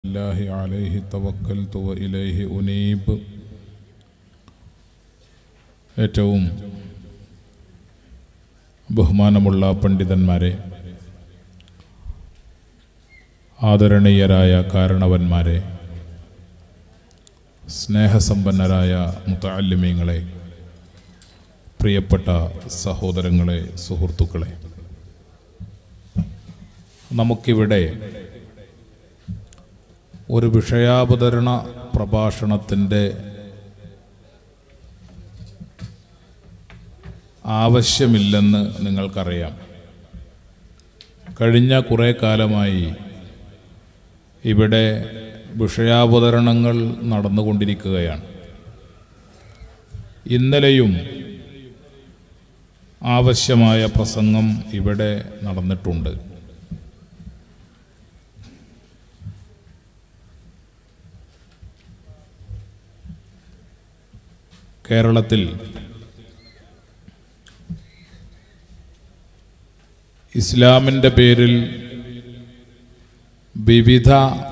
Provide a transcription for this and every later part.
الله عليه توكلت وإليه أنيب ഏറ്റവും ബഹുമാനമുള്ള പണ്ഡിതന്മാരെ ആദരണീയരായ കാരണവന്മാരെ സ്നേഹസമ്പന്നരായ മുത്തല്ലിമീങ്ങളെ പ്രിയപ്പെട്ട സഹോദരങ്ങളെ സുഹൃത്തുക്കളെ നമുക്കിവിടെ ഒരു വിഷയാവതരണ പ്രഭാഷണത്തിൻ്റെ ആവശ്യമില്ലെന്ന് നിങ്ങൾക്കറിയാം കഴിഞ്ഞ കുറേ കാലമായി ഇവിടെ വിഷയാവതരണങ്ങൾ നടന്നുകൊണ്ടിരിക്കുകയാണ് ഇന്നലെയും ആവശ്യമായ പ്രസംഗം ഇവിടെ നടന്നിട്ടുണ്ട് കേരളത്തിൽ ഇസ്ലാമിൻ്റെ പേരിൽ വിവിധ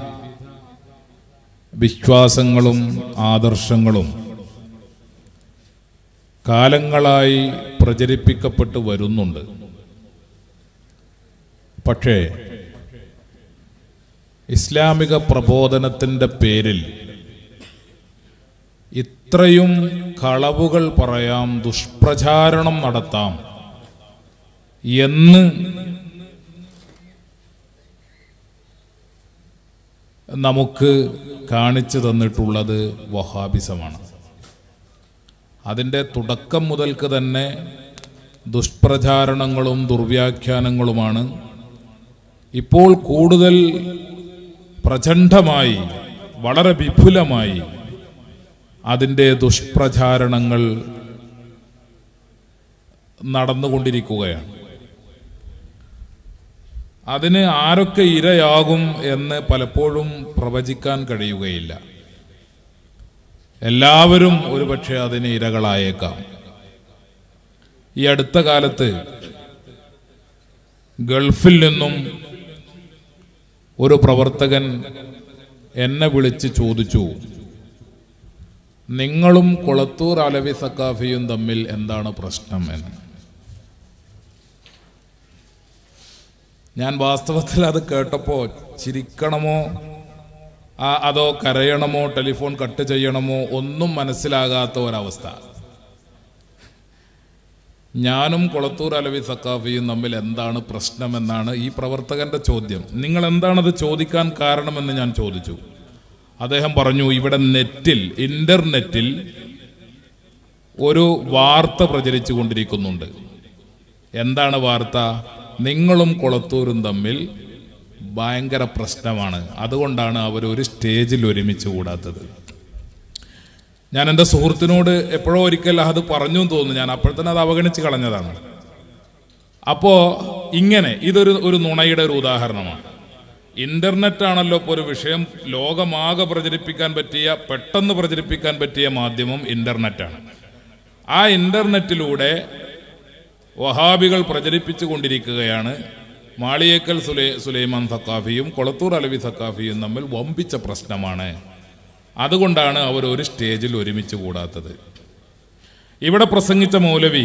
വിശ്വാസങ്ങളും ആദർശങ്ങളും കാലങ്ങളായി പ്രചരിപ്പിക്കപ്പെട്ട് വരുന്നുണ്ട് പക്ഷേ ഇസ്ലാമിക പ്രബോധനത്തിൻ്റെ പേരിൽ ഇത്രയും കളവുകൾ പറയാം ദുഷ്പ്രചാരണം നടത്താം എന്ന് നമുക്ക് കാണിച്ചു തന്നിട്ടുള്ളത് വഹാബിസമാണ് അതിൻ്റെ തുടക്കം മുതൽക്ക് തന്നെ ദുഷ്പ്രചാരണങ്ങളും ദുർവ്യാഖ്യാനങ്ങളുമാണ് ഇപ്പോൾ കൂടുതൽ പ്രചണ്ഡമായി വളരെ വിപുലമായി അതിൻ്റെ ദുഷ്പ്രചാരണങ്ങൾ നടന്നുകൊണ്ടിരിക്കുകയാണ് അതിന് ആരൊക്കെ ഇരയാകും എന്ന് പലപ്പോഴും പ്രവചിക്കാൻ കഴിയുകയില്ല എല്ലാവരും ഒരുപക്ഷെ അതിന് ഇരകളായേക്കാം ഈ അടുത്ത കാലത്ത് ഗൾഫിൽ നിന്നും ഒരു പ്രവർത്തകൻ എന്നെ വിളിച്ച് ചോദിച്ചു നിങ്ങളും കൊളത്തൂർ അലവി സക്കാഫിയും തമ്മിൽ എന്താണ് പ്രശ്നം എന്ന് ഞാൻ വാസ്തവത്തിൽ അത് കേട്ടപ്പോൾ ചിരിക്കണമോ ആ അതോ കരയണമോ ടെലിഫോൺ കട്ട് ചെയ്യണമോ ഒന്നും മനസ്സിലാകാത്ത ഒരവസ്ഥ ഞാനും കൊളത്തൂർ അലവി സക്കാഫിയും തമ്മിൽ എന്താണ് പ്രശ്നമെന്നാണ് ഈ പ്രവർത്തകന്റെ ചോദ്യം നിങ്ങൾ എന്താണത് ചോദിക്കാൻ കാരണമെന്ന് ഞാൻ ചോദിച്ചു അദ്ദേഹം പറഞ്ഞു ഇവിടെ നെറ്റിൽ ഇന്റർനെറ്റിൽ ഒരു വാർത്ത പ്രചരിച്ചു കൊണ്ടിരിക്കുന്നുണ്ട് എന്താണ് വാർത്ത നിങ്ങളും കൊളത്തൂരും തമ്മിൽ ഭയങ്കര പ്രശ്നമാണ് അതുകൊണ്ടാണ് അവർ ഒരു സ്റ്റേജിൽ ഒരുമിച്ച് കൂടാത്തത് ഞാൻ എൻ്റെ സുഹൃത്തിനോട് എപ്പോഴോ ഒരിക്കൽ അത് പറഞ്ഞു എന്ന് തോന്നുന്നു ഞാൻ അപ്പോഴത്തന്നെ അത് അവഗണിച്ച് കളഞ്ഞതാണ് അപ്പോ ഇങ്ങനെ ഇതൊരു ഒരു നുണയുടെ ഒരു ഉദാഹരണമാണ് ഇന്റർനെറ്റ് ആണല്ലോ ഇപ്പോൾ ഒരു വിഷയം ലോകമാകെ പ്രചരിപ്പിക്കാൻ പറ്റിയ പെട്ടെന്ന് പ്രചരിപ്പിക്കാൻ പറ്റിയ മാധ്യമം ഇന്റർനെറ്റാണ് ആ ഇന്റർനെറ്റിലൂടെ വഹാബികൾ പ്രചരിപ്പിച്ചു കൊണ്ടിരിക്കുകയാണ് മാളിയേക്കൽ സുലൈ സുലൈമാൻ സക്കാഫിയും കൊളത്തൂർ അലവി സക്കാഫിയും തമ്മിൽ വമ്പിച്ച പ്രശ്നമാണ് അതുകൊണ്ടാണ് അവർ ഒരു സ്റ്റേജിൽ ഒരുമിച്ച് കൂടാത്തത് ഇവിടെ പ്രസംഗിച്ച മൗലവി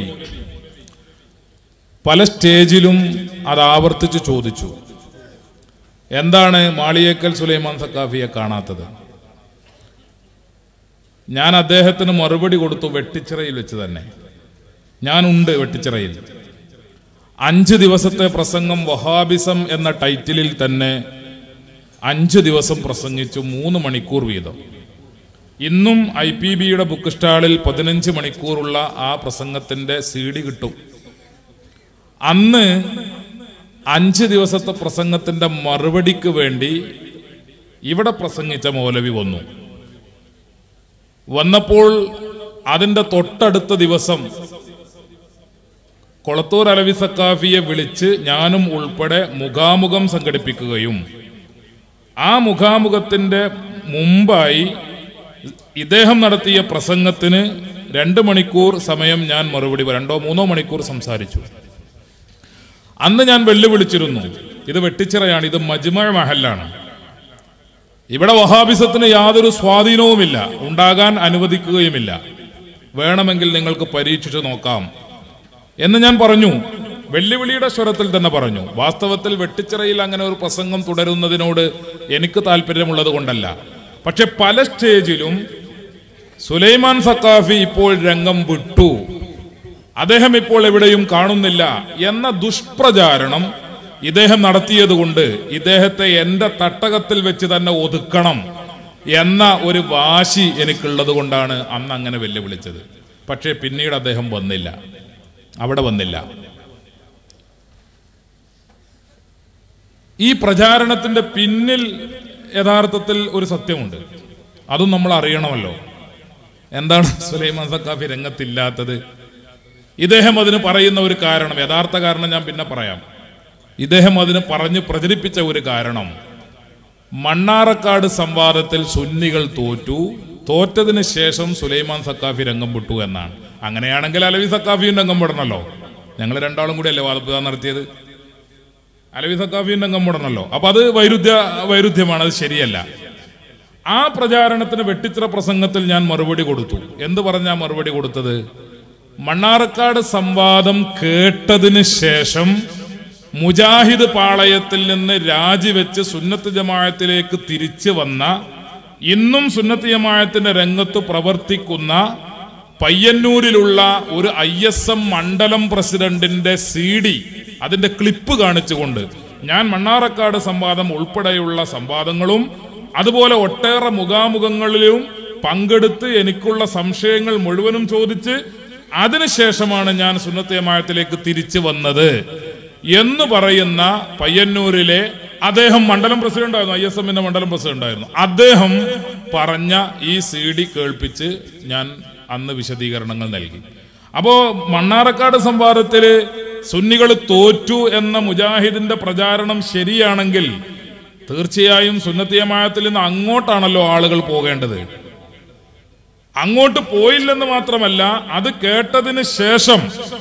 പല സ്റ്റേജിലും അത് ആവർത്തിച്ച് ചോദിച്ചു എന്താണ് മാളിയേക്കൽ സുലൈമാൻ സക്കാഫിയെ കാണാത്തത് ഞാൻ അദ്ദേഹത്തിന് മറുപടി കൊടുത്തു വെട്ടിച്ചിറയിൽ വെച്ച് തന്നെ ഞാനുണ്ട് വെട്ടിച്ചിറയിൽ അഞ്ച് ദിവസത്തെ പ്രസംഗം വഹാബിസം എന്ന ടൈറ്റിലിൽ തന്നെ അഞ്ച് ദിവസം പ്രസംഗിച്ചു മൂന്ന് മണിക്കൂർ വീതം ഇന്നും ഐ പി ബിയുടെ ബുക്ക് സ്റ്റാളിൽ പതിനഞ്ച് മണിക്കൂറുള്ള ആ പ്രസംഗത്തിന്റെ സി ഡി കിട്ടും അന്ന് അഞ്ച് ദിവസത്തെ പ്രസംഗത്തിന്റെ മറുപടിക്ക് വേണ്ടി ഇവിടെ പ്രസംഗിച്ച മൗലവി വന്നു വന്നപ്പോൾ അതിന്റെ തൊട്ടടുത്ത ദിവസം കൊളത്തൂർ അലവി സക്കാഫിയെ വിളിച്ച് ഞാനും ഉൾപ്പെടെ മുഖാമുഖം സംഘടിപ്പിക്കുകയും ആ മുഖാമുഖത്തിന്റെ മുമ്പായി ഇദ്ദേഹം നടത്തിയ പ്രസംഗത്തിന് രണ്ട് മണിക്കൂർ സമയം ഞാൻ മറുപടി രണ്ടോ മൂന്നോ മണിക്കൂർ സംസാരിച്ചു അന്ന് ഞാൻ വെല്ലുവിളിച്ചിരുന്നു ഇത് വെട്ടിച്ചിറയാണ് ഇത് മജ്മഴ മഹലാണ് ഇവിടെ വഹാബിസത്തിന് യാതൊരു സ്വാധീനവുമില്ല ഉണ്ടാകാൻ അനുവദിക്കുകയുമില്ല വേണമെങ്കിൽ നിങ്ങൾക്ക് പരീക്ഷിച്ചു നോക്കാം എന്ന് ഞാൻ പറഞ്ഞു വെല്ലുവിളിയുടെ സ്വരത്തിൽ തന്നെ പറഞ്ഞു വാസ്തവത്തിൽ വെട്ടിച്ചിറയിൽ അങ്ങനെ ഒരു പ്രസംഗം തുടരുന്നതിനോട് എനിക്ക് താല്പര്യമുള്ളത് കൊണ്ടല്ല പക്ഷെ പല സ്റ്റേജിലും സുലൈമാൻ സക്കാഫി ഇപ്പോൾ രംഗം വിട്ടു അദ്ദേഹം ഇപ്പോൾ എവിടെയും കാണുന്നില്ല എന്ന ദുഷ്പ്രചാരണം ഇദ്ദേഹം നടത്തിയതുകൊണ്ട് ഇദ്ദേഹത്തെ എന്റെ തട്ടകത്തിൽ വെച്ച് തന്നെ ഒതുക്കണം എന്ന ഒരു വാശി എനിക്കുള്ളത് കൊണ്ടാണ് അന്ന് അങ്ങനെ വെല്ലുവിളിച്ചത് പക്ഷേ പിന്നീട് അദ്ദേഹം വന്നില്ല അവിടെ വന്നില്ല ഈ പ്രചാരണത്തിന്റെ പിന്നിൽ യഥാർത്ഥത്തിൽ ഒരു സത്യമുണ്ട് അതും നമ്മൾ അറിയണമല്ലോ എന്താണ് സുലൈമാൻ സക്കാഫി രംഗത്തില്ലാത്തത് ഇദ്ദേഹം അതിന് പറയുന്ന ഒരു കാരണം യഥാർത്ഥ കാരണം ഞാൻ പിന്നെ പറയാം ഇദ്ദേഹം അതിന് പറഞ്ഞ് പ്രചരിപ്പിച്ച ഒരു കാരണം മണ്ണാറക്കാട് സംവാദത്തിൽ സുന്നികൾ തോറ്റു തോറ്റതിന് ശേഷം സുലൈമാൻ സക്കാഫി രംഗം വിട്ടു എന്നാണ് അങ്ങനെയാണെങ്കിൽ അലവി സക്കാഫിയും രംഗം വിടണല്ലോ ഞങ്ങൾ രണ്ടാളും കൂടി അല്ലേ വാദപ്രത നടത്തിയത് അലവി സക്കാഫിയും രംഗം വിടണല്ലോ അപ്പൊ അത് വൈരുദ്ധ്യ വൈരുദ്ധ്യമാണ് അത് ശരിയല്ല ആ പ്രചാരണത്തിന് വെട്ടിച്ചിറ പ്രസംഗത്തിൽ ഞാൻ മറുപടി കൊടുത്തു എന്ത് പറഞ്ഞാ മറുപടി കൊടുത്തത് മണ്ണാർക്കാട് സംവാദം കേട്ടതിന് ശേഷം മുജാഹിദ് പാളയത്തിൽ നിന്ന് രാജിവെച്ച് സുന്നത്ത് ജമായത്തിലേക്ക് തിരിച്ചു വന്ന ഇന്നും സുന്നത്ത് ജമായത്തിന്റെ രംഗത്ത് പ്രവർത്തിക്കുന്ന പയ്യന്നൂരിലുള്ള ഒരു ഐ എസ് എം മണ്ഡലം പ്രസിഡന്റിന്റെ സി ഡി അതിന്റെ ക്ലിപ്പ് കാണിച്ചുകൊണ്ട് ഞാൻ മണ്ണാറക്കാട് സംവാദം ഉൾപ്പെടെയുള്ള സംവാദങ്ങളും അതുപോലെ ഒട്ടേറെ മുഖാമുഖങ്ങളിലും പങ്കെടുത്ത് എനിക്കുള്ള സംശയങ്ങൾ മുഴുവനും ചോദിച്ച് അതിനുശേഷമാണ് ഞാൻ സുന്നത്തേമായത്തിലേക്ക് തിരിച്ചു വന്നത് എന്ന് പറയുന്ന പയ്യന്നൂരിലെ അദ്ദേഹം മണ്ഡലം പ്രസിഡന്റ് ആയിരുന്നു ഐ എസ് എമ്മിന്റെ മണ്ഡലം പ്രസിഡന്റ് ആയിരുന്നു അദ്ദേഹം പറഞ്ഞ ഈ സി ഡി കേൾപ്പിച്ച് ഞാൻ അന്ന് വിശദീകരണങ്ങൾ നൽകി അപ്പോ മണ്ണാറക്കാട് സംവാദത്തില് സുന്നികൾ തോറ്റു എന്ന മുജാഹിദിന്റെ പ്രചാരണം ശരിയാണെങ്കിൽ തീർച്ചയായും സുന്നത്തിയമായത്തിൽ നിന്ന് അങ്ങോട്ടാണല്ലോ ആളുകൾ പോകേണ്ടത് അങ്ങോട്ട് പോയില്ലെന്ന് മാത്രമല്ല അത് കേട്ടതിന് ശേഷം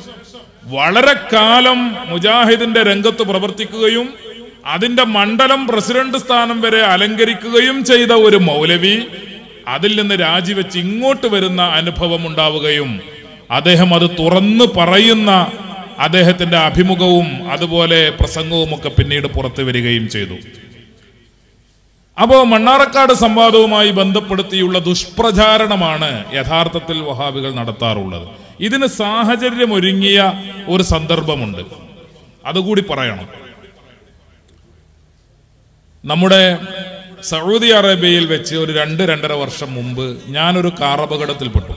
വളരെ കാലം മുജാഹിദിന്റെ രംഗത്ത് പ്രവർത്തിക്കുകയും അതിന്റെ മണ്ഡലം പ്രസിഡന്റ് സ്ഥാനം വരെ അലങ്കരിക്കുകയും ചെയ്ത ഒരു മൗലവി അതിൽ നിന്ന് രാജിവെച്ച് ഇങ്ങോട്ട് വരുന്ന അനുഭവം ഉണ്ടാവുകയും അദ്ദേഹം അത് തുറന്നു പറയുന്ന അദ്ദേഹത്തിന്റെ അഭിമുഖവും അതുപോലെ പ്രസംഗവും ഒക്കെ പിന്നീട് പുറത്തു വരികയും ചെയ്തു അപ്പോ മണ്ണാറക്കാട് സംവാദവുമായി ബന്ധപ്പെടുത്തിയുള്ള ദുഷ്പ്രചാരണമാണ് യഥാർത്ഥത്തിൽ വഹാബികൾ നടത്താറുള്ളത് ഇതിന് സാഹചര്യം ഒരുങ്ങിയ ഒരു സന്ദർഭമുണ്ട് അതുകൂടി പറയണം നമ്മുടെ സൗദി അറേബ്യയിൽ വെച്ച് ഒരു രണ്ട് രണ്ടര വർഷം മുമ്പ് ഞാനൊരു കാർ അപകടത്തിൽപ്പെട്ടു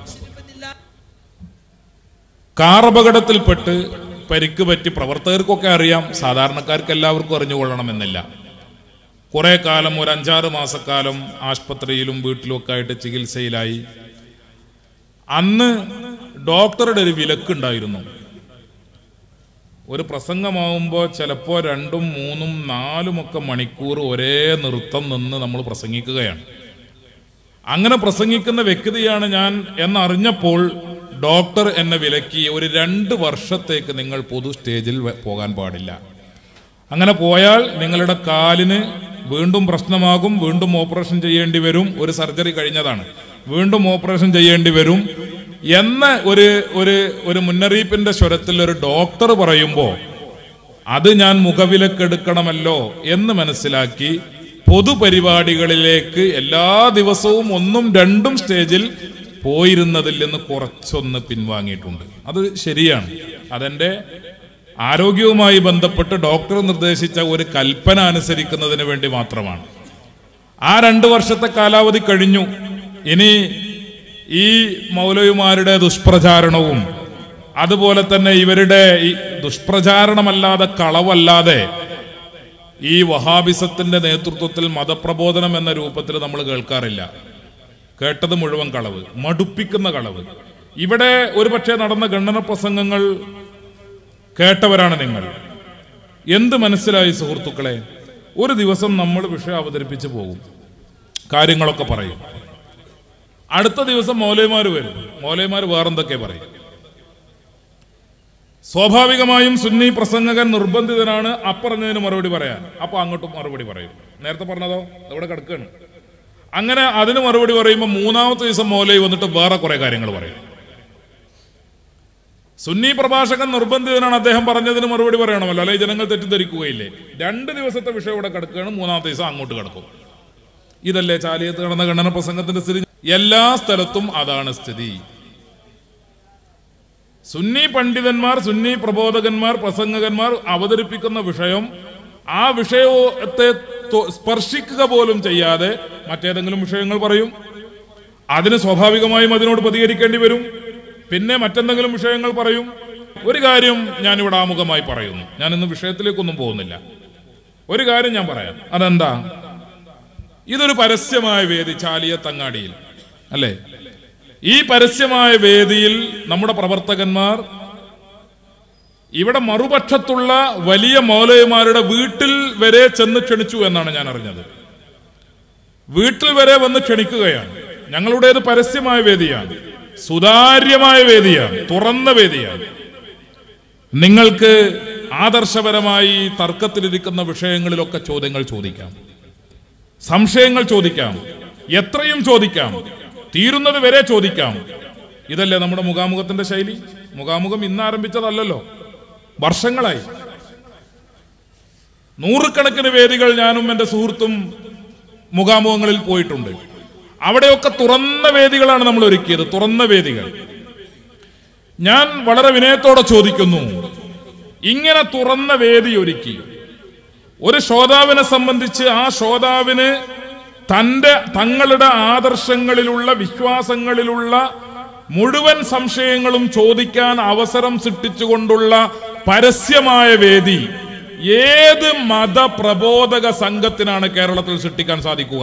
കാർ അപകടത്തിൽപ്പെട്ട് പരിക്ക് പറ്റി പ്രവർത്തകർക്കൊക്കെ അറിയാം സാധാരണക്കാർക്ക് എല്ലാവർക്കും അറിഞ്ഞുകൊള്ളണമെന്നില്ല കുറെ കാലം ഒരു അഞ്ചാറ് മാസക്കാലം ആശുപത്രിയിലും വീട്ടിലും ഒക്കെ ആയിട്ട് ചികിത്സയിലായി അന്ന് ഡോക്ടറുടെ ഒരു വിലക്കുണ്ടായിരുന്നു ഒരു പ്രസംഗമാവുമ്പോൾ ചിലപ്പോൾ രണ്ടും മൂന്നും നാലും ഒക്കെ മണിക്കൂർ ഒരേ നൃത്തം നിന്ന് നമ്മൾ പ്രസംഗിക്കുകയാണ് അങ്ങനെ പ്രസംഗിക്കുന്ന വ്യക്തിയാണ് ഞാൻ എന്നറിഞ്ഞപ്പോൾ ഡോക്ടർ എന്നെ വിലക്കി ഒരു രണ്ട് വർഷത്തേക്ക് നിങ്ങൾ പൊതു സ്റ്റേജിൽ വ- പോകാൻ പാടില്ല അങ്ങനെ പോയാൽ നിങ്ങളുടെ കാലിന് വീണ്ടും പ്രശ്നമാകും വീണ്ടും ഓപ്പറേഷൻ ചെയ്യേണ്ടി വരും ഒരു സർജറി കഴിഞ്ഞതാണ് വീണ്ടും ഓപ്പറേഷൻ ചെയ്യേണ്ടി വരും എന്ന ഒരു ഒരു ഒരു മുന്നറിയിപ്പിന്റെ സ്വരത്തിൽ ഒരു ഡോക്ടർ പറയുമ്പോൾ അത് ഞാൻ മുഖവിലക്കെടുക്കണമല്ലോ എന്ന് മനസ്സിലാക്കി പൊതുപരിപാടികളിലേക്ക് എല്ലാ ദിവസവും ഒന്നും രണ്ടും സ്റ്റേജിൽ പോയിരുന്നതിൽ നിന്ന് കുറച്ചൊന്ന് പിൻവാങ്ങിയിട്ടുണ്ട് അത് ശരിയാണ് അതെന്റെ ആരോഗ്യവുമായി ബന്ധപ്പെട്ട് ഡോക്ടർ നിർദ്ദേശിച്ച ഒരു കൽപ്പന അനുസരിക്കുന്നതിന് വേണ്ടി മാത്രമാണ് ആ രണ്ട് വർഷത്തെ കാലാവധി കഴിഞ്ഞു ഇനി ഈ മൗലവിമാരുടെ ദുഷ്പ്രചാരണവും അതുപോലെ തന്നെ ഇവരുടെ ഈ ദുഷ്പ്രചാരണമല്ലാതെ കളവല്ലാതെ ഈ വഹാബിസത്തിന്റെ നേതൃത്വത്തിൽ മതപ്രബോധനം എന്ന രൂപത്തിൽ നമ്മൾ കേൾക്കാറില്ല കേട്ടത് മുഴുവൻ കളവ് മടുപ്പിക്കുന്ന കളവ് ഇവിടെ ഒരുപക്ഷെ നടന്ന ഖണ്ഡന പ്രസംഗങ്ങൾ കേട്ടവരാണ് നിങ്ങൾ എന്ത് മനസ്സിലായി സുഹൃത്തുക്കളെ ഒരു ദിവസം നമ്മൾ വിഷയം അവതരിപ്പിച്ച് പോകും കാര്യങ്ങളൊക്കെ പറയും അടുത്ത ദിവസം മൗലൈമാർ വരും മൗലൈമാർ വേറെന്തൊക്കെ പറയും സ്വാഭാവികമായും സുന്നി പ്രസംഗകൻ നിർബന്ധിതനാണ് അപ്പറഞ്ഞതിന് മറുപടി പറയാൻ അപ്പൊ അങ്ങോട്ടും മറുപടി പറയും നേരത്തെ പറഞ്ഞതോ ഇവിടെ കിടക്കുകയാണ് അങ്ങനെ അതിന് മറുപടി പറയുമ്പോൾ മൂന്നാമത്തെ ദിവസം മോലൈ വന്നിട്ട് വേറെ കുറെ കാര്യങ്ങൾ പറയും സുന്നി പ്രഭാഷകൻ നിർബന്ധിതനാണ് അദ്ദേഹം പറഞ്ഞതിന് മറുപടി പറയണമല്ലോ അല്ലെങ്കിൽ ജനങ്ങൾ തെറ്റിദ്ധരിക്കുകയില്ലേ രണ്ട് ദിവസത്തെ വിഷയം ഇവിടെ കിടക്കുകയാണ് മൂന്നാമത്തെ ദിവസം അങ്ങോട്ട് കിടക്കും ഇതല്ലേ ചാലിയത്ത് നടന്ന ഖണ്ഡന പ്രസംഗത്തിന്റെ സ്ഥിതി എല്ലാ സ്ഥലത്തും അതാണ് സ്ഥിതി സുന്നി പണ്ഡിതന്മാർ സുന്നി പ്രബോധകന്മാർ പ്രസംഗകന്മാർ അവതരിപ്പിക്കുന്ന വിഷയം ആ വിഷയത്തെ തൊ- സ്പർശിക്കുക പോലും ചെയ്യാതെ മറ്റേതെങ്കിലും വിഷയങ്ങൾ പറയും അതിന് സ്വാഭാവികമായും അതിനോട് പ്രതികരിക്കേണ്ടി വരും പിന്നെ മറ്റെന്തെങ്കിലും വിഷയങ്ങൾ പറയും ഒരു കാര്യം ഞാൻ ഇവിടെ ആമുഖമായി പറയുന്നു ഞാൻ ഇന്ന് വിഷയത്തിലേക്കൊന്നും പോകുന്നില്ല ഒരു കാര്യം ഞാൻ പറയാം അതെന്താ ഇതൊരു പരസ്യമായ വേദി ചാലിയ തങ്ങാടിയിൽ അല്ലേ ഈ പരസ്യമായ വേദിയിൽ നമ്മുടെ പ്രവർത്തകന്മാർ ഇവിടെ മറുപക്ഷത്തുള്ള വലിയ മൗലവിമാരുടെ വീട്ടിൽ വരെ ചെന്ന് ക്ഷണിച്ചു എന്നാണ് ഞാൻ അറിഞ്ഞത് വീട്ടിൽ വരെ വന്ന് ക്ഷണിക്കുകയാണ് ഞങ്ങളുടേത് പരസ്യമായ വേദിയാണ് സുതാര്യമായ വേദിയാണ് തുറന്ന വേദിയാണ് നിങ്ങൾക്ക് ആദർശപരമായി തർക്കത്തിലിരിക്കുന്ന വിഷയങ്ങളിലൊക്കെ ചോദ്യങ്ങൾ ചോദിക്കാം സംശയങ്ങൾ ചോദിക്കാം എത്രയും ചോദിക്കാം തീരുന്നത് വരെ ചോദിക്കാം ഇതല്ലേ നമ്മുടെ മുഖാമുഖത്തിന്റെ ശൈലി മുഖാമുഖം ഇന്ന് ആരംഭിച്ചതല്ലല്ലോ വർഷങ്ങളായി നൂറുകണക്കിന് വേദികൾ ഞാനും എൻ്റെ സുഹൃത്തും മുഖാമുഖങ്ങളിൽ പോയിട്ടുണ്ട് അവിടെയൊക്കെ തുറന്ന വേദികളാണ് നമ്മൾ ഒരുക്കിയത് തുറന്ന വേദികൾ ഞാൻ വളരെ വിനയത്തോടെ ചോദിക്കുന്നു ഇങ്ങനെ തുറന്ന വേദി ഒരുക്കി ഒരു ശ്രോതാവിനെ സംബന്ധിച്ച് ആ ശ്രോതാവിന് തന്റെ തങ്ങളുടെ ആദർശങ്ങളിലുള്ള വിശ്വാസങ്ങളിലുള്ള മുഴുവൻ സംശയങ്ങളും ചോദിക്കാൻ അവസരം സൃഷ്ടിച്ചുകൊണ്ടുള്ള പരസ്യമായ വേദി ഏത് മതപ്രബോധക സംഘത്തിനാണ് കേരളത്തിൽ സൃഷ്ടിക്കാൻ സാധിക്കുക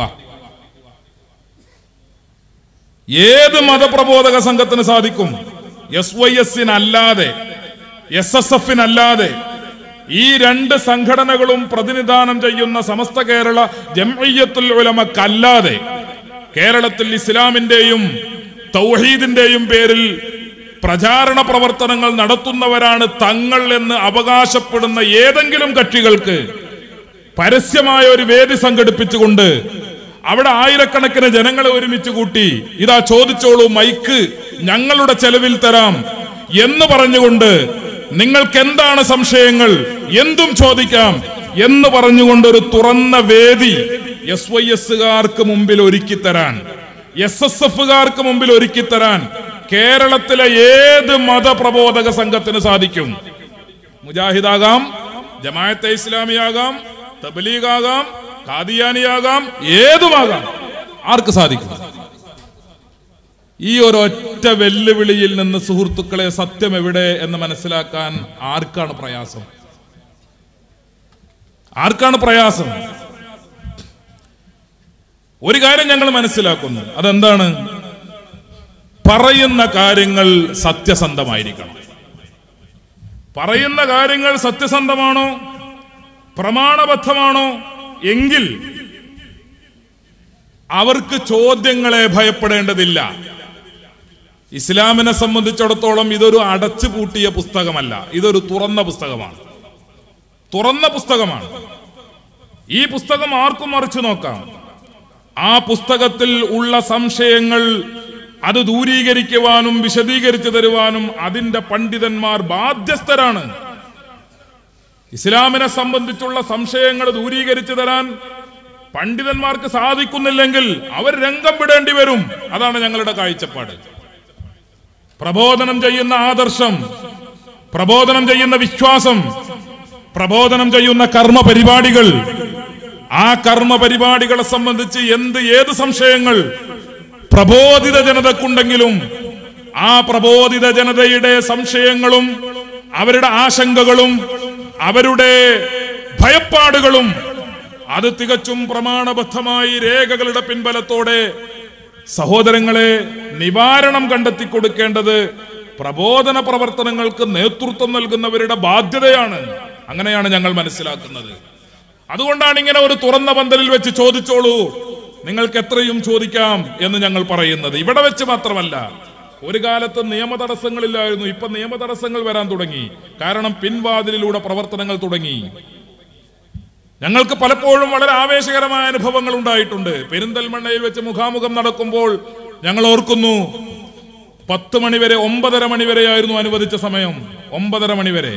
ഏത് മതപ്രബോധക സംഘത്തിന് സാധിക്കും എസ് വൈ എസിനല്ലാതെ എസ് എസ് എഫിനല്ലാതെ ഈ രണ്ട് സംഘടനകളും പ്രതിനിധാനം ചെയ്യുന്ന സമസ്ത കേരള ജംഇയ്യത്തുൽ ഉലമക്കല്ലാതെ കേരളത്തിൽ ഇസ്ലാമിന്റെയും തൗഹീദിന്റെയും പേരിൽ പ്രചാരണ പ്രവർത്തനങ്ങൾ നടത്തുന്നവരാണ് തങ്ങൾ എന്ന് അവകാശപ്പെടുന്ന ഏതെങ്കിലും കക്ഷികൾക്ക് പരസ്യമായ ഒരു വേദി സംഘടിപ്പിച്ചുകൊണ്ട് അവിടെ ആയിരക്കണക്കിന് ജനങ്ങളെ ഒരുമിച്ച് കൂട്ടി ഇതാ ചോദിച്ചോളൂ മൈക്ക് ഞങ്ങളുടെ ചെലവിൽ തരാം എന്ന് പറഞ്ഞുകൊണ്ട് നിങ്ങൾക്ക് എന്താണ് സംശയങ്ങൾ എന്തും ചോദിക്കാം എന്ന് പറഞ്ഞുകൊണ്ട് ഒരു തുറന്ന വേദി എസ് വൈ എസുകാർക്ക് മുമ്പിൽ ഒരുക്കി തരാൻ എസ് എസ് എഫുകാർക്ക് മുമ്പിൽ ഒരുക്കി തരാൻ കേരളത്തിലെ ഏത് മതപ്രബോധക സംഘത്തിന് സാധിക്കും മുജാഹിദാകാം ജമാഅത്തെ ഇസ്ലാമിയാകാം തബ്ലീഗാകാം ഖാദിയാനിയാകാം ഏതുമാകാം ആർക്ക് സാധിക്കും ഈ ഒരൊറ്റ വെല്ലുവിളിയിൽ നിന്ന് സുഹൃത്തുക്കളെ സത്യം എവിടെ എന്ന് മനസ്സിലാക്കാൻ ആർക്കാണ് പ്രയാസം ആർക്കാണ് പ്രയാസം ഒരു കാര്യം ഞങ്ങൾ മനസ്സിലാക്കുന്നു അതെന്താണ് പറയുന്ന കാര്യങ്ങൾ സത്യസന്ധമായിരിക്കണം പറയുന്ന കാര്യങ്ങൾ സത്യസന്ധമാണോ പ്രമാണബദ്ധമാണോ എങ്കിൽ അവർക്ക് ചോദ്യങ്ങളെ ഭയപ്പെടേണ്ടതില്ല ഇസ്ലാമിനെ സംബന്ധിച്ചിടത്തോളം ഇതൊരു അടച്ചു പൂട്ടിയ പുസ്തകമല്ല ഇതൊരു തുറന്ന പുസ്തകമാണ് തുറന്ന പുസ്തകമാണ് ഈ പുസ്തകം ആർക്കും മറിച്ചു നോക്കാം ആ പുസ്തകത്തിൽ ഉള്ള സംശയങ്ങൾ അത് ദൂരീകരിക്കുവാനും വിശദീകരിച്ചു തരുവാനും അതിന്റെ പണ്ഡിതന്മാർ ബാധ്യസ്ഥരാണ് ഇസ്ലാമിനെ സംബന്ധിച്ചുള്ള സംശയങ്ങൾ ദൂരീകരിച്ചു തരാൻ പണ്ഡിതന്മാർക്ക് സാധിക്കുന്നില്ലെങ്കിൽ അവർ രംഗം വിടേണ്ടി വരും അതാണ് ഞങ്ങളുടെ കാഴ്ചപ്പാട് പ്രബോധനം ചെയ്യുന്ന ആദർശം പ്രബോധനം ചെയ്യുന്ന വിശ്വാസം പ്രബോധനം ചെയ്യുന്ന കർമ്മ പരിപാടികൾ ആ കർമ്മ പരിപാടികളെ സംബന്ധിച്ച് എന്ത് ഏത് സംശയങ്ങൾ പ്രബോധിത ജനതക്കുണ്ടെങ്കിലും ആ പ്രബോധിത ജനതയുടെ സംശയങ്ങളും അവരുടെ ആശങ്കകളും അവരുടെ ഭയപ്പാടുകളും അത് തികച്ചും പ്രമാണബദ്ധമായി രേഖകളുടെ പിൻബലത്തോടെ സഹോദരങ്ങളെ നിവാരണം കണ്ടെത്തി കൊടുക്കേണ്ടത് പ്രബോധന പ്രവർത്തനങ്ങൾക്ക് നേതൃത്വം നൽകുന്നവരുടെ ബാധ്യതയാണ് അങ്ങനെയാണ് ഞങ്ങൾ മനസ്സിലാക്കുന്നത് അതുകൊണ്ടാണ് ഇങ്ങനെ ഒരു തുറന്ന പന്തലിൽ വെച്ച് ചോദിച്ചോളൂ നിങ്ങൾക്ക് എത്രയും ചോദിക്കാം എന്ന് ഞങ്ങൾ പറയുന്നത് ഇവിടെ വെച്ച് മാത്രമല്ല ഒരു കാലത്ത് നിയമ തടസ്സങ്ങളില്ലായിരുന്നു ഇപ്പൊ നിയമ തടസ്സങ്ങൾ വരാൻ തുടങ്ങി കാരണം പിൻവാതിലിലൂടെ പ്രവർത്തനങ്ങൾ തുടങ്ങി ഞങ്ങൾക്ക് പലപ്പോഴും വളരെ ആവേശകരമായ അനുഭവങ്ങൾ ഉണ്ടായിട്ടുണ്ട് പെരിന്തൽമണ്ണയിൽ വെച്ച് മുഖാമുഖം നടക്കുമ്പോൾ ഞങ്ങൾ ഓർക്കുന്നു പത്ത് മണിവരെ ഒമ്പതര മണിവരെയായിരുന്നു അനുവദിച്ച സമയം ഒമ്പതര മണിവരെ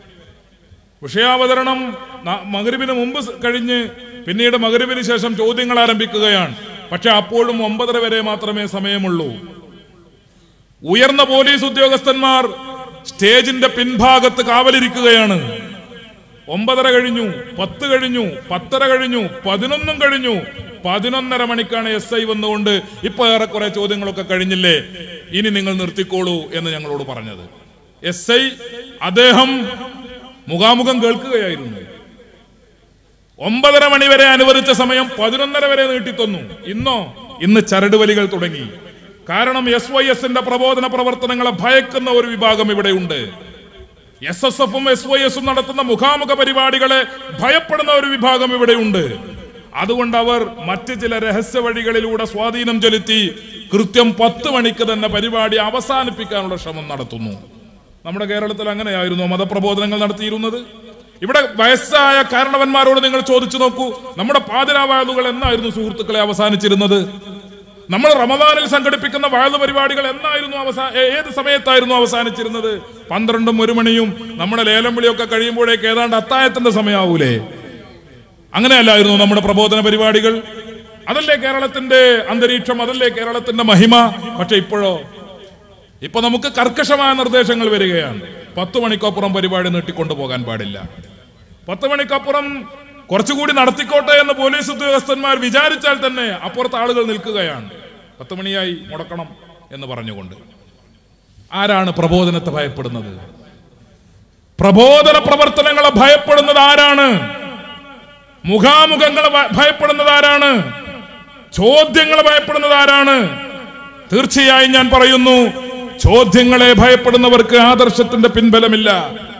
വിഷയാവതരണം ന- മഗ്രിബിന് മുമ്പ് സ് കഴിഞ്ഞ് പിന്നീട് മഗ്രിബിന് ശേഷം ചോദ്യങ്ങൾ ആരംഭിക്കുകയാണ് പക്ഷെ അപ്പോഴും ഒമ്പതര വരെ മാത്രമേ സമയമുള്ളൂ ഉയർന്ന പോലീസ് ഉദ്യോഗസ്ഥന്മാർ സ്റ്റേജിന്റെ പിൻഭാഗത്ത് കാവലിരിക്കുകയാണ് ഒമ്പതര കഴിഞ്ഞു പത്ത് കഴിഞ്ഞു പത്തര കഴിഞ്ഞു പതിനൊന്നും കഴിഞ്ഞു പതിനൊന്നര മണിക്കാണ് എസ് ഐ വന്നുകൊണ്ട് ഇപ്പൊ ഏറെക്കുറെ ചോദ്യങ്ങളൊക്കെ കഴിഞ്ഞില്ലേ ഇനി നിങ്ങൾ നിർത്തിക്കോളൂ എന്ന് ഞങ്ങളോട് പറഞ്ഞത് എസ് ഐ അദ്ദേഹം മുഖാമുഖം കേൾക്കുകയായിരുന്നു ഒമ്പതര മണി വരെ അനുവദിച്ച സമയം പതിനൊന്നര വരെ നീട്ടിത്തന്നു ഇന്നോ ഇന്ന് ചരടുവലികൾ തുടങ്ങി കാരണം എസ് വൈ എസിന്റെ പ്രബോധന പ്രവർത്തനങ്ങളെ ഭയക്കുന്ന ഒരു വിഭാഗം ഇവിടെയുണ്ട് എസ് എസ് എഫും എസ് വൈ എസും നടത്തുന്ന മുഖാമുഖ പരിപാടികളെ ഭയപ്പെടുന്ന ഒരു വിഭാഗം ഇവിടെയുണ്ട് അതുകൊണ്ട് അവർ മറ്റ് ചില രഹസ്യ വഴികളിലൂടെ സ്വാധീനം ചെലുത്തി കൃത്യം പത്ത് മണിക്ക് തന്നെ പരിപാടി അവസാനിപ്പിക്കാനുള്ള ശ്രമം നടത്തുന്നു നമ്മുടെ കേരളത്തിൽ അങ്ങനെയായിരുന്നു മതപ്രബോധനങ്ങൾ നടത്തിയിരുന്നത് ഇവിടെ വയസ്സായ കാരണവന്മാരോട് നിങ്ങൾ ചോദിച്ചു നോക്കൂ നമ്മുടെ പാതിരാവായതുകൾ എന്നായിരുന്നു സുഹൃത്തുക്കളെ അവസാനിച്ചിരുന്നത് നമ്മൾ റമദാനിൽ സംഘടിപ്പിക്കുന്ന വാഴ പരിപാടികൾ എന്നായിരുന്നു അവസാന ഏത് സമയത്തായിരുന്നു അവസാനിച്ചിരുന്നത് പന്ത്രണ്ടും ഒരു മണിയും നമ്മുടെ ലേലം വിളിയൊക്കെ കഴിയുമ്പോഴേക്ക് ഏതാണ്ട് അത്തായത്തിന്റെ സമയാവൂലേ അങ്ങനെയല്ലായിരുന്നു നമ്മുടെ പ്രബോധന പരിപാടികൾ അതല്ലേ കേരളത്തിന്റെ അന്തരീക്ഷം അതല്ലേ കേരളത്തിന്റെ മഹിമ പക്ഷെ ഇപ്പോഴോ ഇപ്പൊ നമുക്ക് കർക്കശമായ നിർദ്ദേശങ്ങൾ വരികയാണ് പത്ത് മണിക്കപ്പുറം പരിപാടി നീട്ടിക്കൊണ്ടു പോകാൻ പാടില്ല പത്ത് മണിക്കപ്പുറം കുറച്ചുകൂടി നടത്തിക്കോട്ടെ എന്ന് പോലീസ് ഉദ്യോഗസ്ഥന്മാർ വിചാരിച്ചാൽ തന്നെ അപ്പുറത്ത് ആളുകൾ നിൽക്കുകയാണ് പത്ത് മണിയായി മുടക്കണം എന്ന് പറഞ്ഞുകൊണ്ട് ആരാണ് പ്രബോധനത്തെ ഭയപ്പെടുന്നത് പ്രബോധന പ്രവർത്തനങ്ങളെ ഭയപ്പെടുന്നത് ആരാണ് മുഖാമുഖങ്ങളെ ഭ- ഭയപ്പെടുന്നത് ആരാണ് ചോദ്യങ്ങളെ ഭയപ്പെടുന്നത് ആരാണ് തീർച്ചയായും ഞാൻ പറയുന്നു ചോദ്യങ്ങളെ ഭയപ്പെടുന്നവർക്ക് ആദർശത്തിന്റെ പിൻബലമില്ല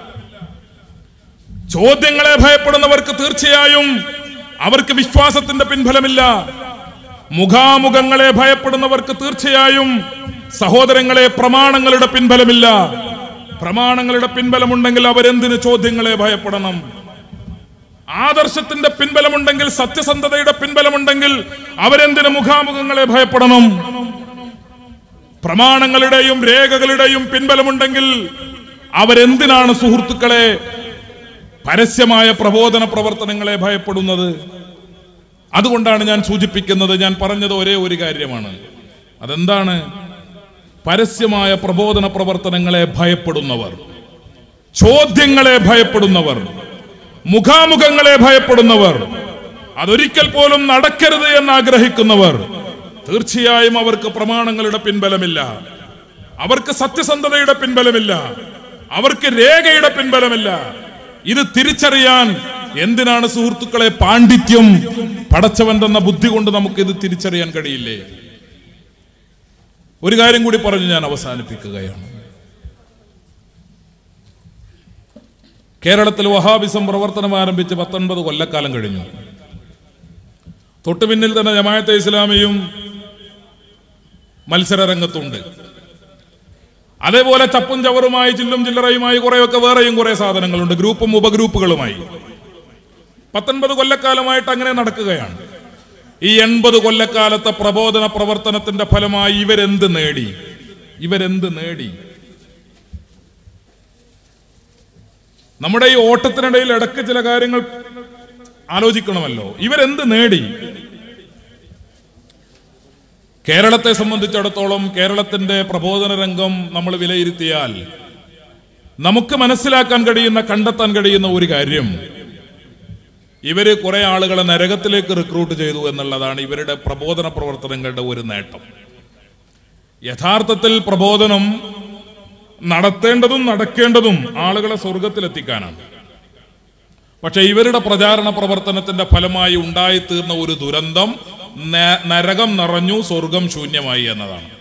ചോദ്യങ്ങളെ ഭയപ്പെടുന്നവർക്ക് തീർച്ചയായും അവർക്ക് വിശ്വാസത്തിന്റെ പിൻബലമില്ല മുഖാമുഖങ്ങളെ ഭയപ്പെടുന്നവർക്ക് തീർച്ചയായും സഹോദരങ്ങളെ പ്രമാണങ്ങളുടെ പിൻബലമില്ല പ്രമാണങ്ങളുടെ പിൻബലമുണ്ടെങ്കിൽ അവരെന്തിന് ചോദ്യങ്ങളെ ഭയപ്പെടണം ആദർശത്തിന്റെ പിൻബലമുണ്ടെങ്കിൽ സത്യസന്ധതയുടെ പിൻബലമുണ്ടെങ്കിൽ അവരെന്തിന് മുഖാമുഖങ്ങളെ ഭയപ്പെടണം പ്രമാണങ്ങളുടെയും രേഖകളുടെയും പിൻബലമുണ്ടെങ്കിൽ അവരെന്തിനാണ് സുഹൃത്തുക്കളെ പരസ്യമായ പ്രബോധന പ്രവർത്തനങ്ങളെ ഭയപ്പെടുന്നത് അതുകൊണ്ടാണ് ഞാൻ സൂചിപ്പിക്കുന്നത് ഞാൻ പറഞ്ഞത് ഒരേ ഒരു കാര്യമാണ് അതെന്താണ് പരസ്യമായ പ്രബോധന പ്രവർത്തനങ്ങളെ ഭയപ്പെടുന്നവർ ചോദ്യങ്ങളെ ഭയപ്പെടുന്നവർ മുഖാമുഖങ്ങളെ ഭയപ്പെടുന്നവർ അതൊരിക്കൽ പോലും നടക്കരുത് എന്ന് ആഗ്രഹിക്കുന്നവർ തീർച്ചയായും അവർക്ക് പ്രമാണങ്ങളുടെ പിൻബലമില്ല അവർക്ക് സത്യസന്ധതയുടെ പിൻബലമില്ല അവർക്ക് രേഖയുടെ പിൻബലമില്ല ഇത് തിരിച്ചറിയാൻ എന്തിനാണ് സുഹൃത്തുക്കളെ പാണ്ഡിത്യം പടച്ചവൻ തന്ന ബുദ്ധി കൊണ്ട് നമുക്ക് ഇത് തിരിച്ചറിയാൻ കഴിയില്ലേ ഒരു കാര്യം കൂടി പറഞ്ഞ് ഞാൻ അവസാനിപ്പിക്കുകയാണ് കേരളത്തിൽ വഹാബിസം പ്രവർത്തനം ആരംഭിച്ച് പത്തൊൻപത് കൊല്ലക്കാലം കഴിഞ്ഞു തൊട്ടു പിന്നിൽ തന്നെ ജമായത്തെ ഇസ്ലാമിയും മത്സര രംഗത്തുണ്ട് അതേപോലെ ചപ്പും ചവറുമായി ചില്ലും ചില്ലറയുമായി കുറെയൊക്കെ വേറെയും കുറെ സാധനങ്ങളുണ്ട് ഗ്രൂപ്പും ഉപഗ്രൂപ്പുകളുമായി പത്തൊൻപത് കൊല്ലക്കാലമായിട്ട് അങ്ങനെ നടക്കുകയാണ് ഈ എൺപത് കൊല്ലക്കാലത്തെ പ്രബോധന പ്രവർത്തനത്തിന്റെ ഫലമായി ഇവരെന്ത് നേടി ഇവരെന്ത് നേടി നമ്മുടെ ഈ ഓട്ടത്തിനിടയിൽ ഇടയ്ക്ക് ചില കാര്യങ്ങൾ ആലോചിക്കണമല്ലോ ഇവരെന്ത് നേടി കേരളത്തെ സംബന്ധിച്ചിടത്തോളം കേരളത്തിന്റെ പ്രബോധന രംഗം നമ്മൾ വിലയിരുത്തിയാൽ നമുക്ക് മനസ്സിലാക്കാൻ കഴിയുന്ന കണ്ടെത്താൻ കഴിയുന്ന ഒരു കാര്യം ഇവര് കുറെ ആളുകളെ നരകത്തിലേക്ക് റിക്രൂട്ട് ചെയ്തു എന്നുള്ളതാണ് ഇവരുടെ പ്രബോധന പ്രവർത്തനങ്ങളുടെ ഒരു നേട്ടം യഥാർത്ഥത്തിൽ പ്രബോധനം നടത്തേണ്ടതും നടക്കേണ്ടതും ആളുകളെ സ്വർഗത്തിലെത്തിക്കാനാണ് പക്ഷെ ഇവരുടെ പ്രചാരണ പ്രവർത്തനത്തിന്റെ ഫലമായി ഉണ്ടായിത്തീർന്ന ഒരു ദുരന്തം ന- നരകം നിറഞ്ഞു സ്വർഗം ശൂന്യമായി എന്നതാണ്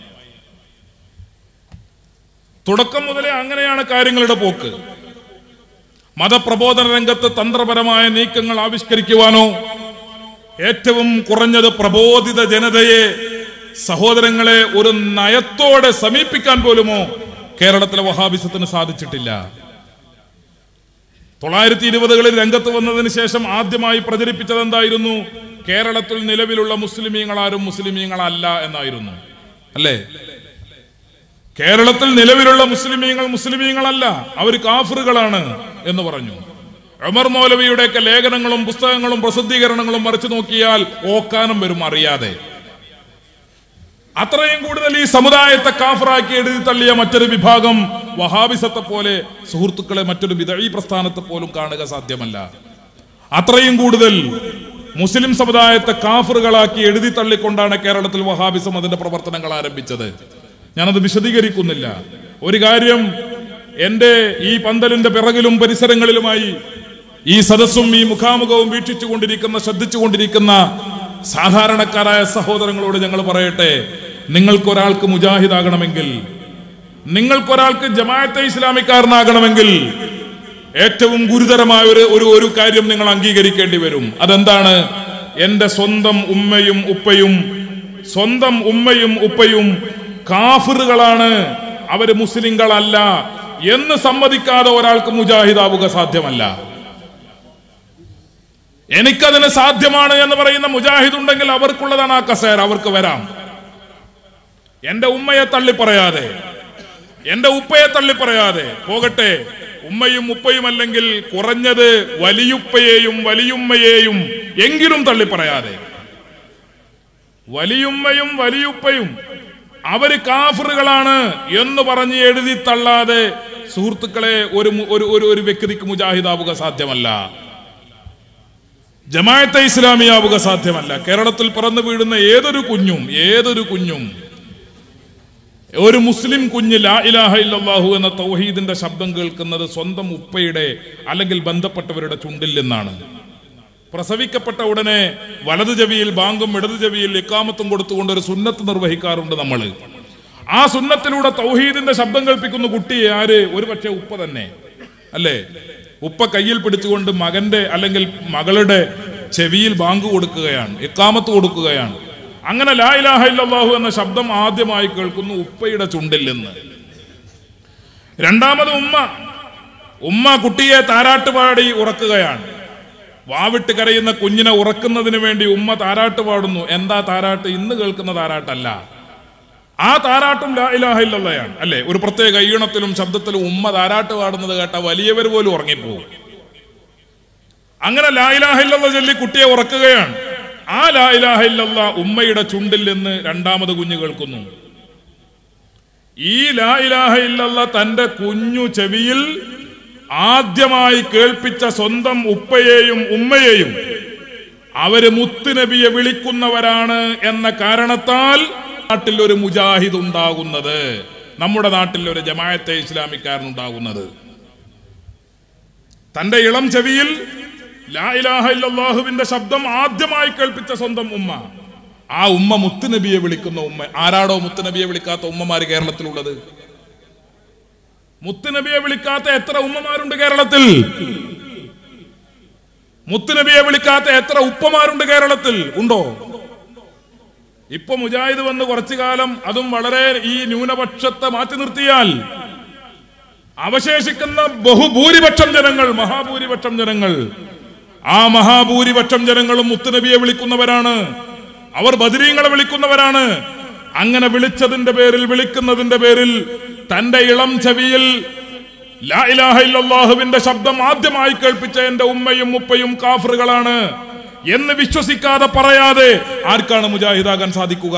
തുടക്കം മുതലേ അങ്ങനെയാണ് കാര്യങ്ങളുടെ പോക്ക് മതപ്രബോധന രംഗത്ത് തന്ത്രപരമായ നീക്കങ്ങൾ ആവിഷ്കരിക്കുവാനോ ഏറ്റവും കുറഞ്ഞത് പ്രബോധിത ജനതയെ സഹോദരങ്ങളെ ഒരു നയത്തോടെ സമീപിക്കാൻ പോലുമോ കേരളത്തിലെ വഹാബിസത്തിന് സാധിച്ചിട്ടില്ല തൊള്ളായിരത്തി ഇരുപതുകളിൽ രംഗത്ത് വന്നതിന് ശേഷം ആദ്യമായി പ്രചരിപ്പിച്ചത് എന്തായിരുന്നു കേരളത്തിൽ നിലവിലുള്ള മുസ്ലിമീങ്ങളാരും മുസ്ലിമീങ്ങളല്ല എന്നായിരുന്നു അല്ലേ കേരളത്തിൽ നിലവിലുള്ള മുസ്ലിമീങ്ങൾ മുസ്ലിമീങ്ങളല്ല അവർ കാഫറുകളാണ് എന്ന് പറഞ്ഞു ഉമർ മൗലവിയുടെയൊക്കെ ലേഖനങ്ങളും പുസ്തകങ്ങളും പ്രസിദ്ധീകരണങ്ങളും മറിച്ചു നോക്കിയാൽ ഓക്കാനം വരും അറിയാതെ അത്രയും കൂടുതൽ ഈ സമുദായത്തെ കാഫറാക്കി എഴുതി തള്ളിയ മറ്റൊരു വിഭാഗം വഹാബിസത്തെ പോലെ സുഹൃത്തുക്കളെ മറ്റൊരു വിതഴി പ്രസ്ഥാനത്തെ പോലും കാണുക സാധ്യമല്ല അത്രയും കൂടുതൽ മുസ്ലിം സമുദായത്തെ കാഫറുകളാക്കി എഴുതി തള്ളിക്കൊണ്ടാണ് കേരളത്തിൽ വഹാബിസം അതിന്റെ പ്രവർത്തനങ്ങൾ ആരംഭിച്ചത് ഞാനത് വിശദീകരിക്കുന്നില്ല ഒരു കാര്യം എന്റെ ഈ പന്തലിന്റെ പിറകിലും പരിസരങ്ങളിലുമായി ഈ സദസ്സും ഈ മുഖാമുഖവും വീക്ഷിച്ചുകൊണ്ടിരിക്കുന്ന ശ്രദ്ധിച്ചുകൊണ്ടിരിക്കുന്ന സാധാരണക്കാരായ സഹോദരങ്ങളോട് ഞങ്ങൾ പറയട്ടെ നിങ്ങൾക്കൊരാൾക്ക് മുജാഹിദാകണമെങ്കിൽ നിങ്ങൾക്കൊരാൾക്ക് ജമാഅത്തെ ഇസ്ലാമിക്കാരനാകണമെങ്കിൽ ഏറ്റവും ഗുരുതരമായ ഒരു ഒരു ഒരു കാര്യം നിങ്ങൾ അംഗീകരിക്കേണ്ടി വരും അതെന്താണ് എന്റെ സ്വന്തം ഉമ്മയും ഉപ്പയും സ്വന്തം ഉമ്മയും ഉപ്പയും കാഫിറുകളാണ് അവര് മുസ്ലിങ്ങളല്ല എന്ന് സമ്മതിക്കാതെ ഒരാൾക്ക് മുജാഹിദാവുക സാധ്യമല്ല എനിക്കതിന് സാധ്യമാണ് എന്ന് പറയുന്ന മുജാഹിദ് ഉണ്ടെങ്കിൽ അവർക്കുള്ളതാണ് ആ കസേര അവർക്ക് വരാം എന്റെ ഉമ്മയെ തള്ളി പറയാതെ എന്റെ ഉപ്പയെ തള്ളി പറയാതെ പോകട്ടെ ഉമ്മയും ഉപ്പയും അല്ലെങ്കിൽ കുറഞ്ഞത് വലിയുപ്പയെയും വലിയുമ്മയെയും എങ്കിലും തള്ളി പറയാതെ വലിയുമ്മയും വലിയുപ്പയും അവര് കാഫറുകളാണ് എന്ന് പറഞ്ഞ് എഴുതി തള്ളാതെ സുഹൃത്തുക്കളെ ഒരു മു- ഒരു ഒരു ഒരു വ്യക്തിക്ക് മുജാഹിദാവുക സാധ്യമല്ല ജമായത്തെ ഇസ്ലാമിയാവുക സാധ്യമല്ല കേരളത്തിൽ പിറന്നു വീഴുന്ന ഏതൊരു കുഞ്ഞും ഏതൊരു കുഞ്ഞും ഒരു മുസ്ലിം കുഞ്ഞ് ലാ ഇലാഹ ഇല്ലല്ലാഹു എന്ന തൗഹീദിന്റെ ശബ്ദം കേൾക്കുന്നത് സ്വന്തം ഉപ്പയുടെ അല്ലെങ്കിൽ ബന്ധപ്പെട്ടവരുടെ ചുണ്ടിൽ നിന്നാണ് പ്രസവിക്കപ്പെട്ട ഉടനെ വലതു ചെവിയിൽ ബാങ്കും ഇടതു ചെവിയിൽ ഇക്കാമത്തും കൊടുത്തുകൊണ്ട് ഒരു സുന്നത്ത് നിർവഹിക്കാറുണ്ട് നമ്മൾ ആ സുന്നത്തിലൂടെ തൗഹീദിന്റെ ശബ്ദം കേൾപ്പിക്കുന്ന കുട്ടിയെ ആര് ഒരു പക്ഷേ ഉപ്പ തന്നെ അല്ലേ ഉപ്പ കയ്യിൽ പിടിച്ചുകൊണ്ട് മകന്റെ അല്ലെങ്കിൽ മകളുടെ ചെവിയിൽ ബാങ്ക് കൊടുക്കുകയാണ് ഇക്കാമത്ത് കൊടുക്കുകയാണ് അങ്ങനെ ലാ ഇലാഹ ഇല്ലല്ലാഹു എന്ന ശബ്ദം ആദ്യമായി കേൾക്കുന്നു ഉപ്പയുടെ ചുണ്ടിൽ നിന്ന് രണ്ടാമത് ഉമ്മ ഉമ്മ കുട്ടിയെ താരാട്ട് പാടി ഉറക്കുകയാണ് വാവിട്ട് കരയുന്ന കുഞ്ഞിനെ ഉറക്കുന്നതിന് വേണ്ടി ഉമ്മ താരാട്ട് പാടുന്നു എന്താ താരാട്ട് ഇന്ന് കേൾക്കുന്ന താരാട്ടല്ല ആ താരാട്ടും ലാ ഇലാഹ ഇല്ലല്ലയാണ് അല്ലെ ഒരു പ്രത്യേക ഈണത്തിലും ശബ്ദത്തിലും ഉമ്മ താരാട്ട് പാടുന്നത് കേട്ട വലിയവർ പോലും ഉറങ്ങിപ്പോകും അങ്ങനെ ലാ ഇലാഹ ഇല്ലല്ല ചൊല്ലി കുട്ടിയെ ഉറക്കുകയാണ് ആ ലാ ഇലാഹ ഇല്ലല്ല ഉമ്മയുടെ ചുണ്ടിൽ നിന്ന് രണ്ടാമത് കുഞ്ഞ് കേൾക്കുന്നു ഈ ലാ ഇലാഹ ഇല്ലല്ല തന്റെ കുഞ്ഞു ചെവിയിൽ ആദ്യമായി കേൾപ്പിച്ച സ്വന്തം ഉപ്പയെയും ഉമ്മയെയും അവര് മുത്തുനബിയെ വിളിക്കുന്നവരാണ് എന്ന കാരണത്താൽ നാട്ടിൽ ഒരു മുജാഹിദ് ഉണ്ടാകുന്നത് നമ്മുടെ നാട്ടിൽ ഒരു ജമായത്തെ ഇസ്ലാമിക്കാരൻ ഉണ്ടാകുന്നത് തന്റെ ഇളം ചെവിയിൽ ലാ ഇലാഹ ഇല്ലല്ലാഹുവിന്റെ ശബ്ദം ആദ്യമായി കേൾപ്പിച്ച സ്വന്തം ഉമ്മ ആ ഉമ്മ മുത്തുനബിയെ വിളിക്കുന്ന ഉമ്മ ആരാടോ മുത്തുനബിയെ വിളിക്കാത്ത ഉമ്മമാര് കേരളത്തിലുള്ളത് മുത്തുനബിയെ വിളിക്കാത്ത എത്ര ഉമ്മമാരുണ്ട് കേരളത്തിൽ മുത്തുനബിയെ വിളിക്കാത്ത എത്ര ഉപ്പമാരുണ്ട് കേരളത്തിൽ ഉണ്ടോ ഇപ്പൊ മുജാഹിദ് വന്ന് കുറച്ചു കാലം അതും വളരെ ഈ ന്യൂനപക്ഷത്തെ മാറ്റി നിർത്തിയാൽ അവശേഷിക്കുന്ന ബഹുഭൂരിപക്ഷം ജനങ്ങൾ മഹാഭൂരിപക്ഷം ജനങ്ങൾ ആ മഹാഭൂരിപക്ഷം ജനങ്ങളും മുത്തുനബിയെ വിളിക്കുന്നവരാണ് അവർ ബദരീങ്ങളെ വിളിക്കുന്നവരാണ് അങ്ങനെ വിളിച്ചതിന്റെ പേരിൽ വിളിക്കുന്നതിന്റെ പേരിൽ തന്റെ ഇളം ചെവിയിൽ ലാ ഇലാഹ ഇല്ലല്ലാഹുവിന്റെ ശബ്ദം ആദ്യമായി കേൾപ്പിച്ച എന്റെ ഉമ്മയും ഉപ്പയും കാഫറുകളാണ് എന്ന് വിശ്വസിക്കാതെ പറയാതെ ആർക്കാണ് മുജാഹിദാകാൻ സാധിക്കുക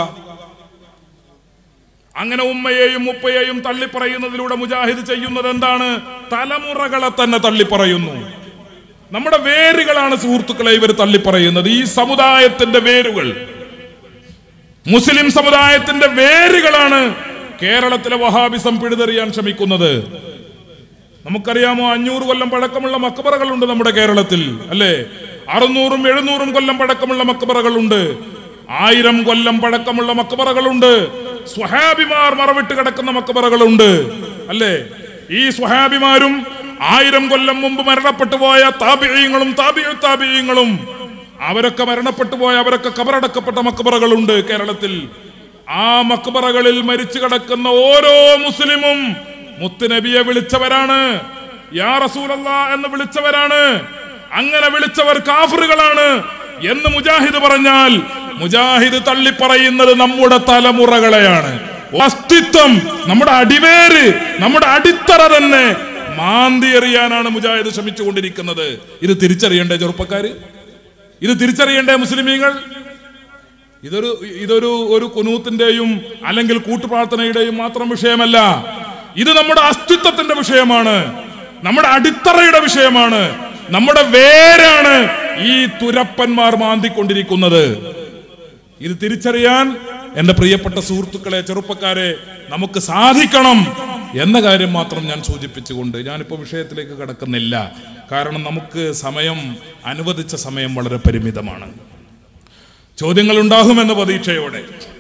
അങ്ങനെ ഉമ്മയെയും ഉപ്പയെയും തള്ളിപ്പറയുന്നതിലൂടെ മുജാഹിദ് ചെയ്യുന്നത് എന്താണ് തലമുറകളെ തന്നെ തള്ളിപ്പറയുന്നു നമ്മുടെ വേരുകളാണ് സുഹൃത്തുക്കളെ ഇവർ തള്ളിപ്പറയുന്നത് ഈ സമുദായത്തിന്റെ വേരുകൾ മുസ്ലിം സമുദായത്തിന്റെ വേരുകളാണ് കേരളത്തിലെ വഹാബിസം പിഴുതെറിയാൻ ശ്രമിക്കുന്നത് നമുക്കറിയാമോ അഞ്ഞൂറ് കൊല്ലം പഴക്കമുള്ള മക്ബറകളുണ്ട് നമ്മുടെ കേരളത്തിൽ അല്ലേ അറുന്നൂറും എഴുന്നൂറും കൊല്ലം പഴക്കമുള്ള മക്ബറകളുണ്ട് ആയിരം കൊല്ലം പഴക്കമുള്ള മക്ബറകളുണ്ട് സ്വഹാബിമാർ മറവിട്ട് കിടക്കുന്ന മക്ബറകളുണ്ട് അല്ലേ ഈ സ്വഹാബിമാരും ആയിരം കൊല്ലം മുമ്പ് മരണപ്പെട്ടു പോയ താപിയങ്ങളും താപിയ താപിയങ്ങളും അവരൊക്കെ മരണപ്പെട്ടു പോയ അവരൊക്കെ കബറടക്കപ്പെട്ട മക്ബറകളുണ്ട് കേരളത്തിൽ ആ മക്ബറകളിൽ മരിച്ചു കിടക്കുന്ന ഓരോ മുസ്ലിമും മുത്തുനബിയെ വിളിച്ചവരാണ് യാ റസൂലല്ല എന്ന് വിളിച്ചവരാണ് അങ്ങനെ വിളിച്ചവർ കാഫറുകളാണ് എന്ന് മുജാഹിദ് പറഞ്ഞാൽ മുജാഹിദ് തള്ളിപ്പറയുന്നത് നമ്മുടെ തലമുറകളെയാണ് അസ്തിത്വം നമ്മുടെ അടിവേര് നമ്മുടെ അടിത്തറ തന്നെ മാന്തി എറിയാനാണ് മുജാഹിദ് ശ്രമിച്ചുകൊണ്ടിരിക്കുന്നത് ഇത് തിരിച്ചറിയണ്ടേ ചെറുപ്പക്കാര് ഇത് തിരിച്ചറിയണ്ടേ മുസ്ലിമീങ്ങൾ ഇതൊരു ഇതൊരു ഒരു കുനൂത്തിന്റെയും അല്ലെങ്കിൽ കൂട്ടുപ്രാർത്ഥനയുടെയും മാത്രം വിഷയമല്ല ഇത് നമ്മുടെ അസ്തിത്വത്തിന്റെ വിഷയമാണ് നമ്മുടെ അടിത്തറയുടെ വിഷയമാണ് നമ്മുടെ വേരാണ് ഈ തുരപ്പന്മാർ മാന്തിക്കൊണ്ടിരിക്കുന്നത് ഇത് തിരിച്ചറിയാൻ എന്റെ പ്രിയപ്പെട്ട സുഹൃത്തുക്കളെ ചെറുപ്പക്കാരെ നമുക്ക് സാധിക്കണം എന്ന കാര്യം മാത്രം ഞാൻ സൂചിപ്പിച്ചുകൊണ്ട് ഞാനിപ്പോൾ വിഷയത്തിലേക്ക് കടക്കുന്നില്ല കാരണം നമുക്ക് സമയം അനുവദിച്ച സമയം വളരെ പരിമിതമാണ് ചോദ്യങ്ങൾ ഉണ്ടാകുമെന്ന പ്രതീക്ഷയോടെ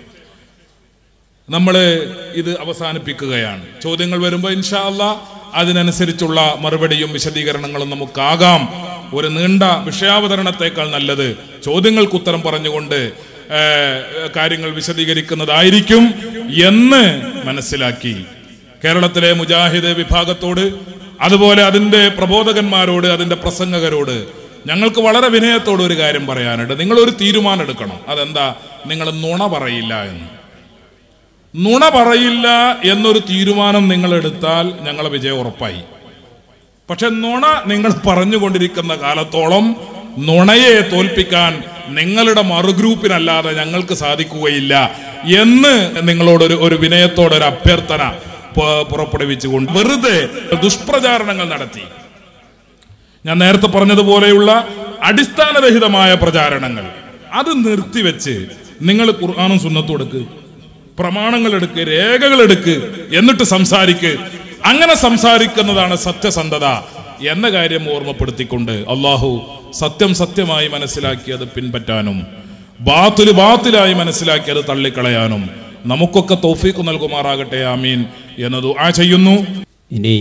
നമ്മൾ ഇത് അവസാനിപ്പിക്കുകയാണ് ചോദ്യങ്ങൾ വരുമ്പോൾ ഇൻഷാ അല്ലാ അതിനനുസരിച്ചുള്ള മറുപടിയും വിശദീകരണങ്ങളും നമുക്കാകാം ഒരു നീണ്ട വിഷയാവതരണത്തെക്കാൾ നല്ലത് ചോദ്യങ്ങൾക്ക് ഉത്തരം പറഞ്ഞുകൊണ്ട് ഏഹ്, കാര്യങ്ങൾ വിശദീകരിക്കുന്നതായിരിക്കും എന്ന് മനസ്സിലാക്കി കേരളത്തിലെ മുജാഹിദ് വിഭാഗത്തോട് അതുപോലെ അതിന്റെ പ്രബോധകന്മാരോട് അതിന്റെ പ്രസംഗകരോട് ഞങ്ങൾക്ക് വളരെ വിനയത്തോട് ഒരു കാര്യം പറയാനുണ്ട് നിങ്ങൾ ഒരു തീരുമാനം എടുക്കണം അതെന്താ നിങ്ങൾ നുണ പറയില്ല എന്ന് നുണ പറയില്ല എന്നൊരു തീരുമാനം നിങ്ങൾ എടുത്താൽ ഞങ്ങളെ വിജയം ഉറപ്പായി പക്ഷെ നുണ നിങ്ങൾ പറഞ്ഞുകൊണ്ടിരിക്കുന്ന കാലത്തോളം നുണയെ തോൽപ്പിക്കാൻ നിങ്ങളുടെ മറുഗ്രൂപ്പിനല്ലാതെ ഞങ്ങൾക്ക് സാധിക്കുകയില്ല എന്ന് നിങ്ങളോടൊരു ഒരു വിനയത്തോടെ ഒരു അഭ്യർത്ഥന പ- പുറപ്പെടുവിച്ചുകൊണ്ട് വെറുതെ ദുഷ്പ്രചാരണങ്ങൾ നടത്തി ഞാൻ നേരത്തെ പറഞ്ഞതുപോലെയുള്ള അടിസ്ഥാനരഹിതമായ പ്രചാരണങ്ങൾ അത് നിർത്തിവെച്ച് നിങ്ങൾ ഖുർആാനും സുന്നത്തും എടുക്ക് പ്രമാണങ്ങൾ എടുക്ക് രേഖകൾ എടുക്ക് എന്നിട്ട് സംസാരിക്ക് അങ്ങനെ സംസാരിക്കുന്നതാണ് സത്യസന്ധത എന്ന കാര്യം ഓർമ്മപ്പെടുത്തിക്കൊണ്ട് അള്ളാഹു സത്യം സത്യമായി മനസ്സിലാക്കി അത് പിൻപറ്റാനും ബാത്തില് ബാത്തിലായി മനസ്സിലാക്കി അത് തള്ളിക്കളയാനും നമുക്കൊക്കെ തൗഫീഖ് നൽകുമാറാകട്ടെ ആമീൻ എന്നത് ആ ചെയ്യുന്നു ഇനി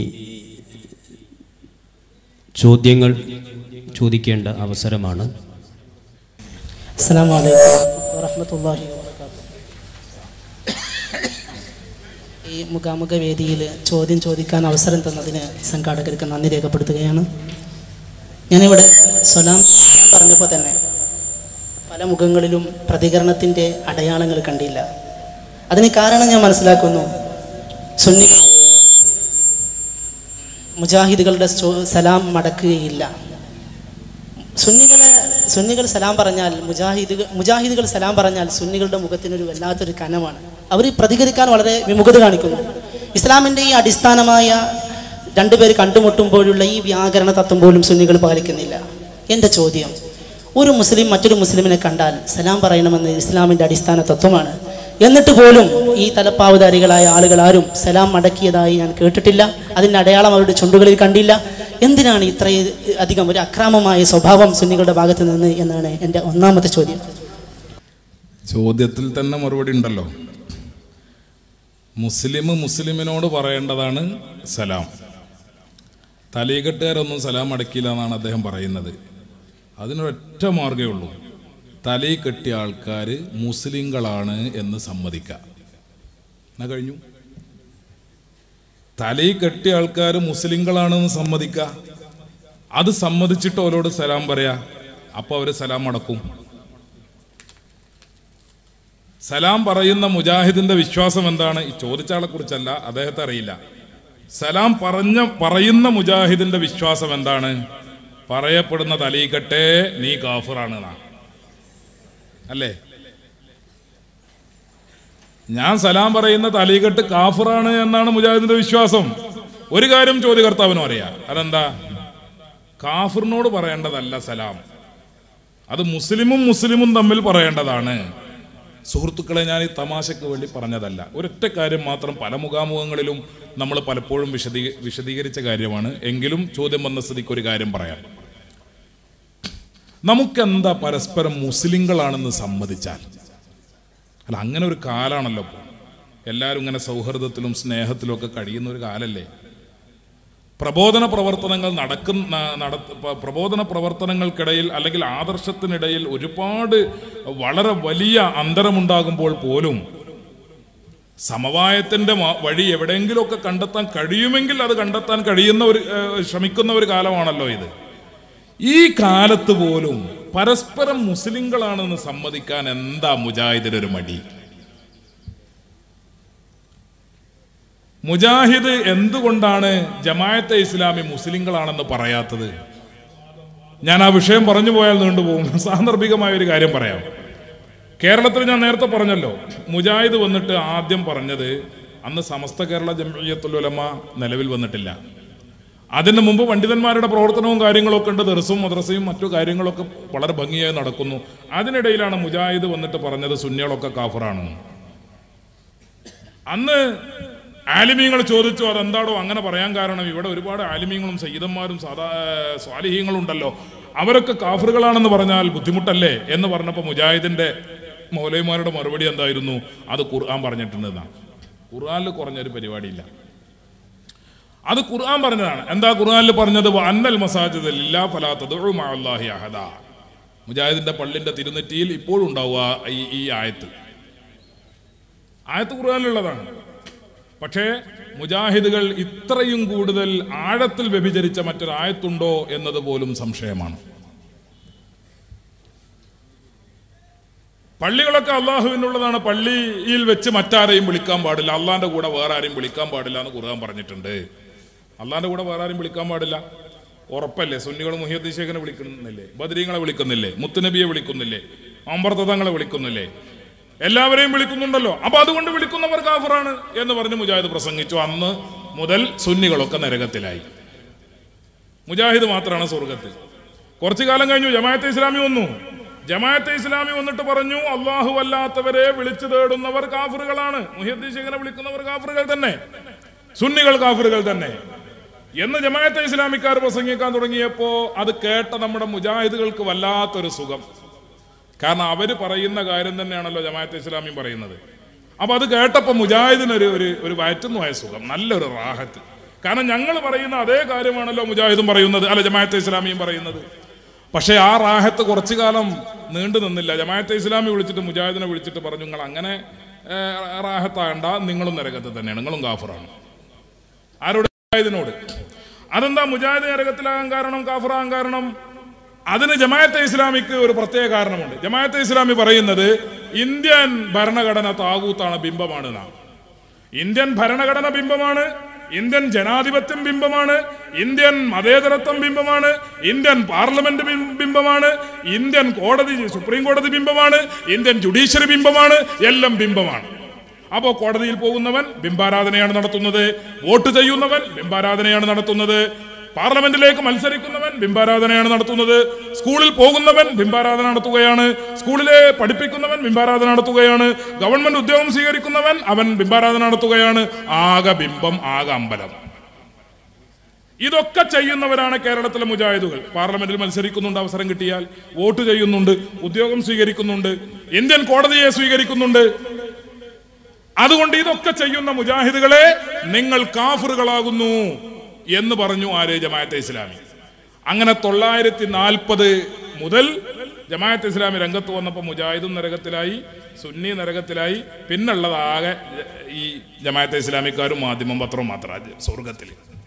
ചോദ്യങ്ങൾ ചോദിക്കേണ്ട അവസരമാണ് അസ്സാം വലൈക്കും വറഹമത്തല്ലാഹി വാബർക്കാത്തു ഈ മുഖാമുഖ വേദിയിൽ ചോദ്യം ചോദിക്കാൻ അവസരം തന്നതിന് സംഘാടകർക്ക് നന്ദി രേഖപ്പെടുത്തുകയാണ് ഞാനിവിടെ സ്വലാം സ്വലാം പറഞ്ഞപ്പോൾ തന്നെ പല മുഖങ്ങളിലും പ്രതികരണത്തിൻ്റെ അടയാളങ്ങൾ കണ്ടില്ല അതിന് കാരണം ഞാൻ മനസ്സിലാക്കുന്നു സുന്നി മുജാഹിദുകളുടെ ചോ- സലാം മടക്കുകയില്ല സുന്നികളെ സുന്നികൾ സലാം പറഞ്ഞാൽ മുജാഹിദുകൾ മുജാഹിദുകൾ സലാം പറഞ്ഞാൽ സുന്നികളുടെ മുഖത്തിനൊരു വല്ലാത്തൊരു കനമാണ് അവർ പ്രതികരിക്കാൻ വളരെ വിമുഖത കാണിക്കുന്നു ഇസ്ലാമിൻ്റെ ഈ അടിസ്ഥാനമായ രണ്ടുപേർ കണ്ടുമുട്ടുമ്പോഴുള്ള ഈ വ്യാകരണ തത്വം പോലും സുന്നികൾ പാലിക്കുന്നില്ല എൻ്റെ ചോദ്യം ഒരു മുസ്ലിം മറ്റൊരു മുസ്ലിമിനെ കണ്ടാൽ സലാം പറയണമെന്ന് ഇസ്ലാമിൻ്റെ അടിസ്ഥാന തത്വമാണ് എന്നിട്ട് പോലും ഈ തലപ്പാവുധാരികളായ ആളുകൾ ആരും സലാം മടക്കിയതായി ഞാൻ കേട്ടിട്ടില്ല അതിൻ്റെ അടയാളം അവരുടെ ചുണ്ടുകളിൽ കണ്ടില്ല എന്തിനാണ് ഇത്രയും അധികം ഒരു അക്രമമായ സ്വഭാവം സുന്നികളുടെ ഭാഗത്ത് നിന്ന് എന്നാണ് എൻ്റെ ഒന്നാമത്തെ ചോദ്യം ചോദ്യത്തിൽ തന്നെ മറുപടി ഉണ്ടല്ലോ മുസ്ലിം മുസ്ലിമിനോട് പറയേണ്ടതാണ് സലാം തലീകെട്ടുകാരൊന്നും സലാം അടക്കില്ല എന്നാണ് അദ്ദേഹം പറയുന്നത് അതിനൊരൊറ്റ മാർഗ്ഗമേ ഉള്ളൂ തലേ കെട്ടിയ ആൾക്കാർ മുസ്ലിങ്ങളാണ് എന്ന് സമ്മതിക്കുക എന്നാ കഴിഞ്ഞു തലേ കെട്ടിയ ആൾക്കാർ മുസ്ലിങ്ങളാണെന്ന് സമ്മതിക്കുക അത് സമ്മതിച്ചിട്ട് അവരോട് സലാം പറയാ അപ്പൊ അവര് സലാം അടക്കും സലാം പറയുന്ന മുജാഹിദിന്റെ വിശ്വാസം എന്താണ് ഈ ചോദിച്ച ആളെ കുറിച്ചല്ല അദ്ദേഹത്തെ അറിയില്ല സലാം പറഞ്ഞ പറയുന്ന മുജാഹിദിന്റെ വിശ്വാസം എന്താണ് പറയപ്പെടുന്ന തലീക്കട്ടെ നീ കാഫിറാണ് എന്നാ അല്ലേ ഞാൻ സലാം പറയുന്ന തലീകെട്ട് കാഫിറാണ് എന്നാണ് മുജാഹിദിന്റെ വിശ്വാസം ഒരു കാര്യം ചോദ്യകർത്താവിനും അറിയാം അതെന്താ കാഫിറിനോട് പറയേണ്ടതല്ല സലാം അത് മുസ്ലിമും മുസ്ലിമും തമ്മിൽ പറയേണ്ടതാണ് സുഹൃത്തുക്കളെ ഞാൻ ഈ തമാശയ്ക്ക് വേണ്ടി പറഞ്ഞതല്ല ഒരൊറ്റ കാര്യം മാത്രം പല മുഖാമുഖങ്ങളിലും നമ്മൾ പലപ്പോഴും വിശദീ വിശദീകരിച്ച കാര്യമാണ് എങ്കിലും ചോദ്യം വന്ന സ്ഥിതിക്ക് ഒരു കാര്യം പറയാം നമുക്കെന്താ പരസ്പരം മുസ്ലിങ്ങളാണെന്ന് സമ്മതിച്ചാൽ അല്ല അങ്ങനെ ഒരു കാലാണല്ലോ ഇപ്പോൾ എല്ലാവരും ഇങ്ങനെ സൗഹൃദത്തിലും സ്നേഹത്തിലും ഒക്കെ കഴിയുന്ന ഒരു കാലല്ലേ പ്രബോധന പ്രവർത്തനങ്ങൾ നടക്കുന്ന നട- പ- പ്രബോധന പ്രവർത്തനങ്ങൾക്കിടയിൽ അല്ലെങ്കിൽ ആദർശത്തിനിടയിൽ ഒരുപാട് വളരെ വലിയ അന്തരമുണ്ടാകുമ്പോൾ പോലും സമവായത്തിന്റെ മ- വഴി എവിടെയെങ്കിലുമൊക്കെ കണ്ടെത്താൻ കഴിയുമെങ്കിൽ അത് കണ്ടെത്താൻ കഴിയുന്ന ഒരു ഏഹ്, ശ്രമിക്കുന്ന ഒരു കാലമാണല്ലോ ഇത് ഈ കാലത്ത് പോലും പരസ്പരം മുസ്ലിങ്ങളാണെന്ന് സമ്മതിക്കാൻ എന്താ മുജാഹിദിനൊരു മടി മുജാഹിദ് എന്തുകൊണ്ടാണ് ജമായത്തെ ഇസ്ലാമി മുസ്ലിങ്ങളാണെന്ന് പറയാത്തത് ഞാൻ ആ വിഷയം പറഞ്ഞു പോയാൽ നീണ്ടുപോകും സാന്ദർഭികമായ ഒരു കാര്യം പറയാം കേരളത്തിൽ ഞാൻ നേരത്തെ പറഞ്ഞല്ലോ മുജാഹിദ് വന്നിട്ട് ആദ്യം പറഞ്ഞത് അന്ന് സമസ്ത കേരള ജംഇയ്യത്തുൽ ഉലമ നിലവിൽ വന്നിട്ടില്ല അതിന് മുമ്പ് പണ്ഡിതന്മാരുടെ പ്രവർത്തനവും കാര്യങ്ങളൊക്കെ ഉണ്ട് ദർസും മദ്രസയും മറ്റു കാര്യങ്ങളൊക്കെ വളരെ ഭംഗിയായി നടക്കുന്നു അതിനിടയിലാണ് മുജാഹിദ് വന്നിട്ട് പറഞ്ഞത് സുന്നികളൊക്കെ കാഫറാണ് അന്ന് ആലിമീങ്ങൾ ചോദിച്ചു അതെന്താടോ അങ്ങനെ പറയാൻ കാരണം ഇവിടെ ഒരുപാട് ആലിമീങ്ങളും സയ്യിദന്മാരും സാധാ സ്വാലിഹീങ്ങളും ഉണ്ടല്ലോ അവരൊക്കെ കാഫറുകളാണെന്ന് പറഞ്ഞാൽ ബുദ്ധിമുട്ടല്ലേ എന്ന് പറഞ്ഞപ്പോൾ മുജാഹിദിന്റെ മൗലൈമാരുടെ മറുപടി എന്തായിരുന്നു അത് ഖുർആൻ പറഞ്ഞിട്ടുണ്ടെന്നാണ് ഖുർആനിൽ കുറഞ്ഞൊരു പരിപാടിയില്ല അത് ഖുർആൻ പറഞ്ഞതാണ് എന്താ ഖുർആനിൽ പറഞ്ഞത് അന്നൽ മസാജിദ് ലില്ലാ ഫലാ തദ്ഉ മഅല്ലാഹി അഹദ മുജാഹിദിന്റെ പള്ളിന്റെ തിരുനെറ്റിയിൽ ഇപ്പോഴും ഉണ്ടാവുക ഈ ഈ ആയത്ത് ആയത്ത് ഖുർആനിലുള്ളതാണ് പക്ഷേ മുജാഹിദുകൾ ഇത്രയും കൂടുതൽ ആഴത്തിൽ വ്യഭിചരിച്ച മറ്റൊരു ആയത്തുണ്ടോ എന്നത് പോലും സംശയമാണ് പള്ളികളൊക്കെ അള്ളാഹുവിനുള്ളതാണ് പള്ളിയിൽ വെച്ച് മറ്റാരെയും വിളിക്കാൻ പാടില്ല അള്ളാന്റെ കൂടെ വേറെ ആരെയും വിളിക്കാൻ പാടില്ല എന്ന് ഖുർആൻ പറഞ്ഞിട്ടുണ്ട് അള്ളാന്റെ കൂടെ വേറെ ആരെയും വിളിക്കാൻ പാടില്ല ഉറപ്പല്ലേ സുന്നികൾ മുഹിയദ്ദീൻ ശേഖനെ വിളിക്കുന്നില്ലേ ബദരീങ്ങളെ വിളിക്കുന്നില്ലേ മുത്തുനബിയെ വിളിക്കുന്നില്ലേ അമ്പർത്തതങ്ങളെ വിളിക്കുന്നില്ലേ എല്ലാവരെയും വിളിക്കുന്നുണ്ടല്ലോ അപ്പൊ അതുകൊണ്ട് വിളിക്കുന്നവർ കാഫറാണ് എന്ന് പറഞ്ഞ് മുജാഹിദ് പ്രസംഗിച്ചു അന്ന് മുതൽ സുന്നികളൊക്കെ നരകത്തിലായി മുജാഹിദ് മാത്രമാണ് സ്വർഗത്തിൽ കുറച്ചു കാലം കഴിഞ്ഞു ജമാഅത്തെ ഇസ്ലാമി വന്നു ജമാഅത്തെ ഇസ്ലാമി വന്നിട്ട് പറഞ്ഞു അള്ളാഹു അല്ലാത്തവരെ വിളിച്ചു തേടുന്നവർ കാഫറുകളാണ് മുഹിയദ്ദീൻ ശേഖനെ വിളിക്കുന്നവർ കാഫറുകൾ തന്നെ സുന്നികൾ കാഫറുകൾ തന്നെ എന്ന് ജമാഅത്തെ ഇസ്ലാമിക്കാർ പ്രസംഗിക്കാൻ തുടങ്ങിയപ്പോ അത് കേട്ട നമ്മുടെ മുജാഹിദുകൾക്ക് വല്ലാത്തൊരു സുഖം കാരണം അവര് പറയുന്ന കാര്യം തന്നെയാണല്ലോ ജമാഅത്തെ ഇസ്ലാമിയും പറയുന്നത് അപ്പൊ അത് കേട്ടപ്പോ മുജാഹിദിനൊരു ഒരു ഒരു വയറ്റുന്നുമായ സുഖം നല്ലൊരു റാഹത്ത് കാരണം ഞങ്ങൾ പറയുന്ന അതേ കാര്യമാണല്ലോ മുജാഹിദും പറയുന്നത് അല്ല ജമാഅത്തെ ഇസ്ലാമിയും പറയുന്നത് പക്ഷേ ആ റാഹത്ത് കുറച്ചു കാലം നീണ്ടു നിന്നില്ല ജമാഅത്തെ ഇസ്ലാമി വിളിച്ചിട്ട് മുജാഹിദിനെ വിളിച്ചിട്ട് പറഞ്ഞു നിങ്ങൾ അങ്ങനെ ഏഹ്, റാഹത്താകണ്ട നിങ്ങളും നരകത്തിൽ തന്നെയാണ് നിങ്ങളും കാഫറാണ് ആരോട് മുജാഹിദിനോട് അതെന്താ മുജാഹിദ് നരകത്തിലാകാൻ കാരണം കാഫറാകാൻ കാരണം അതിന് ജമാഅത്തെ ഇസ്ലാമിക്ക് ഒരു പ്രത്യേക കാരണമുണ്ട് ജമാഅത്തെ ഇസ്ലാമി പറയുന്നത് ഇന്ത്യൻ ഭരണഘടന താകൂത്താണ് ബിംബമാണ് നാം ഇന്ത്യൻ ഭരണഘടന ബിംബമാണ് ഇന്ത്യൻ ജനാധിപത്യം ബിംബമാണ് ഇന്ത്യൻ മതേതരത്വം ബിംബമാണ് ഇന്ത്യൻ പാർലമെന്റ് ബിം- ബിംബമാണ് ഇന്ത്യൻ കോടതി സുപ്രീം കോടതി ബിംബമാണ് ഇന്ത്യൻ ജുഡീഷ്യറി ബിംബമാണ് എല്ലാം ബിംബമാണ് അപ്പോ കോടതിയിൽ പോകുന്നവൻ ബിംബാരാധനയാണ് നടത്തുന്നത് വോട്ട് ചെയ്യുന്നവൻ ബിംബാരാധനയാണ് നടത്തുന്നത് പാർലമെന്റിലേക്ക് മത്സരിക്കുന്നവൻ ബിംബാരാധനയാണ് നടത്തുന്നത് സ്കൂളിൽ പോകുന്നവൻ ബിംബാരാധന നടത്തുകയാണ് സ്കൂളിലെ പഠിപ്പിക്കുന്നവൻ ബിംബാരാധന നടത്തുകയാണ് ഗവൺമെന്റ് ഉദ്യോഗം സ്വീകരിക്കുന്നവൻ അവൻ ബിംബാരാധന നടത്തുകയാണ് ആകെ ബിംബം ആകെ അമ്പലം ഇതൊക്കെ ചെയ്യുന്നവരാണ് കേരളത്തിലെ മുജാഹിദുകൾ പാർലമെന്റിൽ മത്സരിക്കുന്നുണ്ട് അവസരം കിട്ടിയാൽ വോട്ട് ചെയ്യുന്നുണ്ട് ഉദ്യോഗം സ്വീകരിക്കുന്നുണ്ട് ഇന്ത്യൻ കോടതിയെ സ്വീകരിക്കുന്നുണ്ട് അതുകൊണ്ട് ഇതൊക്കെ ചെയ്യുന്ന മുജാഹിദുകളെ നിങ്ങൾ കാഫറുകളാകുന്നു എന്ന് പറഞ്ഞു ആര് ജമാഅത്തെ ഇസ്ലാമി അങ്ങനെ തൊള്ളായിരത്തി നാൽപ്പത് മുതൽ ജമാഅത്ത് ഇസ്ലാമി രംഗത്ത് വന്നപ്പോൾ മുജാഹിദും നരകത്തിലായി സുന്നി നരകത്തിലായി പിന്നുള്ളത് ആകെ ഈ ജമാഅത്തെ ഇസ്ലാമിക്കാരും മാധ്യമം പത്രവും മാത്രമാണ് സ്വർഗത്തിൽ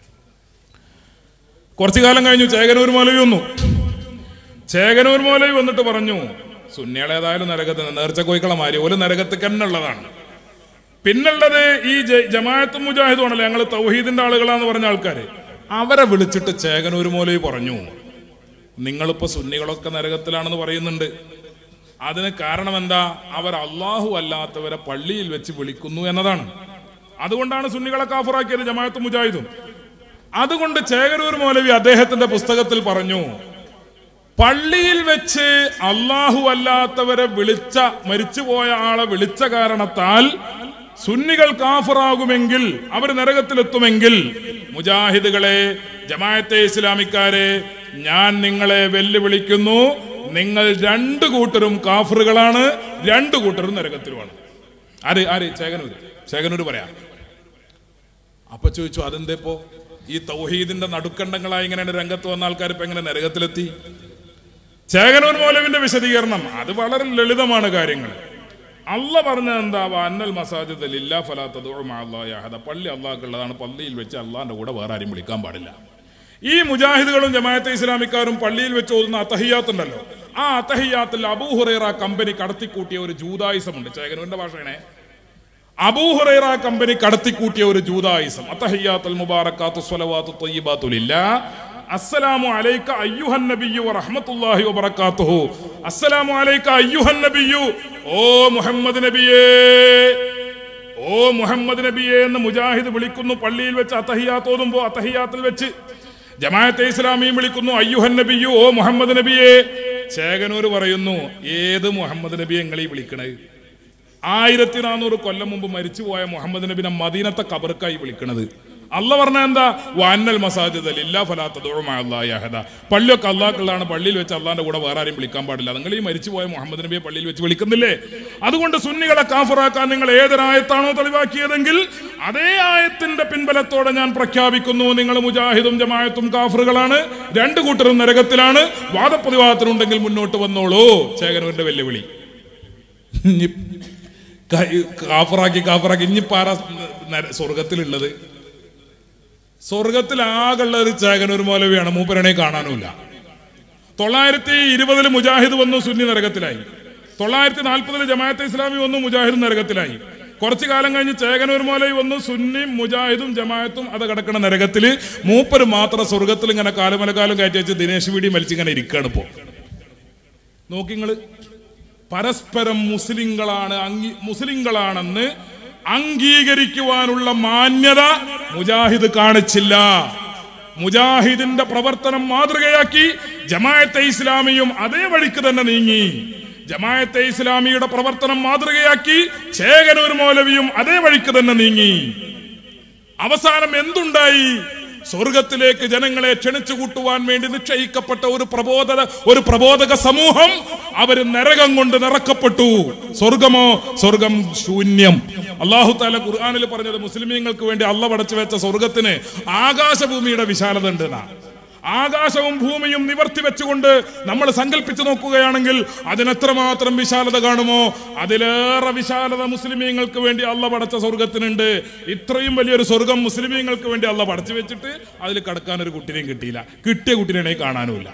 കുറച്ചു കാലം കഴിഞ്ഞു ചേകനൂർ മൗലവി വന്നു ചേകനൂർ മൗലവി വന്നിട്ട് പറഞ്ഞു സുന്നികളേതായാലും നരകത്തിന് നേർച്ച കോയിക്കളമാരി ഒരു നരകത്തിൽ തന്നെ ഉള്ളതാണ് പിന്നുള്ളത് ഈ ജ- ജമാഅത്തും മുജാഹിദും ആണല്ലോ ഞങ്ങൾ തൗഹീദിന്റെ ആളുകളാന്ന് പറഞ്ഞ ആൾക്കാർ അവരെ വിളിച്ചിട്ട് ചേകനൂർ മൗലവി പറഞ്ഞു നിങ്ങളിപ്പോ സുന്നികളൊക്കെ നരകത്തിലാണെന്ന് പറയുന്നുണ്ട് അതിന് കാരണം എന്താ അവർ അള്ളാഹു അല്ലാത്തവരെ പള്ളിയിൽ വെച്ച് വിളിക്കുന്നു എന്നതാണ് അതുകൊണ്ടാണ് സുന്നികളെ കാഫറാക്കിയത് ജമാഅത്തും മുജാഹിദും അതുകൊണ്ട് ചേകനൂർ മൗലവി അദ്ദേഹത്തിന്റെ പുസ്തകത്തിൽ പറഞ്ഞു പള്ളിയിൽ വെച്ച് അള്ളാഹു അല്ലാത്തവരെ വിളിച്ച മരിച്ചുപോയ ആളെ വിളിച്ച കാരണത്താൽ സുന്നികൾ കാഫറാകുമെങ്കിൽ അവർ നരകത്തിലെത്തുമെങ്കിൽ മുജാഹിദുകളെ ജമാഅത്തെ ഇസ്ലാമിക്കാരെ ഞാൻ നിങ്ങളെ വെല്ലുവിളിക്കുന്നു നിങ്ങൾ രണ്ടു കൂട്ടരും കാഫറുകളാണ് രണ്ടു കൂട്ടരും നരകത്തിലുമാണ് ആര് ആര് ചേകനൂര് ചേകനൂര് പറയാം അപ്പൊ ചോദിച്ചു അതെന്തേപ്പോ ഈ തൗഹീദിന്റെ നടുക്കണ്ടങ്ങളായി ഇങ്ങനെ രംഗത്ത് വന്ന ആൾക്കാർ ഇപ്പൊ എങ്ങനെ നരകത്തിലെത്തി ചേകനൂർ മൗലവിന്റെ വിശദീകരണം അത് വളരെ ലളിതമാണ് കാര്യങ്ങൾ അല്ല പറഞ്ഞ എന്താ അന്നൽ മസാജിദ് ലില്ലാ ഫലാത്തത് അള്ളാഹ് പള്ളി അള്ളാഹ്ക്കുള്ളതാണ് പള്ളിയിൽ വെച്ച് അള്ളാഹിന്റെ കൂടെ വേറെ ആരും വിളിക്കാൻ പാടില്ല ഈ മുജാഹിദുകളും ജമാഅത്തെ ഇസ്ലാമിക്കാരും പള്ളിയിൽ വെച്ച് ഓതുന്ന അത്തഹിയാത്ത് ഉണ്ടല്ലോ ആ അത്തഹിയാത്തിൽ അബൂഹുറൈറ കമ്പനി കടത്തിക്കൂട്ടിയ ഒരു ജൂതായുസമുണ്ട് ചേകനുവിന്റെ ഭാഷയാണേ അബൂഹുറൈറ കമ്പനി കടത്തിക്കൂട്ടിയ ഒരു ജൂതായുസം അത്തഹിയാത്തുൽ മുബാറക്കാത്തു സ്വലവാത്തു ത്വയ്യിബാത്തുലില്ല അസ്സലാമു അലൈക അയ്യുഹൻ നബിയ്യു വറഹ്മത്തുള്ളാഹി വബറകാതുഹു അസ്സലാമു അലൈക അയ്യുഹൻ നബിയ്യു ഓ മുഹമ്മദ് നബിയേ ഓ മുഹമ്മദ് നബിയെ എന്ന് മുജാഹിദ് വിളിക്കുന്നു പള്ളിയിൽ വെച്ച് അത്തഹിയാത്ത് ഓതുമ്പോ അത്തഹിയാത്തിൽ വെച്ച് ജമാഅത്തെ ഇസ്ലാമിയും വിളിക്കുന്നു അയ്യുഹൻ നബിയു ഓ മുഹമ്മദ് നബിയെ ചേകനൂർ പറയുന്നു ഏത് മുഹമ്മദ് നബിയെ നിങ്ങളീ വിളിക്കണേ ആയിരത്തി നാനൂറ് കൊല്ലം മുമ്പ് മരിച്ചുപോയ മുഹമ്മദ് നബിനെ മദീനത്തെ കബർക്കായി വിളിക്കണത് അല്ല പറഞ്ഞ എന്താ വാന്നൽ മസാജിദ് ഇല്ലാ ഫലാത്തഹദ പള്ളിയൊക്കെ അള്ളാഹ്ക്കുള്ളതാണ് പള്ളിയിൽ വെച്ച് അള്ളാന്റെ കൂടെ വേറെ ആരെയും വിളിക്കാൻ പാടില്ല നിങ്ങൾ ഈ മരിച്ചുപോയ മുഹമ്മദ് നബിയെ പള്ളിയിൽ വെച്ച് വിളിക്കുന്നില്ലേ അതുകൊണ്ട് സുന്നികളെ കാഫറാക്കാൻ നിങ്ങൾ ഏതൊരായത്താണോ തെളിവാക്കിയതെങ്കിൽ അതേ ആയത്തിന്റെ പിൻബലത്തോടെ ഞാൻ പ്രഖ്യാപിക്കുന്നു നിങ്ങൾ മുജാഹിദും ജമായത്തും കാഫറുകളാണ് രണ്ടു കൂട്ടരും നരകത്തിലാണ് വാദപ്രതിവാദത്തിനുണ്ടെങ്കിൽ മുന്നോട്ട് വന്നോളൂ ചേകനൂരിന്റെ വെല്ലുവിളി ഇനി ക- കാഫറാക്കി കാഫറാക്കി ഇനിപ്പാറ സ്വർഗത്തിലുള്ളത് സ്വർഗത്തിൽ ആകെയുള്ള ഒരു ചേകനൂർ മൗലവിയാണ് മൂപ്പരണെ കാണാനുമില്ല തൊള്ളായിരത്തി ഇരുപതിൽ മുജാഹിദ് വന്നു സുന്നി നരകത്തിലായി തൊള്ളായിരത്തി നാൽപ്പതിൽ ജമാഅത്തെ ഇസ്ലാമി വന്നു മുജാഹിദ് നരകത്തിലായി കുറച്ചു കാലം കഴിഞ്ഞ് ചേകനൂർ മൗലവി വന്നു സുന്നിയും മുജാഹിദും ജമാഅത്തും അത് കിടക്കുന്ന നരകത്തിൽ മൂപ്പര് മാത്രം സ്വർഗത്തിൽ ഇങ്ങനെ കാലമലകാലം കയറ്റി വെച്ച് ദിനേശ് വീടി മലിച്ചിങ്ങനെ ഇരിക്കുകയാണ് ഇപ്പോ നോക്കിങ്ങള് പരസ്പരം മുസ്ലിങ്ങളാണ് അംഗീ മുസ്ലിങ്ങളാണെന്ന് അംഗീകരിക്കുവാനുള്ള മാന്യത മുജാഹിദ് കാണിച്ചില്ല മുജാഹിദിന്റെ പ്രവർത്തനം മാതൃകയാക്കി ജമാഅത്തെ ഇസ്ലാമിയും അതേ വഴിക്ക് തന്നെ നീങ്ങി ജമാഅത്തെ ഇസ്ലാമിയുടെ പ്രവർത്തനം മാതൃകയാക്കി ചേകനൂർ മൗലവിയും അതേ വഴിക്ക് തന്നെ നീങ്ങി അവസാനം എന്തുണ്ടായി സ്വർഗത്തിലേക്ക് ജനങ്ങളെ ക്ഷണിച്ചു കൂട്ടുവാൻ വേണ്ടി നിശ്ചയിക്കപ്പെട്ട ഒരു പ്രബോധന ഒരു പ്രബോധക സമൂഹം അവര് നരകം കൊണ്ട് നിറക്കപ്പെട്ടു സ്വർഗമോ സ്വർഗം ശൂന്യം അള്ളാഹു താല ഖുർആാനിൽ പറഞ്ഞത് മുസ്ലിമീങ്ങൾക്ക് വേണ്ടി അള്ള പടച്ചു വെച്ച സ്വർഗത്തിന് ആകാശഭൂമിയുടെ വിശാലത ഉണ്ട് എന്നാ. ആകാശവും ഭൂമിയും നിവർത്തി വെച്ചുകൊണ്ട് നമ്മൾ സങ്കല്പിച്ചു നോക്കുകയാണെങ്കിൽ അതിനെത്രമാത്രം വിശാലത കാണുമോ അതിലേറെ വിശാലത മുസ്ലിമീങ്ങൾക്ക് വേണ്ടി അള്ള പടച്ച സ്വർഗത്തിനുണ്ട് ഇത്രയും വലിയൊരു സ്വർഗം മുസ്ലിമീങ്ങൾക്ക് വേണ്ടി അള്ള പടച്ചു വെച്ചിട്ട് അതിൽ കടക്കാൻ ഒരു കുട്ടിനെയും കിട്ടിയില്ല കിട്ടിയ കുട്ടിനെ കാണാനുമില്ല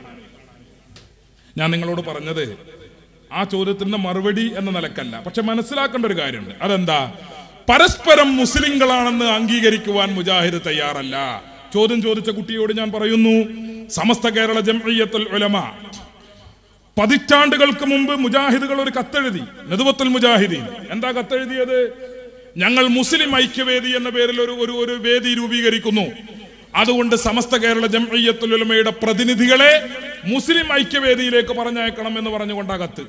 ഞാൻ നിങ്ങളോട് പറഞ്ഞത് ആ ചോദ്യത്തിന്റെ മറുപടി എന്ന നിലക്കല്ല പക്ഷെ മനസ്സിലാക്കേണ്ട ഒരു കാര്യമുണ്ട് അതെന്താ പരസ്പരം മുസ്ലിങ്ങളാണെന്ന് അംഗീകരിക്കുവാൻ മുജാഹിദ് തയ്യാറല്ല ചോദ്യം ചോദിച്ച കുട്ടിയോട് ഞാൻ പറയുന്നു സമസ്ത കേരള ജംഇയ്യത്തുൽ ഉലമ പതിറ്റാണ്ടുകൾക്ക് മുമ്പ് മുജാഹിദുകൾ ഒരു കത്തെഴുതി നെതുവത്തുൽ മുജാഹിദീൻ എന്താ കത്തെഴുതിയത് ഞങ്ങൾ മുസ്ലിം ഐക്യവേദി എന്ന പേരിൽ ഒരു ഒരു ഒരു വേദി രൂപീകരിക്കുന്നു അതുകൊണ്ട് സമസ്ത കേരള ജംഇയ്യത്തുൽ ഉലമയുടെ പ്രതിനിധികളെ മുസ്ലിം ഐക്യവേദിയിലേക്ക് പറഞ്ഞയക്കണം എന്ന് പറഞ്ഞുകൊണ്ട് ആ കത്ത്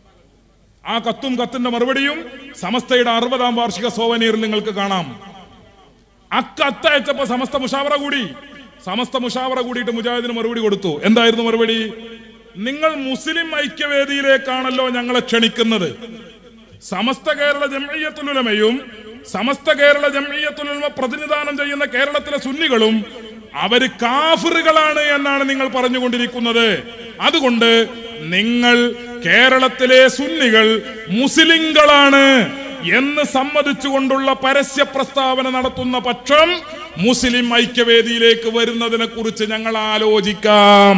ആ കത്തും കത്തിന്റെ മറുപടിയും സമസ്തയുടെ അറുപതാം വാർഷിക സോവനീറിൽ നിങ്ങൾക്ക് കാണാം അക്കത്തയച്ചപ്പോ സമസ്ത മുഷാവറ കൂടി സമസ്ത മുഷാവറ കൂടിയിട്ട് മുജാഹിദിന് മറുപടി കൊടുത്തു എന്തായിരുന്നു മറുപടി നിങ്ങൾ മുസ്ലിം ഐക്യവേദിയിലേക്കാണല്ലോ ഞങ്ങളെ ക്ഷണിക്കുന്നത് സമസ്ത കേരള ജംഇയ്യത്തുലുലമയും സമസ്ത കേരള ജംഇയ്യത്തുലുലമ പ്രതിനിധാനം ചെയ്യുന്ന കേരളത്തിലെ സുന്നികളും അവര് കാഫിറുകളാണ് എന്നാണ് നിങ്ങൾ പറഞ്ഞുകൊണ്ടിരിക്കുന്നത് അതുകൊണ്ട് നിങ്ങൾ കേരളത്തിലെ സുന്നികൾ മുസ്ലിങ്ങളാണ് എന്ന് സമ്മതിച്ചുകൊണ്ടുള്ള പരസ്യ പ്രസ്താവന നടത്തുന്ന പക്ഷം മുസ്ലിം ഐക്യവേദിയിലേക്ക് വരുന്നതിനെ കുറിച്ച് ഞങ്ങൾ ആലോചിക്കാം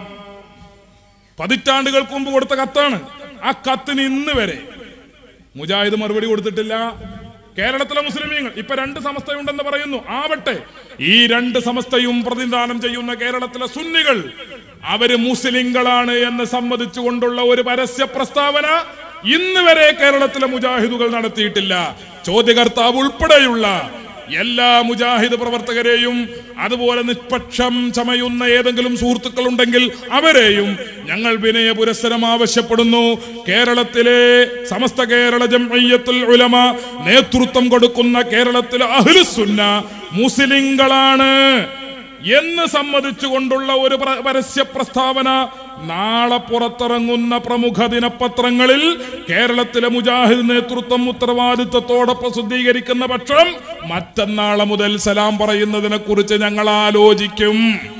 പതിറ്റാണ്ടുകൾക്ക് മുമ്പ് കൊടുത്ത കത്താണ് ആ കത്തിന് ഇന്ന് വരെ മുജാഹിദ് മറുപടി കൊടുത്തിട്ടില്ല കേരളത്തിലെ മുസ്ലിമീങ്ങൾ ഇപ്പൊ രണ്ട് സമസ്തയുണ്ടെന്ന് പറയുന്നു ആവട്ടെ ഈ രണ്ട് സമസ്തയും പ്രതിനിധാനം ചെയ്യുന്ന കേരളത്തിലെ സുന്നികൾ അവര് മുസ്ലിങ്ങളാണ് എന്ന് സമ്മതിച്ചുകൊണ്ടുള്ള ഒരു പരസ്യ പ്രസ്താവന ഇന്ന് വരെ കേരളത്തിലെ മുജാഹിദുകൾ നടത്തിയിട്ടില്ല ചോദ്യകർത്താവ് ഉൾപ്പെടെയുള്ള എല്ലാ മുജാഹിദ് പ്രവർത്തകരെയും അതുപോലെ നിഷ്പക്ഷം ചമയുന്ന ഏതെങ്കിലും സുഹൃത്തുക്കൾ ഉണ്ടെങ്കിൽ അവരെയും ഞങ്ങൾ വിനയ പുരസ്സരം ആവശ്യപ്പെടുന്നു കേരളത്തിലെ സമസ്ത കേരള ജംഇയ്യത്തുൽ ഉലമ നേതൃത്വം കൊടുക്കുന്ന കേരളത്തിലെ അഹ്ലുസുന്ന മുസ്ലിങ്ങളാണ് എന്ന് സമ്മതിച്ചുകൊണ്ടുള്ള ഒരു പ്ര- പരസ്യ പ്രസ്താവന നാളെ പുറത്തിറങ്ങുന്ന പ്രമുഖ ദിനപത്രങ്ങളിൽ കേരളത്തിലെ മുജാഹിദ് നേതൃത്വം ഉത്തരവാദിത്തത്തോടെ പ്രസിദ്ധീകരിക്കുന്ന പക്ഷം മറ്റന്നാളെ മുതൽ സലാം പറയുന്നതിനെ കുറിച്ച് ഞങ്ങൾ ആലോചിക്കും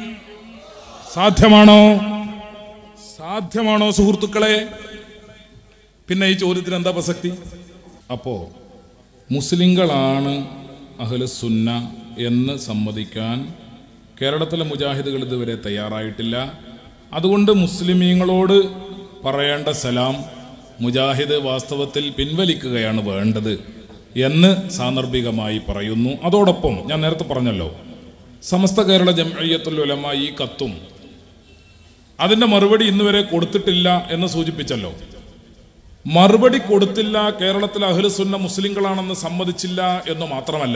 സാധ്യമാണോ സാധ്യമാണോ സുഹൃത്തുക്കളെ പിന്നെ ഈ ചോദ്യത്തിന് എന്താ പ്രസക്തി അപ്പോൾ മുസ്ലിങ്ങളാണ് അഹ്ല സുന്ന എന്ന് സമ്മതിക്കാൻ കേരളത്തിലെ മുജാഹിദുകൾ ഇതുവരെ തയ്യാറായിട്ടില്ല അതുകൊണ്ട് മുസ്ലിമീങ്ങളോട് പറയേണ്ട സലാം മുജാഹിദ് വാസ്തവത്തിൽ പിൻവലിക്കുകയാണ് വേണ്ടത് എന്ന് സാന്ദർഭികമായി പറയുന്നു അതോടൊപ്പം ഞാൻ നേരത്തെ പറഞ്ഞല്ലോ സമസ്ത കേരള ജംഅയ്യത്തുൽ ഉലമ ഈ കത്തും അതിന്റെ മറുപടി ഇന്നുവരെ കൊടുത്തിട്ടില്ല എന്ന് സൂചിപ്പിച്ചല്ലോ മറുപടി കൊടുത്തില്ല കേരളത്തിലെ അഹ്ലുസുന്ന മുസ്ലിങ്ങളാണെന്ന് സമ്മതിച്ചില്ല എന്ന് മാത്രമല്ല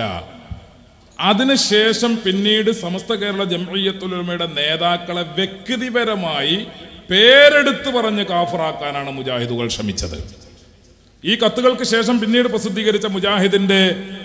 അതിനുശേഷം പിന്നീട് സമസ്ത കേരള ജംഅയ്യത്തുലമയുടെ നേതാക്കളെ വ്യക്തിപരമായി പേരെടുത്ത് പറഞ്ഞ് കാഫറാക്കാനാണ് മുജാഹിദുകൾ ശ്രമിച്ചത് ഈ കത്തുകൾക്ക് ശേഷം പിന്നീട് പ്രസിദ്ധീകരിച്ച മുജാഹിദിന്റെ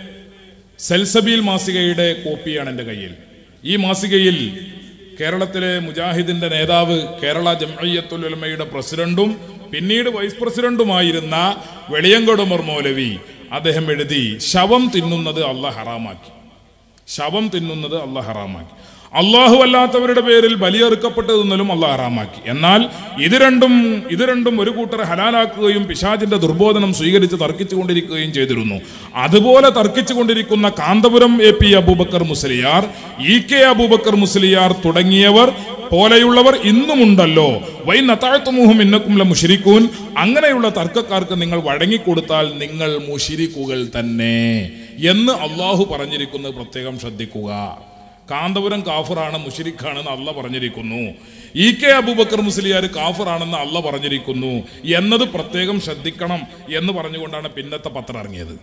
സെൽസബീൽ മാസികയുടെ കോപ്പിയാണ് എൻ്റെ കയ്യിൽ ഈ മാസികയിൽ കേരളത്തിലെ മുജാഹിദിന്റെ നേതാവ് കേരള ജംഅയ്യത്തുൽ ഉലമയുടെ പ്രസിഡന്റും പിന്നീട് വൈസ് പ്രസിഡന്റുമായിരുന്ന വെളിയങ്കോട് ഉമർ മൗലവി അദ്ദേഹം എഴുതി ശവം തിന്നുന്നത് അള്ളാഹ് ഹറാമാക്കി ശവം തിന്നുന്നത് അള്ളാഹ് ഹറാമാക്കി അള്ളാഹു അല്ലാത്തവരുടെ പേരിൽ ബലിയെറുക്കപ്പെട്ട് തിന്നലും അള്ളാഹ് ഹറാമാക്കി എന്നാൽ ഇത് രണ്ടും ഇത് രണ്ടും ഒരു കൂട്ടർ ഹലാലാക്കുകയും പിശാചിന്റെ ദുർബോധനം സ്വീകരിച്ച് തർക്കിച്ചുകൊണ്ടിരിക്കുകയും ചെയ്തിരുന്നു അതുപോലെ തർക്കിച്ചുകൊണ്ടിരിക്കുന്ന Kanthapuram A P Aboobacker Musliyar E K Aboobacker Musliyar തുടങ്ങിയവർ പോലെയുള്ളവർ ഇന്നുമുണ്ടല്ലോ വൈ നത്താഴത്തുമുഹും ഇന്നക്കുംല മുഷിരിക്കൂൻ അങ്ങനെയുള്ള തർക്കക്കാർക്ക് നിങ്ങൾ വഴങ്ങിക്കൊടുത്താൽ നിങ്ങൾ മുഷിരിക്കുകൾ തന്നെ എന്ന് അള്ളാഹു പറഞ്ഞിരിക്കുന്നത് പ്രത്യേകം ശ്രദ്ധിക്കുക കാന്തപുരം കാഫറാണ് മുഷിരിഖാണെന്ന് അല്ല പറഞ്ഞിരിക്കുന്നു ഇ കെ അബൂബക്കർ മുസ്ലിയാർ കാഫറാണെന്ന് അല്ല പറഞ്ഞിരിക്കുന്നു എന്നത് പ്രത്യേകം ശ്രദ്ധിക്കണം എന്ന് പറഞ്ഞുകൊണ്ടാണ് പിന്നത്തെ പത്രം ഇറങ്ങിയത്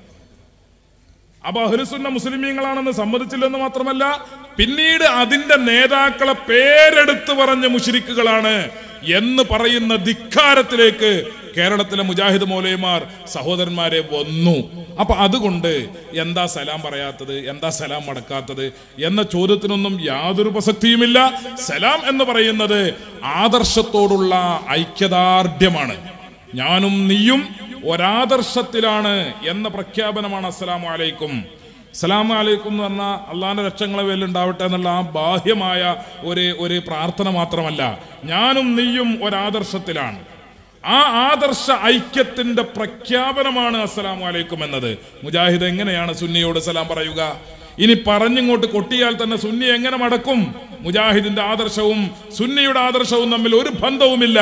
അപ്പൊ അഹ്ലുസുന്ന മുസ്ലിമീങ്ങളാണെന്ന് സമ്മതിച്ചില്ലെന്ന് മാത്രമല്ല പിന്നീട് അതിന്റെ നേതാക്കളെ പേരെടുത്ത് പറഞ്ഞ മുഷിരിക്കുകളാണ് എന്ന് പറയുന്ന ധിക്കാരത്തിലേക്ക് കേരളത്തിലെ മുജാഹിദ് മൗലൈമാർ സഹോദരന്മാരെ വന്നു അപ്പൊ അതുകൊണ്ട് എന്താ സലാം പറയാത്തത് എന്താ സലാം മടക്കാത്തത് എന്ന ചോദ്യത്തിനൊന്നും യാതൊരു പ്രസക്തിയുമില്ല സലാം എന്ന് പറയുന്നത് ആദർശത്തോടുള്ള ഐക്യദാർഢ്യമാണ് ഞാനും നീയും ഒരാദർശത്തിലാണ് എന്ന പ്രഖ്യാപനമാണ് അസ്സലാമു അലൈക്കും അസ്സലാമു അലൈക്കും എന്ന് പറഞ്ഞാൽ അള്ളാന്റെ രക്ഷങ്ങളെ വേലുണ്ടാവട്ടെ എന്നുള്ള ആ ബാഹ്യമായ ഒരു ഒരു പ്രാർത്ഥന മാത്രമല്ല ഞാനും നീയും ഒരാദർശത്തിലാണ് ആ ആദർശ ഐക്യത്തിന്റെ പ്രഖ്യാപനമാണ് അസ്സലാമു അലൈക്കും എന്നത് മുജാഹിദ് എങ്ങനെയാണ് സുന്നിയോട് സലാം പറയുക ഇനി പറഞ്ഞിങ്ങോട്ട് കൊട്ടിയാൽ തന്നെ സുന്നി എങ്ങനെ മടക്കും മുജാഹിദിന്റെ ആദർശവും സുന്നിയുടെ ആദർശവും തമ്മിൽ ഒരു ബന്ധവുമില്ല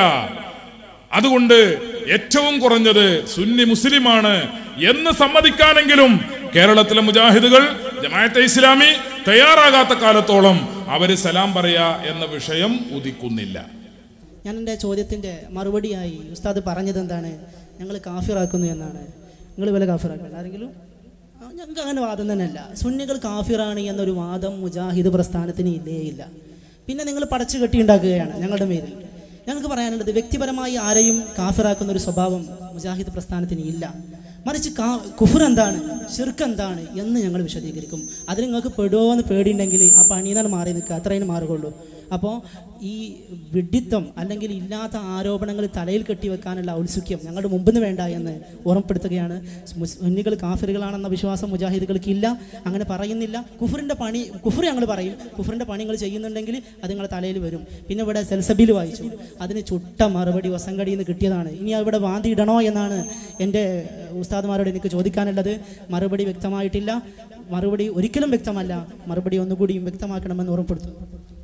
അതുകൊണ്ട് ഏറ്റവും കുറഞ്ഞത് സുന്നി മുസ്ലിമാണ് എന്ന് സമ്മതിക്കാനെങ്കിലും കേരളത്തിലെ മുജാഹിദുകൾ ജമാഅത്തെ ഇസ്ലാമി തയ്യാറാകാത്ത കാലത്തോളം അവര് സലാം പറയാ എന്ന വിഷയം ഉദിക്കുന്നില്ല ഞാൻ എൻ്റെ ചോദ്യത്തിൻ്റെ മറുപടിയായി ഉസ്താദ് പറഞ്ഞത് എന്താണ് ഞങ്ങൾ കാഫിറാക്കുന്നു എന്നാണ് നിങ്ങൾ വില കാഫിറാക്കണ്ട ആരെങ്കിലും ആ, ഞങ്ങൾക്ക് അങ്ങനെ വാദം തന്നെയല്ല സുന്നികൾ കാഫിറാണ് എന്നൊരു വാദം മുജാഹിദ് പ്രസ്ഥാനത്തിന് ഇല്ലേ ഇല്ല പിന്നെ നിങ്ങൾ പടച്ചു കെട്ടി ഉണ്ടാക്കുകയാണ് ഞങ്ങളുടെ മേലിൽ ഞങ്ങൾക്ക് പറയാനുള്ളത് വ്യക്തിപരമായി ആരെയും കാഫിറാക്കുന്ന ഒരു സ്വഭാവം മുജാഹിദ് പ്രസ്ഥാനത്തിന് ഇല്ല മറിച്ച് കാ കുഫർ എന്താണ് ഷിർക്ക് എന്താണ് എന്ന് ഞങ്ങൾ വിശദീകരിക്കും അതിന് നിങ്ങൾക്ക് പെടുമോ എന്ന് പേടിയുണ്ടെങ്കിൽ ആ പണിയെന്നാണ് മാറി നിൽക്കുക അത്രയും മാറുകയുള്ളൂ അപ്പോൾ ഈ വിഡിത്തം അല്ലെങ്കിൽ ഇല്ലാത്ത ആരോപണങ്ങൾ തലയിൽ കെട്ടിവെക്കാനുള്ള ഔത്സുക്യം ഞങ്ങളുടെ മുമ്പിൽ നിന്ന് വേണ്ട എന്ന് ഓർമ്മപ്പെടുത്തുകയാണ് സുന്നികൾ കാഫിറുകളാണെന്ന വിശ്വാസം മുജാഹിദുകൾക്ക് ഇല്ല അങ്ങനെ പറയുന്നില്ല കുഫറിൻ്റെ പണി കുഫർ ഞങ്ങൾ പറയും കുഫറിൻ്റെ പണി നിങ്ങൾ ചെയ്യുന്നുണ്ടെങ്കിൽ അത് നിങ്ങളുടെ തലയിൽ വരും പിന്നെ ഇവിടെ സെൽസബിൽ വായിച്ചു അതിന് ചുട്ട മറുപടി വസങ്കടിയിൽ നിന്ന് കിട്ടിയതാണ് ഇനി അവിടെ വാന്തി ഇടണോ എന്നാണ് എൻ്റെ ഉസ്താദ്മാരോട് എനിക്ക് ചോദിക്കാനുള്ളത് മറുപടി വ്യക്തമായിട്ടില്ല മറുപടി ഒരിക്കലും വ്യക്തമല്ല മറുപടി ഒന്നുകൂടിയും വ്യക്തമാക്കണമെന്ന് ഓർമ്മപ്പെടുത്തുന്നു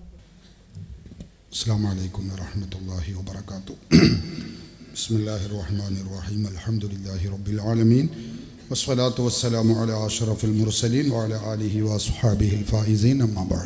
السلام عليكم ورحمة الله وبركاته بسم الله الرحمن الرحيم الحمد لله رب العالمين والصلاة والسلام على أشرف المرسلين وعلى آله وأصحابه الفائزين أما بعد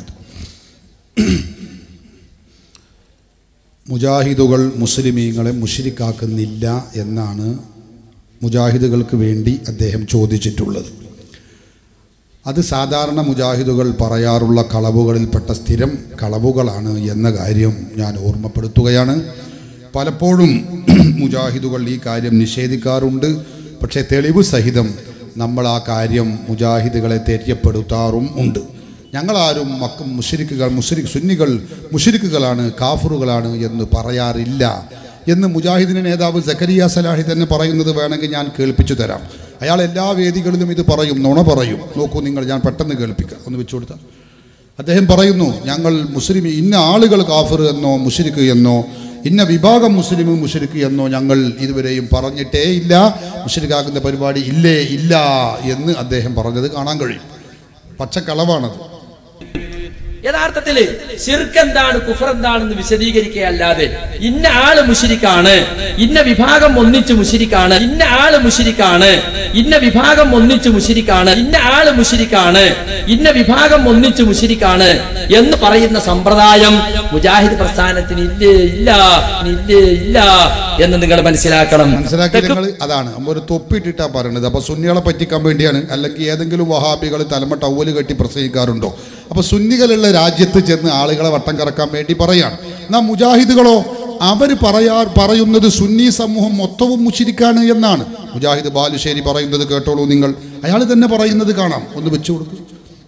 മുജാഹിദുകൾ മുസ്ലിമീങ്ങളെ മുഷിരിക്കാക്കുന്നില്ല എന്നാണ് മുജാഹിദുകൾക്ക് വേണ്ടി അദ്ദേഹം ചോദിച്ചിട്ടുള്ളത് അത് സാധാരണ മുജാഹിദുകൾ പറയാറുള്ള കളവുകളിൽപ്പെട്ട സ്ഥിരം കളവുകളാണ് എന്ന കാര്യം ഞാൻ ഓർമ്മപ്പെടുത്തുകയാണ് പലപ്പോഴും മുജാഹിദുകൾ ഈ കാര്യം നിഷേധിക്കാറുണ്ട് പക്ഷേ തെളിവ് സഹിതം നമ്മൾ ആ കാര്യം മുജാഹിദുകളെ തെര്യപ്പെടുത്താറും ഉണ്ട് ഞങ്ങളാരും മക്ക മുഷരിക്കുകൾ മുഷരി സുന്നികൾ മുഷരിക്കുകളാണ് കാഫറുകളാണ് എന്ന് പറയാറില്ല എന്ന് മുജാഹിദിന്റെ നേതാവ് സക്കരിയ സലാഹി തന്നെ പറയുന്നത് വേണമെങ്കിൽ ഞാൻ കേൾപ്പിച്ചു തരാം അയാൾ എല്ലാ വേദികളിലും ഇത് പറയും നുണ പറയും നോക്കൂ നിങ്ങൾ ഞാൻ പെട്ടെന്ന് കേൾപ്പിക്കാം ഒന്ന് വെച്ചു കൊടുത്താൽ അദ്ദേഹം പറയുന്നു ഞങ്ങൾ മുസ്ലിം ഇന്ന ആളുകൾ കാഫർ എന്നോ മുഷരിക്ക് എന്നോ ഇന്ന വിഭാഗം മുസ്ലിം മുഷരിക്ക് എന്നോ ഞങ്ങൾ ഇതുവരെയും പറഞ്ഞിട്ടേ ഇല്ല മുഷരിക്കാക്കുന്ന പരിപാടി ഇല്ലേ ഇല്ല എന്ന് അദ്ദേഹം പറഞ്ഞത് കാണാൻ കഴിയും പച്ചക്കളവാണത് യഥാർത്ഥത്തില് ശിർക്ക് എന്താണ് കുഫർ എന്താണെന്ന് വിശദീകരിക്കുകയല്ലാതെ ഇന്ന ആള് മുഷിരിക്കാണ് ഇന്ന വിഭാഗം ഒന്നിച്ച് മുഷിരിക്കാണ് ഇന്ന ആള് മുഷിരിക്കാണ് ഇന്ന വിഭാഗം ഒന്നിച്ച് മുഷിരിക്കാണ് ഇന്ന ആള് മുഷിരിക്കാണ് ഇന്ന വിഭാഗം ഒന്നിച്ച് മുഷിരിക്കാണ് എന്ന് പറയുന്ന സമ്പ്രദായം മുജാഹിദ് പ്രസ്ഥാനത്തിന് ഇല്ലേ ഇല്ല ഇല്ലേ ഇല്ല എന്ന് നിങ്ങൾ മനസ്സിലാക്കണം മനസ്സിലാക്കി നിങ്ങൾ അതാണ് നമ്മൾ ഒരു തൊപ്പിട്ടിട്ടാ പറയണത് അപ്പൊ സുന്നികളെ പറ്റിക്കാൻ വേണ്ടിയാണ് അല്ലെങ്കിൽ ഏതെങ്കിലും വഹാബികൾ തലമ ടവല് കെട്ടി പ്രസംഗിക്കാറുണ്ടോ അപ്പൊ സുന്നികളുള്ള രാജ്യത്ത് ചെന്ന് ആളുകളെ വട്ടം കറക്കാൻ വേണ്ടി പറയാണ് എന്നാ മുജാഹിദുകളോ അവർ പറയാ പറയുന്നത് സുന്നി സമൂഹം മൊത്തവും മുഷിരിക്കാണ് എന്നാണ് മുജാഹിദ് ബാലുശ്ശേരി പറയുന്നത് കേട്ടോളൂ നിങ്ങൾ അയാൾ തന്നെ പറയുന്നത് കാണാം ഒന്ന് വെച്ചു കൊടുക്കും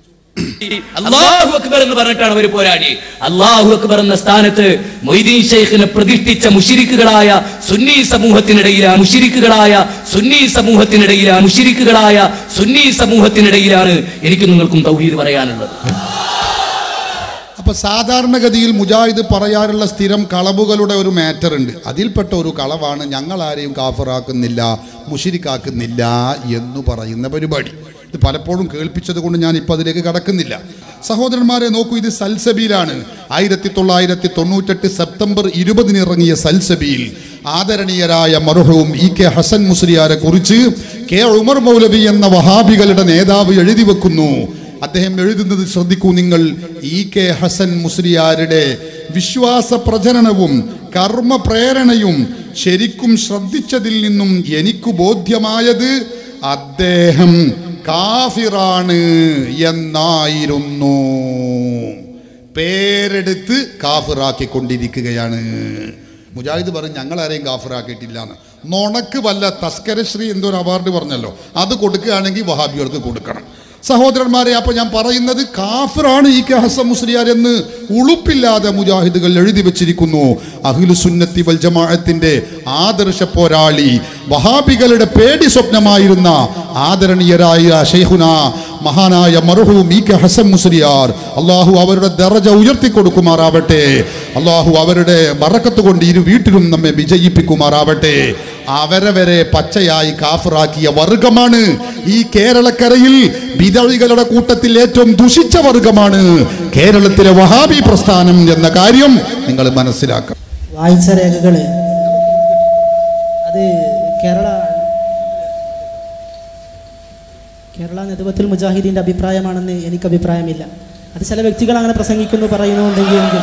അള്ളാഹു അക്ബർ എന്ന് പറഞ്ഞിട്ടാണ് അവർ പോരാടി അള്ളാഹു അക്ബർ എന്ന സ്ഥാനത്ത് മൊയ്തീൻ ഷെയ്ഖിനെ പ്രതിഷ്ഠിച്ച മുഷിരിക്കുകളായ സുന്നി സമൂഹത്തിനിടയിലാണ് മുഷിരിക്കുകളായ സുന്നി സമൂഹത്തിനിടയിലാണ് മുഷിരിക്കുകളായ സുന്നി സമൂഹത്തിനിടയിലാണ് എനിക്ക് നിങ്ങൾക്കും തൗഹീദ് പറയാനുള്ളത് അപ്പൊ സാധാരണഗതിയിൽ മുജാഹിദ് പറയാറുള്ള സ്ഥിരം കളവുകളുടെ ഒരു മാറ്റർ ഉണ്ട് അതിൽപ്പെട്ട ഒരു കളവാണ് ഞങ്ങൾ ആരെയും കാഫറാക്കുന്നില്ല മുഷിരിക്കാക്കുന്നില്ല എന്ന് പറയുന്ന പരിപാടി ഇത് പലപ്പോഴും കേൾപ്പിച്ചത് കൊണ്ട് ഞാൻ ഇപ്പൊ അതിലേക്ക് കടക്കുന്നില്ല സഹോദരന്മാരെ നോക്കൂ ഇത് സൽസബിയിലാണ് ആയിരത്തി തൊള്ളായിരത്തി തൊണ്ണൂറ്റെട്ട് സെപ്റ്റംബർ ഇരുപതിന് ഇറങ്ങിയ സൽസബിയിൽ ആദരണീയരായ മർഹൂം ഇ കെ ഹസൻ മുസ്ലിയാരെ കുറിച്ച് കെ ഉമർ മൗലവി എന്ന വഹാബികളുടെ നേതാവ് എഴുതി വെക്കുന്നു അദ്ദേഹം എഴുതുന്നത് ശ്രദ്ധിക്കൂ നിങ്ങൾ ഇ കെ ഹസൻ മുസ്ലിയാരുടെ വിശ്വാസ പ്രചരണവും കർമ്മ പ്രേരണയും ശരിക്കും ശ്രദ്ധിച്ചതിൽ നിന്നും എനിക്ക് ബോധ്യമായത് അദ്ദേഹം കാഫിറാണ് എന്നായിരുന്നു പേരെടുത്ത് കാഫിറാക്കിക്കൊണ്ടിരിക്കുകയാണ് മുജാഹിദ് പറയും ഞങ്ങൾ ആരെയും കാഫിറാക്കിയിട്ടില്ല എന്ന് നുണക്ക് വല്ല തസ്കരശ്രീ എന്തോ ഒരു അവാർഡ് പറഞ്ഞല്ലോ അത് കൊടുക്കുകയാണെങ്കിൽ വഹാബികൾക്ക് കൊടുക്കണം സഹോദരന്മാരെ അപ്പൊ ഞാൻ പറയുന്നത് കാഫിറാണ് ഈ കെ ഹസൻ മുസ്ലിയാർ എന്ന് ഉളുപ്പില്ലാതെ മുജാഹിദുകൾ എഴുതി വെച്ചിരിക്കുന്നു അഖിലു സുന്നത്തി വൽ ജമാഅത്തിന്റെ ആദർശ പോരാളി വഹാബികളുടെ പേടി സ്വപ്നമായിരുന്ന ആദരണീയരായ ഷെയ്ഖുന മഹാനായ മർഹൂം ഇ കെ ഹസൻ മുസ്ലിയാർ അള്ളാഹു അവരുടെ ദറജ ഉയർത്തി കൊടുക്കുമാറാവട്ടെ അള്ളാഹു അവരുടെ ബറക്കത്ത് കൊണ്ട് ഇരു വീട്ടിലും നമ്മെ വിജയിപ്പിക്കുമാറാവട്ടെ അവരെ വരെ പച്ചയായി കാഫറാക്കിയ വർഗമാണ് ഈ കേരളക്കരയിൽ വിതഴികളുടെ കൂട്ടത്തിൽ ഏറ്റവും ദുഷിച്ച വർഗമാണ് കേരളത്തിലെ വഹാബി പ്രസ്ഥാനം എന്ന കാര്യം നിങ്ങൾ മനസ്സിലാക്കണം വായിച്ച രേഖകൾ അത് കേരള കേരള നേതൃത്വത്തിൽ മുജാഹിദീൻ്റെ അഭിപ്രായമാണെന്ന് എനിക്ക് അഭിപ്രായമില്ല അത് ചില വ്യക്തികൾ അങ്ങനെ പ്രസംഗിക്കുന്നു പറയുന്നുണ്ടെങ്കിൽ എങ്കിൽ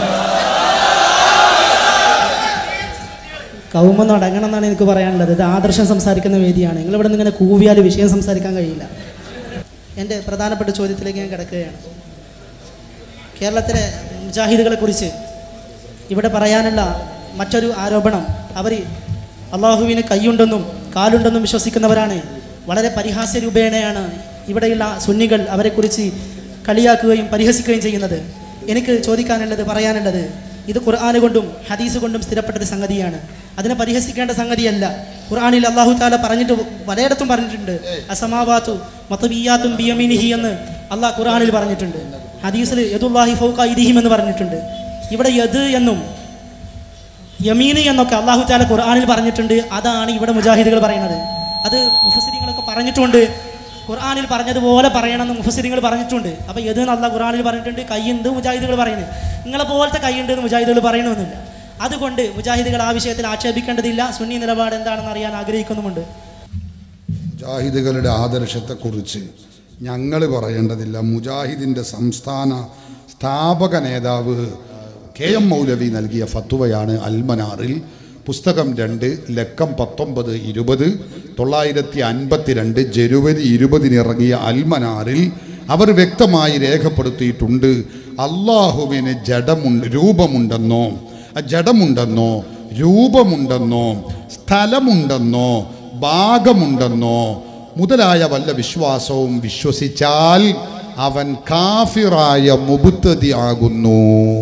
കൗമൊന്നും അടങ്ങണം എന്നാണ് എനിക്ക് പറയാനുള്ളത് ഇത് ആദർശം സംസാരിക്കുന്ന വേദിയാണ് നിങ്ങൾ ഇവിടെ നിന്ന് ഇങ്ങനെ കൂവിയാൽ വിഷയം സംസാരിക്കാൻ കഴിയില്ല എൻ്റെ പ്രധാനപ്പെട്ട ചോദ്യത്തിലേക്ക് ഞാൻ കിടക്കുകയാണ് കേരളത്തിലെ മുജാഹിദുകളെ കുറിച്ച് ഇവിടെ പറയാനുള്ള മറ്റൊരു ആരോപണം അവർ അള്ളാഹുവിന് കൈയുണ്ടെന്നും കാലുണ്ടെന്നും വിശ്വസിക്കുന്നവരാണ് വളരെ പരിഹാസ്യ രൂപേണയാണ് ഇവിടെയുള്ള സുന്നികൾ അവരെക്കുറിച്ച് കളിയാക്കുകയും പരിഹസിക്കുകയും ചെയ്യുന്നത് എനിക്ക് ചോദിക്കാനുള്ളത് പറയാനുള്ളത് ഇത് ഖുർആന് കൊണ്ടും ഹദീസ് കൊണ്ടും സ്ഥിരപ്പെട്ട ഒരു സംഗതിയാണ് അതിനെ പരിഹസിക്കേണ്ട സംഗതിയല്ല ഖുർആനിൽ അള്ളാഹു താല പറഞ്ഞിട്ട് പലയിടത്തും പറഞ്ഞിട്ടുണ്ട് അസമാവാത്തു മത്തബിയാത്തും ബിയമിനിഹി എന്ന് അള്ളാഹ് ഖുർആനിൽ പറഞ്ഞിട്ടുണ്ട് ഹദീസിൽ യദുല്ലാഹി ഫൗക ഇദിഹിം എന്ന് പറഞ്ഞിട്ടുണ്ട് ഇവിടെ യദ് എന്നും യമീന് എന്നൊക്കെ അള്ളാഹു താല ഖുർആനിൽ പറഞ്ഞിട്ടുണ്ട് അതാണ് ഇവിടെ മുജാഹിദുകൾ പറയുന്നത് അത് മുഫസിരിങ്ങളൊക്കെ പറഞ്ഞിട്ടുണ്ട് ഖുർആനിൽ പറഞ്ഞതുപോലെ പറയണമെന്ന് മുഫസിരിങ്ങൾ പറഞ്ഞിട്ടുണ്ട് അപ്പോൾ യദ് എന്ന് അള്ളാഹ് ഖുർആനിൽ പറഞ്ഞിട്ടുണ്ട് കൈയുണ്ട് മുജാഹിദുകൾ പറയുന്നത് നിങ്ങളെ പോലത്തെ കൈയുണ്ട് എന്ന് മുജാഹിദുകൾ പറയണമെന്നില്ല അതുകൊണ്ട് മുജാഹിദുകൾ ആ വിഷയത്തിൽ ആക്ഷേപിക്കേണ്ടതില്ല സുന്നി നിലപാട് എന്താണെന്ന് അറിയാൻ ആഗ്രഹിക്കുന്നുമുണ്ട് മുജാഹിദുകളുടെ ആദർശത്തെക്കുറിച്ച് ഞങ്ങൾ പറയേണ്ടതില്ല മുജാഹിദിൻ്റെ സംസ്ഥാന സ്ഥാപക നേതാവ് കെ എം മൗലവി നൽകിയ ഫത്തുവയാണ് അൽമനാറിൽ പുസ്തകം രണ്ട് ലക്കം പത്തൊമ്പത് ഇരുപത് തൊള്ളായിരത്തി അൻപത്തി രണ്ട് ജനുവരി ഇരുപതിന് ഇറങ്ങിയ അൽമനാറിൽ അവർ വ്യക്തമായി രേഖപ്പെടുത്തിയിട്ടുണ്ട് അള്ളാഹുവിന് ജഡമുണ്ട് രൂപമുണ്ടെന്നോ ആ ജഡമുണ്ടെന്നോ രൂപമുണ്ടെന്നോ സ്ഥലമുണ്ടെന്നോ ഭാഗമുണ്ടെന്നോ മുതലായ വല്ല വിശ്വാസവും വിശ്വസിച്ചാൽ അവൻ കാഫിറായ മുബുത്തതി ആകുന്നു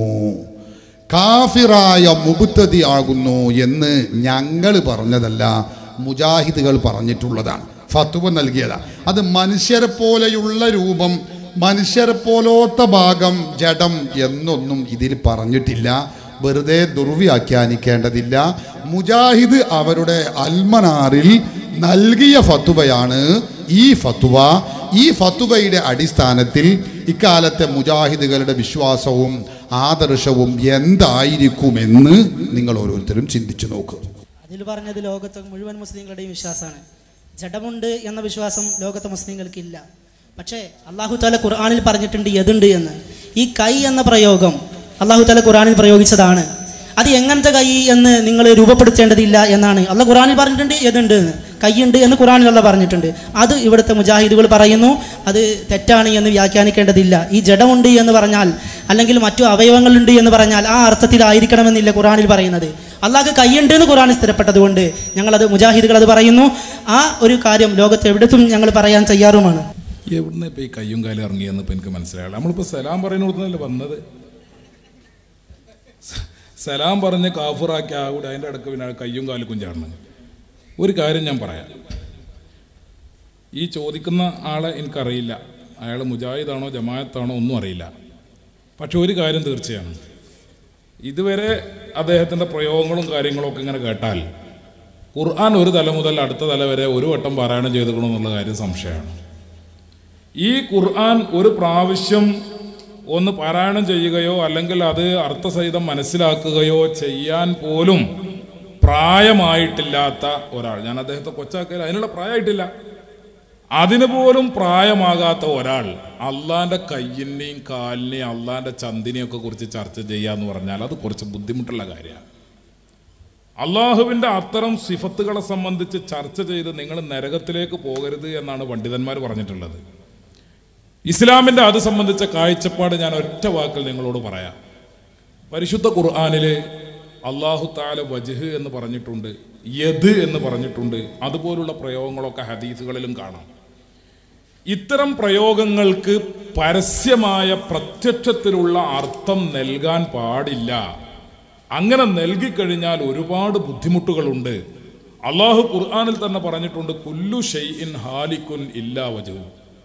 കാഫിറായ മുബുത്തതി ആകുന്നു എന്ന് ഞങ്ങൾ പറഞ്ഞതല്ല മുജാഹിദുകൾ പറഞ്ഞിട്ടുള്ളതാണ് ഫത്തുവ നൽകിയതാണ് അത് മനുഷ്യരെ പോലെയുള്ള രൂപം മനുഷ്യരെ പോലോത്ത ഭാഗം ജഡം എന്നൊന്നും ഇതിൽ പറഞ്ഞിട്ടില്ല വെറുതെ ദുർവ്യാഖ്യാനിക്കേണ്ടതില്ല മുജാഹിദ് അവരുടെ അൽമനാറിൽ നൽകിയ ഫത്തുവയാണ് ഈ ഫത്തുവ ഈ ഫത്തുവയുടെ അടിസ്ഥാനത്തിൽ ഇക്കാലത്തെ മുജാഹിദുകളുടെ വിശ്വാസവും ആദർശവും എന്തായിരിക്കുമെന്ന് നിങ്ങൾ ഓരോരുത്തരും ചിന്തിച്ചു നോക്കുക അതിൽ പറഞ്ഞത് ലോകത്തെ മുഴുവൻ മുസ്ലിങ്ങളുടെയും വിശ്വാസമാണ് ജഡമുണ്ട് എന്ന വിശ്വാസം ലോകത്തെ മുസ്ലിങ്ങൾക്കില്ല പക്ഷേ അള്ളാഹു താല ഖുർആാനിൽ പറഞ്ഞിട്ടുണ്ട് എതുണ്ട് എന്ന് ഈ കൈ എന്ന പ്രയോഗം അള്ളാഹു താല ഖുർആാനിൽ പ്രയോഗിച്ചതാണ് അത് എങ്ങനത്തെ കൈ എന്ന് നിങ്ങൾ രൂപപ്പെടുത്തേണ്ടതില്ല എന്നാണ് അള്ളാഹ് ഖുർആാനിൽ പറഞ്ഞിട്ടുണ്ട് എതുണ്ട് എന്ന് കൈയുണ്ട് എന്ന് ഖുർആാനിൽ അള്ള പറഞ്ഞിട്ടുണ്ട് അത് ഇവിടുത്തെ മുജാഹിദുകൾ പറയുന്നു അത് തെറ്റാണ് എന്ന് വ്യാഖ്യാനിക്കേണ്ടതില്ല ഈ ജഡമുണ്ട് എന്ന് പറഞ്ഞാൽ അല്ലെങ്കിൽ മറ്റു അവയവങ്ങളുണ്ട് എന്ന് പറഞ്ഞാൽ ആ അർത്ഥത്തിലായിരിക്കണമെന്നില്ല ഖുർആാനിൽ പറയുന്നത് അള്ളാഹ് കൈയുണ്ട് എന്ന് ഖുർആൻ സ്ഥിരപ്പെട്ടതുകൊണ്ട് ഞങ്ങളത് മുജാഹിദുകൾ അത് പറയുന്നു ആ ഒരു കാര്യം ലോകത്ത് എവിടത്തും ഞങ്ങൾ പറയാൻ തയ്യാറുമാണ് എവിടുന്ന് ഇപ്പൊ ഈ കയ്യും കാലും ഇറങ്ങിയെന്ന് ഇപ്പൊ എനിക്ക് മനസ്സിലായി നമ്മളിപ്പോ സലാം പറയുന്നിടത്തുനിന്നല്ലേ വന്നത് സ- സലാം പറഞ്ഞ് കാഫുറാക്കി ആ കൂടെ അതിൻ്റെ ഇടക്ക് പിന്നെ കയ്യും കാലും കുഞ്ചാണ് ഒരു കാര്യം ഞാൻ പറയാം ഈ ചോദിക്കുന്ന ആളെ എനിക്കറിയില്ല അയാൾ മുജാഹിദാണോ ജമായത്താണോ ഒന്നും അറിയില്ല പക്ഷെ ഒരു കാര്യം തീർച്ചയാണ് ഇതുവരെ അദ്ദേഹത്തിൻ്റെ പ്രയോഗങ്ങളും കാര്യങ്ങളും ഒക്കെ ഇങ്ങനെ കേട്ടാൽ ഖുർആൻ ഒരു തല മുതൽ അടുത്ത തല വരെ ഒരു വട്ടം പാരായണം ചെയ്തുകൊണ്ടെന്നുള്ള കാര്യം സംശയമാണ് ഈ ഖുർആൻ ഒരു പ്രാവശ്യം ഒന്ന് പാരായണം ചെയ്യുകയോ അല്ലെങ്കിൽ അത് അർത്ഥസഹിതം മനസ്സിലാക്കുകയോ ചെയ്യാൻ പോലും പ്രായമായിട്ടില്ലാത്ത ഒരാൾ ഞാൻ അദ്ദേഹത്തെ കൊച്ചാക്കൽ അതിനുള്ള പ്രായമായിട്ടില്ല അതിന് പോലും പ്രായമാകാത്ത ഒരാൾ അള്ളാന്റെ കയ്യിനെയും കാലിനെയും അള്ളാന്റെ ചന്തിനെയും ഒക്കെ കുറിച്ച് ചർച്ച ചെയ്യാന്ന് പറഞ്ഞാൽ അത് കുറച്ച് ബുദ്ധിമുട്ടുള്ള കാര്യമാണ് അള്ളാഹുവിന്റെ അത്തരം സിഫത്തുകളെ സംബന്ധിച്ച് ചർച്ച ചെയ്ത് നിങ്ങൾ നരകത്തിലേക്ക് പോകരുത് എന്നാണ് പണ്ഡിതന്മാർ പറഞ്ഞിട്ടുള്ളത് ഇസ്ലാമിന്റെ അത് സംബന്ധിച്ച കാഴ്ചപ്പാട് ഞാൻ ഒറ്റ വാക്കിൽ നിങ്ങളോട് പറയാം പരിശുദ്ധ ഖുർആാനില് അള്ളാഹു താല വജ്ഹ് എന്ന് പറഞ്ഞിട്ടുണ്ട് യദ് എന്ന് പറഞ്ഞിട്ടുണ്ട് അതുപോലുള്ള പ്രയോഗങ്ങളൊക്കെ ഹദീസുകളിലും കാണാം ഇത്തരം പ്രയോഗങ്ങൾക്ക് പരസ്യമായ പ്രത്യക്ഷത്തിലുള്ള അർത്ഥം നൽകാൻ പാടില്ല അങ്ങനെ നൽകിക്കഴിഞ്ഞാൽ ഒരുപാട് ബുദ്ധിമുട്ടുകളുണ്ട് അള്ളാഹു ഖുർആാനിൽ തന്നെ പറഞ്ഞിട്ടുണ്ട് കുല്ലു ഷെയ്ഇൻ ഹാലിക്കുൻ ഇല്ലാ വജു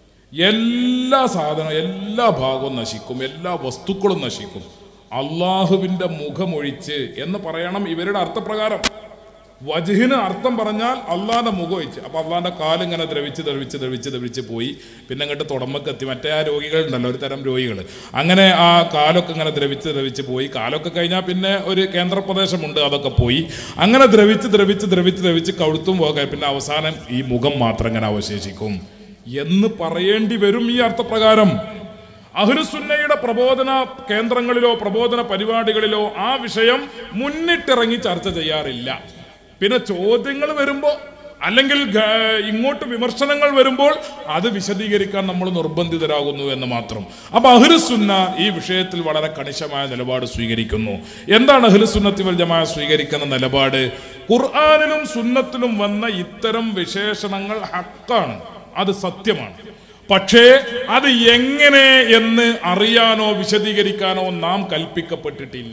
എല്ലാ സാധനവും എല്ലാ ഭാഗവും നശിക്കും എല്ലാ വസ്തുക്കളും നശിക്കും അള്ളാഹുവിന്റെ മുഖമൊഴിച്ച് എന്ന് പറയണം ഇവരുടെ അർത്ഥപ്രകാരം വജുഹിന് അർത്ഥം പറഞ്ഞാൽ അള്ളാന്റെ മുഖം ഒഴിച്ച് അപ്പൊ അള്ളാന്റെ കാലിങ്ങനെ ദ്രവിച്ച് ദ്രവിച്ച് ദ്രവിച്ച് ദ്രവിച്ച് പോയി പിന്നെ അങ്ങോട്ട് തുടമ്പക്കെത്തി മറ്റേ ആ രോഗികളുണ്ടല്ലോ ഒരു തരം രോഗികൾ അങ്ങനെ ആ കാലൊക്കെ ഇങ്ങനെ ദ്രവിച്ച് ദ്രവിച്ച് പോയി കാലൊക്കെ കഴിഞ്ഞാൽ പിന്നെ ഒരു കേന്ദ്രപ്രദേശമുണ്ട് അതൊക്കെ പോയി അങ്ങനെ ദ്രവിച്ച് ദ്രവിച്ച് ദ്രവിച്ച് ദ്രവിച്ച് കഴുത്തും പോകാൻ പിന്നെ അവസാനം ഈ മുഖം മാത്രം ഇങ്ങനെ അവശേഷിക്കും എന്ന് പറയേണ്ടി വരും ഈ അർത്ഥപ്രകാരം അഹ്ലുസുന്നയുടെ പ്രബോധന കേന്ദ്രങ്ങളിലോ പ്രബോധന പരിപാടികളിലോ ആ വിഷയം മുന്നിട്ടിറങ്ങി ചർച്ച ചെയ്യാറില്ല പിന്നെ ചോദ്യങ്ങൾ വരുമ്പോൾ അല്ലെങ്കിൽ ഗ- ഇങ്ങോട്ട് വിമർശനങ്ങൾ വരുമ്പോൾ അത് വിശദീകരിക്കാൻ നമ്മൾ നിർബന്ധിതരാകുന്നു എന്ന് മാത്രം അപ്പൊ അഹ്ലുസുന്ന ഈ വിഷയത്തിൽ വളരെ കണിശമായ നിലപാട് സ്വീകരിക്കുന്നു എന്താണ് അഹ്ലുസുന്നത്തി വൽ ജമാ സ്വീകരിക്കുന്ന നിലപാട് ഖുർആാനിലും സുന്നത്തിലും വന്ന ഇത്തരം വിശേഷണങ്ങൾ ഹക്കാണ് അത് സത്യമാണ് പക്ഷേ അത് എങ്ങനെ എന്ന് അറിയാനോ വിശദീകരിക്കാനോ നാം കൽപ്പിക്കപ്പെട്ടിട്ടില്ല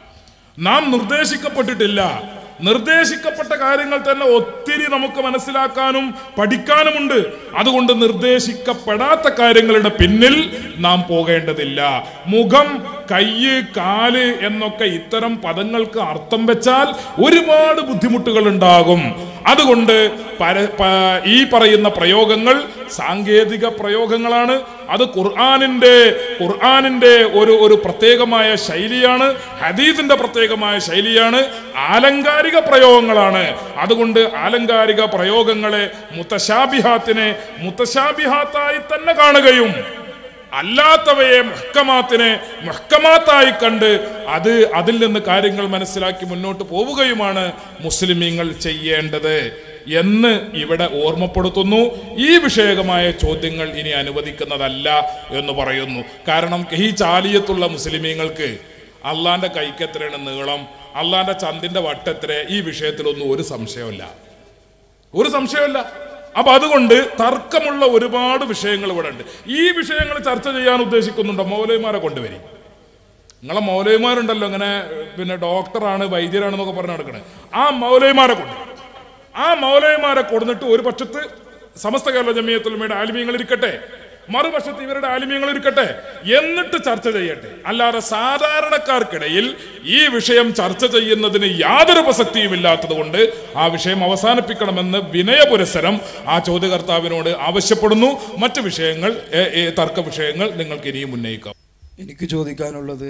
നാം നിർദ്ദേശിക്കപ്പെട്ടിട്ടില്ല നിർദ്ദേശിക്കപ്പെട്ട കാര്യങ്ങൾ തന്നെ ഒത്തിരി നമുക്ക് മനസ്സിലാക്കാനും പഠിക്കാനുമുണ്ട് അതുകൊണ്ട് നിർദ്ദേശിക്കപ്പെടാത്ത കാര്യങ്ങളുടെ പിന്നിൽ നാം പോകേണ്ടതില്ല മുഖം കയ്യ് കാല് എന്നൊക്കെ ഇത്തരം പദങ്ങൾക്ക് അർത്ഥം വെച്ചാൽ ഒരുപാട് ബുദ്ധിമുട്ടുകൾ ഉണ്ടാകും അതുകൊണ്ട് പര- പ- ഈ പറയുന്ന പ്രയോഗങ്ങൾ സാങ്കേതിക പ്രയോഗങ്ങളാണ് അത് ഖുർആാനിന്റെ ഖുർആാനിന്റെ ഒരു ഒരു പ്രത്യേകമായ ശൈലിയാണ് ഹദീസിന്റെ പ്രത്യേകമായ ശൈലിയാണ് ആലങ്കാരിക പ്രയോഗങ്ങളാണ് അതുകൊണ്ട് ആലങ്കാരിക പ്രയോഗങ്ങളെ മുത്തശാബിഹാത്തിനെ മുത്തശാബിഹാത്തായി തന്നെ കാണുകയും അല്ലാത്തവയെ മുഹക്കമാത്തിനെ മുഹക്കമാത്തായി കണ്ട് അത് അതിൽ നിന്ന് കാര്യങ്ങൾ മനസ്സിലാക്കി മുന്നോട്ട് പോവുകയുമാണ് മുസ്ലിമീങ്ങൾ ചെയ്യേണ്ടത് എന്ന് ഇവിടെ ഓർമ്മപ്പെടുത്തുന്നു ഈ വിഷയകമായ ചോദ്യങ്ങൾ ഇനി അനുവദിക്കുന്നതല്ല എന്ന് പറയുന്നു കാരണം ഈ ചാലിയത്തുള്ള മുസ്ലിമീങ്ങൾക്ക് അള്ളാന്റെ കൈക്കെത്രയാണ് നീളം അള്ളാന്റെ ചന്തിന്റെ വട്ടെത്ര ഈ വിഷയത്തിലൊന്നും ഒരു സംശയമില്ല ഒരു സംശയമില്ല അപ്പൊ അതുകൊണ്ട് തർക്കമുള്ള ഒരുപാട് വിഷയങ്ങൾ ഇവിടെ ഉണ്ട് ഈ വിഷയങ്ങൾ ചർച്ച ചെയ്യാൻ ഉദ്ദേശിക്കുന്നുണ്ടോ മൗലവിമാരെ കൊണ്ടുവരും നിങ്ങളെ മൗലവിമാരുണ്ടല്ലോ ഇങ്ങനെ പിന്നെ ഡോക്ടറാണ് വൈദ്യരാണെന്നൊക്കെ പറഞ്ഞ് നടക്കണേ ആ മൗലവിമാരെ കൊണ്ട് ആ മൗലവിമാരെ കൊടുന്നിട്ട് ഒരു പക്ഷത്ത് സമസ്ത കേരള ജമിയത്തുലമയുടെ ആലിമീങ്ങൾ ഇരിക്കട്ടെ മറുവശത്ത് ഇവരുടെ ആലിമ്യങ്ങൾ ഇരിക്കട്ടെ എന്നിട്ട് ചർച്ച ചെയ്യട്ടെ അല്ലാതെ സാധാരണക്കാർക്കിടയിൽ ഈ വിഷയം ചർച്ച ചെയ്യുന്നതിന് യാതൊരു പ്രസക്തിയും ഇല്ലാത്തത് കൊണ്ട് ആ വിഷയം അവസാനിപ്പിക്കണമെന്ന് വിനയപുരസരം ആ ചോദ്യകർത്താവിനോട് ആവശ്യപ്പെടുന്നു മറ്റ് വിഷയങ്ങൾ ഏ, ഏ, തർക്ക വിഷയങ്ങൾ നിങ്ങൾക്ക് ഇനിയും ഉന്നയിക്കാം എനിക്ക് ചോദിക്കാനുള്ളത്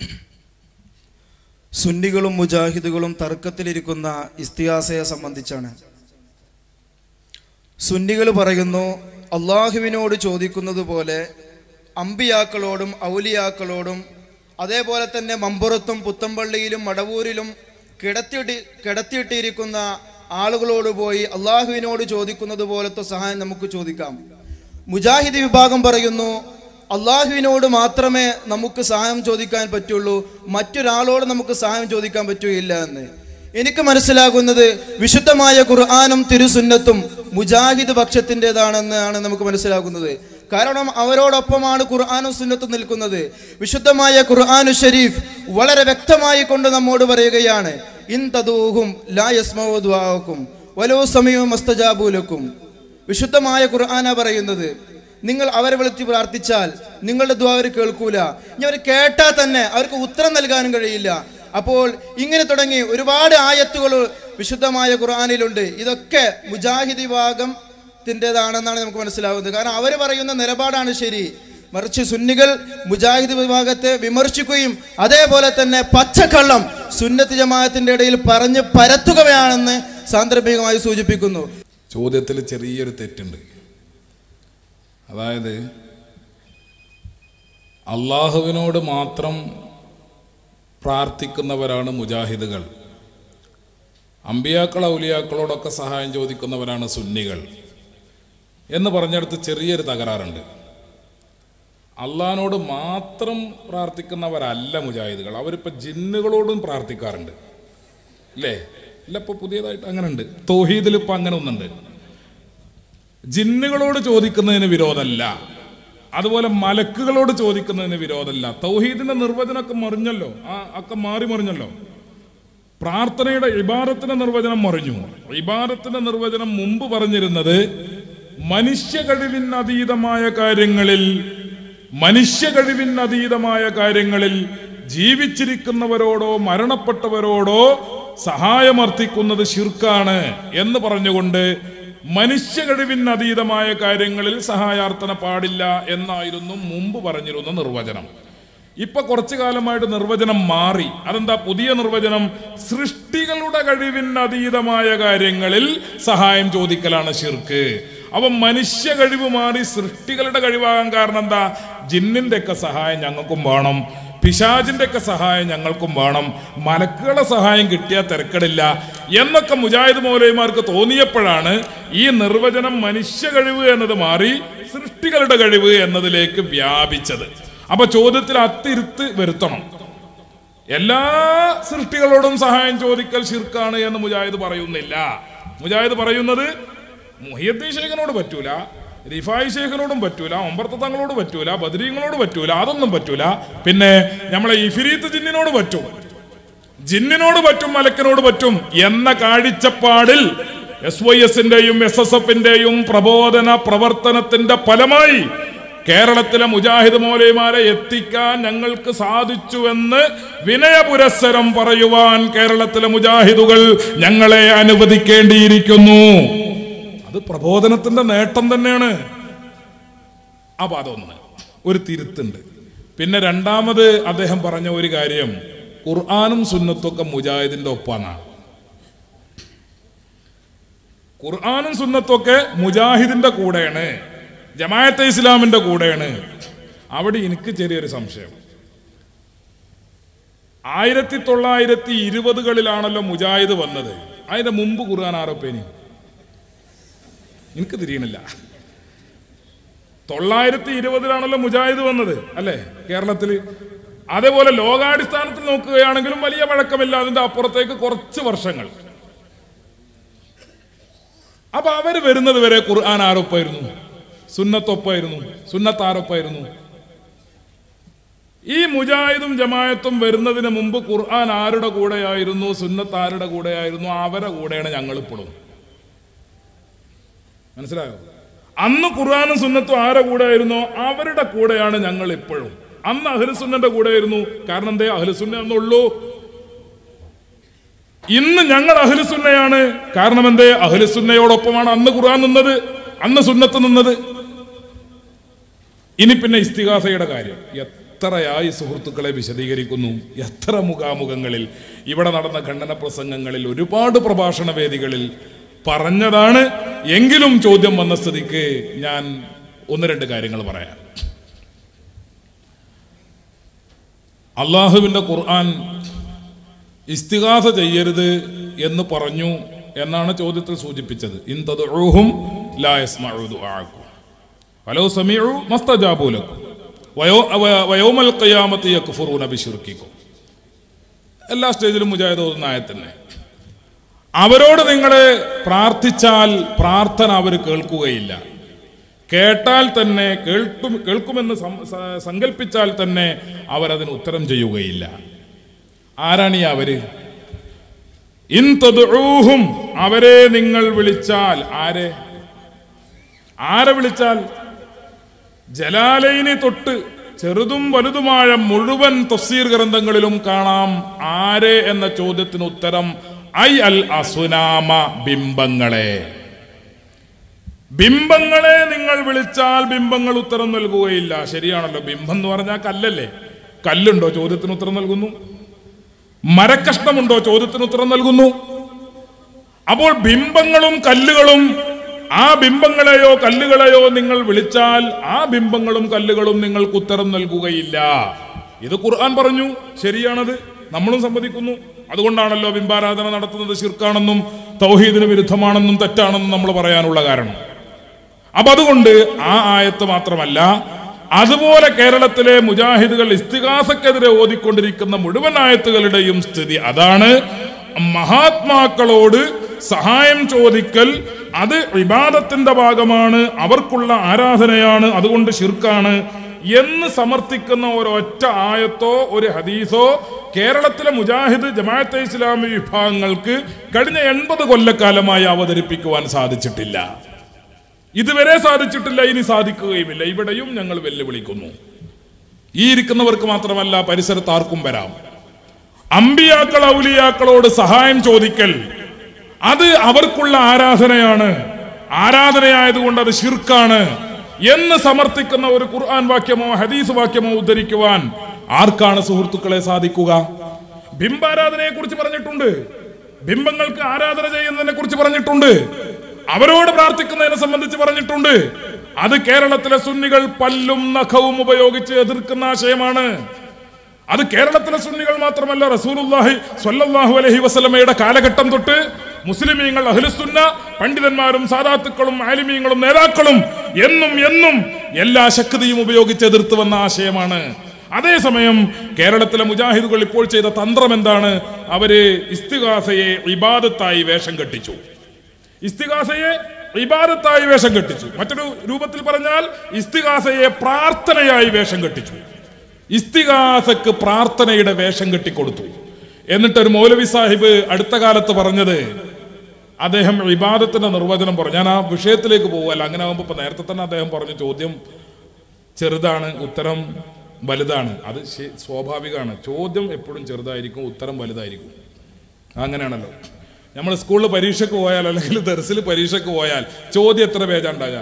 സുന്നികളും മുജാഹിദുകളും തർക്കത്തിലിരിക്കുന്ന ഇസ്തിഹാസയെ സംബന്ധിച്ചാണ് സുന്നികൾ പറയുന്നു അള്ളാഹുവിനോട് ചോദിക്കുന്നത് പോലെ അമ്പിയാക്കളോടും ഔലിയാക്കളോടും അതേപോലെ തന്നെ മമ്പുറത്തും പുത്തമ്പള്ളിയിലും മടവൂരിലും കിടത്തിയിട്ട് കിടത്തിയിട്ടിരിക്കുന്ന ആളുകളോട് പോയി അള്ളാഹുവിനോട് ചോദിക്കുന്നത് പോലത്തെ സഹായം നമുക്ക് ചോദിക്കാം മുജാഹിദ് വിഭാഗം പറയുന്നു അള്ളാഹുവിനോട് മാത്രമേ നമുക്ക് സഹായം ചോദിക്കാൻ പറ്റുള്ളൂ മറ്റൊരാളോട് നമുക്ക് സഹായം ചോദിക്കാൻ പറ്റുകയില്ല എന്ന് എനിക്ക് മനസ്സിലാകുന്നത് വിശുദ്ധമായ ഖുർആാനും തിരുസുന്നത്തും മുജാഹിദ് പക്ഷത്തിൻ്റെതാണെന്നാണ് നമുക്ക് മനസ്സിലാകുന്നത് കാരണം അവരോടൊപ്പമാണ് ഖുർആാനും സുന്നത്തും നിൽക്കുന്നത് വിശുദ്ധമായ ഖുർആാനു ഷരീഫ് വളരെ വ്യക്തമായി കൊണ്ട് നമ്മോട് പറയുകയാണ് ഇൻ തദൂഹും ലാ യസ്മവും വലോ സമയവും മസ്തജാബൂലക്കും വിശുദ്ധമായ ഖുർആന പറയുന്നത് നിങ്ങൾ അവരെ വിളിച്ച് പ്രാർത്ഥിച്ചാൽ നിങ്ങളുടെ ദ്വാ അവർ കേൾക്കൂല ഇനി അവർ കേട്ടാൽ തന്നെ അവർക്ക് ഉത്തരം നൽകാനും കഴിയില്ല അപ്പോൾ ഇങ്ങനെ തുടങ്ങി ഒരുപാട് ആയത്തുകൾ വിശുദ്ധമായ ഖുർആനിലുണ്ട് ഇതൊക്കെ മുജാഹിദ് വിഭാഗത്തിൻ്റെതാണെന്നാണ് നമുക്ക് മനസ്സിലാകുന്നത് കാരണം അവർ പറയുന്ന നിലപാടാണ് ശരി മറിച്ച് സുന്നികൾ മുജാഹിദ് വിഭാഗത്തെ വിമർശിക്കുകയും അതേപോലെ തന്നെ പച്ചക്കള്ളം സുന്നത്ത് ജമാഅത്തിന്റെ ഇടയിൽ പറഞ്ഞ് പരത്തുകയാണെന്ന് സാന്ദർഭികമായി സൂചിപ്പിക്കുന്നു ചോദ്യത്തിൽ ചെറിയൊരു തെറ്റുണ്ട് അതായത് അള്ളാഹുവിനോട് മാത്രം പ്രാർത്ഥിക്കുന്നവരാണ് മുജാഹിദുകൾ അമ്പിയാക്കൾ ഔലിയാക്കളോടൊക്കെ സഹായം ചോദിക്കുന്നവരാണ് സുന്നികൾ എന്ന് പറഞ്ഞെടുത്ത് ചെറിയൊരു തകരാറുണ്ട് അള്ളഹാനോട് മാത്രം പ്രാർത്ഥിക്കുന്നവരല്ല മുജാഹിദുകൾ അവരിപ്പോൾ ജിന്നുകളോടും പ്രാർത്ഥിക്കാറുണ്ട് അല്ലേ ഇല്ല ഇപ്പൊ പുതിയതായിട്ട് അങ്ങനെ ഉണ്ട് തോഹീദിൽ ഇപ്പൊ അങ്ങനെ ഒന്നുണ്ട് ജിന്നുകളോട് ചോദിക്കുന്നതിന് വിരോധമല്ല അതുപോലെ മലക്കുകളോട് ചോദിക്കുന്നതിന് വിരോധമല്ല തൗഹീദിന്റെ നിർവചനമൊക്കെ മറിഞ്ഞല്ലോ ആ ഒക്കെ മാറി മറിഞ്ഞല്ലോ പ്രാർത്ഥനയുടെ ഇബാദത്തിന്റെ നിർവചനം മറിഞ്ഞു ഇബാദത്തിന്റെ നിർവചനം മുമ്പ് പറഞ്ഞിരുന്നത് മനുഷ്യ കഴിവിനതീതമായ കാര്യങ്ങളിൽ മനുഷ്യ കഴിവിനതീതമായ കാര്യങ്ങളിൽ ജീവിച്ചിരിക്കുന്നവരോടോ മരണപ്പെട്ടവരോടോ സഹായമർത്ഥിക്കുന്നത് ശിർക്കാണ് എന്ന് പറഞ്ഞുകൊണ്ട് മനുഷ്യ കഴിവിനതീതമായ കാര്യങ്ങളിൽ സഹായാർത്ഥന പാടില്ല എന്നായിരുന്നു മുമ്പ് പറഞ്ഞിരുന്ന നിർവചനം ഇപ്പൊ കുറച്ചു കാലമായിട്ട് നിർവചനം മാറി അതെന്താ പുതിയ നിർവചനം സൃഷ്ടികളുടെ കഴിവിനതീതമായ കാര്യങ്ങളിൽ സഹായം ചോദിക്കലാണ് ഷിർക്ക് അപ്പൊ മനുഷ്യ കഴിവ് മാറി സൃഷ്ടികളുടെ കഴിവാകാൻ കാരണം എന്താ ജിന്നിന്റെ ഒക്കെ സഹായം ഞങ്ങൾക്കും വേണം പിശാജിന്റെ ഒക്കെ സഹായം ഞങ്ങൾക്കും വേണം മലക്കുകളുടെ സഹായം കിട്ടിയാൽ തിരക്കടില്ല എന്നൊക്കെ മുജാഹിദ് മൗലൈമാർക്ക് തോന്നിയപ്പോഴാണ് ഈ നിർവചനം മനുഷ്യ കഴിവ് എന്നത് മാറി സൃഷ്ടികളുടെ കഴിവ് എന്നതിലേക്ക് വ്യാപിച്ചത് അപ്പൊ ചോദ്യത്തിൽ അത്തിരുത്ത് വരുത്തണം എല്ലാ സൃഷ്ടികളോടും സഹായം ചോദിക്കൽ ശിർക്കാണ് എന്ന് മുജാഹിദ് പറയുന്നില്ല മുജാഹിദ് പറയുന്നത് മുഹിയദ്ദീൻ ഷേഖിനോട് പറ്റൂല റിഫായി ഷേഖിനോടും പറ്റൂല ഒമ്പർത്ത തങ്ങളോട് പറ്റൂല ബദരീങ്ങളോട് പറ്റൂല അതൊന്നും പറ്റൂല പിന്നെ നമ്മളെ ഇഫിരീത്ത് ജിന്നിനോട് പറ്റും ജിന്നിനോട് പറ്റും മലക്കിനോട് പറ്റും എന്ന കാഴ്ചപ്പാടിൽ എസ് വൈ എസിന്റെയും എസ് എസ് എഫിന്റെയും പ്രബോധന പ്രവർത്തനത്തിന്റെ ഫലമായി കേരളത്തിലെ മുജാഹിദ് മൗലൈമാരെ എത്തിക്കാൻ ഞങ്ങൾക്ക് സാധിച്ചുവെന്ന് വിനയപുരസ്സരം പറയുവാൻ കേരളത്തിലെ മുജാഹിദുകൾ ഞങ്ങളെ അനുവദിക്കേണ്ടിയിരിക്കുന്നു അത് പ്രബോധനത്തിന്റെ നേട്ടം തന്നെയാണ് അപ്പൊ അതൊന്ന് ഒരു തിരുത്തുണ്ട് പിന്നെ രണ്ടാമത് അദ്ദേഹം പറഞ്ഞ ഒരു കാര്യം ഖുർആാനും സുന്നത്തൊക്കെ മുജാഹിദിന്റെ ഒപ്പാണ് ഖുർആാനും സുന്നത്തൊക്കെ മുജാഹിദിന്റെ കൂടെയാണ് ജമായത്തെ ഇസ്ലാമിന്റെ കൂടെയാണ് അവിടെ എനിക്ക് ചെറിയൊരു സംശയം ആയിരത്തി തൊള്ളായിരത്തി ഇരുപതുകളിലാണല്ലോ മുജാഹിദ് വന്നത് അതിന്റെ മുമ്പ് ഖുർആൻ ആരോപ്പേനി എനിക്ക് തിരിയണില്ല തൊള്ളായിരത്തി ഇരുപതിലാണല്ലോ മുജാഹിദ് വന്നത് അല്ലേ കേരളത്തിൽ അതേപോലെ ലോകാടിസ്ഥാനത്തിൽ നോക്കുകയാണെങ്കിലും വലിയ വഴക്കമില്ല അതിന്റെ അപ്പുറത്തേക്ക് കുറച്ച് വർഷങ്ങൾ അപ്പൊ അവര് വരുന്നത് വരെ ഖുർആൻ ആരൊപ്പായിരുന്നു സുന്നത്തൊപ്പായിരുന്നു സുന്നത്ത് ആരൊപ്പായിരുന്നു ഈ മുജാഹിദും ജമായത്തും വരുന്നതിന് മുമ്പ് ഖുർആൻ ആരുടെ കൂടെയായിരുന്നു സുന്നത്ത് ആരുടെ കൂടെയായിരുന്നു അവരുടെ കൂടെയാണ് ഞങ്ങൾ ഇപ്പോഴും മനസ്സിലായോ അന്ന് ഖുർആാനും സുന്നത്തും ആരെ കൂടെ ആയിരുന്നോ അവരുടെ കൂടെയാണ് ഞങ്ങൾ ഇപ്പോഴും അന്ന് അഹ്ലുസുന്നന്റെ കൂടെ ആയിരുന്നു കാരണം എന്തേ അഹ്ലുസുന്ന എന്നുള്ളൂ ഇന്ന് ഞങ്ങൾ അഹ്ലുസുന്നയാണ് കാരണം എന്തേ അഹ്ലുസുന്നയോടൊപ്പമാണ് അന്ന് ഖുർആൻ നിന്നത് അന്ന് സുന്നത്ത് നിന്നത് ഇനി പിന്നെ ഇസ്തിഹാസയുടെ കാര്യം എത്രയായി സുഹൃത്തുക്കളെ വിശദീകരിക്കുന്നു എത്ര മുഖാമുഖങ്ങളിൽ ഇവിടെ നടന്ന ഖണ്ഡന പ്രസംഗങ്ങളിൽ ഒരുപാട് പ്രഭാഷണ വേദികളിൽ പറഞ്ഞതാണ് എങ്കിലും ചോദ്യം വന്ന സ്ഥിതിക്ക് ഞാൻ ഒന്ന് രണ്ട് കാര്യങ്ങൾ പറയാം അള്ളാഹുവിൻ്റെ ഖുർആൻ ഇസ്തിഹാസ ചെയ്യരുത് എന്ന് പറഞ്ഞു എന്നാണ് ചോദ്യത്തിൽ സൂചിപ്പിച്ചത് ഇന്തതുഹും ലായസ്മഴുതു ആക്കും വലോ സമീഉ മസ്തജാബു ലക്കും വയോ വ- വയോമൽ ഖിയാമത്തി യക്ഫുറൂന ബിശിർക്കിക്കും എല്ലാ സ്റ്റേജിലും മുജാഹിദ് ഓതുന്ന ആയത്തന്നെ അവരോട് നിങ്ങൾ പ്രാർത്ഥിച്ചാൽ പ്രാർത്ഥന അവർ കേൾക്കുകയില്ല കേട്ടാൽ തന്നെ കേൾക്കും കേൾക്കുമെന്ന് സം- സ- സങ്കല്പിച്ചാൽ തന്നെ അവരതിന് ഉത്തരം ചെയ്യുകയില്ല ആരാണ് ഈ അവര് ഇൻ തദ്ഊഹും അവരെ നിങ്ങൾ വിളിച്ചാൽ ആരെ ആരെ വിളിച്ചാൽ ജലാലയിനെ തൊട്ട് ചെറുതും വലുതുമായ മുഴുവൻ തഫ്സീർ ഗ്രന്ഥങ്ങളിലും കാണാം ആരെ എന്ന ചോദ്യത്തിന് ഉത്തരം ഐ അൽ അസുനാമ ബിംബങ്ങളെ ബിംബങ്ങളെ നിങ്ങൾ വിളിച്ചാൽ ബിംബങ്ങൾ ഉത്തരം നൽകുകയില്ല ശരിയാണല്ലോ ബിംബം എന്ന് പറഞ്ഞാൽ കല്ലല്ലേ കല്ലുണ്ടോ ചോദ്യത്തിന് ഉത്തരം നൽകുന്നു മരക്കഷ്ണമുണ്ടോ ചോദ്യത്തിന് ഉത്തരം നൽകുന്നു അപ്പോൾ ബിംബങ്ങളും കല്ലുകളും ആ ബിംബങ്ങളെയോ കല്ലുകളെയോ നിങ്ങൾ വിളിച്ചാൽ ആ ബിംബങ്ങളും കല്ലുകളും നിങ്ങൾക്ക് ഉത്തരം നൽകുകയില്ല ഇത് ഖുർആൻ പറഞ്ഞു ശരിയാണത് നമ്മളും സമ്മതിക്കുന്നു അതുകൊണ്ടാണല്ലോ ബിംബാരാധന നടത്തുന്നത് ശിർക്കാണെന്നും തൗഹീദിന് വിരുദ്ധമാണെന്നും തെറ്റാണെന്നും നമ്മൾ പറയാനുള്ള കാരണം അപ്പൊ അതുകൊണ്ട് ആ ആയത്ത് മാത്രമല്ല അതുപോലെ കേരളത്തിലെ മുജാഹിദുകൾ ഇസ്തിഹാസക്കെതിരെ ഓതിക്കൊണ്ടിരിക്കുന്ന മുഴുവൻ ആയത്തുകളുടെയും സ്ഥിതി അതാണ് മഹാത്മാക്കളോട് സഹായം ചോദിക്കൽ അത് വിവാദത്തിന്റെ ഭാഗമാണ് അവർക്കുള്ള ആരാധനയാണ് അതുകൊണ്ട് ശിർക്കാണ് എന്ന് സമർത്ഥിക്കുന്ന ഒരൊറ്റ ആയത്തോ ഒരു ഹദീസോ കേരളത്തിലെ മുജാഹിദ് ജമാഅത്തെ ഇസ്ലാമി വിഭാഗങ്ങൾക്ക് കഴിഞ്ഞ എൺപത് കൊല്ലക്കാലമായി അവതരിപ്പിക്കുവാൻ സാധിച്ചിട്ടില്ല ഇതുവരെ സാധിച്ചിട്ടില്ല ഇനി സാധിക്കുകയുമില്ല ഇവിടെയും ഞങ്ങൾ വെല്ലുവിളിക്കുന്നു ഈ ഇരിക്കുന്നവർക്ക് മാത്രമല്ല പരിസരത്ത് ആർക്കും വരാം അമ്പിയാക്കൾ ഔലിയാക്കളോട് സഹായം ചോദിക്കൽ അത് അവർക്കുള്ള ആരാധനയാണ് ആരാധനയായതുകൊണ്ട് അത് ഷിർക്കാണ് എന്ന് സമർത്ഥിക്കുന്ന ഒരു ഖുർആൻ വാക്യമോ ഹദീസ് വാക്യമോ ഉദ്ധരിക്കുവാൻ ആർക്കാണ് സുഹൃത്തുക്കളെ സാധിക്കുക ബിംബാരാധനയെ കുറിച്ച് പറഞ്ഞിട്ടുണ്ട് ബിംബങ്ങൾക്ക് ആരാധന ചെയ്യുന്നതിനെ കുറിച്ച് പറഞ്ഞിട്ടുണ്ട് അവരോട് പ്രാർത്ഥിക്കുന്നതിനെ സംബന്ധിച്ച് പറഞ്ഞിട്ടുണ്ട് അത് കേരളത്തിലെ സുന്നികൾ പല്ലും നഖവും ഉപയോഗിച്ച് എതിർക്കുന്ന ആശയമാണ് അത് കേരളത്തിലെ സുന്നികൾ മാത്രമല്ല റസൂലുള്ളാഹി സ്വല്ലല്ലാഹു അലൈഹി വസല്ലമയുടെ കാലഘട്ടം തൊട്ട് മുസ്ലിമീങ്ങൾ അഹ്ലുസുന്ന പണ്ഡിതന്മാരും സാദാത്തുക്കളും ആലിമീങ്ങളും നേതാക്കളും എന്നും എന്നും എല്ലാ ശക്തിയും ഉപയോഗിച്ച് എതിർത്ത് വന്ന ആശയമാണ് അതേസമയം കേരളത്തിലെ മുജാഹിദുകൾ ഇപ്പോൾ ചെയ്ത തന്ത്രം എന്താണ് അവര് ഇസ്തിഹാസയെ ഇബാദത്തായി വേഷം കെട്ടിച്ചു ഇസ്തിഹാസയെ ഇബാദത്തായി വേഷം കെട്ടിച്ചു മറ്റൊരു രൂപത്തിൽ പറഞ്ഞാൽ ഇസ്തിഹാസയെ പ്രാർത്ഥനയായി വേഷം കെട്ടിച്ചു ഇസ്തിഹാസക്ക് പ്രാർത്ഥനയുടെ വേഷം കെട്ടിക്കൊടുത്തു എന്നിട്ട് ഒരു മൗലവി സാഹിബ് അടുത്ത കാലത്ത് പറഞ്ഞത് അദ്ദേഹം ഇബാദത്തിന്റെ നിർവചനം പറഞ്ഞു ഞാൻ ആ വിഷയത്തിലേക്ക് പോകുമല്ല അങ്ങനെ ആകുമ്പോൾ ഇപ്പൊ നേരത്തെ തന്നെ അദ്ദേഹം പറഞ്ഞു ചോദ്യം ചെറുതാണ് ഉത്തരം വലുതാണ് അത് ശ- സ്വാഭാവികമാണ് ചോദ്യം എപ്പോഴും ചെറുതായിരിക്കും ഉത്തരം വലുതായിരിക്കും അങ്ങനെയാണല്ലോ നമ്മൾ സ്കൂളിൽ പരീക്ഷയ്ക്ക് പോയാൽ അല്ലെങ്കിൽ ദർസിൽ പരീക്ഷയ്ക്ക് പോയാൽ ചോദ്യം എത്ര പേജാ ഉണ്ടാകുക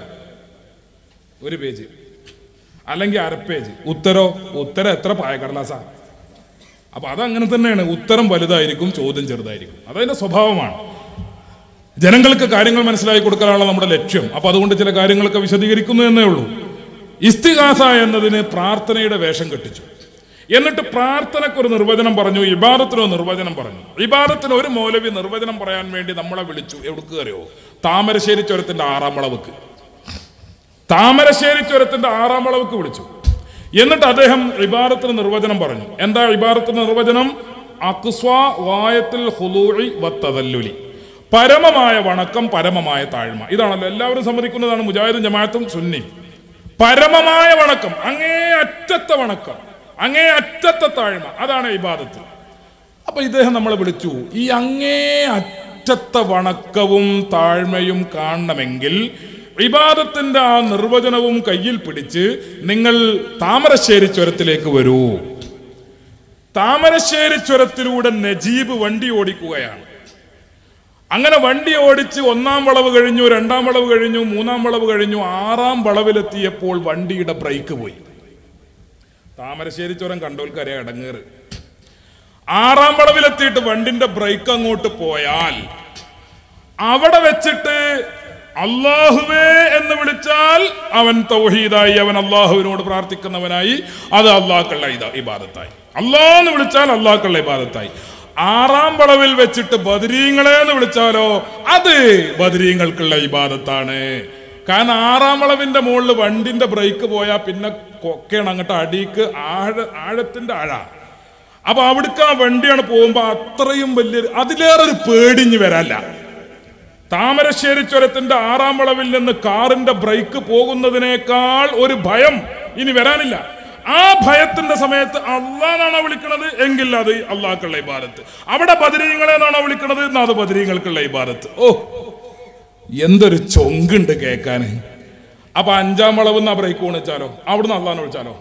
ഒരു പേജ് അല്ലെങ്കിൽ അര പേജ് ഉത്തരോ ഉത്തരം എത്ര പായക്കടലാസാ അപ്പൊ അതങ്ങനെ തന്നെയാണ് ഉത്തരം വലുതായിരിക്കും ചോദ്യം ചെറുതായിരിക്കും അതതിന്റെ സ്വഭാവമാണ് ജനങ്ങൾക്ക് കാര്യങ്ങൾ മനസ്സിലാക്കി കൊടുക്കാനുള്ള നമ്മുടെ ലക്ഷ്യം അപ്പൊ അതുകൊണ്ട് ചില കാര്യങ്ങളൊക്കെ വിശദീകരിക്കുന്നു എന്നേ ഉള്ളൂ ഇസ്തിഹാസ എന്നതിന് പ്രാർത്ഥനയുടെ വേഷം കെട്ടിച്ചു എന്നിട്ട് പ്രാർത്ഥനയ്ക്ക് ഒരു നിർവചനം പറഞ്ഞു ഇബാദത്തിന് ഒരു നിർവചനം പറഞ്ഞു ഇബാദത്തിന് ഒരു മൗലവി നിർവചനം പറയാൻ വേണ്ടി നമ്മളെ വിളിച്ചു എവിടേക്ക് അറിയോ താമരശ്ശേരി ചുരത്തിന്റെ ആറാം വളവുക്ക് താമരശ്ശേരി ചുരത്തിന്റെ ആറാം വളവുക്ക് വിളിച്ചു എന്നിട്ട് അദ്ദേഹം ഇബാദത്തിന് നിർവചനം പറഞ്ഞു എന്താ ഇബാദത്തിന് നിർവചനം അക്സ്വാ വായത്തിൽ ഹുലൂഇ വത്തതല്ലുലി പരമമായ വണക്കം പരമമായ താഴ്മ ഇതാണല്ലോ എല്ലാവരും സമ്മതിക്കുന്നതാണ് മുജാഹിദും ജമാഅത്തും സുന്നി പരമമായ വണക്കം അങ്ങേ അറ്റത്തെ വണക്കം അങ്ങേ അറ്റത്തെ താഴ്മ അതാണ് ഇബാദത്ത് അപ്പൊ ഇദ്ദേഹം നമ്മളെ വിളിച്ചു ഈ അങ്ങേ അറ്റത്തെ വണക്കവും താഴ്മയും കാണണമെങ്കിൽ ഇബാദത്തിന്റെ ആ നിർവചനവും കയ്യിൽ പിടിച്ച് നിങ്ങൾ താമരശ്ശേരി ചുരത്തിലേക്ക് വരൂ താമരശ്ശേരി ചുരത്തിലൂടെ നജീബ് വണ്ടി ഓടിക്കുകയാണ് അങ്ങനെ വണ്ടി ഓടിച്ച് ഒന്നാം വളവ് കഴിഞ്ഞു രണ്ടാം വളവ് കഴിഞ്ഞു മൂന്നാം വളവ് കഴിഞ്ഞു ആറാം വളവിലെത്തിയപ്പോൾ വണ്ടിയുടെ ബ്രേക്ക് പോയി താമരശ്ശേരി ചുരം കണ്ടോൽക്കറിയാം ഇടങ്ങേറ് ആറാം വളവിലെത്തിയിട്ട് വണ്ടിന്റെ ബ്രേക്ക് അങ്ങോട്ട് പോയാൽ അവിടെ വെച്ചിട്ട് അള്ളാഹുവേ എന്ന് വിളിച്ചാൽ അവൻ തൗഹീദായി അവൻ അള്ളാഹുവിനോട് പ്രാർത്ഥിക്കുന്നവനായി അത് അള്ളാഹ്ക്കുള്ള ഇതാ ഇബാദത്തായി അള്ളാഹ് എന്ന് വിളിച്ചാൽ അള്ളാഹ്ക്കുള്ള ഇബാദത്തായി ആറാം വളവിൽ വെച്ചിട്ട് ബദരീങ്ങളെ എന്ന് വിളിച്ചാലോ അത് ബദരീങ്ങൾക്കുള്ള ഇബാദത്താണ് കാരണം ആറാം വളവിന്റെ മുകളിൽ വണ്ടിന്റെ ബ്രേക്ക് പോയാൽ പിന്നെ കൊക്കയാണ് അങ്ങോട്ട് അടിക്ക് ആഴ ആഴത്തിന്റെ ആഴ അപ്പൊ അവിടേക്ക് ആ വണ്ടിയാണ് പോകുമ്പോ അത്രയും വലിയൊരു അതിലേറെ ഒരു പേടിഞ്ഞ് വരാല്ല താമരശ്ശേരി ചുരത്തിന്റെ ആറാം വളവിൽ നിന്ന് കാറിന്റെ ബ്രേക്ക് പോകുന്നതിനേക്കാൾ ഒരു ഭയം ഇനി വരാനില്ല ആ ഭയത്തിന്റെ സമയത്ത് അള്ളാന്നാണോ വിളിക്കുന്നത് എങ്കിൽ അത് അള്ളാഹ്ക്കുള്ള ഇബാദത്ത് അവിടെ ബദരീങ്ങളെന്നാണോ വിളിക്കുന്നത് എന്നാൽ അത് ബദരീങ്ങൾക്കുള്ള ഇബാദത്ത് ഓ എന്തൊരു ചൊങ്കുണ്ട് കേൾക്കാന് അപ്പൊ അഞ്ചാം വളവ് എന്നാ ബ്രേക്ക് വിളിച്ചാലോ അവിടുന്ന് അള്ളാന്ന് വിളിച്ചാലോ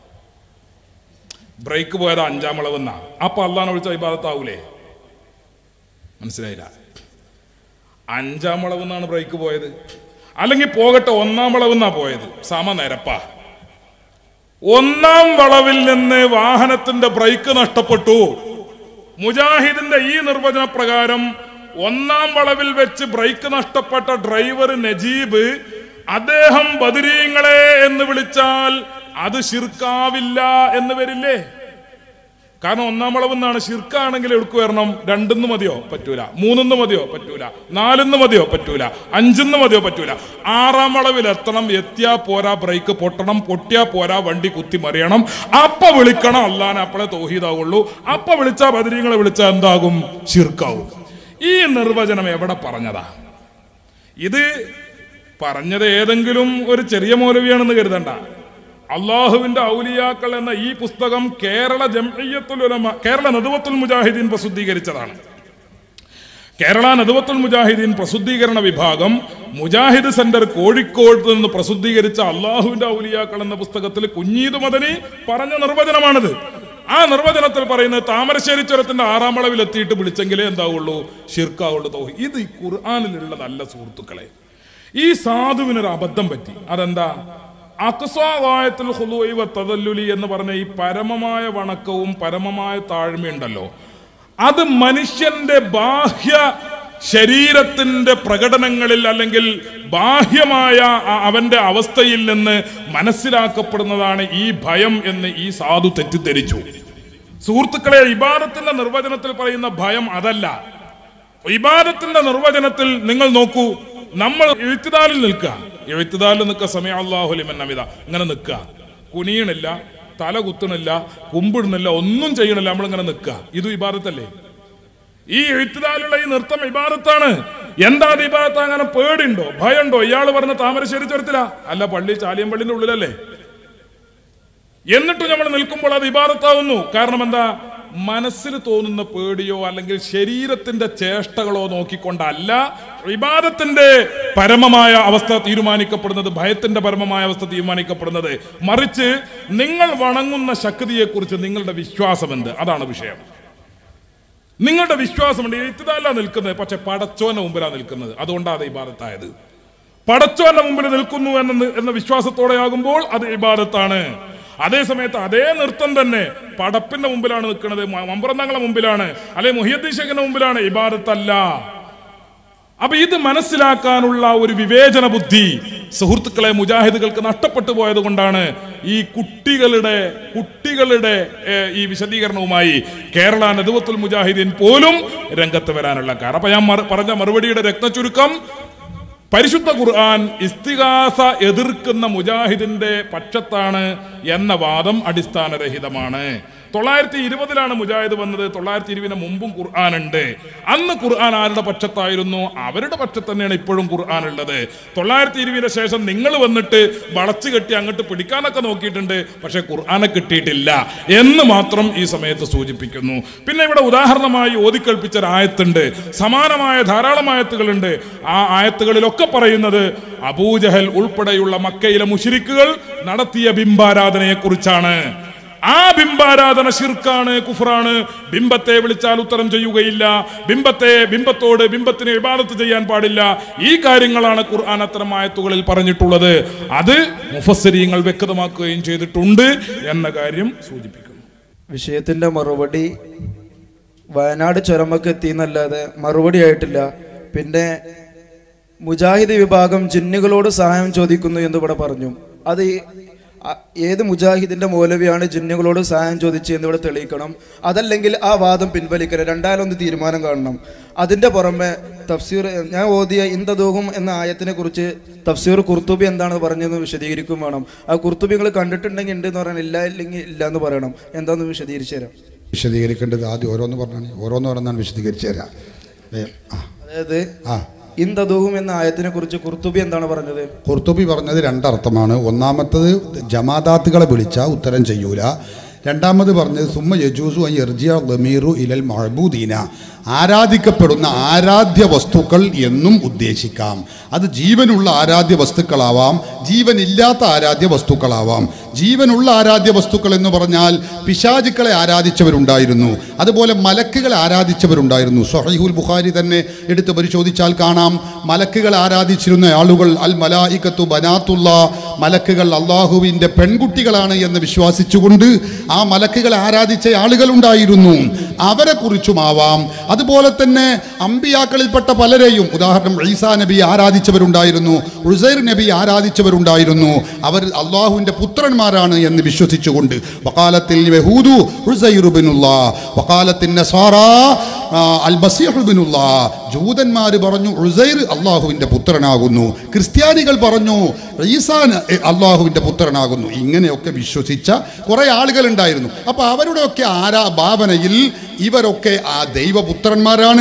ബ്രേക്ക് പോയത് അഞ്ചാം വളവ് എന്നാ അപ്പൊ അള്ളാന്ന് വിളിച്ച ഇബാദത്താവൂലേ മനസ്സിലായില്ല അഞ്ചാം വളവ് എന്നാണ് ബ്രേക്ക് പോയത് അല്ലെങ്കിൽ പോകട്ടെ ഒന്നാം വളവ് എന്നാ പോയത് സമ നിരപ്പാ ഒന്നാം വളവിൽ നിന്ന് വാഹനത്തിന്റെ ബ്രേക്ക് നഷ്ടപ്പെട്ടു മുജാഹിദിന്റെ ഈ നിർവചന പ്രകാരം ഒന്നാം വളവിൽ വെച്ച് ബ്രേക്ക് നഷ്ടപ്പെട്ട ഡ്രൈവർ നജീബ് അദ്ദേഹം ബദരീങ്ങളെ എന്ന് വിളിച്ചാൽ അത് ശിർക്കാവില്ല എന്ന് വരില്ലേ കാരണം ഒന്നാം വളവ് എന്നാണ് ശിർക്കാണെങ്കിൽ എവിടേക്ക് വരണം രണ്ടെന്ന് മതിയോ പറ്റൂല മൂന്നെന്ന് മതിയോ പറ്റൂല നാലെന്ന് മതിയോ പറ്റൂല അഞ്ചെന്ന് മതിയോ പറ്റൂല ആറാം വളവിൽ എത്തണം എത്തിയാ പോരാ ബ്രേക്ക് പൊട്ടണം പൊട്ടിയാ പോരാ വണ്ടി കുത്തി മറിയണം അപ്പ വിളിക്കണം അല്ലാൻ അപ്പളെ തോഹീദാവുള്ളൂ അപ്പ വിളിച്ചാ ബദരീങ്ങളെ വിളിച്ചാ എന്താകും ശിർക്കാവും ഈ നിർവചനം എവിടെ പറഞ്ഞതാ ഇത് പറഞ്ഞത് ഏതെങ്കിലും ഒരു ചെറിയ മൗലവിയാണെന്ന് കരുതണ്ട അള്ളാഹുവിന്റെ ഔലിയാക്കൾ എന്ന ഈ പുസ്തകം കേരള ജംഇയ്യത്തുൽ ഉലമ കേരള നദുവത്തുൽ മുജാഹിദീൻ പ്രസിദ്ധീകരിച്ചതാണ് കേരള നദുവത്തുൽ മുജാഹിദീൻ പ്രസിദ്ധീകരണ വിഭാഗം മുജാഹിദ് സെന്റർ കോഴിക്കോട് നിന്ന് പ്രസിദ്ധീകരിച്ച അള്ളാഹുവിന്റെ ഔലിയാക്കൾ എന്ന പുസ്തകത്തിൽ കുഞ്ഞീദ് മദനി പറഞ്ഞ നിർവചനമാണിത് ആ നിർവചനത്തിൽ പറയുന്നത് താമരശ്ശേരി ചുരത്തിന്റെ ആറാം വളവിൽ എത്തിയിട്ട് വിളിച്ചെങ്കിലേ എന്താവുള്ളൂ ഷിർക്കാവുള്ളൂ തോഹി ഇത് ഈ ഖുർആാനിലുള്ളതല്ല സുഹൃത്തുക്കളെ ഈ സാധുവിനൊരു അബദ്ധം പറ്റി അതെന്താ അക്സ്വായത്തിൽ ഹുദൂഇ തദല്ലുലി എന്ന് പറഞ്ഞ ഈ പരമമായ വണക്കവും പരമമായ താഴ്മയുണ്ടല്ലോ അത് മനുഷ്യന്റെ ബാഹ്യ ശരീരത്തിന്റെ പ്രകടനങ്ങളിൽ അല്ലെങ്കിൽ ബാഹ്യമായ ആ- അവന്റെ അവസ്ഥയിൽ നിന്ന് മനസ്സിലാക്കപ്പെടുന്നതാണ് ഈ ഭയം എന്ന് ഈ സാധു തെറ്റിദ്ധരിച്ചു സുഹൃത്തുക്കളെ ഇബാദത്തിന്റെ നിർവചനത്തിൽ പറയുന്ന ഭയം അതല്ല ഇബാദത്തിന്റെ നിർവചനത്തിൽ നിങ്ങൾ നോക്കൂ നമ്മൾ എഴുത്തുദാലിൽ നിൽക്കുക എഴുത്തുദാലിൽ നിൽക്കുക സമയ അള്ളാഹുലിമൻ അമിത ഇങ്ങനെ നിൽക്കുക കുനിയണില്ല തല കുത്തണില്ല കുമ്പിടുന്നില്ല ഒന്നും ചെയ്യണില്ല നമ്മൾ ഇങ്ങനെ നിൽക്കുക ഇത് ഇബാദത്തല്ലേ ഈ എഴുത്തുദാലുള്ള ഈ നൃത്തം ഇബാദത്താണ് എന്താ അത് ഇബാദത്ത് അങ്ങനെ പേടിണ്ടോ ഭയമുണ്ടോ ഇയാൾ പറഞ്ഞ താമരശ്ശേരി ചുരത്തിലാ അല്ല പള്ളി ചാലിയം പള്ളിന്റെ ഉള്ളിലല്ലേ എന്നിട്ട് നമ്മൾ നിൽക്കുമ്പോൾ അത് ഇബാദത്താവുന്നു കാരണം എന്താ മനസ്സിൽ തോന്നുന്ന പേടിയോ അല്ലെങ്കിൽ ശരീരത്തിന്റെ ചേഷ്ടകളോ നോക്കിക്കൊണ്ടല്ല ഇബാദത്തിന്റെ പരമമായ അവസ്ഥ തീരുമാനിക്കപ്പെടുന്നത് ഭയത്തിന്റെ പരമമായ അവസ്ഥ തീരുമാനിക്കപ്പെടുന്നത് മറിച്ച് നിങ്ങൾ വണങ്ങുന്ന ശക്തിയെക്കുറിച്ച് നിങ്ങളുടെ വിശ്വാസം എന്ത് അതാണ് വിഷയം നിങ്ങളുടെ വിശ്വാസമുണ്ട് എഴുത്തുതല്ല നിൽക്കുന്നത് പക്ഷെ പടച്ചോന്റെ മുമ്പിലാണ് നിൽക്കുന്നത് അതുകൊണ്ടാണ് അത് ഇബാദത്തായത് പടച്ചോന്റെ മുമ്പിൽ നിൽക്കുന്നു എന്ന എന്ന വിശ്വാസത്തോടെയാകുമ്പോൾ അത് ഇബാദത്താണ് അതേ സമയത്ത് അതേ നൃത്തം തന്നെ പടപ്പിന്റെ മുമ്പിലാണ് നിൽക്കുന്നത് മമ്പറന്തങ്ങളുടെ മുമ്പിലാണ് അല്ലെ മുഹിയദ്ദീൻ ഷേഖിന്റെ മുമ്പിലാണ് ഇബാദത്തല്ല അപ്പൊ ഇത് മനസ്സിലാക്കാനുള്ള ഒരു വിവേചന ബുദ്ധി സുഹൃത്തുക്കളെ മുജാഹിദുകൾക്ക് നഷ്ടപ്പെട്ടു പോയത് കൊണ്ടാണ് ഈ കുട്ടികളുടെ കുട്ടികളുടെ ഏഹ്, ഈ വിശദീകരണവുമായി കേരള നദുവത്തുൽ മുജാഹിദീൻ പോലും രംഗത്ത് വരാനുള്ള കാരണം അപ്പൊ ഞാൻ മറു- പറഞ്ഞ മറുപടിയുടെ രത്നചുരുക്കം പരിശുദ്ധ ഖുർആൻ ഇസ്തിഹാസ എതിർക്കുന്ന മുജാഹിദിന്റെ പക്ഷത്താണ് എന്ന വാദം അടിസ്ഥാനരഹിതമാണ് തൊള്ളായിരത്തി ഇരുപതിലാണ് മുജാഹിദ് വന്നത് തൊള്ളായിരത്തി ഇരുപതിന് മുമ്പും ഖുർആൻ ഉണ്ട് അന്ന് ഖുർആൻ ആരുടെ പക്ഷത്തായിരുന്നു അവരുടെ പക്ഷത്ത് തന്നെയാണ് ഇപ്പോഴും ഖുർആൻ ഉള്ളത് തൊള്ളായിരത്തി ഇരുപതിന് ശേഷം നിങ്ങൾ വന്നിട്ട് വളച്ചു കെട്ടി അങ്ങോട്ട് പിടിക്കാനൊക്കെ നോക്കിയിട്ടുണ്ട് പക്ഷെ ഖുർആനെ കിട്ടിയിട്ടില്ല എന്ന് മാത്രം ഈ സമയത്ത് സൂചിപ്പിക്കുന്നു പിന്നെ ഇവിടെ ഉദാഹരണമായി ഓതിക്കൽപ്പിച്ച ഒരു ആയത്തുണ്ട് സമാനമായ ധാരാളം ആയത്തുകളുണ്ട് ആ ആയത്തുകളിലൊക്കെ ഇതൊക്കെ പറയുന്നത് അബൂജഹൽ ഉൾപ്പെടെയുള്ള മക്കയിലെ മുഷിരിക്കുകൾ നടത്തിയ ബിംബാരാധനയെ കുറിച്ചാണ് ആ ബിംബാരാധന ശിർക്കാണ് കുഫറാണ് ബിംബത്തെ വിളിച്ചാൽ ഉത്തരം ചെയ്യുകയില്ല ബിംബത്തെ ബിംബത്തോട് ബിംബത്തിന് വിവാദത്ത് ചെയ്യാൻ പാടില്ല ഈ കാര്യങ്ങളാണ് ഖുർആൻ അത്തരം ആയത്തുകളിൽ പറഞ്ഞിട്ടുള്ളത് അത് മുഫസ്സിരീങ്ങൾ വ്യക്തമാക്കുകയും ചെയ്തിട്ടുണ്ട് എന്ന കാര്യം സൂചിപ്പിക്കുന്നു വിഷയത്തിന്റെ മറുപടി വയനാട് ചുരമൊക്കെ എത്തിയെന്നല്ലാതെ മറുപടി ആയിട്ടില്ല പിന്നെ മുജാഹിദ് വിഭാഗം ജിന്നുകളോട് സഹായം ചോദിക്കുന്നു എന്ന് ഇവിടെ പറഞ്ഞു അത് ഈ- അ- ഏത് മുജാഹിദിന്റെ മൗലവിയാണ് ജിന്നുകളോട് സഹായം ചോദിച്ചു എന്ന് ഇവിടെ തെളിയിക്കണം അതല്ലെങ്കിൽ ആ വാദം പിൻവലിക്കണം രണ്ടായാലും ഒന്ന് തീരുമാനം കാണണം അതിന്റെ പുറമെ തഫ്സീർ ഞാൻ ഓതിയ ഇന്ദദൂഹും എന്ന ആയത്തിനെ കുറിച്ച് തഫ്സീർ കുർത്തുബി എന്താണ് പറഞ്ഞതെന്ന് വിശദീകരിക്കും വേണം ആ കുർത്തുബി നിങ്ങൾ കണ്ടിട്ടുണ്ടെങ്കിൽ ഉണ്ട് എന്ന് പറയാൻ ഇല്ല ഇല്ലെങ്കിൽ ഇല്ല എന്ന് പറയണം എന്താന്ന് വിശദീകരിച്ചു തരാം വിശദീകരിക്കേണ്ടത് ആദ്യം ഓരോന്ന് പറഞ്ഞാണ് ഓരോന്ന് പറഞ്ഞാൽ വിശദീകരിച്ചു തരാം ഏ, ആ അതായത് ആ ഇന്ദദൂഹും എന്ന ആയത്തിനെ കുറിച്ച് കുർത്തുബി എന്താണ് പറഞ്ഞത് ഖുർത്തുബി പറഞ്ഞത് രണ്ടർത്ഥമാണ് ഒന്നാമത്തത് ജമാദാത്തുകളെ വിളിച്ചാൽ ഉത്തരം ചെയ്യൂല രണ്ടാമത് പറഞ്ഞത് സുമ്മ യജൂസു അൻ യർജിയ ലമീറു ഇലൽ മഹബൂദീന ആരാധിക്കപ്പെടുന്ന ആരാധ്യ വസ്തുക്കൾ എന്നും ഉദ്ദേശിക്കാം അത് ജീവനുള്ള ആരാധ്യ വസ്തുക്കളാവാം ജീവനില്ലാത്ത ആരാധ്യ വസ്തുക്കളാവാം ജീവനുള്ള ആരാധ്യ വസ്തുക്കൾ എന്ന് പറഞ്ഞാൽ പിശാചുക്കളെ ആരാധിച്ചവരുണ്ടായിരുന്നു അതുപോലെ മലക്കുകളെ ആരാധിച്ചവരുണ്ടായിരുന്നു സൊഹൈഹുൽ ബുഖാരി തന്നെ എടുത്ത് പരിശോധിച്ചാൽ കാണാം മലക്കുകൾ ആരാധിച്ചിരുന്ന ആളുകൾ അൽ മലായിക്കത്തു ബനാത്തുള്ള മലക്കുകൾ അള്ളാഹുവിൻ്റെ പെൺകുട്ടികളാണ് എന്ന് വിശ്വസിച്ചുകൊണ്ട് ആ മലക്കുകളെ ആരാധിച്ച ആളുകളുണ്ടായിരുന്നു അവരെ കുറിച്ചുമാവാം അതുപോലെ തന്നെ അമ്പിയാക്കളിൽപ്പെട്ട പലരെയും ഉദാഹരണം ഈസാ നബി ആരാധിച്ചവരുണ്ടായിരുന്നു ഉസൈർ നബി ആരാധിച്ചവരുണ്ടായിരുന്നു അവർ അള്ളാഹുവിൻ്റെ പുത്രന്മാരാണ് എന്ന് വിശ്വസിച്ചുകൊണ്ട് വക്കാലത്തിൽ യഹൂദു ഉസൈറുബിനുള്ള വക്കാലത്തിൻ നസാറാ ആ, അൽ ബസീഹുബിനുള്ള ജൂതന്മാർ പറഞ്ഞു ഉസൈർ അള്ളാഹുവിൻ്റെ പുത്രനാകുന്നു ക്രിസ്ത്യാനികൾ പറഞ്ഞു ഈസാൻ അള്ളാഹുവിൻ്റെ പുത്രനാകുന്നു ഇങ്ങനെയൊക്കെ വിശ്വസിച്ച കുറേ ആളുകളുണ്ടായിരുന്നു അപ്പോൾ അവരുടെയൊക്കെ ആരാ ഭാവനയിൽ ഇവരൊക്കെ ആ ദൈവപുത്രന്മാരാണ്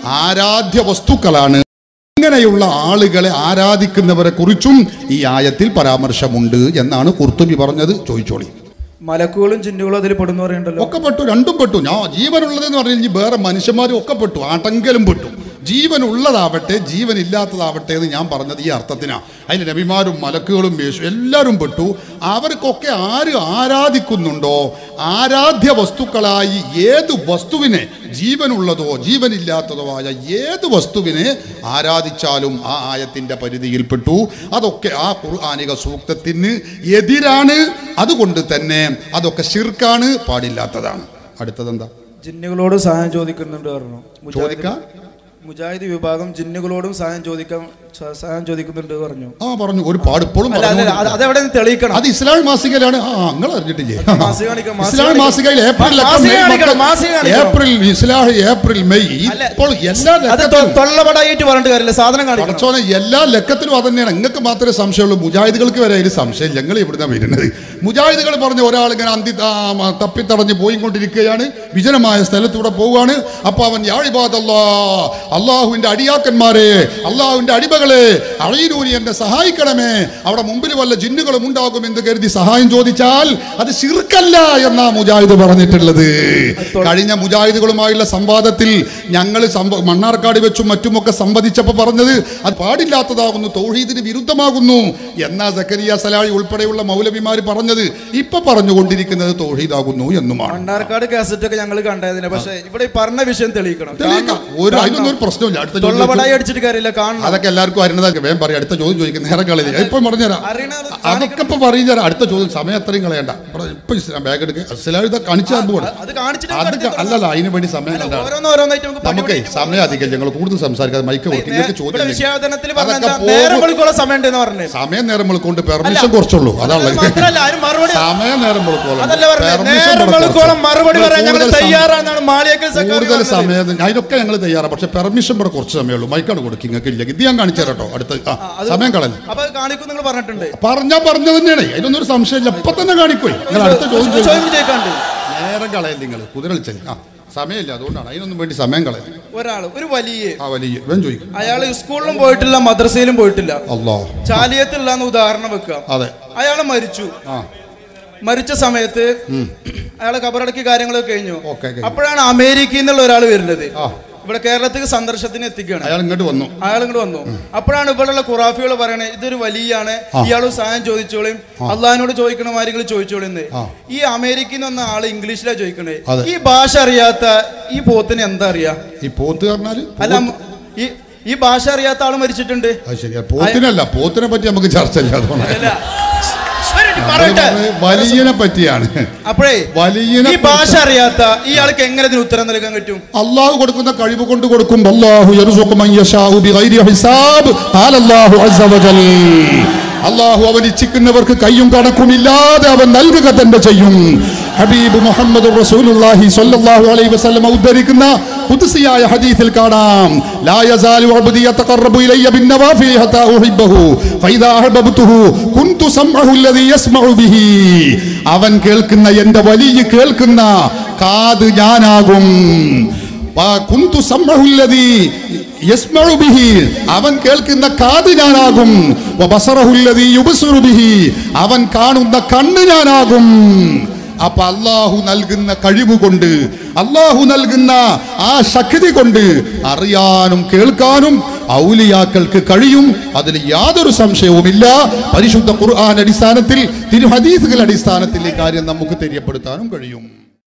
ആരാധ്യ വസ്തുക്കളാണ് ഇങ്ങനെയുള്ള ആളുകളെ ആരാധിക്കുന്നവരെ കുറിച്ചും ഈ ആയത്തിൽ പരാമർശമുണ്ട് എന്നാണ് കുർത്തുബി പറഞ്ഞത് ചോദിച്ചോളി മലക്കുകളും ജിന്നുകളും അതിൽ പെടുന്നു പറയണ്ടല്ലോ ഒക്കെ പെട്ടു രണ്ടും പെട്ടു ഞാൻ ജീവനുള്ളതെന്ന് പറഞ്ഞു കഴിഞ്ഞാൽ വേറെ മനുഷ്യന്മാരും ഒക്കെ പെട്ടു ആട്ടെങ്കിലും പെട്ടു ജീവനുള്ളതാവട്ടെ ജീവനില്ലാത്തതാവട്ടെ എന്ന് ഞാൻ പറഞ്ഞത് ഈ അർത്ഥത്തിനാണ് അതിന് നബിമാരും മലക്കുകളും യേശു എല്ലാവരും പെട്ടു അവർക്കൊക്കെ ആര് ആരാധിക്കുന്നുണ്ടോ ആരാധ്യ വസ്തുക്കളായി ഏത് വസ്തുവിനെ ജീവനുള്ളതോ ജീവനില്ലാത്തതോ ആയ ഏത് വസ്തുവിനെ ആരാധിച്ചാലും ആ ആയത്തിൻ്റെ പരിധിയിൽപ്പെട്ടു അതൊക്കെ ആ ഖുർആാനിക സൂക്തത്തിന് എതിരാണ് അതുകൊണ്ട് തന്നെ അതൊക്കെ ശിർക്കാണ് പാടില്ലാത്തതാണ് അടുത്തതെന്താ ജിന്നുകളോട് സഹായം ചോദിക്കുന്നുണ്ട് പറഞ്ഞു മുജാഹിദ് ചോദിക്കാം മുജാഹിദ് വിഭാഗം ജിന്നുകളോടും സഹായം ചോദിക്കാൻ സ- സഹായം ചോദിക്കുന്നുണ്ട് പറഞ്ഞു ആ പറഞ്ഞു ഒരു പാട് ഇപ്പോഴും അല്ല അല്ല അത് അതെവിടെ നിന്ന് തെളിയിക്കണം അത് ഇസ്ലാം മാസികയിലാണ് ആ നിങ്ങൾ അറിഞ്ഞിട്ടില്ലേ മാസിക കാണിക്കാം, മാസിക ഇസ്ലാം കാണിക്കാം. മാസികയിൽ ഏപ്രിൽ മാ- മാസിക കാണിക്കണം, മാസിക കാണിക്കണം. ഏപ്രിൽ ഇസ്ലാം ഏപ്രിൽ മെയ് ഇപ്പോൾ എല്ലാ അത് ലക്കത്തിലും തൊള്ളപടായിട്ട് പറഞ്ഞിട്ട് കാര്യമില്ല സാധനം കാണിക്കണം പടച്ചോനെ എല്ലാ ലക്കത്തിലും അത് തന്നെയാണ് നിങ്ങൾക്ക് മാത്രമേ സംശയമുള്ളൂ മുജാഹിദുകൾക്ക് വരെ അതിൽ സംശയം ഞങ്ങൾ ഇവിടുന്ന് വരുന്നത് മുജാഹിദുകൾ പറഞ്ഞ ഒരാൾ ഇങ്ങനെ അന്തി ആ, മ, തപ്പിത്തടഞ്ഞ് പോയിക്കൊണ്ടിരിക്കുകയാണ് വിജനമായ സ്ഥലത്തൂടെ പോവുകയാണ് അപ്പൊ അവൻ യാഴിബാദല്ലാ അള്ളാഹുവിന്റെ അടിയാക്കന്മാരെ അള്ളാഹുവിന്റെ അടിമകളെ അഴയിലൂരി എന്നെ സഹായിക്കണമേ അവിടെ മുമ്പിൽ വല്ല ജിന്നുകളും ഉണ്ടാകും എന്ന് കരുതി സഹായം ചോദിച്ചാൽ അത് ശിർക്കല്ല എന്നാ മുജാഹിദ് പറഞ്ഞിട്ടുള്ളത് കഴിഞ്ഞ മുജാഹിദുകളുമായുള്ള സംവാദത്തിൽ ഞങ്ങൾ സംവ- മണ്ണാർക്കാട് വെച്ചും മറ്റുമൊക്കെ സംവദിച്ചപ്പോൾ പറഞ്ഞത് അത് പാടില്ലാത്തതാകുന്നു തൗഹീദിന് വിരുദ്ധമാകുന്നു എന്നാ സക്കരിയ സലാഹി ഉൾപ്പെടെയുള്ള മൗലവിമാർ പറഞ്ഞത് ഇപ്പൊ പറഞ്ഞുകൊണ്ടിരിക്കുന്നത് തൗഹീദാകുന്നു എന്നുമാണ് മണ്ണാർക്കാട് കാസറ്റ് ഒക്കെ ഞങ്ങൾ കണ്ടായതിനെ പക്ഷെ ഇവിടെ ഈ പറഞ്ഞ വിഷയം തെളിയിക്കണം തെളിയിക്കാം. ഒരു അതിനൊന്നും ഒരു പ്രശ്നമില്ല അടുത്ത ചോദ്യം തൊള്ളപടായി അടിച്ചിട്ട് കാര്യമില്ല കാണണം അതൊക്കെ എല്ലാവർക്കും അറിയുന്നതായിരിക്കും വേഗം പറയാം അടുത്ത ചോദ്യം ചോദിക്കും നേരം കളയില്ല ഇപ്പൊ പറഞ്ഞുതരാം അറിയണത് അതൊക്കെ ഇപ്പൊ പറഞ്ഞുതരാം അടുത്ത ചോദ്യം സമയം അത്രയും കളയണ്ട ഇവിടെ ഇപ്പൊ ഇസ്ലാം ബാഗ് എടുക്കുക ഇസ്ലാം ഇത് കാണിച്ചു തരുമ്പോൾ അത് കാണിച്ചിട്ട് അത് ക- അല്ലല്ല അതിന് വേണ്ടി സമയം അല്ല, കണ്ടാണ് ഓരോന്ന് ഓരോന്നായിട്ട് നമുക്ക് നമുക്ക് പടി പടി സമയം അധികം ഞങ്ങൾ കൂടുതൽ സംസാരിക്കാതെ മൈക്ക് കൊടുക്കും നിങ്ങൾക്ക് ഇവിടെ ചോദ്യം വിഷയാവതരണത്തിൽ അതൊക്കെ പറഞ്ഞ പോകും. നേരം വെളുക്കുള്ള സമയം ഉണ്ടെന്ന് പറഞ്ഞു സമയം നേരം കൊണ്ട് പെർമിഷൻ കുറച്ചുള്ളൂ അതാണ് അത് മാത്രല്ല ആരും മറുപടി സമയം നേരം വെളുക്കോളം അതല്ല പറഞ്ഞത് നേരം വെളുക്കോളം മറുപടി പറയാൻ ഞങ്ങൾ തയ്യാറാണെന്നാണ് മാളിയേക്കൽ സക്കാഫി കൂടുതൽ പറഞ്ഞത്. സമയം അതിനൊക്കെ ഞങ്ങൾ തയ്യാറാണ് പക്ഷെ പെർമിഷൻ ഇവിടെ കുറച്ച് സമയമുള്ളൂ മൈക്കാണ് കൊടുക്കും നിങ്ങൾക്ക് ഇല്ല ഇത് ഞാൻ കാണിച്ചു തരാം കേട്ടോ അടുത്ത ആ, അത് സമയം കളഞ്ഞു അപ്പൊ അത് കാണിക്കും നിങ്ങൾ പറഞ്ഞിട്ടുണ്ട് പറഞ്ഞാ പറഞ്ഞ തന്നെയാണ് അതിനൊന്നും ഒരു സംശയമില്ല ഇപ്പൊ തന്നെ കാണിക്കോയി നിങ്ങൾ അടുത്ത ചോദ്യം ചോദിക്കും ചോദ്യം ചോദിക്കാണ്ട് നേരം കളയല്ല നിങ്ങൾ കുതിരളിച്ചൽ ആ സമയമില്ല അതുകൊണ്ടാണ് അതിനൊന്നും വേണ്ടി സമയം കളയാം ഒരാള് ഒരു വലിയ ആ വലിയ ഇവൻ ചോദിക്കും അയാള് സ്കൂളിലും പോയിട്ടില്ല മദ്രസയിലും പോയിട്ടില്ല അല്ലോ ചാലിയത്തില്ല എന്ന് ഉദാഹരണം വെക്കുക അതെ അയാള് മരിച്ചു ആ മരിച്ച സമയത്ത് അയാളെ കബറടക്കി കാര്യങ്ങളൊക്കെ കഴിഞ്ഞു ഓക്കെ, കഴിഞ്ഞു. അപ്പോഴാണ് അമേരിക്കയിൽ നിന്നുള്ള ഒരാൾ വരുന്നത് ആ. ഇവിടെ കേരളത്തിൽ സന്ദർശനത്തിന് എത്തിക്കുകയാണ് അയാൾ ഇങ്ങോട്ട് വന്നു അയാൾ ഇങ്ങോട്ട് വന്നു അപ്പോഴാണ് ഇവിടെയുള്ള ഖുറാഫികൾ പറയണത് ഇതൊരു വലിയാണ് ഇയാൾ സഹായം ചോദിച്ചോളിയും അള്ളഹാനോട് ചോദിക്കണ കാര്യങ്ങൾ ചോദിച്ചോളിന്ന് ആ. ഈ അമേരിക്കയിൽ നിന്ന് വന്ന ആള് ഇംഗ്ലീഷിലാണ് ചോദിക്കണേ അതെ. ഈ ഭാഷ അറിയാത്ത ഈ പോത്തിന് എന്താ അറിയാ ഈ പോത്ത് പറഞ്ഞാല് അല്ല അമ്മ, ഈ ഈ ഭാഷ അറിയാത്ത ആള് മരിച്ചിട്ടുണ്ട് അത് ശരിയാ പോത്തിനല്ല പോത്തിനെ പറ്റി നമുക്ക് ചർച്ച ഇല്ല അതുകൊണ്ടാണ് അല്ല. ഒരു പറയട്ടെ വലിയനെ പറ്റിയാണ് അപ്പോഴേ വലിയനെ ഈ ഭാഷ അറിയാത്ത ഇയാൾക്ക് എങ്ങനെ ഇതിന് ഉത്തരം നൽകാൻ പറ്റും അള്ളാഹു കൊടുക്കുന്ന കഴിവ് കൊണ്ട് കൊടുക്കും അല്ലാഹു യർസുഖു മൻ യശാഉ ബിഗൈരി ഹിസാബ് ഖാല അല്ലാഹു അസ്സ വജൽ അള്ളാഹു അവൻ ഇച്ഛിക്കുന്നവർക്ക് കയ്യും കണക്കുമില്ലാതെ അവൻ നൽകുക തന്നെ ചെയ്യും ഹബീബ് മുഹമ്മദ് റസൂലുള്ളാഹി സ്വല്ലല്ലാഹു അലൈഹി വസല്ലം ഉദ്ധരിക്കുന്ന ഖുദ്സിയായ ഹദീസിൽ കാണാം ലാ യസാലു അബ്ദി യതഖറബു ഇലയ്യ ബിന്നവാഫിൽ ഹത്താ ഉഹിബ്ബഹു ഫൈദാ അഹബബ്തുഹു കുൻതു സംഅഹു അല്ലദീ യസ്മഉ ബിഹി അവൻ കേൾക്കുന്ന എൻ്റെ വലിയ കേൾക്കുന്ന കാത് ഞാനാകും വ- കുന്തു സമ്മഉ അല്ലദീ യസ്മഉ ബിഹി അവൻ കേൾക്കുന്ന കാത് ഞാനാകും വ ബസറഹു അല്ലദീ യുബ്സിറു ബിഹി അവൻ കാണുന്ന കണ്ണ് ഞാനാകും അപ്പൊ അള്ളാഹു നൽകുന്ന കഴിവ് കൊണ്ട് അള്ളാഹു നൽകുന്ന ആ ശക്തി കൊണ്ട് അറിയാനും കേൾക്കാനും ഔലിയാക്കൾക്ക് കഴിയും അതിൽ യാതൊരു സംശയവുമില്ല പരിശുദ്ധ ഖുർആൻ അടിസ്ഥാനത്തിൽ തിരു ഹദീസുകൾ അടിസ്ഥാനത്തിൽ ഈ കാര്യം നമുക്ക് തെര്യപ്പെടുത്താനും കഴിയും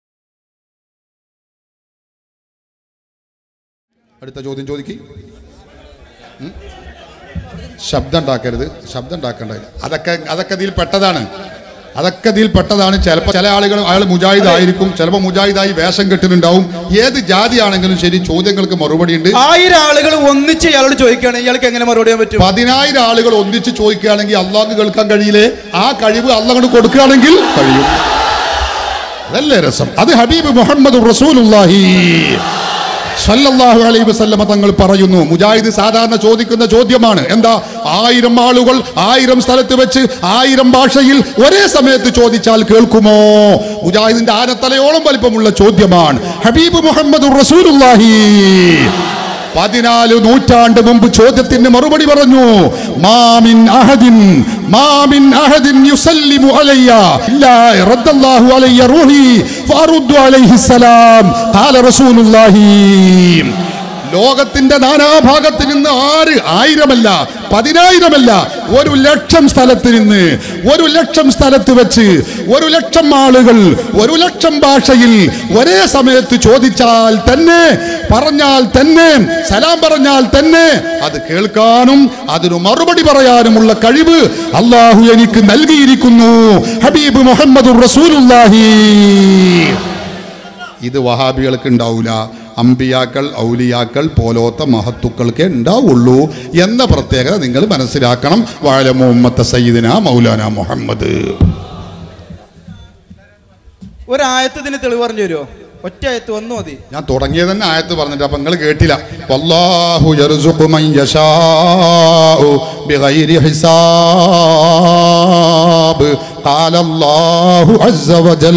അടുത്ത ചോദ്യം ചോദിക്കി ശബ്ദം ഉണ്ടാക്കരുത് ശബ്ദം ഉണ്ടാക്കേണ്ടത് അതൊക്കെ അതൊക്കെ ഇതിൽ പെട്ടതാണ് അതൊക്കെ ഇതിൽ പെട്ടതാണ് ചിലപ്പോൾ ചില ആളുകൾ അയാൾ മുജാഹിദ് ആയിരിക്കും ചിലപ്പോൾ മുജാഹിദായി വേഷം കെട്ടിട്ടുണ്ടാവും ഏത് ജാതിയാണെങ്കിലും ശരി ചോദ്യങ്ങൾക്ക് മറുപടി ഉണ്ട് ആയിരം ആളുകൾ ഒന്നിച്ച് ഇയാളോട് ചോദിക്കുകയാണ് ഇയാൾക്ക് എങ്ങനെ മറുപടി ചെയ്യാൻ പറ്റും പതിനായിരം ആളുകൾ ഒന്നിച്ച് ചോദിക്കുകയാണെങ്കിൽ അള്ളാഹ് കേൾക്കാൻ കഴിയില്ലേ ആ കഴിവ് അള്ളാഹ് കൊടുക്കുകയാണെങ്കിൽ കഴിയും അതല്ലേ രസം അത് ഹബീബ് മുഹമ്മദ് റസൂലുള്ളാഹി സല്ലല്ലാഹു അലൈഹി വസല്ലമ തങ്ങൾ പറയുന്നു മുജാഹിദ് സാധാരണ ചോദിക്കുന്ന ചോദ്യമാണ് എന്താ ആയിരം ആളുകൾ ആയിരം സ്ഥലത്ത് വെച്ച് ആയിരം ഭാഷയിൽ ഒരേ സമയത്ത് ചോദിച്ചാൽ കേൾക്കുമോ മുജാഹിദിന്റെ ആനത്തലയോളം വലിപ്പമുള്ള ചോദ്യമാണ് ഹബീബ് മുഹമ്മദ് റസൂലുള്ളാഹി പതിനാല് നൂറ്റാണ്ട് മുമ്പ് ചോദ്യത്തിന് മറുപടി പറഞ്ഞു മാമിൻ അഹദിൻ മാമിൻ അഹദിൻ യുസല്ലിമു അലയ്യ ഇല്ലാ റദ്ദല്ലാഹു അലയ്യ റൂഹി ഫഅറുദ്ദു അലൈഹി സലാം ഖാല റസൂലുള്ളാഹി ലോകത്തിന്റെ നാനാഭാഗത്ത് നിന്ന് ആറ് ആയിരമല്ല പതിനായിരമല്ല ഒരു ലക്ഷം സ്ഥലത്ത് നിന്ന് ഒരു ലക്ഷം സ്ഥലത്ത് വെച്ച് ഒരു ലക്ഷം ആളുകൾ ഒരു ലക്ഷം ഭാഷയിൽ ഒരേ സമയത്ത് ചോദിച്ചാൽ തന്നെ പറഞ്ഞാൽ തന്നെ സലാം പറഞ്ഞാൽ തന്നെ അത് കേൾക്കാനും അതിനു മറുപടി പറയാനുമുള്ള കഴിവ് അള്ളാഹു എനിക്ക് നൽകിയിരിക്കുന്നു ഹബീബ് മുഹമ്മദ് റസൂലുള്ളാഹി ഇത് വഹാബികൾക്ക് ഉണ്ടാവില്ല അമ്പിയാക്കൾ ഔലിയാക്കൾ പോലോത്ത മഹത്തുക്കൾക്കേ ഉണ്ടാവുള്ളൂ എന്ന പ്രത്യേകത നിങ്ങൾ മനസ്സിലാക്കണം വാഴ മുഹമ്മദ് സയ്യിദിന മൗലാന മുഹമ്മദ് ഒരായത്ത് ഇതിന് തെളിവ് പറഞ്ഞു തരുമോ ഒറ്റ ആയത്ത് വന്നു മതി ഞാൻ തുടങ്ങിയത് തന്നെ ആയത്ത് പറഞ്ഞിട്ട് അപ്പൊ നിങ്ങൾ കേട്ടില്ല വല്ലാഹു യർസുഖു മൻ യശാഉ ബിഗൈരി ഹിസാബ് ഖാല അല്ലാഹു അസ്സ വജൽ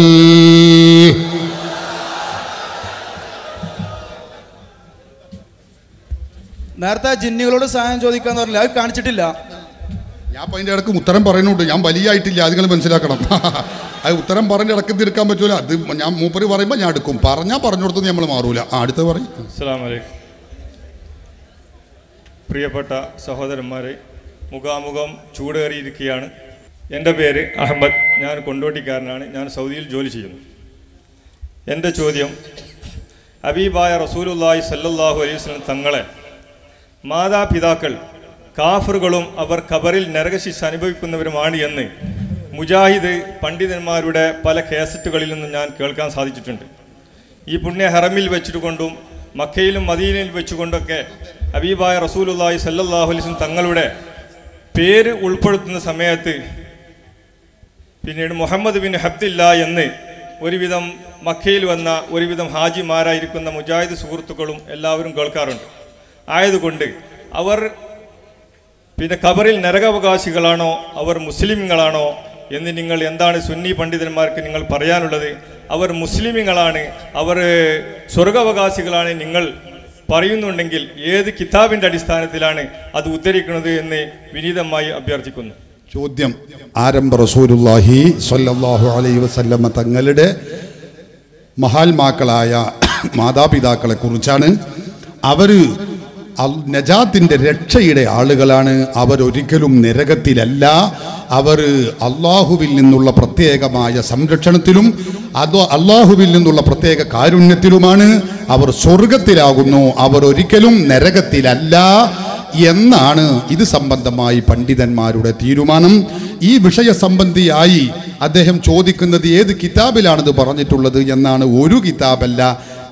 നേരത്തെ ആ ജിന്നുകളോട് സഹായം ചോദിക്കാന്ന് പറഞ്ഞില്ല അത് കാണിച്ചിട്ടില്ല ഞാൻ അപ്പൊ അതിന്റെ ഇടക്ക് ഉത്തരം പറയുന്നുണ്ട് ഞാൻ വലിയായിട്ടില്ല അത് നിങ്ങൾ മനസ്സിലാക്കണം അത് ഉത്തരം പറഞ്ഞ് ഇടക്ക് തീർക്കാൻ പറ്റൂല അത് ഞാൻ മൂപ്പര് പറയുമ്പോൾ ഞാൻ എടുക്കും പറഞ്ഞാൽ പറഞ്ഞു കൊടുത്തത് നമ്മൾ മാറൂല ആ അടുത്ത് പറയും അസ്സലാമു അലൈക്കും പ്രിയപ്പെട്ട സഹോദരന്മാരെ മുഖാമുഖം ചൂടേറിയിരിക്കുകയാണ് എൻ്റെ പേര് അഹമ്മദ് ഞാൻ കൊണ്ടോട്ടിക്കാരനാണ് ഞാൻ സൗദിയിൽ ജോലി ചെയ്യുന്നു എൻ്റെ ചോദ്യം ഹബീബായ റസൂലുല്ലാഹി സല്ലല്ലാഹു അലൈഹി വസല്ലം തങ്ങളെ മാതാപിതാക്കൾ കാഫറുകളും അവർ ഖബറിൽ നരകശിക്ഷ അനുഭവിക്കുന്നവരുമാണ് എന്ന് മുജാഹിദ് പണ്ഡിതന്മാരുടെ പല കേസറ്റുകളിൽ നിന്നും ഞാൻ കേൾക്കാൻ സാധിച്ചിട്ടുണ്ട് ഈ പുണ്യ ഹറമിൽ വെച്ചുകൊണ്ടും മക്കയിലും മദീനയിൽ വെച്ചുകൊണ്ടൊക്കെ ഹബീബായ റസൂലുല്ലാഹി സല്ലല്ലാഹു അലൈഹി വസല്ലം തങ്ങളുടെ പേര് ഉൾപ്പെടുത്തുന്ന സമയത്ത് പിന്നീട് മുഹമ്മദ് ബിൻ ഹബ്ദില്ല എന്ന് ഒരുവിധം മക്കയിൽ വന്ന ഒരുവിധം ഹാജിമാരായിരിക്കുന്ന മുജാഹിദ് സുഹൃത്തുക്കളും എല്ലാവരും കേൾക്കാറുണ്ട് ആയതുകൊണ്ട് അവർ പിന്നെ ഖബറിൽ നരകാവകാശികളാണോ അവർ മുസ്ലിമുകളാണോ എന്ന് നിങ്ങൾ എന്താണ് സുന്നി പണ്ഡിതന്മാർക്ക് നിങ്ങൾ പറയാനുള്ളത് അവർ മുസ്ലിമുകളാണ് അവർ സ്വർഗാവകാശികളാണ് നിങ്ങൾ പറയുന്നുണ്ടെങ്കിൽ ഏത് കിതാബിൻ്റെ അടിസ്ഥാനത്തിലാണ് അത് ഉദ്ധരിക്കുന്നത് എന്ന് വിനീതമായി അഭ്യർത്ഥിക്കുന്നു ചോദ്യം ആരംഭ റസൂലുല്ലാഹി സ്വല്ലല്ലാഹു അലൈഹി വസല്ലമ തങ്ങളുടെ മഹാത്മാക്കളായ മാതാപിതാക്കളെ കുറിച്ചാണ് അവര് അൽ- നജാത്തിന്റെ രക്ഷയുടെ ആളുകളാണ് അവരൊരിക്കലും നരകത്തിലല്ല അവർ അള്ളാഹുവിൽ നിന്നുള്ള പ്രത്യേകമായ സംരക്ഷണത്തിലും അത് അള്ളാഹുവിൽ നിന്നുള്ള പ്രത്യേക കാരുണ്യത്തിലുമാണ് അവർ സ്വർഗത്തിലാകുന്നു അവർ ഒരിക്കലും നരകത്തിലല്ല എന്നാണ് ഇത് സംബന്ധമായി പണ്ഡിതന്മാരുടെ തീരുമാനം ഈ വിഷയ സംബന്ധിയായി അദ്ദേഹം ചോദിക്കുന്നത് ഏത് കിതാബിലാണിത് പറഞ്ഞിട്ടുള്ളത് എന്നാണ് ഒരു കിതാബല്ല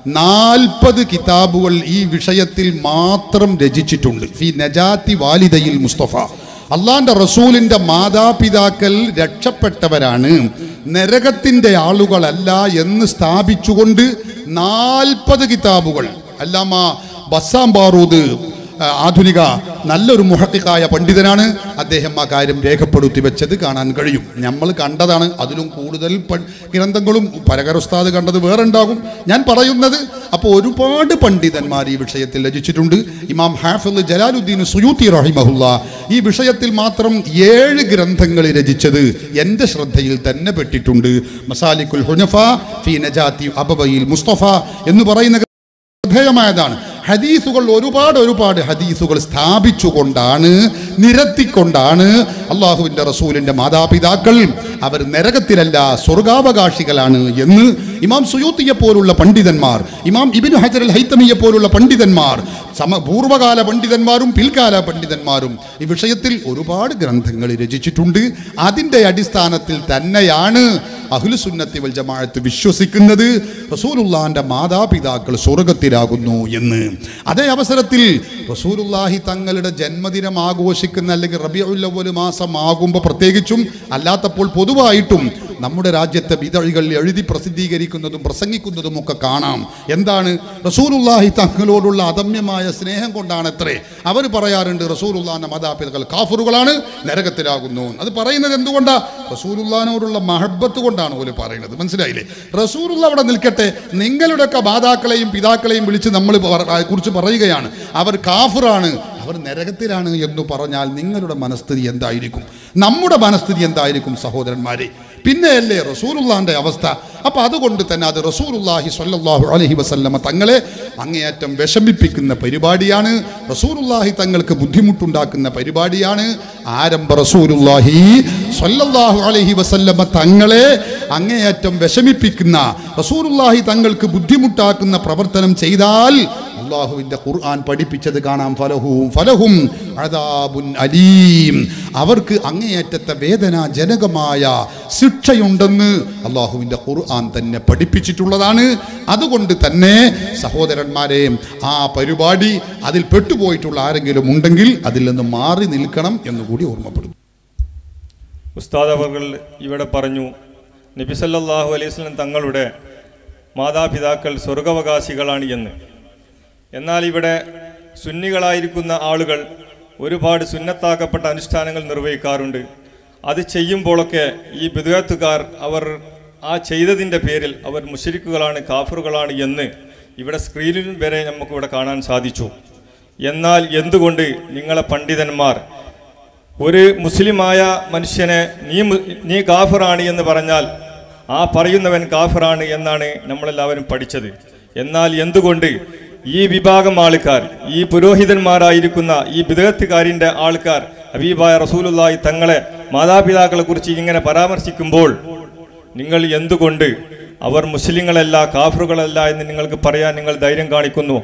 നാൽപ്പത് കിതാബുകൾ ഈ വിഷയത്തിൽ മാത്രം രചിച്ചിട്ടുണ്ട് ഫി നജാത്തി വാലിദയിൽ മുസ്തഫ അള്ളാന്റെ റസൂലിന്റെ മാതാപിതാക്കൾ രക്ഷപ്പെട്ടവരാണ് നരകത്തിന്റെ ആളുകളല്ല എന്ന് സ്ഥാപിച്ചുകൊണ്ട് നാൽപ്പത് കിതാബുകൾ അല്ലാമ ബസ്സാം ബാറൂദ് ആ, ആധുനിക നല്ലൊരു മുഹത്തിക്കായ പണ്ഡിതനാണ് അദ്ദേഹം ആ കാര്യം രേഖപ്പെടുത്തി വെച്ചത് കാണാൻ കഴിയും നമ്മൾ കണ്ടതാണ് അതിലും കൂടുതൽ പ- ഗ്രന്ഥങ്ങളും പരകരസ്താദ് കണ്ടത് വേറെ ഉണ്ടാകും ഞാൻ പറയുന്നത് അപ്പോൾ ഒരുപാട് പണ്ഡിതന്മാർ ഈ വിഷയത്തിൽ രചിച്ചിട്ടുണ്ട് ഇമാം ഹാഫിദ് ജലാലുദ്ദീൻ സുയൂത്തി റഹിമഹുല്ല ഈ വിഷയത്തിൽ മാത്രം ഏഴ് ഗ്രന്ഥങ്ങൾ രചിച്ചത് എൻ്റെ ശ്രദ്ധയിൽ തന്നെ പെട്ടിട്ടുണ്ട് മസാലിക്കുൽ ഹുനഫ ഫി നജാത്തി അബവയിൽ മുസ്തഫ എന്ന് പറയുന്ന ശ്രദ്ധേയമായതാണ് ഹദീസുകൾ ഒരുപാട് ഒരുപാട് ഹദീസുകൾ സ്ഥാപിച്ചുകൊണ്ടാണ് നിരത്തിക്കൊണ്ടാണ് അള്ളാഹുവിൻ്റെ റസൂലിൻ്റെ മാതാപിതാക്കൾ അവർ നരകത്തിലല്ല സ്വർഗാവകാശികളാണ് എന്ന് ഇമാം സുയൂത്തിയെ പോലുള്ള പണ്ഡിതന്മാർ ഇമാം ഇബിൻ ഹജർ അൽ ഹൈത്തമിയെ പോലുള്ള പണ്ഡിതന്മാർ സമ പൂർവകാല പണ്ഡിതന്മാരും പിൽക്കാല പണ്ഡിതന്മാരും ഈ വിഷയത്തിൽ ഒരുപാട് ഗ്രന്ഥങ്ങൾ രചിച്ചിട്ടുണ്ട് അതിൻ്റെ അടിസ്ഥാനത്തിൽ തന്നെയാണ് അഹ്ലുസുന്നത്തി വൽ ജമാഅത്ത് വിശ്വസിക്കുന്നത് റസൂലുള്ളാന്റെ മാതാപിതാക്കൾ സ്വർഗത്തിലാകുന്നു എന്ന് അതേ അവസരത്തിൽ റസൂലുള്ളാഹി തങ്ങളുടെ ജന്മദിനം ആഘോഷിക്കുന്ന അല്ലെങ്കിൽ റബിയുൽ അവ്വൽ മാസം ആകുമ്പോൾ പ്രത്യേകിച്ചും അല്ലാത്തപ്പോൾ പൊതുവായിട്ടും നമ്മുടെ രാജ്യത്തെ വിതഴികൾ എഴുതി പ്രസിദ്ധീകരിക്കുന്നതും പ്രസംഗിക്കുന്നതും ഒക്കെ കാണാം എന്താണ് റസൂലുള്ളാഹി തങ്ങളോടുള്ള അദമ്യമായ സ്നേഹം കൊണ്ടാണ് എത്രേ അവർ പറയാറുണ്ട് റസൂലുള്ളാന്റെ മാതാപിതാക്കൾ കാഫറുകളാണ് നരകത്തിലാകുന്നു അത് പറയുന്നത് എന്തുകൊണ്ടാ റസൂലുള്ളാനോടുള്ള മഹബത്ത് കൊണ്ടാണ് ഓല് പറയുന്നത് മനസ്സിലായില്ലേ റസൂലുള്ള അവിടെ നിൽക്കട്ടെ നിങ്ങളുടെയൊക്കെ മാതാക്കളെയും പിതാക്കളെയും വിളിച്ച് നമ്മൾ കുറിച്ച് പറയുകയാണ് അവർ കാഫറാണ് അവർ നരകത്തിലാണ് എന്ന് പറഞ്ഞാൽ നിങ്ങളുടെ മനസ്ഥിതി എന്തായിരിക്കും നമ്മുടെ മനസ്ഥിതി എന്തായിരിക്കും സഹോദരന്മാരെ പിന്നെയല്ലേ റസൂലുള്ളാന്റെ അവസ്ഥ അപ്പൊ അതുകൊണ്ട് തന്നെ അത് റസൂലുള്ളാഹി സ്വല്ലല്ലാഹു അലൈഹി വസല്ലമ തങ്ങളെ അങ്ങേയറ്റം വിഷമിപ്പിക്കുന്ന പരിപാടിയാണ് റസൂലുള്ളാഹി തങ്ങൾക്ക് ബുദ്ധിമുട്ടുണ്ടാക്കുന്ന പരിപാടിയാണ് ആരംഭ റസൂലുള്ളാഹി സ്വല്ലല്ലാഹു അലൈഹി വസല്ലമ തങ്ങളെ അങ്ങേയറ്റം വിഷമിപ്പിക്കുന്ന റസൂലുള്ളാഹി തങ്ങൾക്ക് ബുദ്ധിമുട്ടാക്കുന്ന പ്രവർത്തനം ചെയ്താൽ അള്ളാഹുവിന്റെ ഖുർആൻ പഠിപ്പിച്ചത് കാണാം ഫലഹും ഫലഹും അദാബുൻ അലീം അവർക്ക് അങ്ങേയറ്റത്തെ വേദനാജനകമായ ശിക്ഷയുണ്ടെന്ന് അള്ളാഹുവിന്റെ ഖുർആൻ തന്നെ പഠിപ്പിച്ചിട്ടുള്ളതാണ് അതുകൊണ്ട് തന്നെ സഹോദരന്മാരെ ആ പരിപാടി അതിൽ പെട്ടുപോയിട്ടുള്ള ആരെങ്കിലും ഉണ്ടെങ്കിൽ അതിൽ നിന്ന് മാറി നിൽക്കണം എന്നുകൂടി ഓർമ്മപ്പെടുന്നു ഉസ്താദ് അവർ ഇവിടെ പറഞ്ഞു നബി സല്ലല്ലാഹു അലൈഹി വസല്ലം തങ്ങളുടെ മാതാപിതാക്കൾ സ്വർഗാവകാശികളാണ് എന്ന് എന്നാൽ ഇവിടെ സുന്നികളായിരിക്കുന്ന ആളുകൾ ഒരുപാട് സുന്നത്താക്കപ്പെട്ട അനുഷ്ഠാനങ്ങൾ നിർവഹിക്കാറുണ്ട് അത് ചെയ്യുമ്പോഴൊക്കെ ഈ ബിദുഗത്തുകാർ അവർ ആ ചെയ്തതിൻ്റെ പേരിൽ അവർ മുഷരിക്കുകളാണ് കാഫറുകളാണ് എന്ന് ഇവിടെ സ്ക്രീനിൽ വരെ നമുക്കിവിടെ കാണാൻ സാധിച്ചു എന്നാൽ എന്തുകൊണ്ട് നിങ്ങളെ പണ്ഡിതന്മാർ ഒരു മുസ്ലിമായ മനുഷ്യനെ നീ മു- നീ കാഫറാണ് എന്ന് പറഞ്ഞാൽ ആ പറയുന്നവൻ കാഫറാണ് എന്നാണ് നമ്മളെല്ലാവരും പഠിച്ചത് എന്നാൽ എന്തുകൊണ്ട് ഈ വിഭാഗം ആൾക്കാർ ഈ പുരോഹിതന്മാരായിരിക്കുന്ന ഈ വിദഗത്തുകാരിൻ്റെ ആൾക്കാർ ഹബീബായ റസൂലുള്ളാഹി തങ്ങളെ മാതാപിതാക്കളെ കുറിച്ച് ഇങ്ങനെ പരാമർശിക്കുമ്പോൾ നിങ്ങൾ എന്തുകൊണ്ട് അവർ മുസ്ലിങ്ങളല്ല കാഫറുകളല്ല എന്ന് നിങ്ങൾക്ക് പറയാൻ നിങ്ങൾ ധൈര്യം കാണിക്കുന്നു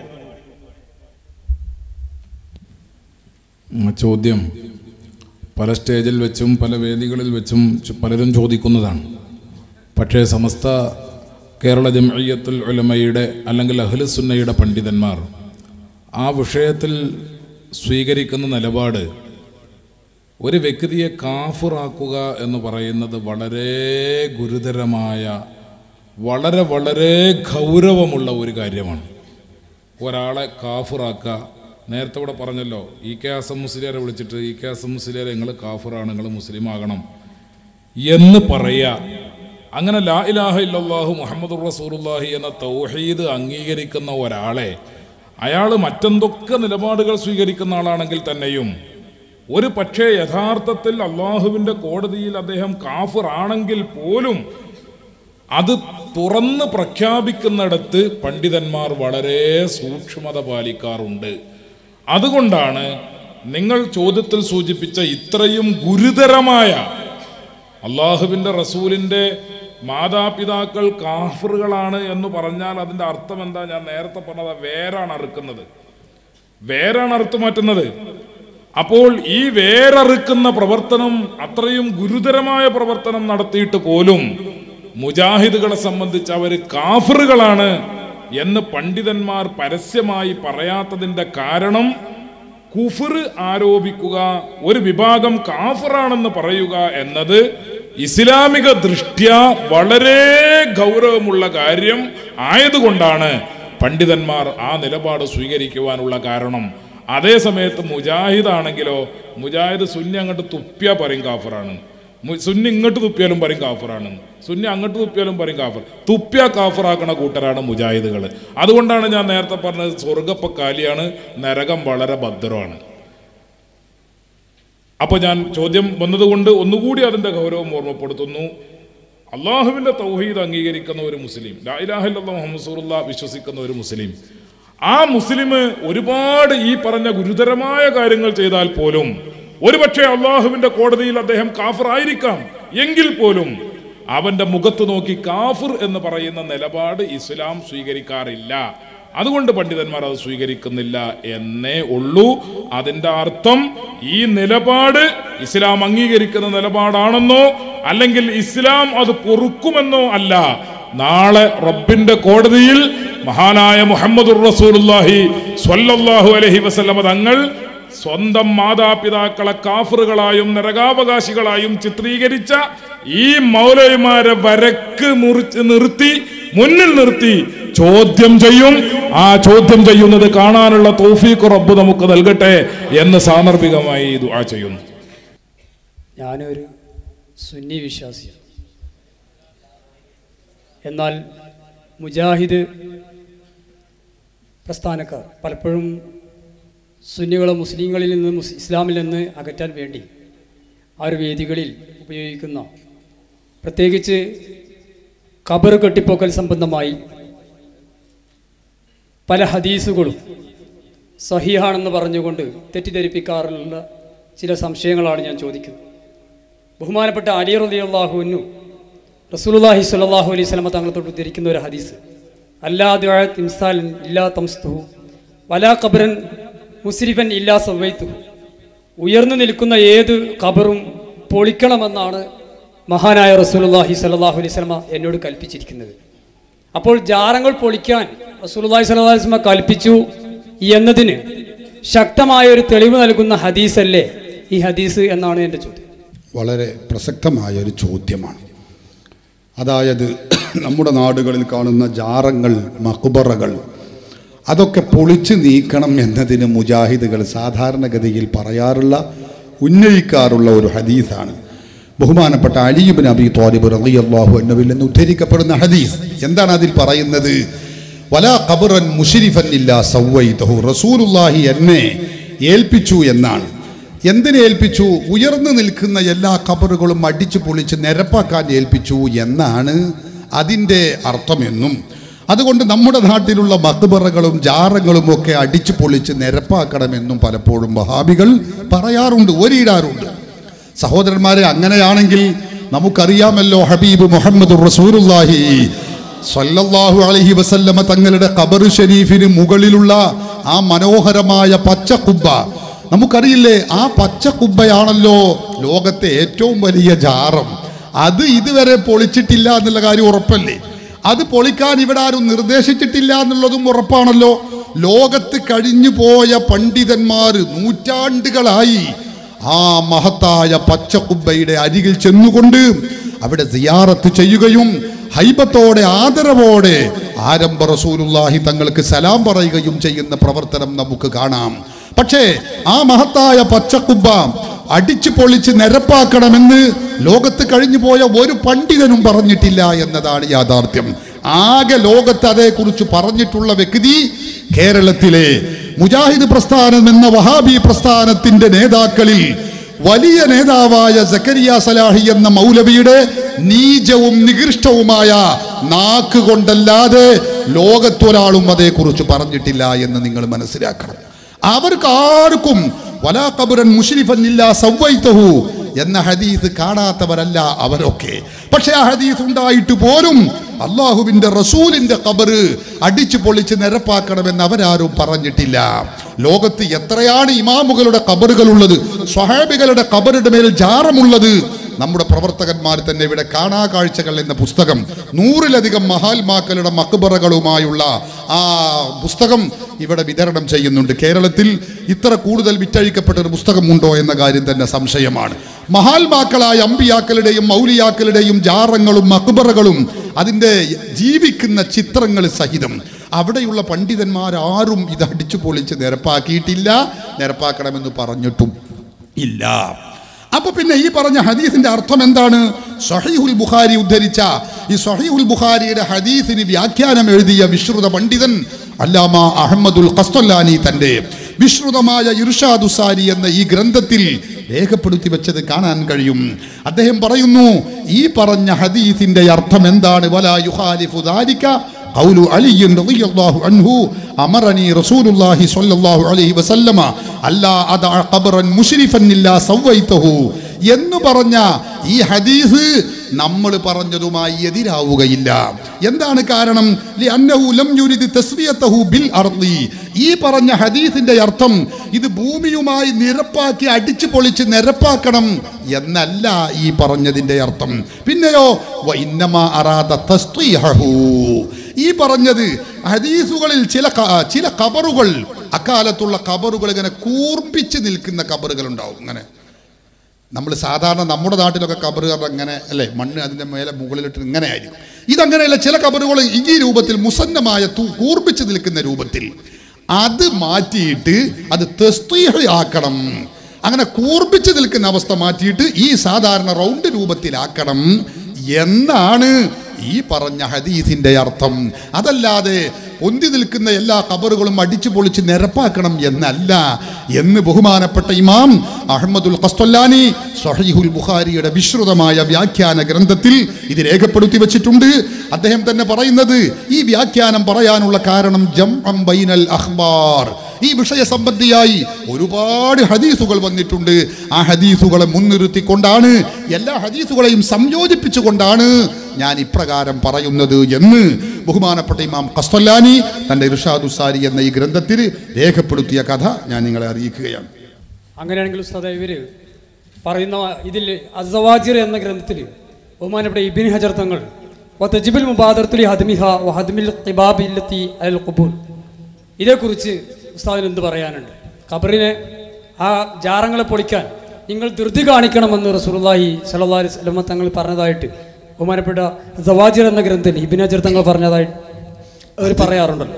ഉം, ചോദ്യം പല സ്റ്റേജിൽ വെച്ചും പല വേദികളിൽ വെച്ചും ചു- പലരും ചോദിക്കുന്നതാണ് പക്ഷേ സമസ്ത കേരള ജംഇയ്യത്തുൽ ഉലമയുടെ അല്ലെങ്കിൽ അഹ്ലുസുന്നയുടെ പണ്ഡിതന്മാർ ആ വിഷയത്തിൽ സ്വീകരിക്കുന്ന നിലപാട് ഒരു വ്യക്തിയെ കാഫിറാക്കുക എന്ന് പറയുന്നത് വളരെ ഗുരുതരമായ വളരെ വളരെ ഗൗരവമുള്ള ഒരു കാര്യമാണ് ഒരാളെ കാഫിറാക്കുക നേരത്തെ ഇവിടെ പറഞ്ഞല്ലോ ഇ കെ അസം മുസ്ലിയാരെ വിളിച്ചിട്ട് ഇ കെ അസം മുസ്ലിയാരെ നിങ്ങൾ കാഫിറാണ് നിങ്ങൾ മുസ്ലിം ആകണം എന്ന് പറയുക അങ്ങനെ ലാ ഇലാഹ ഇല്ലല്ലാഹു മുഹമ്മദ് റസൂലുള്ളാഹി എന്ന തൗഹീദ് അംഗീകരിക്കുന്ന ഒരാളെ അയാൾ മറ്റെന്തൊക്കെ നിലപാടുകൾ സ്വീകരിക്കുന്ന ആളാണെങ്കിൽ തന്നെയും ഒരു പക്ഷേ യഥാർത്ഥത്തിൽ അള്ളാഹുവിൻ്റെ കോടതിയിൽ അദ്ദേഹം കാഫിർ ആണെങ്കിൽ പോലും അത് തുറന്ന് പ്രഖ്യാപിക്കുന്നിടത്ത് പണ്ഡിതന്മാർ വളരെ സൂക്ഷ്മത പാലിക്കാറുണ്ട് അതുകൊണ്ടാണ് നിങ്ങൾ ചോദ്യത്തിൽ സൂചിപ്പിച്ച ഇത്രയും ഗുരുതരമായ അള്ളാഹുവിൻ്റെ റസൂലിൻ്റെ മാതാപിതാക്കൾ കാഫറുകളാണ് എന്ന് പറഞ്ഞാൽ അതിൻ്റെ അർത്ഥം എന്താ ഞാൻ നേരത്തെ പറഞ്ഞത് വേരാണ് അറുക്കുന്നത് വേരാണ് അറുത്തു മാറ്റുന്നത് അപ്പോൾ ഈ വേരറുക്കുന്ന പ്രവർത്തനം അത്രയും ഗുരുതരമായ പ്രവർത്തനം നടത്തിയിട്ട് പോലും മുജാഹിദുകളെ സംബന്ധിച്ച് അവർ കാഫറുകളാണ് എന്ന് പണ്ഡിതന്മാർ പരസ്യമായി പറയാത്തതിന്റെ കാരണം കുഫർ ആരോപിക്കുക ഒരു വിഭാഗം കാഫറാണെന്ന് പറയുക എന്നത് ഇസ്ലാമിക ദൃഷ്ട്യ വളരെ ഗൗരവമുള്ള കാര്യം ആയതുകൊണ്ടാണ് പണ്ഡിതന്മാർ ആ നിലപാട് സ്വീകരിക്കുവാനുള്ള കാരണം അതേ സമയത്ത് മുജാഹിദ് ആണെങ്കിലോ മുജാഹിദ് സുന്നി അങ്ങോട്ട് തുപ്പിയാ പറയും കാഫറാണ് മു- സുന്നി ഇങ്ങോട്ട് തുപ്പിയാലും പറയും കാഫറാണ് സുന്നി അങ്ങോട്ട് തുപ്പിയാലും പറയും കാഫർ തുപ്പിയ കാഫറാക്കണ കൂട്ടരാണ് മുജാഹിദുകൾ അതുകൊണ്ടാണ് ഞാൻ നേരത്തെ പറഞ്ഞത് സ്വർഗപ്പ കാലിയാണ് നരകം വളരെ ഭദ്രമാണ് അപ്പൊ ഞാൻ ചോദ്യം വന്നതുകൊണ്ട് ഒന്നുകൂടി അതിന്റെ ഗൗരവം ഓർമ്മപ്പെടുത്തുന്നു അള്ളാഹുവിന്റെ തൗഹീദ് അംഗീകരിക്കുന്ന ഒരു മുസ്ലിം ലായിലാഹില്ലാ മുഹമ്മദ് റസൂലുള്ള വിശ്വസിക്കുന്ന ഒരു മുസ്ലിം ആ മുസ്ലിം ഒരുപാട് ഈ പറഞ്ഞ ഗുരുതരമായ കാര്യങ്ങൾ ചെയ്താൽ പോലും ഒരുപക്ഷെ അള്ളാഹുവിന്റെ കോടതിയിൽ അദ്ദേഹം കാഫർ ആയിരിക്കാം എങ്കിൽ പോലും അവന്റെ മുഖത്ത് നോക്കി കാഫിർ എന്ന് പറയുന്ന നിലപാട് ഇസ്ലാം സ്വീകരിക്കാറില്ല അതുകൊണ്ട് പണ്ഡിതന്മാർ അത് സ്വീകരിക്കുന്നില്ല എന്നേ ഉള്ളൂ അതിന്റെ അർത്ഥം ഈ നിലപാട് ഇസ്ലാം അംഗീകരിക്കുന്ന നിലപാടാണെന്നോ അല്ലെങ്കിൽ ഇസ്ലാം അത് പൊറുക്കുമെന്നോ അല്ല നാളെ റബ്ബിന്റെ കോടതിയിൽ മഹാനായ മുഹമ്മദ് റസൂലുള്ളാഹി സ്വല്ലല്ലാഹു അലൈഹി വസല്ലമ തങ്ങൾ സ്വന്തം മാതാപിതാക്കളെ കാഫറുകളായും നരകാവകാശികളായും ചിത്രീകരിച്ച ഈ മൗലവിമാരെ വരക്ക് മുറിച്ച് നിർത്തി മുന്നിൽ നിർത്തി ചോദ്യം ചെയ്യും ആ ചോദ്യം ചെയ്യുന്നത് കാണാനുള്ള തൗഫീഖ് റബ്ബ് നമുക്ക് നൽകട്ടെ എന്ന് സാന്ദർഭികമായി ദുആ ചെയ്യുന്നു ഞാനൊരു സുന്നി വിശ്വാസിയാണ് എന്നാൽ മുജാഹിദ് പ്രസ്ഥാനക്കാർ പലപ്പോഴും സുന്നികളെ മുസ്ലിങ്ങളിൽ നിന്ന് മുസ് ഇസ്ലാമിൽ നിന്ന് അകറ്റാൻ വേണ്ടി ആ ഒരു വേദികളിൽ ഉപയോഗിക്കുന്ന പ്രത്യേകിച്ച് ഖബർ കെട്ടിപ്പോക്കൽ സംബന്ധമായി പല ഹദീസുകളും സഹിഹാണെന്ന് പറഞ്ഞുകൊണ്ട് തെറ്റിദ്ധരിപ്പിക്കാറുള്ള ചില സംശയങ്ങളാണ് ഞാൻ ചോദിക്കുന്നത് ബഹുമാനപ്പെട്ട അലി റളിയല്ലാഹുവിനു റസൂലുള്ളാഹി സ്വല്ലല്ലാഹു അലൈഹി വസല്ലമ തങ്ങളെ തൊട്ട് ഉദ്ധരിക്കുന്ന ഒരു ഹദീസ് അല്ലാ ദുആ തിംസാലൻ ഇല്ലാ തംസ്തുഹു വലാ ഖബറൻ മുസ്രിഫൻ ഇല്ലാ സവൈത്തുഹു ഉയർന്നു നിൽക്കുന്ന ഏത് ഖബറും പൊളിക്കണമെന്നാണ് മഹാനായ റസൂലുള്ളാഹി സ്വല്ലല്ലാഹു അലൈഹി വസല്ലമ എന്നോട് കൽപ്പിച്ചിരിക്കുന്നത് അപ്പോൾ ജാറങ്ങൾ പൊളിക്കാൻ റസൂലുള്ളാഹി സ്വല്ലല്ലാഹു അലൈഹി വസല്ലമ കൽപ്പിച്ചു എന്നതിന് ശക്തമായ ഒരു തെളിവ് നൽകുന്ന ഹദീസല്ലേ ഈ ഹദീസ് എന്നാണ് എൻ്റെ ചോദ്യം വളരെ പ്രസക്തമായ ഒരു ചോദ്യമാണ് അതായത് നമ്മുടെ നാടുകളിൽ കാണുന്ന ജാറങ്ങൾ മക്കുബറകൾ അതൊക്കെ പൊളിച്ചു നീക്കണം എന്നതിന് മുജാഹിദുകൾ സാധാരണഗതിയിൽ പറയാറുള്ള ഉന്നയിക്കാറുള്ള ഒരു ഹദീസാണ് ബഹുമാനപ്പെട്ട അലിയുബിൻ അബി തോലിബ് റളിയല്ലാഹു അൻഹുവിൽ നിന്ന് ഉദ്ധരിക്കപ്പെടുന്ന ഹദീസ് എന്താണ് അതിൽ പറയുന്നത് വലാ ഖബറൻ മുഷിരിഫൻ ഇല്ല സവ്വൈതഹു റസൂലുള്ളാഹി എന്നെ ഏൽപ്പിച്ചു എന്നാണ് എന്തിനെ ഏൽപ്പിച്ചു ഉയർന്നു നിൽക്കുന്ന എല്ലാ ഖബറുകളും അടിച്ചു പൊളിച്ച് നിരപ്പാക്കാൻ ഏൽപ്പിച്ചു എന്നാണ് അതിൻ്റെ അർത്ഥമെന്നും അതുകൊണ്ട് നമ്മുടെ നാട്ടിലുള്ള മക്ബറകളും ജാറങ്ങളും ഒക്കെ അടിച്ചു പൊളിച്ച് നിരപ്പാക്കണമെന്നും പലപ്പോഴും വഹാബികൾ പറയാറുണ്ട് ഒരിടാറുണ്ട് സഹോദരന്മാരെ അങ്ങനെയാണെങ്കിൽ നമുക്കറിയാമല്ലോ ഹബീബ് മുഹമ്മദ് റസൂലുള്ളാഹി സല്ലല്ലാഹു അലൈഹി വസല്ലമ തങ്ങളുടെ ഖബർ ഷരീഫിന് മുകളിലുള്ള ആ മനോഹരമായ പച്ച കുബ്ബ നമുക്കറിയില്ലേ ആ പച്ച കുബ്ബയാണല്ലോ ലോകത്തെ ഏറ്റവും വലിയ ജാറം അത് ഇതുവരെ പൊളിച്ചിട്ടില്ല എന്നുള്ള കാര്യം ഉറപ്പല്ലേ അത് പൊളിക്കാൻ ഇവിടെ ആരും നിർദ്ദേശിച്ചിട്ടില്ല എന്നുള്ളതും ഉറപ്പാണല്ലോ ലോകത്ത് കഴിഞ്ഞു പോയ പണ്ഡിതന്മാർ നൂറ്റാണ്ടുകളായി ആ മഹത്തായ പച്ചക്കുബ്ബയുടെ അരികിൽ ചെന്നുകൊണ്ട് അവിടെ സിയാറത്ത് ചെയ്യുകയും ഹൈബത്തോടെ ആദരവോടെ ആരംഭ റസൂലുള്ളാഹി തങ്ങൾക്ക് സലാം പറയുകയും ചെയ്യുന്ന പ്രവർത്തനം നമുക്ക് കാണാം പക്ഷേ ആ മഹത്തായ പച്ചക്കുബ്ബ അടിച്ചു പൊളിച്ച് നിരപ്പാക്കണമെന്ന് ലോകത്ത് കഴിഞ്ഞു പോയ ഒരു പണ്ഡിതനും പറഞ്ഞിട്ടില്ല എന്നതാണ് യാഥാർത്ഥ്യം ആകെ ലോകത്ത് അതേക്കുറിച്ച് പറഞ്ഞിട്ടുള്ള വ്യക്തി കേരളത്തിലെ മുജാഹിദ് പ്രസ്ഥാനം എന്ന വഹാബി പ്രസ്ഥാനത്തിന്റെ നേതാക്കളിൽ വലിയ നേതാവായ സക്കരിയ സലാഹി എന്ന മൗലവിയുടെ നീചവും നികൃഷ്ടവുമായ നാക്ക് കൊണ്ടല്ലാതെ ലോകത്തൊരാളും അതേക്കുറിച്ച് പറഞ്ഞിട്ടില്ല എന്ന് നിങ്ങൾ മനസ്സിലാക്കണം അവർക്ക് ആർക്കും വലാ കബുരൻ മുഷരിഫന്നില്ല സവ്വൈത്തഹു എന്ന ഹദീസ് കാണാത്തവരല്ല അവരൊക്കെ പക്ഷെ ആ ഹദീസ് ഉണ്ടായിട്ട് പോലും അള്ളാഹുവിന്റെ റസൂലിന്റെ കബറ് അടിച്ചു പൊളിച്ച് നിരപ്പാക്കണമെന്ന് അവരാരും പറഞ്ഞിട്ടില്ല ലോകത്ത് എത്രയാണ് ഇമാമുകളുടെ കബറുകൾ ഉള്ളത് സ്വഹാബികളുടെ കബറുടെ മേൽ ജാറമുള്ളത് നമ്മുടെ പ്രവർത്തകന്മാർ തന്നെ ഇവിടെ കാണാ കാഴ്ചകൾ എന്ന പുസ്തകം നൂറിലധികം മഹാത്മാക്കളുടെ മക്ബറകളുമായുള്ള ആ പുസ്തകം ഇവിടെ വിതരണം ചെയ്യുന്നുണ്ട് കേരളത്തിൽ ഇത്ര കൂടുതൽ വിറ്റഴിക്കപ്പെട്ട ഒരു പുസ്തകമുണ്ടോ എന്ന കാര്യം തന്നെ സംശയമാണ് മഹാത്മാക്കളായ അമ്പിയാക്കളുടെയും മൗലിയാക്കളുടെയും ജാറങ്ങളും മക്ബറകളും അതിൻ്റെ ജീവിക്കുന്ന ചിത്രങ്ങൾ സഹിതം അവിടെയുള്ള പണ്ഡിതന്മാർ ആരും ഇത് അടിച്ചു പൊളിച്ച് നിരപ്പാക്കിയിട്ടില്ല നിരപ്പാക്കണമെന്ന് പറഞ്ഞിട്ടും ഇല്ല അപ്പൊ പിന്നെ ഈ പറഞ്ഞ ഹദീസിന്റെ അർത്ഥം എന്താണ് സഹീഹുൽ ബുഖാരി ഉദ്ധരിച്ച ഈ സഹീഹുൽ ബുഖാരിയുടെ ഹദീസിന് വ്യാഖ്യാനം എഴുതിയ വിശ്രുത പണ്ഡിതൻ അല്ലാമ അഹമ്മദുൽ ഖസ്തല്ലാനി തന്റെ വിശ്രുതമായ ഇർഷാദുസാരി എന്ന ഈ ഗ്രന്ഥത്തിൽ രേഖപ്പെടുത്തി വെച്ചത് കാണാൻ കഴിയും അദ്ദേഹം പറയുന്നു ഈ പറഞ്ഞ ഹദീസിന്റെ അർത്ഥം എന്താണ് വലാ യുഖാലിഫു ദാലിക قول علي رضي الله عنه أمرني رسول الله صلى الله عليه وسلم ألا أدع قبرا مشرفا إلا سويته എന്ന് പറഞ്ഞ ഈ ഹദീസ് നമ്മൾ പറഞ്ഞതുമായി എതിരാവുകയില്ല എന്താണ് കാരണം ലിഅന്നഹു ലം യുരിദ് തസ്വിയതഹു ബിൽ അർളി ഈ പറഞ്ഞ ഹദീസിന്റെ അർത്ഥം ഇത് ഭൂമിയുമായി നിരപ്പാക്കി അടിച്ചു പൊളിച്ച് നിരപ്പാക്കണം എന്നല്ല ഈ പറഞ്ഞതിന്റെ അർത്ഥം പിന്നെയോ വ ഇന്നമാ അറാദ തസ്തീഹഹു ഈ പറഞ്ഞത് ഹദീസുകളിൽ ചില ക- ചില കബറുകൾ അക്കാലത്തുള്ള കബറുകൾ ഇങ്ങനെ കൂർപ്പിച്ച് നിൽക്കുന്ന കബറുകൾ ഉണ്ടാവും ഇങ്ങനെ നമ്മൾ സാധാരണ നമ്മുടെ നാട്ടിലൊക്കെ കബറ് പറഞ്ഞാൽ ഇങ്ങനെ അല്ലേ മണ്ണ് അതിൻ്റെ മേലെ മുകളിലിട്ട് ഇങ്ങനെ ആയിരിക്കും ഇതങ്ങനെയല്ല ചില കബറുകൾ ഈ രൂപത്തിൽ മുസന്നമായ തു- കൂർപ്പിച്ച് നിൽക്കുന്ന രൂപത്തിൽ അത് മാറ്റിയിട്ട് അത് തെസ്തീഹ് ആക്കണം അങ്ങനെ കൂർപ്പിച്ച് നിൽക്കുന്ന അവസ്ഥ മാറ്റിയിട്ട് ഈ സാധാരണ റൗണ്ട് രൂപത്തിലാക്കണം എന്നാണ് ഈ പറഞ്ഞ ഹദീസിന്റെ അർത്ഥം അതല്ലാതെ പൊന്തി നിൽക്കുന്ന എല്ലാ കബറുകളും അടിച്ചു പൊളിച്ച് നിരപ്പാക്കണം എന്നല്ല എന്ന് ബഹുമാനപ്പെട്ട ഇമാം അഹമ്മദുൽ ഖസ്തൊല്ലാനി സഹീഹുൽ ബുഖാരിയുടെ വിശ്രുതമായ വ്യാഖ്യാന ഗ്രന്ഥത്തിൽ ഇത് രേഖപ്പെടുത്തി വെച്ചിട്ടുണ്ട് അദ്ദേഹം തന്നെ പറയുന്നത് ഈ വ്യാഖ്യാനം പറയാനുള്ള കാരണം ജം ബൈനൽ അഖ്ബാർ ഈ വിഷയ സംബന്ധിയായി ഒരുപാട് ഹദീസുകൾ വന്നിട്ടുണ്ട് ആ ഹദീസുകളെ മുൻനിർത്തിക്കൊണ്ടാണ് എല്ലാ ഹദീസുകളെയും സംയോജിപ്പിച്ചുകൊണ്ടാണ് ഞാൻ ഇപ്രകാരം പറയുന്നത് എന്ന് ബഹുമാനപ്പെട്ട ഇമാം ഖസ്തൊല്ലാനി തൻ്റെ ഇർഷാദുസാരി എന്ന ഈ ഗ്രന്ഥത്തിൽ രേഖപ്പെടുത്തിയ കഥ ഞാൻ നിങ്ങളെ അറിയിക്കുകയാണ് അങ്ങനെയാണെങ്കിൽ ഉസ്താദ ഇവര് പറയുന്ന ഇതിൽ അസവാജിർ എന്ന ഗ്രന്ഥത്തിൽ ബഹുമാനപ്പെട്ട ഇബിൻ ഹജർ തങ്ങൾ വതജിബിൽ മുബാദർത്തുലി ഹദ്മിഹ വഹദ്മിൽ ഖിബാബില്ലത്തി അൽ ഖുബൂൽ ഇതേക്കുറിച്ച് ഉസ്താദിന് എന്ത് പറയാനുണ്ട് ഖബറിനെ ആ ജാറങ്ങളെ പൊളിക്കാൻ നിങ്ങൾ ധൃതി കാണിക്കണമെന്ന് റസൂലുള്ളാഹി സ്വല്ലല്ലാഹി അലൈഹി വസല്ലമ തങ്ങൾ പറഞ്ഞതായിട്ട് ബഹുമാനപ്പെട്ട സവാജിർ എന്ന ഗ്രന്ഥത്തിൽ ഇബിൻ ഹജർ തങ്ങൾ പറഞ്ഞതായിട്ട് അവർ പറയാറുണ്ടല്ലോ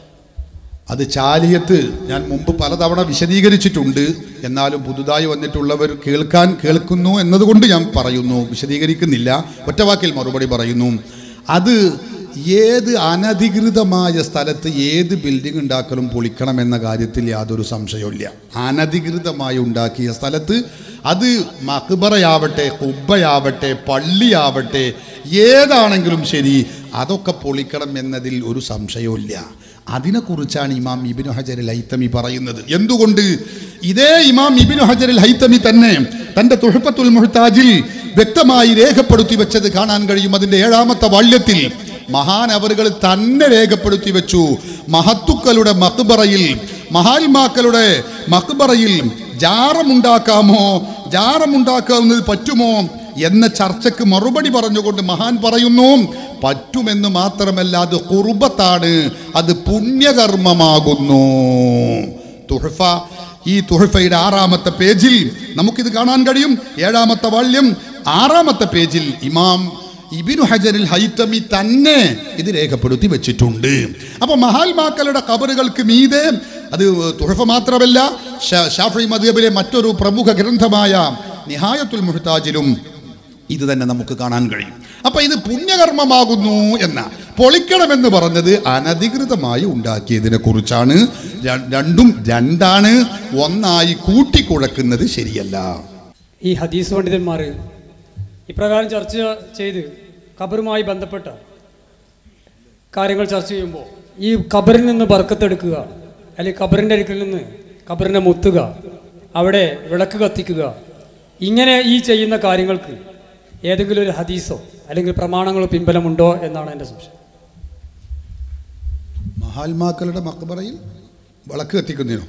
അത് ചാലിയത്ത് ഞാൻ മുമ്പ് പലതവണ വിശദീകരിച്ചിട്ടുണ്ട് എന്നാലും പുതുതായി വന്നിട്ടുള്ളവർ കേൾക്കാൻ കേൾക്കുന്നു എന്നതുകൊണ്ട് ഞാൻ പറയുന്നു വിശദീകരിക്കുന്നില്ല ഒറ്റവാക്കിൽ മറുപടി പറയുന്നു അത് ഏത് അനധികൃതമായ സ്ഥലത്ത് ഏത് ബിൽഡിംഗ് ഉണ്ടാക്കലും പൊളിക്കണം എന്ന കാര്യത്തിൽ യാതൊരു സംശയവുമില്ല അനധികൃതമായി ഉണ്ടാക്കിയ സ്ഥലത്ത് അത് മക്ബറയാവട്ടെ കുബ്ബയാവട്ടെ പള്ളിയാവട്ടെ ഏതാണെങ്കിലും ശരി അതൊക്കെ പൊളിക്കണം എന്നതിൽ ഒരു സംശയവുമില്ല അതിനെക്കുറിച്ചാണ് ഇമാം ഇബിനു ഹജർ ഹൈത്തമി പറയുന്നത് എന്തുകൊണ്ട് ഇതേ ഇമാം ഇബിനു ഹജർ ഹൈത്തമി തന്നെ തന്റെ തുഹഫത്തുൽ മുഹ്താജിൽ വ്യക്തമായി രേഖപ്പെടുത്തി വെച്ചത് കാണാൻ കഴിയും അതിന്റെ ഏഴാമത്തെ വാള്യത്തിൽ മഹാനവറുകൾ തന്നെ രേഖപ്പെടുത്തി വെച്ചു മഹത്തുക്കളുടെ മക്ബറയിൽ മഹാത്മാക്കളുടെ മക്ബറയിൽ ജാറമുണ്ടാക്കാമോ ജാറമുണ്ടാക്കാവുന്നത് പറ്റുമോ എന്ന ചർച്ചയ്ക്ക് മറുപടി പറഞ്ഞുകൊണ്ട് മഹാൻ പറയുന്നു പറ്റുമെന്ന് മാത്രമല്ല അത് കുർബത്താണ് അത് പുണ്യകർമ്മമാകുന്നു തുഹഫ ഈ തുഹഫയുടെ ആറാമത്തെ പേജിൽ നമുക്കിത് കാണാൻ കഴിയും ഏഴാമത്തെ വാള്യം ആറാമത്തെ പേജിൽ ഇമാം ഇബിനു ഹജറിൽ ഹൈത്തമി തന്നെ ഇത് രേഖപ്പെടുത്തി വെച്ചിട്ടുണ്ട് അപ്പോൾ മഹാത്മാക്കളുടെ കബറുകൾക്ക് മീതെ അത് തുഹഫ മാത്രമല്ല ഷാ- ഷാഫി മദ്ഹബിലെ മറ്റൊരു പ്രമുഖ ഗ്രന്ഥമായ നിഹായത്തുൽ മുഹ്താജിലും ഇത് തന്നെ നമുക്ക് കാണാൻ കഴിയും അപ്പൊ ഇത് പുണ്യകർമ്മമാകുന്നു എന്ന പൊളിക്കണമെന്ന് പറഞ്ഞത് അനധികൃതമായി ഉണ്ടാക്കിയതിനെ കുറിച്ചാണ് ര- രണ്ടും രണ്ടാണ് ഒന്നായി കൂട്ടിക്കുഴക്കുന്നത് ശരിയല്ല ഈ ഹദീസ് പണ്ഡിതന്മാർ ഇപ്രകാരം ചർച്ച ചെയ്ത് ഖബറുമായി ബന്ധപ്പെട്ട കാര്യങ്ങൾ ചർച്ച ചെയ്യുമ്പോൾ ഈ ഖബറിൽ നിന്ന് ബർക്കത്തെടുക്കുക അല്ലെങ്കിൽ ഖബറിൻ്റെ അടുക്കിൽ നിന്ന് ഖബറിനെ മുത്തുക അവിടെ വിളക്ക് കത്തിക്കുക ഇങ്ങനെ ഈ ചെയ്യുന്ന കാര്യങ്ങൾക്ക് ഏതെങ്കിലും ഒരു ഹദീസോ അല്ലെങ്കിൽ പ്രമാണങ്ങളോ പിൻബലമുണ്ടോ എന്നാണ് എൻ്റെ സംശയം മഹാത്മാക്കളുടെ മക്ബറയിൽ വിളക്ക് കത്തിക്കുന്നതിനോ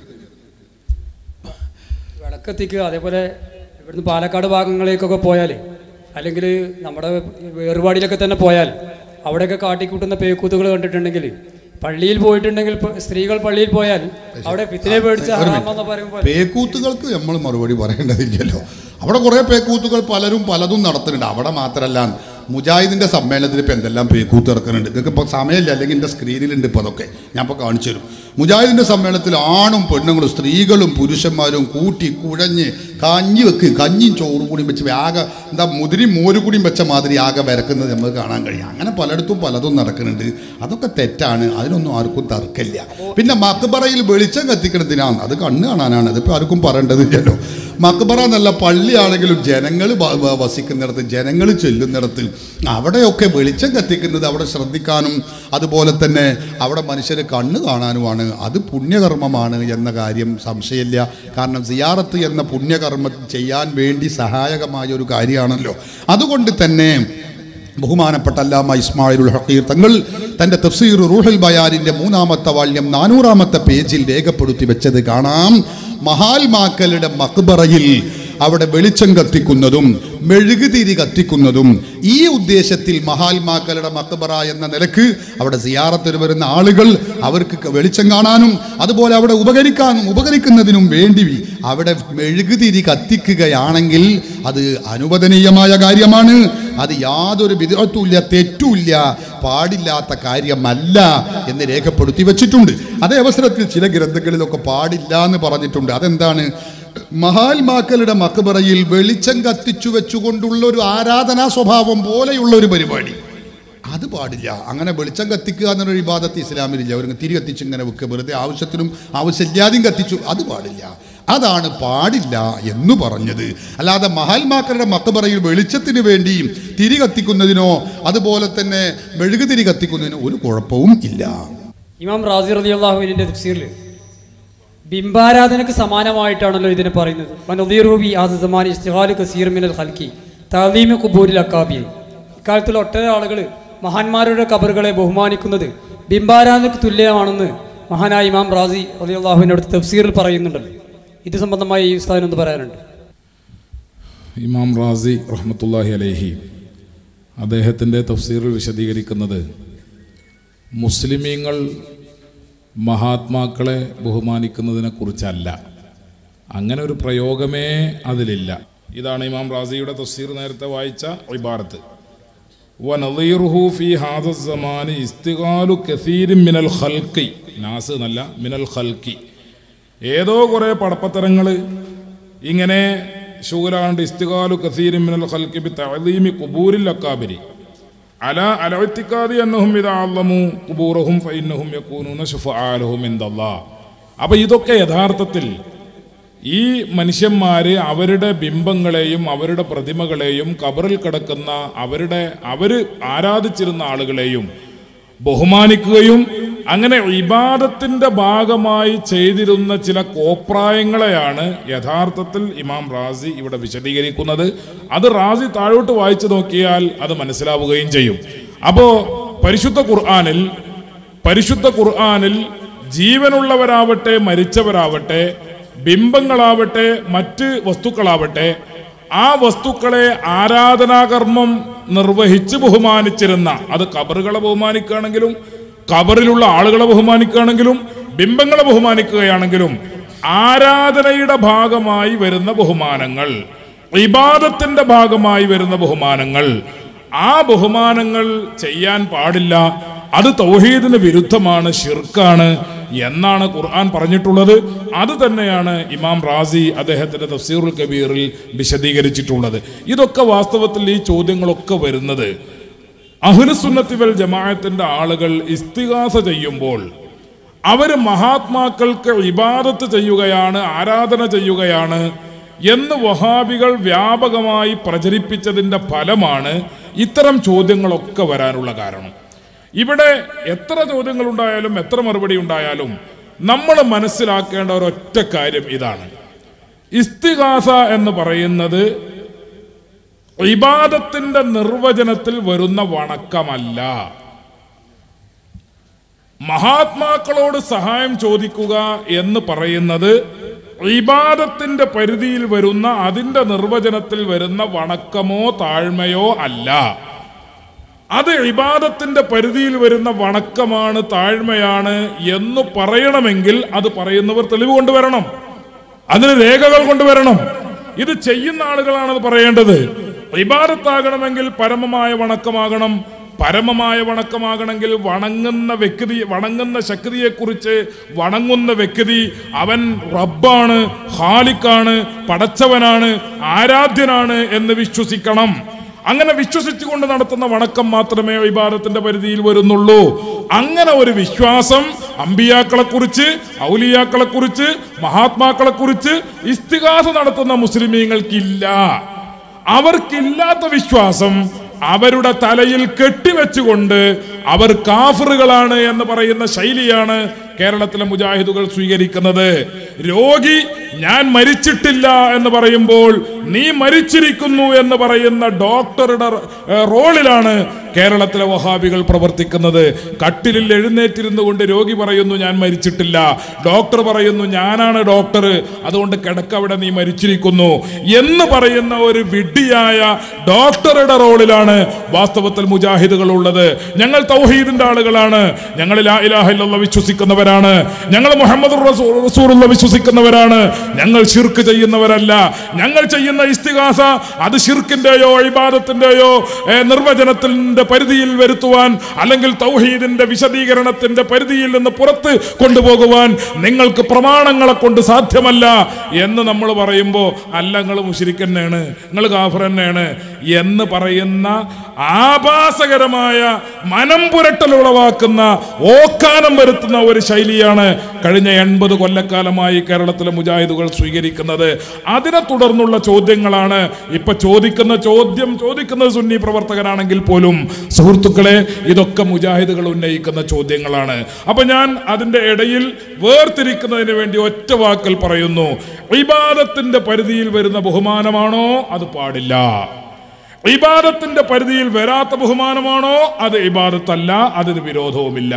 വിളക്കെത്തിക്കുക അതേപോലെ ഇവിടുന്ന് പാലക്കാട് ഭാഗങ്ങളിലേക്കൊക്കെ പോയാൽ അല്ലെങ്കിൽ നമ്മുടെ വേറുപാടിയിലൊക്കെ തന്നെ പോയാൽ അവിടെയൊക്കെ കാട്ടിക്കൂട്ടുന്ന പേക്കൂത്തുകൾ കണ്ടിട്ടുണ്ടെങ്കിൽ പള്ളിയിൽ പോയിട്ടുണ്ടെങ്കിൽ ഇപ്പൊ സ്ത്രീകൾ പള്ളിയിൽ പോയാൽ അവിടെ പിത്തിനെ പേടിച്ച് ഒരു മിനിറ്റ്. ഹറാമെന്ന് പറയുമ്പോൾ പേക്കൂത്തുകൾക്ക് നമ്മൾ മറുപടി പറയേണ്ടതില്ലല്ലോ അവിടെ കുറേ പേക്കൂത്തുകൾ പലരും പലതും നടത്തുന്നുണ്ട് അവിടെ മാത്രമല്ല മുജാഹിദിൻ്റെ സമ്മേളനത്തിൽ ഇപ്പോൾ എന്തെല്ലാം പേക്കൂത്ത് ഇറക്കുന്നുണ്ട് നിങ്ങൾക്ക് ഇപ്പോൾ സമയമില്ല അല്ലെങ്കിൽ എൻ്റെ സ്ക്രീനിലുണ്ട് ഇപ്പോൾ അതൊക്കെ ഞാൻ ഇപ്പോൾ കാണിച്ചു തരും മുജാഹിദിൻ്റെ സമ്മേളനത്തിൽ ആണും പെണ്ണുങ്ങളും സ്ത്രീകളും പുരുഷന്മാരും കൂട്ടി കുഴഞ്ഞ് കഞ്ഞി വെക്ക് കഞ്ഞിയും ചോറും കൂടി വെച്ച് ആകെ എന്താ മുതിരി മോര് കൂടിയും വെച്ച മാതിരി ആകെ വരക്കുന്നത് നമുക്ക് കാണാൻ കഴിയും അങ്ങനെ പലയിടത്തും പലതും നടക്കുന്നുണ്ട് അതൊക്കെ തെറ്റാണ് അതിനൊന്നും ആർക്കും തർക്കമില്ല പിന്നെ മക്ബറയിൽ വെളിച്ചം കത്തിക്കണതിനാണ് അത് കണ്ണ് കാണാനാണ് അതിപ്പോൾ ആർക്കും പറയേണ്ടതില്ലല്ലോ മക്ബറ എന്നല്ല പള്ളിയാണെങ്കിലും ജനങ്ങൾ വസിക്കുന്നിടത്ത് ജനങ്ങൾ ചെല്ലുന്നിടത്ത് അവിടെയൊക്കെ വെളിച്ചം കത്തിക്കുന്നത് അവിടെ ശ്രദ്ധിക്കാനും അതുപോലെ തന്നെ അവിടെ മനുഷ്യർ കണ്ണ് കാണാനുമാണ് അത് പുണ്യകർമ്മമാണ് എന്ന കാര്യം സംശയമില്ല കാരണം സിയാറത്ത് എന്ന പുണ്യകർമ്മം ചെയ്യാൻ വേണ്ടി സഹായകമായ ഒരു കാര്യമാണല്ലോ അതുകൊണ്ട് തന്നെ ബഹുമാനപ്പെട്ട അല്ലാമ ഇസ്മായിലുൽ ഹക്കീർ തങ്ങൾ തൻ്റെ തഫ്സീർ റൂഹൽ ബയാനിൻ്റെ മൂന്നാമത്തെ വാല്യം നാനൂറാമത്തെ പേജിൽ രേഖപ്പെടുത്തി വെച്ചത് കാണാം മഹാൽമാക്കളുടെ മക്ബറയിൽ അവിടെ വെളിച്ചം കത്തിക്കുന്നതും മെഴുകുതിരി കത്തിക്കുന്നതും ഈ ഉദ്ദേശത്തിൽ മഹാത്മാക്കളുടെ മക്ബറ എന്ന നിലക്ക് അവിടെ സിയാറത്തിന് വരുന്ന ആളുകൾ അവർക്ക് ക- വെളിച്ചം കാണാനും അതുപോലെ അവിടെ ഉപകരിക്കാനും ഉപകരിക്കുന്നതിനും വേണ്ടി അവിടെ മെഴുകുതിരി കത്തിക്കുകയാണെങ്കിൽ അത് അനുവദനീയമായ കാര്യമാണ് അത് യാതൊരു വിധത്തുമില്ല തെറ്റുമില്ല പാടില്ലാത്ത കാര്യമല്ല എന്ന് രേഖപ്പെടുത്തി വെച്ചിട്ടുണ്ട് അതേ അവസരത്തിൽ ചില ഗ്രന്ഥങ്ങളിലൊക്കെ പാടില്ല എന്ന് പറഞ്ഞിട്ടുണ്ട് അതെന്താണ് മഹാത്മാക്കളുടെ മക്ബറയിൽ വെളിച്ചം കത്തിച്ചു വെച്ചുകൊണ്ടുള്ള ഒരു ആരാധനാ സ്വഭാവം പോലെയുള്ള ഒരു പരിപാടി അത് പാടില്ല അങ്ങനെ വെളിച്ചം കത്തിക്കുക എന്നൊരു വിവാദത്ത് ഇസ്ലാമിലില്ല ഒരു തിരി കത്തിച്ച് ഇങ്ങനെ വെക്കുക വെറുതെ ആവശ്യത്തിനും ആവശ്യമില്ലാതെയും കത്തിച്ചു അത് പാടില്ല അതാണ് പാടില്ല എന്ന് പറഞ്ഞത് അല്ലാതെ മഹാത്മാക്കളുടെ മക്കബറയിൽ വെളിച്ചത്തിന് വേണ്ടി തിരി കത്തിക്കുന്നതിനോ അതുപോലെ തന്നെ മെഴുകുതിരി കത്തിക്കുന്നതിനോ ഒരു കുഴപ്പവും ഇല്ല ഇമാം റാസി റലി അള്ളാഹുവിൻ്റെ തഫ്സീറിൽ ബിംബാരാധനക്ക് സമാനമായിട്ടാണല്ലോ ഇതിനെ പറയുന്നത് മനീറുബി ആസമാൻ ഇസ്തിഹാലു കസീർ മിനൽ ഹൽക്കി തലീമ കുബൂരിൽ അക്കാബി ഇക്കാലത്തുള്ള ഒട്ടേറെ ആളുകൾ മഹാന്മാരുടെ കബറുകളെ ബഹുമാനിക്കുന്നത് ബിംബാരാധനക്ക് തുല്യമാണെന്ന് മഹാനായ ഇമാം റാസി റലി അള്ളാഹുവിൻ്റെ അടുത്ത് തഫ്സീറിൽ പറയുന്നുണ്ടല്ലോ ഇത് സംബന്ധമായി ഈ ഉസ്താദിനൊന്ന് പറയാനുണ്ട് ഇമാം റാസി റഹ്മത്തുല്ലാഹി അലൈഹി അദ്ദേഹത്തിൻ്റെ തഫ്സീറിൽ വിശദീകരിക്കുന്നത് മുസ്ലിമീങ്ങൾ മഹാത്മാക്കളെ ബഹുമാനിക്കുന്നതിനെ കുറിച്ചല്ല അങ്ങനെ ഒരു പ്രയോഗമേ അതിലില്ല ഇതാണ് ഇമാം റാസിയുടെ തഫ്സീർ നേരത്തെ വായിച്ച ഇബാറത്ത് വനദീറുഹു ഫി ഹാദ സമാനി ഇസ്തിഖാലു കസീരിൻ മിനൽ ഖൽഖി നാസ് എന്നല്ല മിനൽ ഖൽഖി ഏതോ കുറേ പടപ്പത്തരങ്ങൾ ഇങ്ങനെ ശൂലാണ്ട് ഇസ്തിഖാലു കസീരിൻ മിനൽ ഖൽഖി ബി തഅലീമി ഖുബൂരിൽ അക്കാബിരി അല അലവത്തിക്കാതി അന്നഹും ഇതാള്ളമു കുബൂറഹും ഫൈന്നഹും യക്കൂനൂന ശുഫആലഹും ഇൻദല്ലാഹ് അപ്പോൾ ഇതൊക്കെ യഥാർത്ഥത്തിൽ ഈ മനുഷ്യന്മാര് അവരുടെ ബിംബങ്ങളെയും അവരുടെ പ്രതിമകളെയും കബറിൽ കിടക്കുന്ന അവരുടെ അവര് ആരാധിച്ചിരുന്ന ആളുകളെയും ബഹുമാനിക്കുകയും അങ്ങനെ ഇബാദത്തിന്റെ ഭാഗമായി ചെയ്തിരുന്ന ചില കോപ്രായങ്ങളെയാണ് യഥാർത്ഥത്തിൽ ഇമാം റാസി ഇവിടെ വിശദീകരിക്കുന്നത് അത് റാസി താഴോട്ട് വായിച്ചു നോക്കിയാൽ അത് മനസ്സിലാവുകയും ചെയ്യും അപ്പോ പരിശുദ്ധ ഖുർആാനിൽ പരിശുദ്ധ ഖുർആാനിൽ ജീവനുള്ളവരാവട്ടെ മരിച്ചവരാവട്ടെ ബിംബങ്ങളാവട്ടെ മറ്റ് വസ്തുക്കളാവട്ടെ ആ വസ്തുക്കളെ ആരാധനാകർമ്മം നിർവഹിച്ച് ബഹുമാനിച്ചിരുന്ന അത് കബറുകളെ ബഹുമാനിക്കുകയാണെങ്കിലും കബറിലുള്ള ആളുകളെ ബഹുമാനിക്കുകയാണെങ്കിലും ബിംബങ്ങളെ ബഹുമാനിക്കുകയാണെങ്കിലും ആരാധനയുടെ ഭാഗമായി വരുന്ന ബഹുമാനങ്ങൾ ഇബാദത്തിന്റെ ഭാഗമായി വരുന്ന ബഹുമാനങ്ങൾ ആ ബഹുമാനങ്ങൾ ചെയ്യാൻ പാടില്ല അത് തൗഹീദിന് വിരുദ്ധമാണ് ഷിർക്കാണ് എന്നാണ് ഖുർആൻ പറഞ്ഞിട്ടുള്ളത് അത് തന്നെയാണ് ഇമാം റാസി അദ്ദേഹത്തിന്റെ തഫ്സീറുൽ കബീറിൽ വിശദീകരിച്ചിട്ടുള്ളത് ഇതൊക്കെ വാസ്തവത്തിൽ ഈ ചോദ്യങ്ങളൊക്കെ വരുന്നത് അഹ്ലുസുന്നത്തി വൽ ജമാഅത്തിന്റെ ആളുകൾ ഇസ്തിഹാസ ചെയ്യുമ്പോൾ അവര് മഹാത്മാക്കൾക്ക് ഇബാദത്ത് ചെയ്യുകയാണ് ആരാധന ചെയ്യുകയാണ് എന്ന് വഹാബികൾ വ്യാപകമായി പ്രചരിപ്പിച്ചതിൻ്റെ ഫലമാണ് ഇത്തരം ചോദ്യങ്ങളൊക്കെ വരാനുള്ള കാരണം ഇവിടെ എത്ര ചോദ്യങ്ങൾ ഉണ്ടായാലും എത്ര മറുപടി ഉണ്ടായാലും നമ്മൾ മനസ്സിലാക്കേണ്ട ഒരൊറ്റ കാര്യം ഇതാണ് ഇസ്തിഹാസ എന്ന് പറയുന്നത് ഇബാദത്തിന്റെ നിർവചനത്തിൽ വരുന്ന വണക്കമല്ല മഹാത്മാക്കളോട് സഹായം ചോദിക്കുക എന്ന് പറയുന്നത് ഇബാദത്തിന്റെ പരിധിയിൽ വരുന്ന അതിന്റെ നിർവചനത്തിൽ വരുന്ന വണക്കമോ താഴ്മയോ അല്ല അത് ഇബാദത്തിന്റെ പരിധിയിൽ വരുന്ന വണക്കമാണ് താഴ്മയാണ് എന്ന് പറയണമെങ്കിൽ അത് പറയുന്നവർ തെളിവ് കൊണ്ടുവരണം അതിന് രേഖകൾ കൊണ്ടുവരണം ഇത് ചെയ്യുന്ന ആളുകളാണ് അത് പറയേണ്ടത് ഇബാദത്താകണമെങ്കിൽ പരമമായ വണക്കമാകണം പരമമായ വണക്കമാകണമെങ്കിൽ വണങ്ങുന്ന വ്യക്തി വണങ്ങുന്ന ശക്തിയെക്കുറിച്ച് വണങ്ങുന്ന വ്യക്തി അവൻ റബ്ബാണ് ഹാലിക്കാണ് പടച്ചവനാണ് ആരാധ്യനാണ് എന്ന് വിശ്വസിക്കണം അങ്ങനെ വിശ്വസിച്ചുകൊണ്ട് നടത്തുന്ന വണക്കം മാത്രമേ വിവാദത്തിന്റെ പരിധിയിൽ വരുന്നുള്ളൂ അങ്ങനെ ഒരു വിശ്വാസം അമ്പിയാക്കളെ കുറിച്ച് ഔലിയാക്കളെ കുറിച്ച് മഹാത്മാക്കളെ കുറിച്ച് ഇസ്തിഹാസ നടത്തുന്ന മുസ്ലിമീങ്ങൾക്കില്ല അവർക്കില്ലാത്ത വിശ്വാസം അവരുടെ തലയിൽ കെട്ടിവെച്ചുകൊണ്ട് അവർ കാഫറുകളാണ് എന്ന് പറയുന്ന ശൈലിയാണ് കേരളത്തിലെ മുജാഹിദുകൾ സ്വീകരിക്കുന്നത് രോഗി ഞാൻ മരിച്ചിട്ടില്ല എന്ന് പറയുമ്പോൾ നീ മരിച്ചിരിക്കുന്നു എന്ന് പറയുന്ന ഡോക്ടറുടെ ഏഹ്, റോളിലാണ് കേരളത്തിലെ വഹാബികൾ പ്രവർത്തിക്കുന്നത് കട്ടിലിൽ എഴുന്നേറ്റിരുന്നു കൊണ്ട് രോഗി പറയുന്നു ഞാൻ മരിച്ചിട്ടില്ല ഡോക്ടർ പറയുന്നു ഞാനാണ് ഡോക്ടർ അതുകൊണ്ട് കിടക്കവിടെ നീ മരിച്ചിരിക്കുന്നു എന്ന് പറയുന്ന ഒരു വിഡ്ഢിയായ ഡോക്ടറുടെ റോളിലാണ് വാസ്തവത്തിൽ മുജാഹിദുകൾ ഉള്ളത് ഞങ്ങൾ തൗഹീദിന്റെ ആളുകളാണ് ഞങ്ങൾ ലാ ഇലാഹ ഇല്ലല്ലാഹ് വിശ്വസിക്കുന്നവരാണ് ഞങ്ങൾ മുഹമ്മദ് റസൂലുള്ള വിശ്വസിക്കുന്നവരാണ് ഞങ്ങൾ ഷിർക്ക് ചെയ്യുന്നവരല്ല ഞങ്ങൾ ചെയ്യുന്ന ഇസ്തിഹാസ അത് ഷിർക്കിന്റെയോ ഇബാദത്തിന്റെയോ ഏ, നിർവചനത്തിന്റെ പരിധിയിൽ വരുത്തുവാൻ അല്ലെങ്കിൽ തൗഹീദിന്റെ വിശദീകരണത്തിന്റെ പരിധിയിൽ നിന്ന് പുറത്ത് കൊണ്ടുപോകുവാൻ നിങ്ങൾക്ക് പ്രമാണങ്ങളെ കൊണ്ട് സാധ്യമല്ല എന്ന് നമ്മൾ പറയുമ്പോൾ അല്ല നിങ്ങൾ മുഷിരിക്കന്നെയാണ് നിങ്ങൾ കാഫർ തന്നെയാണ് എന്ന് പറയുന്ന ആഭാസകരമായ മനം പുരട്ടൽ ഉളവാക്കുന്ന ഓക്കാനം വരുത്തുന്ന ഒരു ശൈലിയാണ് കഴിഞ്ഞ എൺപത് കൊല്ലക്കാലമായി കേരളത്തിലെ മുജാഹിദുകൾ സ്വീകരിക്കുന്നത് അതിനെ തുടർന്നുള്ള ചോദ്യങ്ങളാണ് ഇപ്പൊ ചോദിക്കുന്ന ചോദ്യം ചോദിക്കുന്നത് സുന്നി പ്രവർത്തകനാണെങ്കിൽ പോലും സുഹൃത്തുക്കളെ ഇതൊക്കെ മുജാഹിദുകൾ ഉന്നയിക്കുന്ന ചോദ്യങ്ങളാണ് അപ്പൊ ഞാൻ അതിന്റെ ഇടയിൽ വേർതിരിക്കുന്നതിന് വേണ്ടി ഒറ്റ വാക്കൽ പറയുന്നു ഇബാദത്തിന്റെ പരിധിയിൽ വരുന്ന ബഹുമാനമാണോ അത് പാടില്ല ഇബാദത്തിന്റെ പരിധിയിൽ വരാത്ത ബഹുമാനമാണോ അത് ഇബാദത്തല്ല അതിന് വിരോധവുമില്ല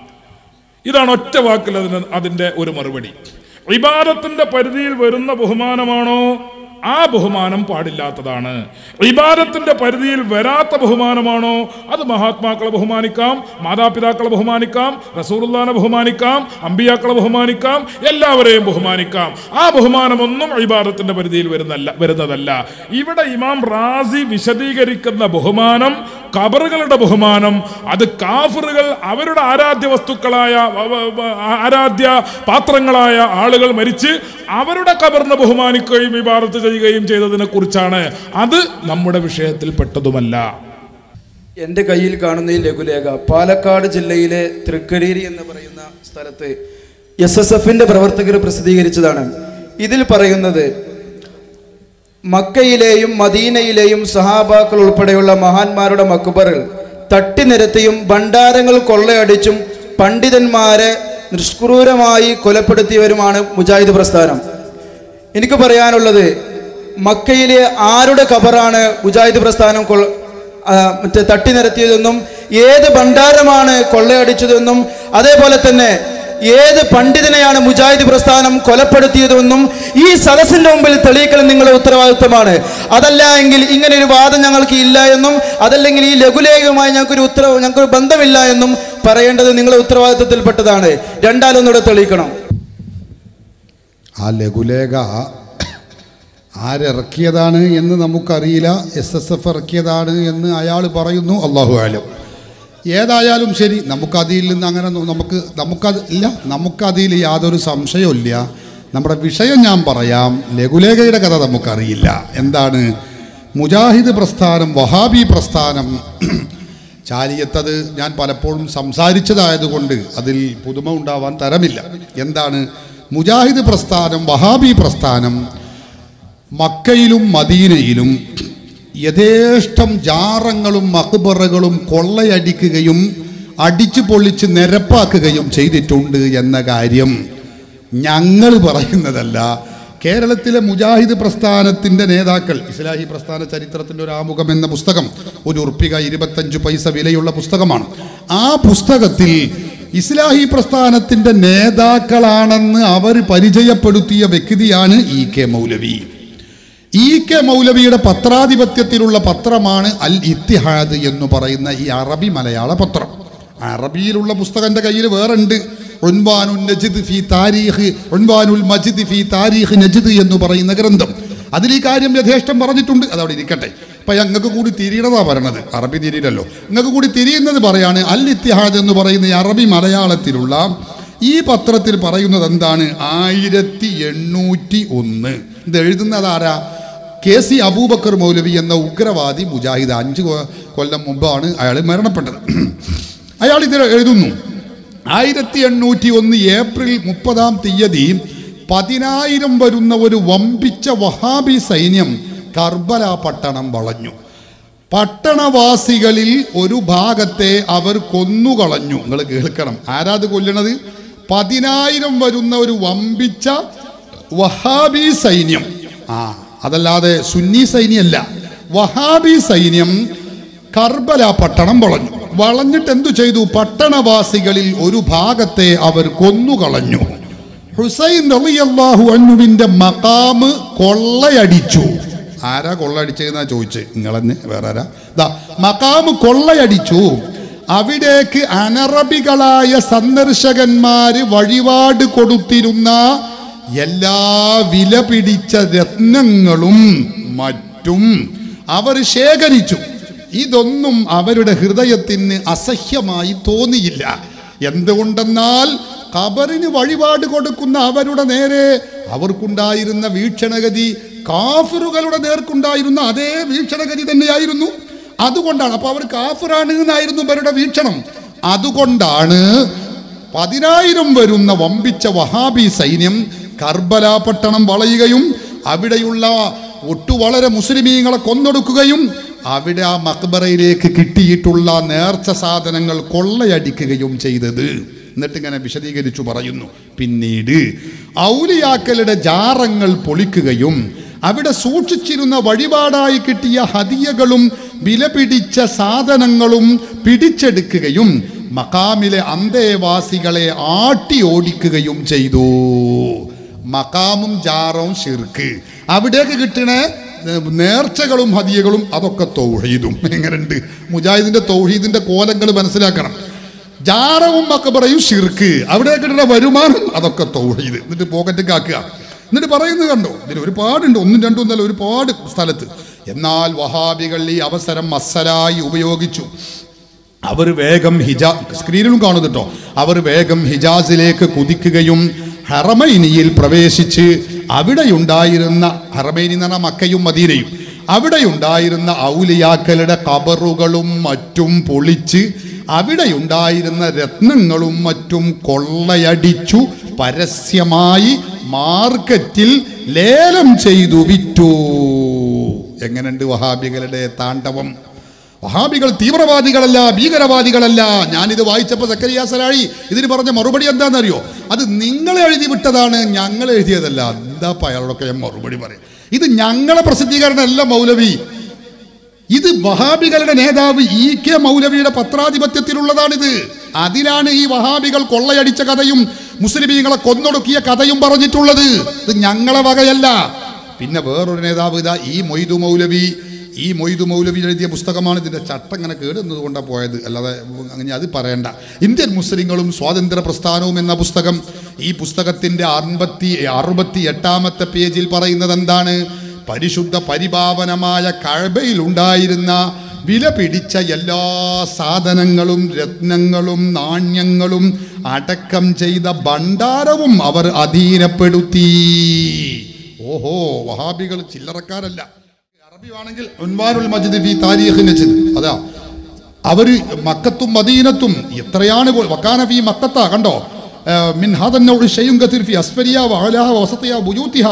ഇതാണ് ഒറ്റ വാക്കിൽ അതിന് അതിന്റെ ഒരു മറുപടി ഇബാദത്തിന്റെ പരിധിയിൽ വരുന്ന ബഹുമാനമാണോ ആ ബഹുമാനം പാടില്ലാത്തതാണ് ഇബാദത്തിന്റെ പരിധിയിൽ വരാത്ത ബഹുമാനമാണോ അത് മഹാത്മാക്കളെ ബഹുമാനിക്കാം മാതാപിതാക്കളെ ബഹുമാനിക്കാം റസൂറുല്ലാനെ ബഹുമാനിക്കാം അമ്പിയാക്കളെ ബഹുമാനിക്കാം എല്ലാവരെയും ബഹുമാനിക്കാം ആ ബഹുമാനമൊന്നും ഇബാദത്തിന്റെ പരിധിയിൽ വരുന്നല്ല വരുന്നതല്ല ഇവിടെ ഇമാം റാസി വിശദീകരിക്കുന്ന ബഹുമാനം കബറുകളുടെ ബഹുമാനം അത് കാഫറുകൾ അവരുടെ ആരാധ്യ വസ്തുക്കളായ വ- വ- വ- ആരാധ്യ പാത്രങ്ങളായ ആളുകൾ മരിച്ച് അവരുടെ കബറിനെ ബഹുമാനിക്കുകയും ഇബാറത്ത് ചെയ്യുകയും ചെയ്തതിനെ കുറിച്ചാണ് അത് നമ്മുടെ വിഷയത്തിൽ പെട്ടതുമല്ല എൻ്റെ കയ്യിൽ കാണുന്ന ഈ ലഘുലേഖ പാലക്കാട് ജില്ലയിലെ തൃക്കടീരി എന്ന് പറയുന്ന സ്ഥലത്ത് എസ് എസ് എഫിന്റെ പ്രവർത്തകർ പ്രസിദ്ധീകരിച്ചതാണ് ഇതിൽ പറയുന്നത് മക്കയിലെയും മദീനയിലെയും സഹാബാക്കൾ ഉൾപ്പെടെയുള്ള മഹാന്മാരുടെ മക്കുബറിൽ തട്ടിനിരത്തിയും ഭണ്ഡാരങ്ങൾ കൊള്ളയടിച്ചും പണ്ഡിതന്മാരെ നിഷ്ക്രൂരമായി കൊലപ്പെടുത്തിയവരുമാണ് മുജാഹിദ് പ്രസ്ഥാനം എനിക്ക് പറയാനുള്ളത് മക്കയിലെ ആരുടെ ഖബറാണ് മുജാഹിദ് പ്രസ്ഥാനം കൊള്ള ആ, മറ്റേ തട്ടി നിരത്തിയതെന്നും ഏത് ഭണ്ഡാരമാണ് കൊള്ളയടിച്ചതെന്നും അതേപോലെ തന്നെ ഏത് പണ്ഡിതനെയാണ് മുജാഹിദ് പ്രസ്ഥാനം കൊലപ്പെടുത്തിയതെന്നും ഈ സദസ്സിന്റെ മുമ്പിൽ തെളിയിക്കൽ നിങ്ങളുടെ ഉത്തരവാദിത്തമാണ് അതല്ല എങ്കിൽ ഇങ്ങനെ ഒരു വാദം ഞങ്ങൾക്ക് ഇല്ല എന്നും അതല്ലെങ്കിൽ ഈ ലഘുലേഖയുമായി ഞങ്ങൾക്കൊരു ഉത്തരവ് ഞങ്ങൾക്കൊരു ബന്ധമില്ല എന്നും പറയേണ്ടത് നിങ്ങളുടെ ഉത്തരവാദിത്തത്തിൽപ്പെട്ടതാണ് രണ്ടാലൊന്നുകൂടെ തെളിയിക്കണം ആ ലഘുലേഖ ആരിറക്കിയതാണ് എന്ന് നമുക്കറിയില്ല എസ് എസ് എഫ് ഇറക്കിയതാണ് എന്ന് അയാൾ പറയുന്നു അള്ളാഹു ആലം ഏതായാലും ശരി നമുക്കതിൽ നിന്ന് അങ്ങനെ നോ- നമുക്ക് നമുക്കത് ഇല്ല നമുക്കതിൽ യാതൊരു സംശയവും ഇല്ല നമ്മുടെ വിഷയം ഞാൻ പറയാം ലഘുലേഖയുടെ കഥ നമുക്കറിയില്ല എന്താണ് മുജാഹിദ് പ്രസ്ഥാനം വഹാബി പ്രസ്ഥാനം ചാലിയത്തത് ഞാൻ പലപ്പോഴും സംസാരിച്ചതായതുകൊണ്ട് അതിൽ പുതുമ ഉണ്ടാവാൻ തരമില്ല എന്താണ് മുജാഹിദ് പ്രസ്ഥാനം വഹാബി പ്രസ്ഥാനം മക്കയിലും മദീനയിലും യഥേഷ്ടം ജാറങ്ങളും മക്ബറകളും കൊള്ളയടിക്കുകയും അടിച്ചു പൊളിച്ച് നിരപ്പാക്കുകയും ചെയ്തിട്ടുണ്ട് എന്ന കാര്യം ഞങ്ങൾ പറയുന്നതല്ല കേരളത്തിലെ മുജാഹിദ് പ്രസ്ഥാനത്തിൻ്റെ നേതാക്കൾ ഇസ്ലാഹി പ്രസ്ഥാന ചരിത്രത്തിൻ്റെ ഒരു ആമുഖം എന്ന പുസ്തകം ഒരു ഉറുപ്പിക ഇരുപത്തഞ്ച് പൈസ വിലയുള്ള പുസ്തകമാണ് ആ പുസ്തകത്തിൽ ഇസ്ലാഹി പ്രസ്ഥാനത്തിൻ്റെ നേതാക്കളാണെന്ന് അവർ പരിചയപ്പെടുത്തിയ വ്യക്തിയാണ് E K Moulavi E K മൗലവിയുടെ പത്രാധിപത്യത്തിലുള്ള പത്രമാണ് അൽ ഇത്തിഹാദ് എന്ന് പറയുന്ന ഈ അറബി മലയാള പത്രം അറബിയിലുള്ള പുസ്തകം എൻ്റെ കയ്യിൽ വേറെ ഉണ്ട് ഉൻവാനുൽ നജിദ് ഫി താരീഖ് ഉൻവാനുൽ മജിദ് ഫി താരീഖ് നജിദ് എന്ന് പറയുന്ന ഗ്രന്ഥം അതിൽ ഈ കാര്യം യഥേഷ്ടം പറഞ്ഞിട്ടുണ്ട് അതവിടെ ഇരിക്കട്ടെ ഇപ്പം ഞങ്ങൾക്ക് കൂടി തിരിയണതാ പറയണത് അറബി തിരിയില്ലല്ലോ നിങ്ങൾക്ക് കൂടി തിരിയുന്നത് പറയാണ് അൽ ഇത്തിഹാദ് എന്ന് പറയുന്ന ഈ അറബി മലയാളത്തിലുള്ള ഈ പത്രത്തിൽ പറയുന്നത് എന്താണ് ആയിരത്തി എണ്ണൂറ്റി ഒന്ന് ഇത് എഴുതുന്നത് ആരാ കെ സി അബൂബക്കർ മൗലവി എന്ന ഉഗ്രവാദി മുജാഹിദ് അഞ്ച് കൊ- കൊല്ലം മുമ്പാണ് അയാൾ മരണപ്പെട്ടത് അയാൾ ഇതിൽ എഴുതുന്നു ആയിരത്തി എണ്ണൂറ്റി ഒന്ന് ഏപ്രിൽ മുപ്പതാം തീയതി പതിനായിരം വരുന്ന ഒരു വമ്പിച്ച വഹാബി സൈന്യം കർബല പട്ടണം വളഞ്ഞു പട്ടണവാസികളിൽ ഒരു ഭാഗത്തെ അവർ കൊന്നുകളഞ്ഞു നിങ്ങൾ കേൾക്കണം ആരാത് കൊല്ലണത് പതിനായിരം വരുന്ന ഒരു വമ്പിച്ച വഹാബി സൈന്യം ആ അതല്ലാതെ സുന്നി സൈന്യമല്ല വഹാബി സൈന്യം കർബല പട്ടണം വളഞ്ഞു വളഞ്ഞിട്ട് എന്തു ചെയ്തു പട്ടണവാസികളിൽ ഒരു ഭാഗത്തെ അവർ കൊന്നുകളഞ്ഞു ഹുസൈൻ റളിയല്ലാഹു അൻഹുവിന്റെ മക്കാമ് കൊള്ളയടിച്ചു ആരാ കൊള്ളയടിച്ചതെന്നാ ചോദിച്ച് നിങ്ങളെന്നെ വേറെ ആരാ ദാ മക്കാമ് കൊള്ളയടിച്ചു അവിടേക്ക് അനറബികളായ സന്ദർശകന്മാര് വഴിപാട് കൊടുത്തിരുന്ന എല്ലാ വില പിടിച്ച രത്നങ്ങളും മറ്റും അവർ ശേഖരിച്ചു ഇതൊന്നും അവരുടെ ഹൃദയത്തിന് അസഹ്യമായി തോന്നിയില്ല എന്തുകൊണ്ടെന്നാൽ ഖബറിന് വഴിപാട് കൊടുക്കുന്ന അവരുടെ നേരെ അവർക്കുണ്ടായിരുന്ന വീക്ഷണഗതി കാഫിറുകളുടെ നേർക്കുണ്ടായിരുന്ന അതേ വീക്ഷണഗതി തന്നെയായിരുന്നു അതുകൊണ്ടാണ് അപ്പൊ അവർ കാഫിറാണ് എന്നായിരുന്നു ഇവരുടെ വീക്ഷണം അതുകൊണ്ടാണ് പതിനായിരം വരുന്ന വമ്പിച്ച വഹാബി സൈന്യം കർബല പട്ടണം വളയുകയും അവിടെയുള്ള ഒട്ടു വളരെ മുസ്ലിമീങ്ങളെ കൊന്നൊടുക്കുകയും അവിടെ ആ മക്ബറയിലേക്ക് കിട്ടിയിട്ടുള്ള നേർച്ച സാധനങ്ങൾ കൊള്ളയടിക്കുകയും ചെയ്തത് എന്നിട്ട് ഇങ്ങനെ വിശദീകരിച്ചു പറയുന്നു പിന്നീട് ഔലിയാക്കളുടെ ജാറങ്ങൾ പൊളിക്കുകയും അവിടെ സൂക്ഷിച്ചിരുന്ന വഴിപാടായി കിട്ടിയ ഹദിയകളും വിലപിടിച്ച സാധനങ്ങളും പിടിച്ചെടുക്കുകയും മക്കാമിലെ അന്തേവാസികളെ ആട്ടി ഓടിക്കുകയും ചെയ്തു മക്കാമും ജാറവും ഷിർക്ക് അവിടേക്ക് കിട്ടണ ഏർ, നേർച്ചകളും ഹദിയകളും അതൊക്കെ തൗഹീദും എങ്ങനെയുണ്ട് മുജാഹിദിന്റെ തൗഹീദിന്റെ കോലങ്ങൾ മനസ്സിലാക്കണം ജാറവും മക്കബറയും ഷിർക്ക് അവിടെ കിട്ടുന്ന വരുമാനം അതൊക്കെ തൗഹീദ് എന്നിട്ട് പോക്കറ്റ് ആക്കുക എന്നിട്ട് പറയുന്നത് കണ്ടോ ഇതിൽ ഒരുപാടുണ്ട് ഒന്നും രണ്ടും എന്നല്ല ഒരുപാട് സ്ഥലത്ത് എന്നാൽ വഹാബികൾ ഈ അവസരം മസലായി ഉപയോഗിച്ചു അവർ വേഗം ഹിജാ സ്ക്രീനിലും കാണുന്നുട്ടോ അവർ വേഗം ഹിജാസിലേക്ക് കുതിക്കുകയും ഹറമൈനിയിൽ പ്രവേശിച്ച് അവിടെയുണ്ടായിരുന്ന ഹറമൈനി എന്ന് പറഞ്ഞാൽ മക്കയും മദീനയും അവിടെയുണ്ടായിരുന്ന ഔലിയാക്കളുടെ കബറുകളും മറ്റും പൊളിച്ച് അവിടെയുണ്ടായിരുന്ന രത്നങ്ങളും മറ്റും കൊള്ളയടിച്ചു പരസ്യമായി മാർക്കറ്റിൽ ലേലം ചെയ്തു വിറ്റു എങ്ങനെയുണ്ട് വഹാബികളുടെ താണ്ഡവം വഹാബികൾ തീവ്രവാദികളല്ല ഭീകരവാദികളല്ല ഞാനിത് വായിച്ചപ്പോൾ സക്കരിയ സലാഴി ഇതിന് പറഞ്ഞ മറുപടി എന്താണെന്നറിയോ അത് നിങ്ങൾ എഴുതി വിട്ടതാണ് ഞങ്ങൾ എഴുതിയതല്ല എന്താ അയാളോടൊക്കെ ഞാൻ മറുപടി പറയും ഇത് ഞങ്ങളെ പ്രസിദ്ധീകരണമല്ല മൗലവി ഇത് വഹാബികളുടെ നേതാവ് ഇ കെ മൗലവിയുടെ പത്രാധിപത്യത്തിലുള്ളതാണിത് അതിലാണ് ഈ വഹാബികൾ കൊള്ളയടിച്ച കഥയും മുസ്ലിമീങ്ങളെ കൊന്നൊടുക്കിയ കഥയും പറഞ്ഞിട്ടുള്ളത് ഇത് ഞങ്ങളെ വകയല്ല പിന്നെ വേറൊരു നേതാവ് ഇതാ ഈ മൊയ്തു മൗലവി ഈ മൊയ്തു മൗലവി എഴുതിയ പുസ്തകമാണ് ഇതിൻ്റെ ചട്ടം ഇങ്ങനെ കേടുന്നത് കൊണ്ടാണ് പോയത് അല്ലാതെ അങ്ങനെ അത് പറയണ്ട ഇന്ത്യൻ മുസ്ലിങ്ങളും സ്വാതന്ത്ര്യ പ്രസ്ഥാനവും എന്ന പുസ്തകം ഈ പുസ്തകത്തിൻ്റെ അൻപത്തി അറുപത്തി എട്ടാമത്തെ പേജിൽ പറയുന്നത് എന്താണ് പരിശുദ്ധ പരിപാവനമായ കഴബയിൽ ഉണ്ടായിരുന്ന വില പിടിച്ച എല്ലാ സാധനങ്ങളും രത്നങ്ങളും നാണ്യങ്ങളും അടക്കം ചെയ്ത ഭണ്ഡാരവും അവർ അധീനപ്പെടുത്തി ഓഹോ വഹാബികൾ ചില്ലറക്കാരല്ല അറബി ആണെങ്കിൽ ഉൻവാനുൽ മജിദ് ഫി താരീഖ് നജിദ് അതാ അവര് മക്കത്തും മദീനത്തും എത്രയാണ് പോൽ വക്കാന ഫി മക്കത്ത കണ്ടോ آه، من هذا النوع شيء كثير في أسفلها وعلاها ووسطها وبيوتها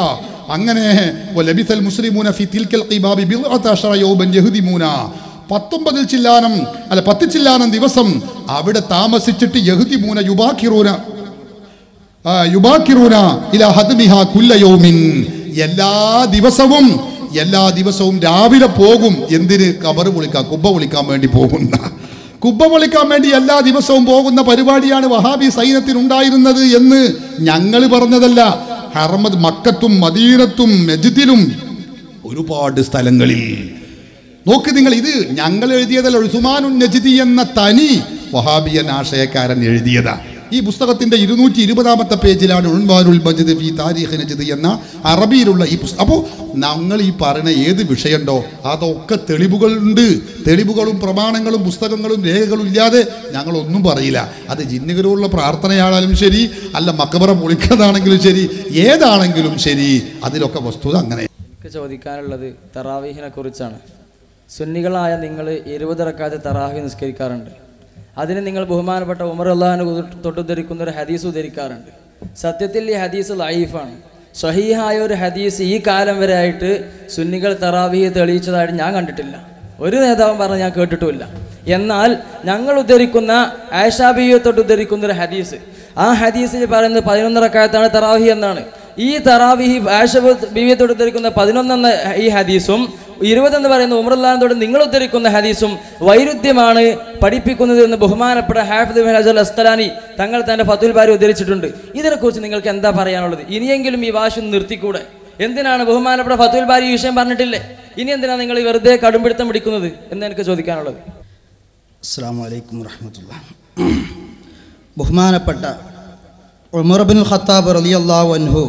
അങ്ങനെ വലബിസൽ മുസ്ലിമൂന ഫി തിൽക്കൽ ഖിബാബി ബിദ്അത അശറ യൗമൻ യഹ്ദിമൂന പത്തൊമ്പതിൽ ചില്ലാനം അല്ല പത്ത് ചില്ലാനം ദിവസം അവിടെ താമസിച്ചിട്ട് യഹ്ദിമൂന യുബാക്കിറൂന ആ, യുബാക്കിറൂന ഇലാ ഹദ്മിഹ കുല്ല യൗമിൻ എല്ലാ ദിവസവും എല്ലാ ദിവസവും രാവിലെ പോകും എന്തിന് കബറ് വിളിക്കാൻ കുബ്ബ വിളിക്കാൻ വേണ്ടി പോകുന്ന കുബ്ബ വിളിക്കാൻ വേണ്ടി എല്ലാ ദിവസവും പോകുന്ന പരിപാടിയാണ് വഹാബി സൈന്യത്തിനുണ്ടായിരുന്നത് എന്ന് ഞങ്ങൾ പറഞ്ഞതല്ല ഹർമദ് മക്കത്തും മദീനത്തും മെജിദിലും ഒരുപാട് സ്ഥലങ്ങളിൽ നോക്ക് നിങ്ങൾ ഇത് ഞങ്ങൾ എഴുതിയതല്ല ഉസ്മാനുൻ നജിദി എന്ന തനി വഹാബിയൻ ആശയക്കാരൻ എഴുതിയതാ ഈ പുസ്തകത്തിന്റെ ഇരുന്നൂറ്റി ഇരുപതാമത്തെ പേജിലാണ് ഉൾമാനുൽ മജിദ് ഫി താരിഖ് നജിദ് എന്ന അറബിയിലുള്ള ഈ പുസ്തകം അപ്പോൾ ഞങ്ങൾ ഈ പറയുന്ന ഏത് വിഷയമുണ്ടോ അതൊക്കെ തെളിവുകളുണ്ട് തെളിവുകളും പ്രമാണങ്ങളും പുസ്തകങ്ങളും രേഖകളും ഇല്ലാതെ ഞങ്ങളൊന്നും പറയില്ല അത് ജിന്നുകരോടുള്ള പ്രാർത്ഥനയാണെങ്കിലും ശരി അല്ല മക്കബറ പൊളിക്കുന്നതാണെങ്കിലും ശരി ഏതാണെങ്കിലും ശരി അതിലൊക്കെ വസ്തുത അങ്ങനെ എനിക്ക് ചോദിക്കാനുള്ളത് തറാവീഹിനെ കുറിച്ചാണ് സുന്നികളായ നിങ്ങൾ ഇരുപത് റക്കാത്ത് തറാവി നിസ്കരിക്കാറുണ്ട് അതിന് നിങ്ങൾ ബഹുമാനപ്പെട്ട ഉമർ അള്ളാഹിനെ തൊട്ടുദ്ധരിക്കുന്ന ഒരു ഹദീസ് ഉദ്ധരിക്കാറുണ്ട് സത്യത്തിൽ ഈ ഹദീസ് ലൈഫാണ് സ്വഹീഹായ ഒരു ഹദീസ് ഈ കാലം വരെ ആയിട്ട് സുന്നികൾ തറാവിയെ തെളിയിച്ചതായിട്ട് ഞാൻ കണ്ടിട്ടില്ല ഒരു നേതാവും പറഞ്ഞ് ഞാൻ കേട്ടിട്ടുമില്ല എന്നാൽ ഞങ്ങൾ ഉദ്ധരിക്കുന്ന ആഷാബിയെ തൊട്ട് ഉദ്ധരിക്കുന്ന ഒരു ഹദീസ് ആ ഹദീസിൽ പറയുന്നത് പതിനൊന്ന് റക്കായത്താണ് തറാവി എന്നാണ് ഈ തറാവിഹി ആഷബ് ബീവിയത്തോട് ഉദ്ധരിക്കുന്ന പതിനൊന്നെന്ന ഈ ഹദീസും ഇരുപതെന്ന് പറയുന്ന ഉമറുല്ലാനത്തോട് നിങ്ങൾ ഉദ്ധരിക്കുന്ന ഹദീസും വൈരുദ്ധ്യമാണ് പഠിപ്പിക്കുന്നത് എന്ന് ബഹുമാനപ്പെട്ട ഹാഫിദ് ഹജൽ അസ്തലാനി തങ്ങൾ തന്റെ ഫത്തുൽ ബാരി ഉദ്ധരിച്ചിട്ടുണ്ട് ഇതിനെക്കുറിച്ച് നിങ്ങൾക്ക് എന്താ പറയാനുള്ളത് ഇനിയെങ്കിലും ഈ വാശി ഒന്ന് നിർത്തിക്കൂടെ എന്തിനാണ് ബഹുമാനപ്പെട്ട ഫത്തുൽ ബാരി ഈ വിഷയം പറഞ്ഞിട്ടില്ലേ ഇനി എന്തിനാണ് നിങ്ങൾ ഈ വെറുതെ കടുംപിടുത്തം പിടിക്കുന്നത് എന്ന് എനിക്ക് ചോദിക്കാനുള്ളത് അസ്സാം വലൈക്കും വറഹമത്തുള്ള ബഹുമാനപ്പെട്ട ഉമർ ബിൻ ഖത്താബ് റളിയല്ലാഹു അൻഹു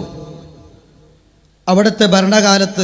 അവിടുത്തെ ഭരണകാലത്ത്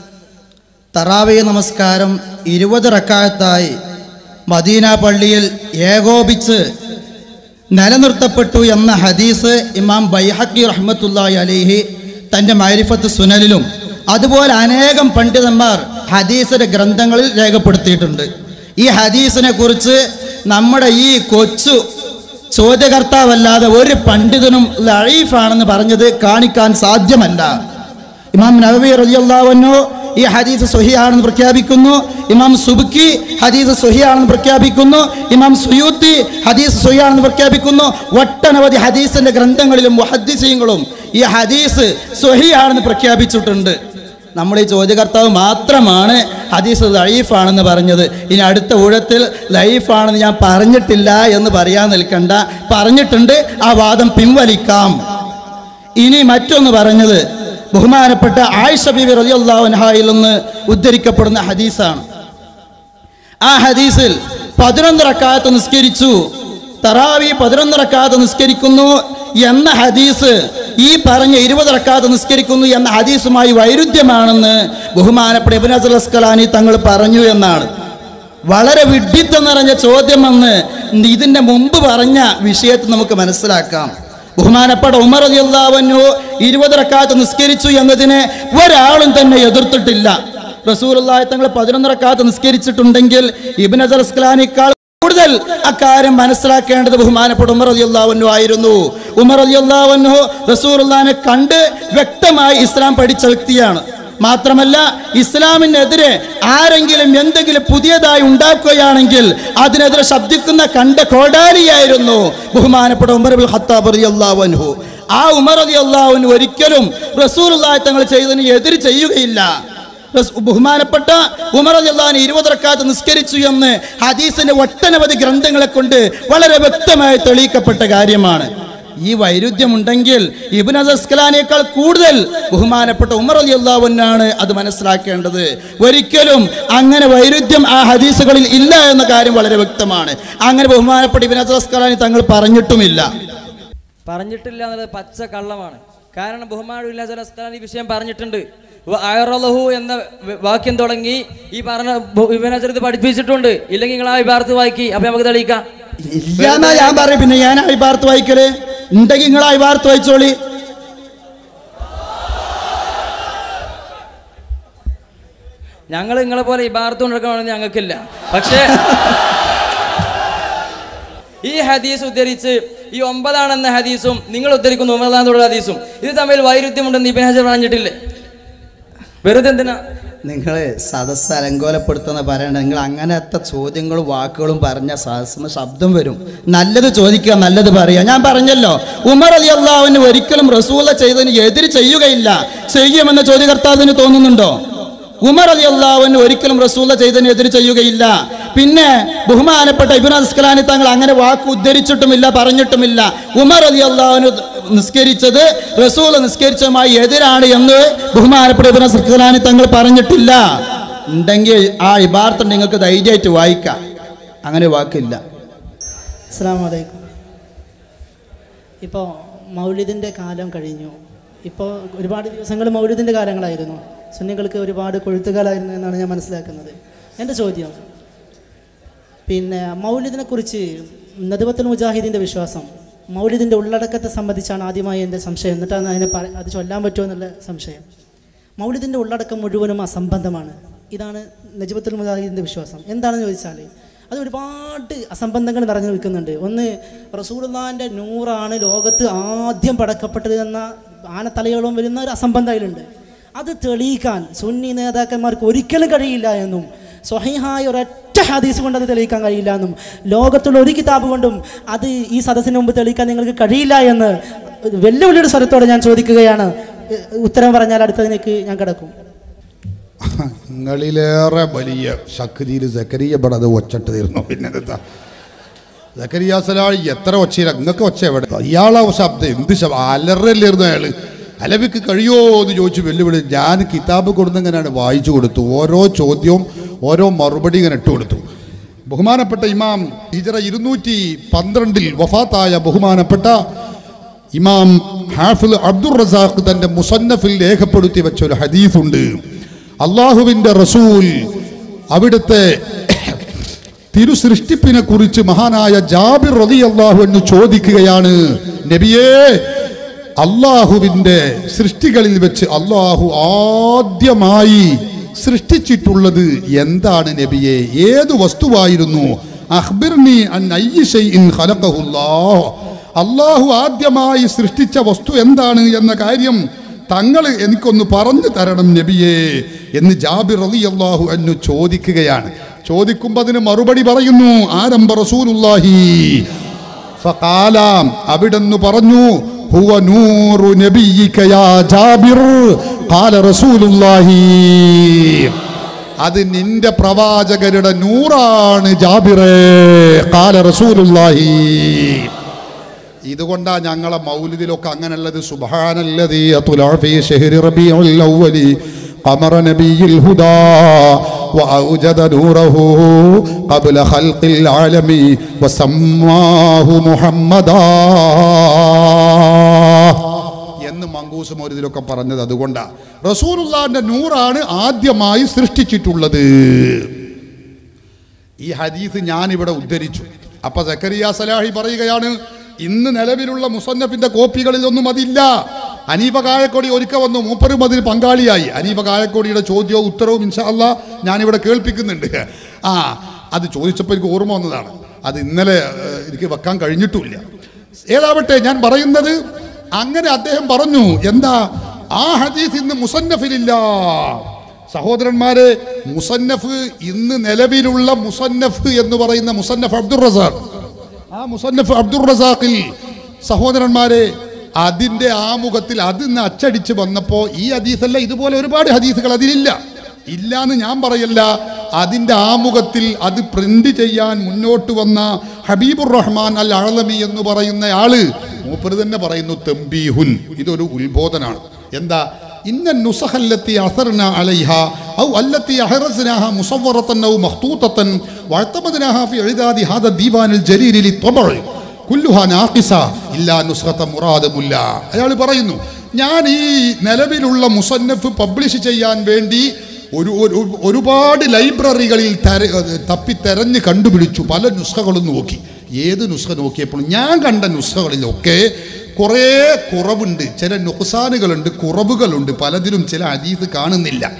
തറാവി നമസ്കാരം ഇരുപത് റക്കായത്തായി മദീന പള്ളിയിൽ ഏകോപിച്ച് നിലനിർത്തപ്പെട്ടു എന്ന ഹദീസ് ഇമാം ബൈഹക്കി റഹ്മത്തുല്ലാഹി അലിഹി തൻ്റെ മൈരിഫത്ത് സുനലിലും അതുപോലെ അനേകം പണ്ഡിതന്മാർ ഹദീസിന്റെ ഗ്രന്ഥങ്ങളിൽ രേഖപ്പെടുത്തിയിട്ടുണ്ട് ഈ ഹദീസിനെ കുറിച്ച് നമ്മുടെ ഈ കൊച്ചു ചോദ്യകർത്താവല്ലാതെ ഒരു പണ്ഡിതനും ലഴീഫാണെന്ന് പറഞ്ഞത് കാണിക്കാൻ സാധ്യമല്ല ഇമാം നവവി റളിയല്ലാഹു ഈ ഹദീസ് സ്വഹിയാണെന്ന് പ്രഖ്യാപിക്കുന്നു ഇമാം സുബുക്കി ഹദീസ് സ്വഹിയാണെന്ന് പ്രഖ്യാപിക്കുന്നു ഇമാം സുയൂത്തി ഹദീസ് സ്വഹിയാണെന്ന് പ്രഖ്യാപിക്കുന്നു ഒട്ടനവധി ഹദീസിന്റെ ഗ്രന്ഥങ്ങളിലും മുഹദ്ദിസീങ്ങളും ഈ ഹദീസ് സ്വഹിയാണെന്ന് പ്രഖ്യാപിച്ചിട്ടുണ്ട് നമ്മുടെ ഈ ചോദ്യകർത്താവ് മാത്രമാണ് ഹദീസ് ലൈഫാണെന്ന് പറഞ്ഞത് ഇനി അടുത്ത ഊഴത്തിൽ ലൈഫാണെന്ന് ഞാൻ പറഞ്ഞിട്ടില്ല എന്ന് പറയാൻ നിൽക്കണ്ട പറഞ്ഞിട്ടുണ്ട് ആ വാദം പിൻവലിക്കാം ഇനി മറ്റൊന്ന് പറഞ്ഞത് ബഹുമാനപ്പെട്ട ആയിഷ ബിബി റളിയല്ലാഹു അൻഹായിൽ നിന്ന് ഉദ്ധരിക്കപ്പെടുന്ന ഹദീസാണ് ആ ഹദീസിൽ പതിനൊന്ന് റക്കാത്ത് നിസ്കരിച്ചു തറാവി പതിനൊന്ന് റക്കാത്ത് നിസ്കരിക്കുന്നു എന്ന ഹദീസ് ഈ പറഞ്ഞ ഇരുപത് റക്കാത്ത് നിസ്കരിക്കുന്നു എന്ന ഹദീസുമായി വൈരുദ്ധ്യമാണെന്ന് ബഹുമാനപ്പെട്ട ഇബ്നു അസ്ൽ അസ്കലാനി തങ്ങൾ പറഞ്ഞു എന്നാണ് വളരെ വിഡ്ഢിത്തം നിറഞ്ഞ ചോദ്യമെന്ന് ഇതിന്റെ മുമ്പ് പറഞ്ഞ വിഷയത്തിൽ നമുക്ക് മനസ്സിലാക്കാം ബഹുമാനപ്പെട്ട ഉമർ അലിയല്ലാവന്നു ഇരുപത് റക്കാത്ത് നിസ്കരിച്ചു എന്നതിനെ ഒരാളും തന്നെ എതിർത്തിട്ടില്ല റസൂലുള്ളാഹി തങ്ങൾ പതിനൊന്ന് റക്കാത്ത് നിസ്കരിച്ചിട്ടുണ്ടെങ്കിൽ ഇബിൻ അസർ അസ്കലാനിക്കാൾ കൂടുതൽ അക്കാര്യം മനസ്സിലാക്കേണ്ടത് ബഹുമാനപ്പെട്ട ഉമർ അലിയല്ലാവന്നു ആയിരുന്നു ഉമർ അലിയല്ലാവന്നു റസൂലുള്ളാഹിനെ കണ്ട് വ്യക്തമായി ഇസ്ലാം പഠിച്ച വ്യക്തിയാണ് മാത്രമല്ല ഇസ്ലാമിനെതിരെ ആരെങ്കിലും എന്തെങ്കിലും പുതിയതായി ഉണ്ടാക്കുകയാണെങ്കിൽ അതിനെതിരെ ശബ്ദിക്കുന്ന കണ്ട കോടാലിയായിരുന്നു ബഹുമാനപ്പെട്ട ഉമർ അബുൽ ഖത്താബ് റളിയല്ലാഹു അൻഹു ആ ഉമർ അലി അള്ളാഹുവിന് ഒരിക്കലും റസൂലുള്ളാഹി തങ്ങൾ ചെയ്തതിന് എതിര് ചെയ്യുകയില്ല റസ്- ബഹുമാനപ്പെട്ട ഉമർ അലി അള്ളാഹിന് ഇരുപത് റക്കാത്ത് നിസ്കരിച്ചു എന്ന് ഹദീസിന്റെ ഒട്ടനവധി ഗ്രന്ഥങ്ങളെ കൊണ്ട് വളരെ വ്യക്തമായി തെളിയിക്കപ്പെട്ട കാര്യമാണ് ഈ വൈരുദ്ധ്യമുണ്ടെങ്കിൽ ഇബിൻ അസസ്കലാനേക്കാൾ കൂടുതൽ ബഹുമാനപ്പെട്ട ഉമർ അലി അള്ളാഹുവിനാണ് അത് മനസ്സിലാക്കേണ്ടത് ഒരിക്കലും അങ്ങനെ വൈരുദ്ധ്യം ആ ഹദീസുകളിൽ ഇല്ല എന്ന കാര്യം വളരെ വ്യക്തമാണ് അങ്ങനെ ബഹുമാനപ്പെട്ട ഇബിൻ അസസ്കലാനി തങ്ങൾ പറഞ്ഞിട്ടുമില്ല പറഞ്ഞിട്ടില്ല എന്നുള്ളത് പച്ച കള്ളമാണ് കാരണം ബഹുമാനുല്ല ഈ വിഷയം പറഞ്ഞിട്ടുണ്ട് വ അയറലഹു എന്ന വ- വാക്യം തുടങ്ങി ഈ പറഞ്ഞ വിവനചരിത് പഠിപ്പിച്ചിട്ടുണ്ട് ഇല്ലെങ്കിൽ നിങ്ങൾ ആ വിഭാഗത്ത് വായിക്കി അപ്പൊ നമുക്ക് തെളിയിക്കാം ഇല്ല എന്നാ ഞാൻ പറയും പിന്നെ ഞാൻ അഭിഭാർത്ത് വായിക്കല് ഉണ്ടെങ്കിൽ നിങ്ങൾ അഭിഭാർത്ത് വായിച്ചോളി ഞങ്ങൾ നിങ്ങളെ പോലെ ഇബാർത്ത് കൊണ്ടിരിക്കണമെന്ന് ഞങ്ങൾക്കില്ല പക്ഷേ ഈ ഹദീസ് ഉദ്ധരിച്ച് ഈ ഒമ്പതാണെന്ന ഹദീസും നിങ്ങൾ ഉദ്ധരിക്കുന്ന ഒമ്പതാണെന്നുള്ള ഹദീസും ഇത് തമ്മിൽ വൈരുദ്ധ്യമുണ്ടെന്ന് ഇബിൻ ഹജർ പറഞ്ഞിട്ടില്ലേ വെറുതെ എന്തിനാ നിങ്ങൾ സദസ്സ് അലങ്കോലപ്പെടുത്തുന്ന പറയണ്ട നിങ്ങൾ അങ്ങനത്തെ ചോദ്യങ്ങളും വാക്കുകളും പറഞ്ഞ സദസ്സിന് ശബ്ദം വരും നല്ലത് ചോദിക്കുക നല്ലത് പറയുക ഞാൻ പറഞ്ഞല്ലോ ഉമർ അലി അള്ളാഹുവിന് ഒരിക്കലും റസൂല ചെയ്തതിന് എതിര് ചെയ്യുകയില്ല ചെയ്യുമെന്ന് ചോദ്യകർത്താവിന് തോന്നുന്നുണ്ടോ ഉമർ അലി അള്ളാഹുവിന് ഒരിക്കലും റസൂല ചെയ്തതിന് എതിര് ചെയ്യുകയില്ല പിന്നെ ബഹുമാനപ്പെട്ട ഇബിൻ അസ്കലാനി തങ്ങൾ അങ്ങനെ വാക്ക് ഉദ്ധരിച്ചിട്ടുമില്ല പറഞ്ഞിട്ടുമില്ല ഉമർ അലി അള്ളാഹുവിന് നിസ്കരിച്ചത് റസൂൽ നിസ്കരിച്ചതുമായി എതിരാണ് എന്ന് ബഹുമാനപ്പെട്ട ഇബിൻ അസ്കലാനി തങ്ങൾ പറഞ്ഞിട്ടില്ല ഉണ്ടെങ്കിൽ ആ ഇബാർത്ത് നിങ്ങൾക്ക് ധൈര്യമായിട്ട് വായിക്കാം അങ്ങനെ വാക്കില്ല അസ്സാം വലൈക്കും ഇപ്പോൾ മൗലിദിൻ്റെ കാലം കഴിഞ്ഞു ഇപ്പോൾ ഒരുപാട് ദിവസങ്ങൾ മൗലിദിൻ്റെ കാലങ്ങളായിരുന്നു സുന്നികൾക്ക് ഒരുപാട് കൊഴുത്തുകാലായിരുന്നു എന്നാണ് ഞാൻ മനസ്സിലാക്കുന്നത് എൻ്റെ ചോദ്യം പിന്നെ മൗലിദിനെ കുറിച്ച് നദുവത്തുൽ മുജാഹിദിൻ്റെ വിശ്വാസം മൗലിദിൻ്റെ ഉള്ളടക്കത്തെ സംബന്ധിച്ചാണ് ആദ്യമായി എൻ്റെ സംശയം എന്നിട്ടാണ് അതിനെ പറ അത് ചൊല്ലാൻ പറ്റുമോ എന്നുള്ള സംശയം മൗലിദിൻ്റെ ഉള്ളടക്കം മുഴുവനും അസംബന്ധമാണ് ഇതാണ് നജിബത്തുൽ മുജാഹിദിൻ്റെ വിശ്വാസം എന്താണെന്ന് ചോദിച്ചാൽ അത് ഒരുപാട് അസംബന്ധങ്ങൾ നിറഞ്ഞു നിൽക്കുന്നുണ്ട് ഒന്ന് റസൂലുള്ളാഹിൻ്റെ നൂറാണ് ലോകത്ത് ആദ്യം പടക്കപ്പെട്ടത് എന്ന ആനത്തലയോളം വരുന്ന ഒരു അസംബന്ധം അതിലുണ്ട് അത് തെളിയിക്കാൻ സുന്നി നേതാക്കന്മാർക്ക് ഒരിക്കലും കഴിയില്ല എന്നും സ്വഹീഹായ ഒരൊറ്റ ഹദീസ് കൊണ്ട് അത് തെളിയിക്കാൻ കഴിയില്ല എന്നും ലോകത്തുള്ള ഒരു കിതാബ് കൊണ്ടും അത് ഈ സദസ്സിന് മുമ്പ് തെളിയിക്കാൻ നിങ്ങൾക്ക് കഴിയില്ല എന്ന് വെല്ലുവിളിയുടെ സ്വരത്തോടെ ഞാൻ ചോദിക്കുകയാണ് എ- ഉത്തരം പറഞ്ഞാൽ അടുത്തതിലേക്ക് ഞാൻ കിടക്കും നിങ്ങളിലേറെ വലിയ ശക്തിയിൽ സക്കരിയ ഇവിടെ അത് ഒച്ചട്ട് തീർന്നു പിന്നെ എന്താ സക്കരിയ സലാളി എത്ര ഒച്ചയില്ല നിങ്ങൾക്ക് ഒച്ച എവിടെ ഇയാളെ ശബ്ദം എന്ത് ശബ്ദം അലറല്ലായിരുന്നു അയാൾ അലവിക്ക് കഴിയോ എന്ന് ചോദിച്ചു വെല്ലുവിളി ഞാൻ കിതാബ് കൊടുന്നെങ്ങനെയാണ് വായിച്ചു കൊടുത്തു ഓരോ ചോദ്യവും ഓരോ മറുപടി ഇങ്ങനെ ഇട്ട് കൊടുത്തു ബഹുമാനപ്പെട്ട ഇമാം ഹിജറ ഇരുന്നൂറ്റി പന്ത്രണ്ടിൽ വഫാത്തായ ബഹുമാനപ്പെട്ട ഇമാം ഹാഫിൽ അബ്ദുൾ റസാഖ് തന്റെ മുസന്നഫിൽ രേഖപ്പെടുത്തി വെച്ച ഒരു ഹദീസുണ്ട് അള്ളാഹുവിന്റെ റസൂൽ അവിടുത്തെ തിരുസൃഷ്ടിപ്പിനെ കുറിച്ച് മഹാനായ ജാബിർ റതി അള്ളാഹു എന്ന് ചോദിക്കുകയാണ് നബിയേ അള്ളാഹുവിന്റെ സൃഷ്ടികളിൽ വെച്ച് അള്ളാഹു ആദ്യമായി സൃഷ്ടിച്ചിട്ടുള്ളത് എന്താണ് നബിയെ ഏത് വസ്തുവായിരുന്നു അഖ്ബിർനി അൻ അയ്യി ഷൈഇൻ ഖലഖഹുല്ലാഹ് അള്ളാഹു ആദ്യമായി സൃഷ്ടിച്ച വസ്തു എന്താണ് എന്ന കാര്യം തങ്ങൾ എനിക്കൊന്ന് പറഞ്ഞു തരണം നബിയേ എന്ന് ജാബിർ അലി അള്ളാഹു അന്നു ചോദിക്കുകയാണ് ചോദിക്കുമ്പോൾ അതിന് മറുപടി പറയുന്നു ആരംഭ റസൂലുല്ലാഹി ഫഖാലാം അവിടെന്ന് പറഞ്ഞു ഹുവ നൂറു നബിയിക യാ ജാബിർ ഖാല റസൂലുള്ളാഹി അത് നിന്റെ പ്രവാചകരുടെ നൂറാണ് ജാബിറേ ഖാല റസൂലുള്ളാഹി ഇതുകൊണ്ടാ ഞങ്ങളെ മൗലിദിലൊക്കെ അങ്ങനെയുള്ളത് സുബ്ഹാനല്ലദീ അത്ലഅ ഫീ ശഹ്രി റബീഉൽ അവ്വലി قمر نبي الهدى وأوجد نوره قبل خلق العالم وسماه محمدا എന്ന് മങ്കൂസ് മൗലിദിലൊക്കെ പറഞ്ഞത് അതുകൊണ്ടാ റസൂലുള്ളാന്റെ നൂറാണ് ആദ്യമായി സൃഷ്ടിച്ചിട്ടുള്ളത് ഈ ഹദീസ് ഞാൻ ഇവിടെ ഉദ്ധരിച്ചു അപ്പൊ സക്കരിയ സലാഹി പറയുകയാണ് ഇന്ന് നിലവിലുള്ള മുസന്നഫിന്റെ കോപ്പികളിലൊന്നും അതില്ല അനീഫ കായക്കൊടി ഒരുക്ക വന്നു മൂപ്പരും അതിൽ പങ്കാളിയായി അനീഫ കായക്കൊടിയുടെ ചോദ്യവും ഉത്തരവും ഇൻഷാ അല്ലാ ഞാനിവിടെ കേൾപ്പിക്കുന്നുണ്ട് ആ അത് ചോദിച്ചപ്പോൾ എനിക്ക് ഓർമ്മ വന്നതാണ് അത് ഇന്നലെ ഏഹ്, എനിക്ക് വെക്കാൻ കഴിഞ്ഞിട്ടുമില്ല ഏതാവട്ടെ ഞാൻ പറയുന്നത് അങ്ങനെ അദ്ദേഹം പറഞ്ഞു എന്താ ആ ഹദീസ് ഇന്ന് മുസന്നഫിലില്ല സഹോദരന്മാരെ മുസന്നഫ് ഇന്ന് നിലവിലുള്ള മുസന്നഫ് എന്ന് പറയുന്ന മുസന്നഫ് അബ്ദുൾ റസാഖ് ആ മുസന്നഫ് അബ്ദുൾ റസാഖിൽ സഹോദരന്മാരെ അതിന്റെ ആമുഖത്തിൽ അതിന്ന് അച്ചടിച്ച് വന്നപ്പോൾ ഈ ഹദീസല്ല ഇതുപോലെ ഒരുപാട് ഹദീസുകൾ അതിലില്ല ഇല്ലാന്ന് ഞാൻ പറയല്ല അതിന്റെ ആമുഖത്തിൽ അത് പ്രിന്റ് ചെയ്യാൻ മുന്നോട്ട് വന്ന ഹബീബുർ റഹ്മാൻ അൽ അഴലമി എന്ന് പറയുന്ന ആള് മൂപ്പര് തന്നെ പറയുന്നു തെമ്പീഹുൻ ഇതൊരു ഉത്ബോധനാണ് എന്താ ഇന്ന നുസഹല്ലത്തി അസർന അലൈഹ ഔ അല്ലത്തി അഹറസ്നാഹ മുസവറത്തൻ ഔ മഖ്തൂത്തൻ വഅതമദ്നാഹ ഫി ഇദാദി ഹാദ ദീവാനിൽ ജലീലി ലിത്വബഅ കുല്ലുഹ നാഖിസ ഇല്ലാ നുസ്ഖത മുറാദ മുല്ല അയാൾ പറയുന്നു ഞാൻ ഈ നിലവിലുള്ള മുസന്നഫ് പബ്ലിഷ് ചെയ്യാൻ വേണ്ടി ഒരു ഒരു- ഒരുപാട് ലൈബ്രറികളിൽ തെര തപ്പി തെരഞ്ഞ് കണ്ടുപിടിച്ചു പല നുസ്ഖകളും നോക്കി ഏത് നുസ്ഖ നോക്കിയപ്പോഴും ഞാൻ കണ്ട നുസ്ഖകളിലൊക്കെ കുറേ കുറവുണ്ട് ചില നുക്സാനുകളുണ്ട് കുറവുകളുണ്ട് പലതിലും ചില അജീസ് കാണുന്നില്ല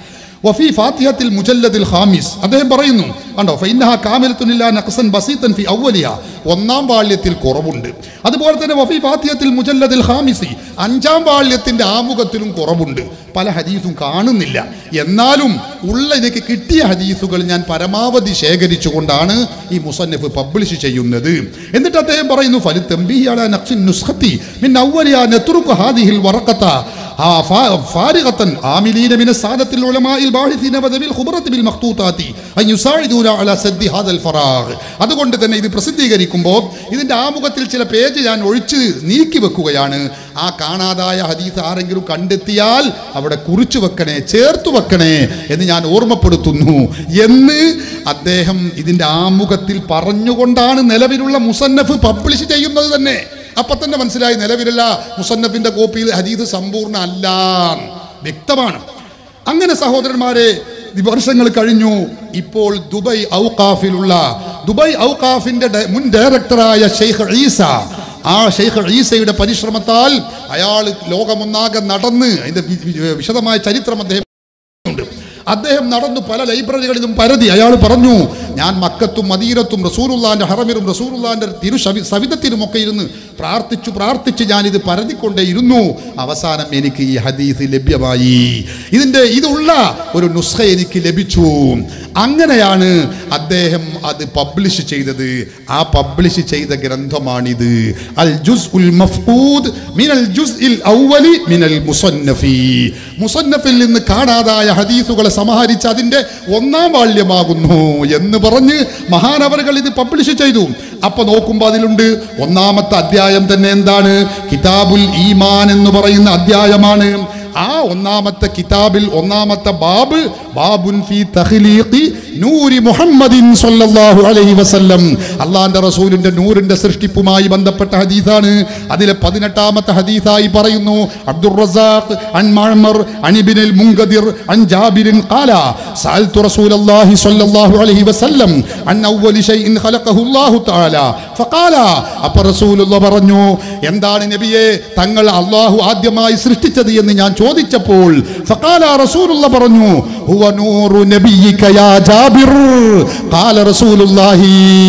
വഫി ഫാത്തിഹത്തിൽ മുജല്ലദിൽ ഖാമിസ് അദ്ദേഹം പറയുന്നു കണ്ടോ ഫൈനഹ കാമിലത്തുനില്ല നഖ്സൻ ബസീത്തൻ ഫി അവലിയ ഒന്നാം വാള്യത്തിൽ കുറവുണ്ട് അതുപോലെ തന്നെ വഫി ഫാത്തിഹത്തിൽ മുജല്ലദിൽ ഖാമിസി അഞ്ചാം വാള്യത്തിന്റെ ആമുഖത്തിലും കുറവുണ്ട് പല ഹദീസും കാണുന്നില്ല എന്നാലും ഉള്ള എനിക്ക് കിട്ടിയ ഹദീസുകൾ ഞാൻ പരമാവധി ശേഖരിച്ചുകൊണ്ടാണ് ഈ മുസന്നഫ് പബ്ലിഷ് ചെയ്യുന്നത് എന്നിട്ട് അദ്ദേഹം പറയുന്നു ഫലിത്തംബിഹിഅലാ നഖ്സിൻ നുസ്ഖത്തി മിൻ അവലിയ നത്രുക ഹാദിഹിൽ വറഖത ആ ഫാ- ഫാരിഗത്തൻ ആമിലീന മിന സാദത്തിൽ ഉലമാഇൽ ബാഹിസീന വദവിൽ ഖുബറത്ത് ബിൽ മഖ്തൂതാത്തി അൻ യുസാഇദൂന അലാ സദ്ദി ഹാദൽ ഫറാഗ് അതുകൊണ്ട് തന്നെ ഇത് പ്രസിദ്ധീകരിക്കുമ്പോൾ ഇതിന്റെ ആമുഖത്തിൽ ചില പേജ് ഞാൻ ഒഴിച്ച് നീക്കി വെക്കുകയാണ് ആ കാണാതായ ഹദീസ് ആരെങ്കിലും കണ്ടെത്തിയാൽ അവിടെ കുറിച്ചു വെക്കണേ ചേർത്ത് വെക്കണേ എന്ന് ഞാൻ ഓർമ്മപ്പെടുത്തുന്നു എന്ന് അദ്ദേഹം ഇതിന്റെ ആമുഖത്തിൽ പറഞ്ഞുകൊണ്ടാണ് നിലവിലുള്ള മുസന്നഫ് പബ്ലിഷ് ചെയ്യുന്നത് തന്നെ അപ്പൊ തന്നെ മനസ്സിലായി നിലവിലുള്ള മുസന്നഫിന്റെ കോപ്പിയിൽ ഹദീസ് സമ്പൂർണ്ണ അല്ല വ്യക്തമാണ് അങ്ങനെ സഹോദരന്മാരെ ഈ വർഷങ്ങൾ കഴിഞ്ഞു ഇപ്പോൾ ദുബൈ ഔക്കാഫിലുള്ള ദുബൈ ഔക്കാഫിന്റെ ഡ- മുൻ ഡയറക്ടറായ ഷെയ്ഖ് ഈസ ആ ഷെയ്ഖ് ഈസയുടെ പരിശ്രമത്താൽ അയാൾ ലോകമൊന്നാകെ നടന്ന് അതിന്റെ വി- വി- വിശദമായ ചരിത്രം അദ്ദേഹം ഉണ്ട് അദ്ദേഹം നടന്നു പല ലൈബ്രറികളിലും പരതി അയാൾ പറഞ്ഞു ഞാൻ മക്കത്തും മദീരത്തും റസൂറുല്ലാന്റെ ഹറമിലും റസൂറുല്ലാന്റെ തിരു ശവി- സവിധത്തിലുമൊക്കെ ഇരുന്ന് പ്രാർത്ഥിച്ചു പ്രാർത്ഥിച്ച് ഞാനിത് പരതിക്കൊണ്ടേയിരുന്നു അവസാനം എനിക്ക് ഈ ഹദീസ് ലഭ്യമായി ഇതിൻ്റെ ഇതുള്ള ഒരു നുസ്ഖ എനിക്ക് ലഭിച്ചു അങ്ങനെയാണ് അദ്ദേഹം അത് പബ്ലിഷ് ചെയ്തത് ആ പബ്ലിഷ് ചെയ്ത ഗ്രന്ഥമാണിത് അൽ ജുസ് ഉൽ മഫ്കൂദ് മിനൽ ജുസ് ഇൽ ഔവലി മിനൽ മുസന്നഫി മുസന്നഫിൽ നിന്ന് കാണാതായ ഹദീസുകളെ സമാഹരിച്ച് അതിന്റെ ഒന്നാം വാള്യമാകുന്നു എന്ന് പറഞ്ഞ് മഹാനവറുകൾ ഇത് പബ്ലിഷ് ചെയ്തു അപ്പൊ നോക്കുമ്പോൾ അതിലുണ്ട് ഒന്നാമത്തെ അധ്യായം തന്നെ എന്താണ് കിതാബുൽ ഈമാൻ എന്ന് പറയുന്ന അധ്യായമാണ് ആ ഒന്നാമത്തെ കിതാബിൽ ഒന്നാമത്തെ ബാബ് ബാബുൻ ഫി തഖ്ലീഖി നൂരി മുഹമ്മദിൻ സ്വല്ലല്ലാഹു അലൈഹി വസല്ലം അള്ളാന്റെ റസൂലിന്റെ നൂറിന്റെ സൃഷ്ടിപ്പുമായി ബന്ധപ്പെട്ട ഹദീസാണ് അതിലെ പതിനെട്ടാമത്തെ ഹദീസായി പറയുന്നു അബ്ദുർ റസാഖ് അൻ മഅമർ അൻ ഇബ്നുൽ മുൻകദിർ അൻ ജാബിരിൻ ഖാല സഅൽതു റസൂലല്ലാഹി സ്വല്ലല്ലാഹു അലൈഹി വസല്ലം അൻ അവ്വലി ഷൈഇൻ ഖലഖഹു അല്ലാഹു തആല ഫഖാല അപ്പ റസൂലുള്ള പറഞ്ഞു എന്താണ് നബിയെ തങ്ങൾ അള്ളാഹു ആദ്യമായി സൃഷ്ടിച്ചത് എന്ന് ഞാൻ ചോദിച്ചപ്പോൾ ഫഖാല റസൂലുള്ള പറഞ്ഞു ഹുവ നൂറു നബിയിക യാ ജാബിർ ഖാല റസൂലുള്ളാഹി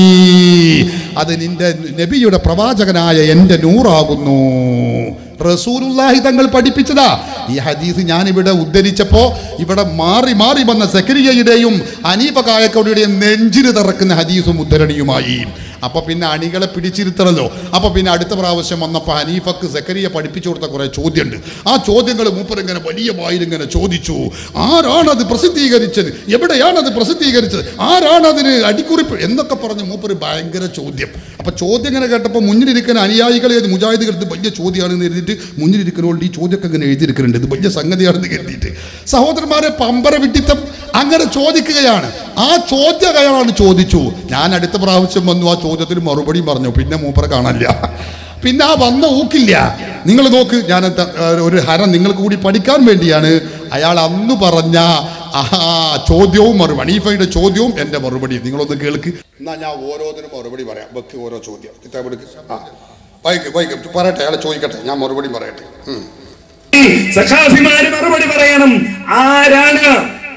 അത് നിന്റെ നബിയുടെ പ്രവാചകനായ എൻ്റെ നൂറാകുന്നു റസൂലുള്ളാഹി തങ്ങൾ പഠിപ്പിച്ചതാ ഈ ഹദീസ് ഞാൻ ഇവിടെ ഉദ്ധരിച്ചപ്പോ ഇവിടെ മാറി മാറി വന്ന സക്രിയയുടെയും അനീപ കായക്കോടിയുടെയും നെഞ്ചിന് തറക്കുന്ന ഹദീസും ഉദ്ധരണിയുമായി അപ്പൊ പിന്നെ അണികളെ പിടിച്ചിരുത്തണല്ലോ അപ്പൊ പിന്നെ അടുത്ത പ്രാവശ്യം വന്നപ്പോൾ ഹനീഫക്ക് സക്കരിയ പഠിപ്പിച്ചു കൊടുത്ത കുറെ ചോദ്യമുണ്ട് ആ ചോദ്യങ്ങൾ മൂപ്പർ ഇങ്ങനെ വലിയ വായിലിങ്ങനെ ചോദിച്ചു ആരാണത് പ്രസിദ്ധീകരിച്ചത് എവിടെയാണത് പ്രസിദ്ധീകരിച്ചത് ആരാണ് അതിന് അടിക്കുറിപ്പ് എന്നൊക്കെ പറഞ്ഞ് മൂപ്പർ ഭയങ്കര ചോദ്യം അപ്പൊ ചോദ്യം ഇങ്ങനെ കേട്ടപ്പോൾ മുന്നിലിരിക്കുന്ന അനുയായികളെ ഇത് മുജാഹിദുകൾ ഇത് വലിയ ചോദ്യമാണെന്ന് എഴുതിയിട്ട് മുന്നിലിരിക്കുന്നതുകൊണ്ട് ഈ ചോദ്യമൊക്കെ ഇങ്ങനെ എഴുതിയിരിക്കുന്നുണ്ട് ഇത് വലിയ സംഗതിയാണെന്ന് കരുതിയിട്ട് സഹോദരന്മാരെ പമ്പര വിട്ടിത്തം അങ്ങനെ ചോദിക്കുകയാണ് ആ ചോദ്യം അയാളാണ് ചോദിച്ചു ഞാൻ അടുത്ത പ്രാവശ്യം വന്നു ആ ചോദ്യത്തിന് മറുപടി പറഞ്ഞു പിന്നെ മൂപ്പറെ കാണാനില്ല പിന്നെ ആ വന്ന ഊക്കില്ല നിങ്ങൾ നോക്ക് ഞാൻ ത- ഒരു ഹരം നിങ്ങൾക്ക് കൂടി പഠിക്കാൻ വേണ്ടിയാണ് അയാൾ അന്ന് പറഞ്ഞ ആ ചോദ്യവും മറുപടി ഹനീഫയുടെ ചോദ്യവും എൻ്റെ മറുപടി നിങ്ങളൊന്ന് കേൾക്ക് എന്നാ ഞാൻ ഓരോന്നിനും മറുപടി പറയാം വെക്ക് ഓരോ ചോദ്യം കിതാബ് എടുക്ക് ആ വൈക്ക് വൈക്ക് പറയട്ടെ അയാൾ ചോദിക്കട്ടെ ഞാൻ മറുപടി പറയട്ടെ ഉം. സഖാഫിമാര് മറുപടി പറയണം ആരാണ്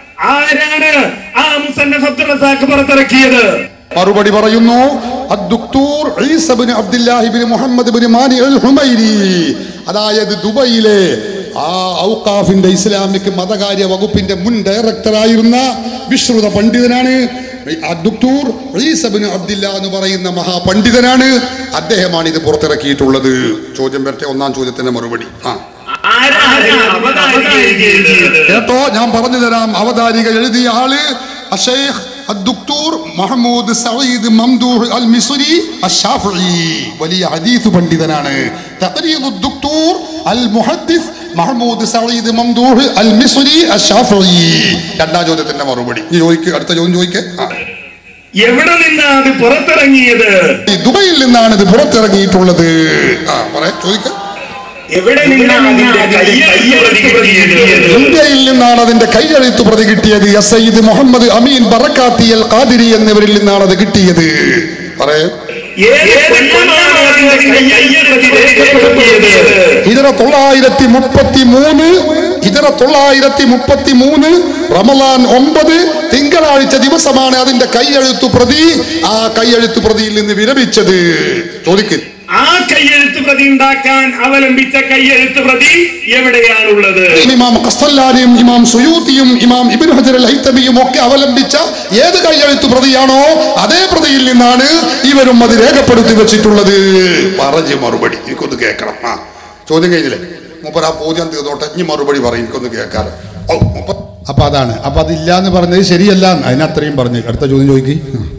ആരാണ് ആ മുസന്നഫ് അബ്ദുൾ റസാഖ് പുറത്തിറക്കിയത് മറുപടി പറയുന്നു അദ്ദുക്തൂർ Isa bin Abdullahi bin Muhammad bin Mani al Humairi അതായത് ദുബൈയിലെ ആ ഔക്കാഫിന്റെ ഇസ്ലാമിക് മതകാര്യ വകുപ്പിന്റെ മുൻ ഡയറക്ടറായിരുന്ന വിശ്രുത പണ്ഡിതനാണ് അദ്ദുക്തൂർ ഈസ ബിൻ അബ്ദില്ല എന്ന് പറയുന്ന മഹാപണ്ഡിതനാണ് അദ്ദേഹമാണ് ഇത് പുറത്തിറക്കിയിട്ടുള്ളത് ചോദ്യം വരട്ടെ ഒന്നാം ചോദ്യത്തിന്റെ മറുപടി ആ ആരാണ് അവതാരിക എഴുതിയത് കേട്ടോ ഞാൻ പറഞ്ഞു തരാം അവതാരിക എഴുതിയ ആള് അഷേഖ് الدكتور محمود سعيد ممدوح المصري الشافعي വലിയ ഹദീസ് പണ്ഡിതനാണ് تقريض الدكتور المحدث محمود سعيد ممدوح المصري الشافعي രണ്ടാം ചോദ്യത്തിന്റെ മറുപടി ഇനി ചോദിക്ക് അടുത്ത ചോദ്യം ചോദിക്കേ ആ. എവിടെ നിന്നാണ് അത് പുറത്തിറങ്ങിയത് ഈ ദുബൈയിൽ നിന്നാണ് ഇത് പുറത്തിറങ്ങിയിട്ടുള്ളത് ആ പറയാ ചോദിക്ക എവിടെ നിന്നാണ് അതിന്റെ കയ്യെഴുത്ത് കിട്ടിയത് ഇന്ത്യയിൽ നിന്നാണ് അതിന്റെ കൈയെഴുത്ത് പ്രതി കിട്ടിയത് എസ് സയ്യിദ് മുഹമ്മദ് അമീൻ ബറക്കാത്തി അൽ ഖാദിരി എന്നിവരിൽ നിന്നാണ് അത് കിട്ടിയത് പറയേ ഏത് കൊല്ലമാണ് അതിന്റെ കയ്യെഴുത്ത് രേഖപ്പെടുത്തിയത് ഹിജറ തൊള്ളായിരത്തി മുപ്പത്തി മൂന്ന് ഹിജറ തൊള്ളായിരത്തി മുപ്പത്തി മൂന്ന് റമലാൻ ഒമ്പത് തിങ്കളാഴ്ച ദിവസമാണ് അതിന്റെ കൈയെഴുത്തു പ്രതി ആ കൈയെഴുത്തു പ്രതിയിൽ നിന്ന് വിരമിച്ചത് ചോദിക്ക് ആ കയ്യെഴുത്ത് പ്രതി ഉണ്ടാക്കാൻ അവലംബിച്ച കയ്യെഴുത്ത് പ്രതി എവിടെയാണുള്ളത് ഇമാം ഖസ്തല്ലാനിയും ഇമാം സുയൂത്തിയും ഇമാം ഇബ്നു ഹജർ അൽ ഹൈത്തമിയും ഒക്കെ അവലംബിച്ച ഏത് കൈയെഴുത്ത് പ്രതിയാണോ അതേ പ്രതിയിൽ നിന്നാണ് ഇവരും അത് രേഖപ്പെടുത്തി വെച്ചിട്ടുള്ളത് പറഞ്ഞു മറുപടി എനിക്കൊന്ന് കേൾക്കണം ആ ചോദ്യം കഴിഞ്ഞില്ലേ മൂപ്പർ ആ പൂജ്യം തീർന്നോട്ടെ ഇനി മറുപടി പറയും എനിക്കൊന്ന് കേൾക്കാലോ ഓ, മൂപ്പർ- അപ്പൊ അതാണ് അപ്പൊ അതില്ല എന്ന് പറഞ്ഞത് ശരിയല്ല അതിനത്രയും പറഞ്ഞു അടുത്ത ചോദ്യം ചോദിക്ക്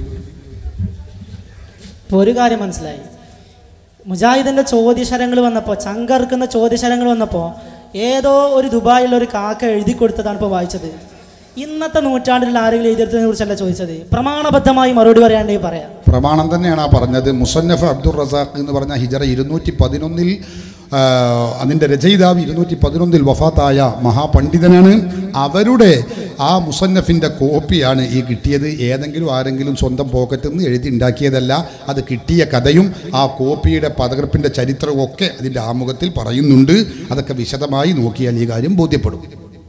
ഇപ്പോൾ ഒരു കാര്യം മനസ്സിലായി മുജാഹിദിന്റെ ചോദ്യശരങ്ങൾ വന്നപ്പോൾ ചങ്കർക്കുന്ന ചോദ്യശരങ്ങൾ വന്നപ്പോൾ ഏതോ ഒരു ദുബായിലുള്ള ഒരു കാക്ക എഴുതി കൊടുത്തതാണ് ഇപ്പോൾ വായിച്ചത് ഇന്നത്തെ നൂറ്റാണ്ടിൽ ആരെങ്കിലും എഴുതിയെടുത്തതിനെ കുറിച്ചല്ല ചോദിച്ചത് പ്രമാണബദ്ധമായി മറുപടി പറയാണ്ടെങ്കിൽ പറയാം പ്രമാണം തന്നെയാണ് ആ പറഞ്ഞത് മുസന്നഫ് അബ്ദുൾ റസാഖ് എന്ന് പറഞ്ഞ ഹിജറ ഇരുന്നൂറ്റി പതിനൊന്നിൽ അതിൻ്റെ രചയിതാവ് ഇരുന്നൂറ്റി പതിനൊന്നിൽ വഫാത്തായ മഹാപണ്ഡിതനാണ് അവരുടെ ആ മുസന്നഫിൻ്റെ കോപ്പിയാണ് ഈ കിട്ടിയത് ഏതെങ്കിലും ആരെങ്കിലും സ്വന്തം പോക്കറ്റിൽ നിന്ന് എഴുതി ഉണ്ടാക്കിയതല്ല അത് കിട്ടിയ കഥയും ആ കോപ്പിയുടെ പതകർപ്പിൻ്റെ ചരിത്രവും ഒക്കെ അതിൻ്റെ ആമുഖത്തിൽ പറയുന്നുണ്ട് അതൊക്കെ വിശദമായി നോക്കിയാൽ ഈ കാര്യം ബോധ്യപ്പെടും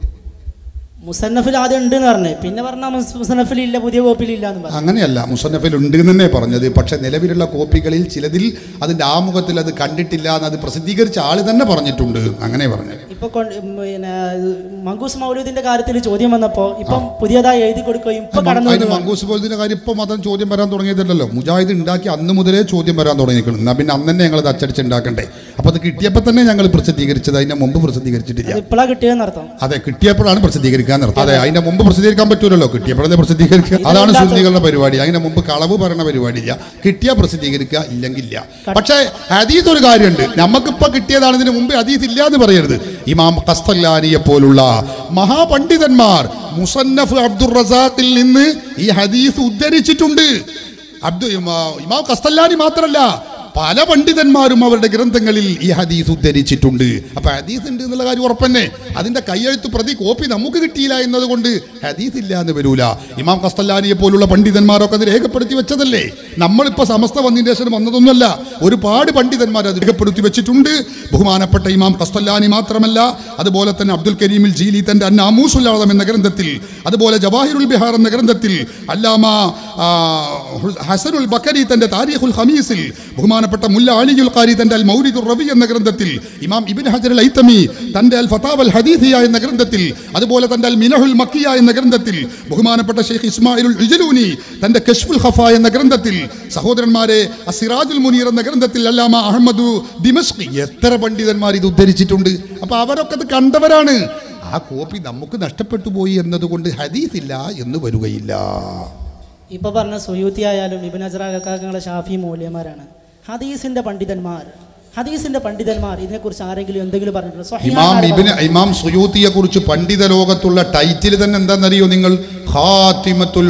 മുസന്നഫിൽ ആദ്യം ഉണ്ട് എന്ന് പറഞ്ഞേ പിന്നെ പറഞ്ഞാൽ മുസന്നഫിൽ ഇല്ല പുതിയ കോപ്പിയിൽ ഇല്ല എന്ന് പറഞ്ഞു അങ്ങനെയല്ല മുസന്നഫിൽ ഉണ്ട് എന്ന് തന്നെ പറഞ്ഞത് പക്ഷെ നിലവിലുള്ള കോപ്പികളിൽ ചിലതിൽ അതിൻ്റെ ആമുഖത്തിൽ അത് കണ്ടിട്ടില്ല എന്ന് അത് പ്രസിദ്ധീകരിച്ച ആൾ തന്നെ പറഞ്ഞിട്ടുണ്ട് അങ്ങനെ പറഞ്ഞത് ഇപ്പൊ കൊണ്ട്- ഉം, പിന്നെ ഇത് മങ്കൂസ് മൗലൂദിന്റെ കാര്യത്തിൽ ചോദ്യം വന്നപ്പോ ഇപ്പം പുതിയതായി എഴുതി കൊടുക്കുകയും ഇപ്പൊ കടന്നു അതിന് വരുന്നു. മങ്കൂസ് പോലത്തിന്റെ കാര്യം ഇപ്പം മാത്രം ചോദ്യം വരാൻ തുടങ്ങിയതല്ലോ മുജാഹിദ് ഉണ്ടാക്കി അന്ന് മുതലേ ചോദ്യം വരാൻ തുടങ്ങിയിരിക്കണം എന്നാ പിന്നെ അന്ന് തന്നെ ഞങ്ങൾ അത് അച്ചടിച്ചുണ്ടാക്കണ്ടേ അപ്പൊ അത് കിട്ടിയപ്പോൾ തന്നെ ഞങ്ങൾ പ്രസിദ്ധീകരിച്ചത് അതിന്റെ മുമ്പ് പ്രസിദ്ധീകരിച്ചിട്ടില്ല അത് ഇപ്പോഴാ കിട്ടിയതെന്നർത്ഥം അതെ കിട്ടിയപ്പോഴാണ് പ്രസിദ്ധീകരിക്കാൻ നിർത്തുന്നത് അതെ അതിന്റെ മുമ്പ് പ്രസിദ്ധീകരിക്കാൻ പറ്റൂലല്ലോ കിട്ടിയപ്പോഴല്ലേ പ്രസിദ്ധീകരിക്കുക അതാണ് സുന്നികളുടെ പരിപാടി അതിന്റെ മുമ്പ് കളവ് പറയുന്ന പരിപാടിയില്ല കിട്ടിയ പ്രസിദ്ധീകരിക്കുക ഇല്ലെങ്കിൽ ഇല്ല പക്ഷേ ഹദീസ് ഒരു കാര്യമുണ്ട് നമുക്കിപ്പോ കിട്ടിയതാണ് ഇതിന് മുമ്പ് ഹദീസ് ഇല്ല എന്ന് പറയരുത് ഇമാം ഖസ്തല്ലാനിയെ പോലുള്ള മഹാപണ്ഡിതന്മാർ മുസന്നഫ് അബ്ദുർ റസാഖിൽ നിന്ന് ഈ ഹദീസ് ഉദ്ധരിച്ചിട്ടുണ്ട് അബ്ദു ഇമാ- ഇമാം ഖസ്തല്ലാനി മാത്രമല്ല പല പണ്ഡിതന്മാരും അവരുടെ ഗ്രന്ഥങ്ങളിൽ ഈ ഹദീസ് ഉദ്ധരിച്ചിട്ടുണ്ട് അപ്പൊ ഹദീസ് ഉണ്ട് എന്നുള്ള കാര്യം ഉറപ്പന്നെ അതിന്റെ കയ്യെഴുത്ത് പ്രതി കോപ്പി നമുക്ക് കിട്ടിയില്ല എന്നതുകൊണ്ട് ഹദീസ് ഇല്ല എന്ന് വരൂല ഇമാം കസ്തല്ലാനിയെ പോലുള്ള പണ്ഡിതന്മാരൊക്കെ അത് രേഖപ്പെടുത്തി വെച്ചതല്ലേ നമ്മളിപ്പോ സമസ്ത വന്നതിന് ശേഷം വന്നതൊന്നുമല്ല ഒരുപാട് പണ്ഡിതന്മാർ അത് രേഖപ്പെടുത്തി വെച്ചിട്ടുണ്ട് ബഹുമാനപ്പെട്ട ഇമാം കസ്തല്ലാനി മാത്രമല്ല അതുപോലെ തന്നെ അബ്ദുൽ കരീമിൽ ജീലി തന്റെ അന്നാമൂസുല്ലാദം എന്ന ഗ്രന്ഥത്തിൽ അതുപോലെ ജവാഹിറുൽ ബിഹാർ എന്ന ഗ്രന്ഥത്തിൽ അല്ലാമ ആ, ഹസനുൽ ബക്കരി തന്റെ താരിഖുൽ ഹമീസിൽ ബഹുമാനപ്പെട്ട മുല്ല അലിയുൽ ഖാരി തന്റെ അൽ മൗരിദുർ റബി എന്ന ഗ്രന്ഥത്തിൽ ഇമാം ഇബിൻ ഹജർ അൽ ഐത്തമി തന്റെ അൽ ഫതാവ് അൽ ഹദീസിയ എന്ന ഗ്രന്ഥത്തിൽ അതുപോലെ തന്റെ അൽ മിനഹുൽ മക്കിയ എന്ന ഗ്രന്ഥത്തിൽ ബഹുമാനപ്പെട്ട ഷെയ്ഖ് ഇസ്മായിലുൽ ഇജലൂനി തന്റെ കഷ്ഫുൽ ഖഫ എന്ന ഗ്രന്ഥത്തിൽ സഹോദരന്മാരെ അസിറാജുൽ മുനീർ എന്ന ഗ്രന്ഥത്തിൽ അല്ലാമ അഹമ്മദു ദിമസ്കി എത്ര പണ്ഡിതന്മാർ ഇത് ഉദ്ധരിച്ചിട്ടുണ്ട് അപ്പൊ അവരൊക്കെ അത് കണ്ടവരാണ് ആ കോപ്പി നമുക്ക് നഷ്ടപ്പെട്ടു പോയി എന്നതുകൊണ്ട് ഹദീസ് ഇല്ല എന്ന് വരികയില്ല ഇപ്പൊ പറഞ്ഞ സുയൂത്തി ആയാലും ഇബിൻ അജറാക്കാങ്ങളെ ഷാഫി മൂല്യന്മാരാണ് ഹദീസിന്റെ പണ്ഡിതന്മാർ ഹദീസിന്റെ പണ്ഡിതന്മാർ ഇതിനെക്കുറിച്ച് ആരെങ്കിലും എന്തെങ്കിലും പറഞ്ഞിട്ടുണ്ടോ സ്വഹീഹായ ഇമാം കാര്യം ഇബിന് ഇമാം സുയൂത്തിയെ കുറിച്ച് പണ്ഡിത ലോകത്തുള്ള ടൈറ്റിൽ തന്നെ എന്താണെന്നറിയോ നിങ്ങൾ ഖാത്തിമത്തുൽ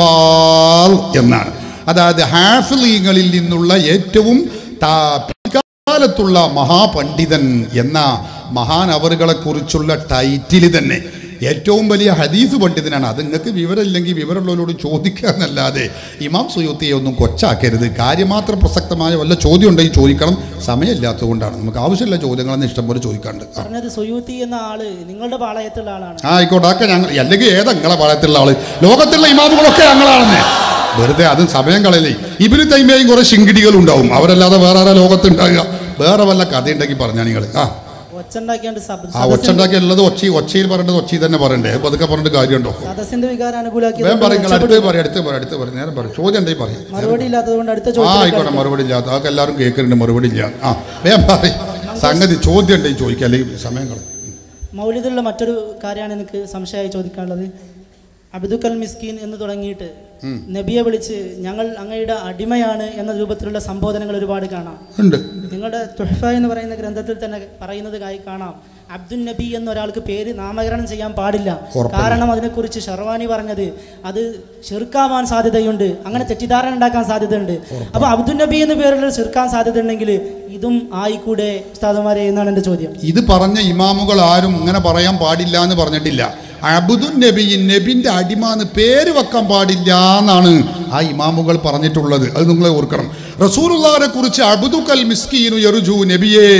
ഹുഫാൽ എന്നാണ് അതായത് ഹാഫിലീങ്ങളിൽ നിന്നുള്ള ഏറ്റവും താ- പിൽക്കാലത്തുള്ള മഹാപണ്ഡിതൻ എന്ന മഹാൻ അവറുകളെ കുറിച്ചുള്ള ടൈറ്റിൽ തന്നെ ഏറ്റവും വലിയ ഹദീസ് പണ്ഡിതനാണ് അത് നിങ്ങൾക്ക് വിവരമില്ലെങ്കിൽ വിവരമുള്ളവരോട് ചോദിക്കുക എന്നല്ലാതെ ഇമാം സുയൂത്തിയെ ഒന്നും കൊച്ചാക്കരുത് കാര്യമാത്ര പ്രസക്തമായ വല്ല ചോദ്യം ഉണ്ടെങ്കിൽ ചോദിക്കണം സമയമില്ലാത്തതുകൊണ്ടാണ് നമുക്ക് ആവശ്യമില്ല ചോദ്യങ്ങളെന്ന് ഇഷ്ടം പോലെ ചോദിക്കാണ്ട് ആ. പറഞ്ഞത് സുയൂത്തി എന്ന ആള് നിങ്ങളുടെ പാളയത്തുള്ള ആളാണ് ആ ആയിക്കോട്ടെ ആക്കെ ഞങ്ങൾ അല്ലെങ്കിൽ ഏതാ നിങ്ങളെ പാളയത്തുള്ള ആള് ലോകത്തുള്ള ഇമാമുകളൊക്കെ ഞങ്ങളാണെന്നേ വെറുതെ അതും സമയം കളയലേ ഇവര് തൈമയും കുറെ ശിങ്കിടികൾ ഉണ്ടാവും അവരല്ലാതെ വേറെ ആരാ ലോകത്ത് ഉണ്ടാകുക വേറെ വല്ല കഥ ഉണ്ടെങ്കിൽ പറഞ്ഞാ നിങ്ങൾ ആ ഒച്ചുണ്ടാക്കിയാണ്ട് സബ് ആ ഒച്ച ഉണ്ടാക്കി ഉള്ളത് ഒച്ചി ഒച്ചയിൽ പറയേണ്ടത് ഒച്ചയിൽ തന്നെ പറയണ്ടേ അപ്പൊ അതൊക്കെ പറഞ്ഞിട്ട് കാര്യമുണ്ടോ സദസ്സിന്റെ വികാരം അനുകൂലാക്കി വേഗം പറയും നിങ്ങൾ അടുത്ത് പറയും അടുത്ത് പറയും അടുത്ത് പറയും നേരം പറയും ചോദ്യം ഉണ്ടെങ്കിൽ പറയും മറുപടി ഇല്ലാത്തത് കൊണ്ട് അടുത്ത ആ ചോദ്യം ആയിക്കോട്ടെ മറുപടി ഇല്ലാത്ത അതൊക്കെ എല്ലാവരും കേൾക്കുന്നുണ്ട് മറുപടി ഇല്ല ആ വേഗം പറയും സംഗതി ചോദ്യം ഉണ്ടെങ്കിൽ ചോദിക്കുക അല്ലെങ്കിൽ സമയം കളയും മൗലിദുള്ള മറ്റൊരു കാര്യമാണ് എനിക്ക് സംശയമായി ചോദിക്കാനുള്ളത് അബ്ദുക്കൽ മിസ്കീൻ എന്ന് തുടങ്ങിയിട്ട് ഉം. നബിയെ വിളിച്ച് ഞങ്ങൾ അങ്ങയുടെ അടിമയാണ് എന്ന രൂപത്തിലുള്ള സംബോധനകൾ ഒരുപാട് കാണാം ഉണ്ട് നിങ്ങളുടെ തുഹഫ എന്ന് പറയുന്ന ഗ്രന്ഥത്തിൽ തന്നെ പറയുന്നത് കായി കാണാം അബ്ദുൽ നബി എന്ന ഒരാൾക്ക് പേര് നാമകരണം ചെയ്യാൻ പാടില്ല ഉറപ്പല്ലേ? കാരണം അതിനെക്കുറിച്ച് ഷർവാനി പറഞ്ഞത് അത് ചെറുക്കാവാൻ സാധ്യതയുണ്ട് അങ്ങനെ തെറ്റിദ്ധാരണ ഉണ്ടാക്കാൻ സാധ്യതയുണ്ട് അപ്പൊ അബ്ദുൽ നബി എന്ന പേരിൽ ചെറുക്കാൻ സാധ്യത ഉണ്ടെങ്കിൽ ഇതും ആയിക്കൂടെ ഉസ്താദുമാരെ എന്നാണ് എൻ്റെ ചോദ്യം ഇത് പറഞ്ഞ ഇമാമുകൾ ആരും ഇങ്ങനെ പറയാൻ പാടില്ല എന്ന് പറഞ്ഞിട്ടില്ല അബുദുൻ നബിയിൻ നബിന്റെ അടിമ എന്ന് പേര് വെക്കാൻ പാടില്ല എന്നാണ് ആ ഇമാമുകൾ പറഞ്ഞിട്ടുള്ളത് അത് നിങ്ങൾ ഓർക്കണം റസൂലുള്ളാഹിനെ കുറിച്ച് അബുദുക്കൽ മിസ്കീനു യറുജു നബിയെ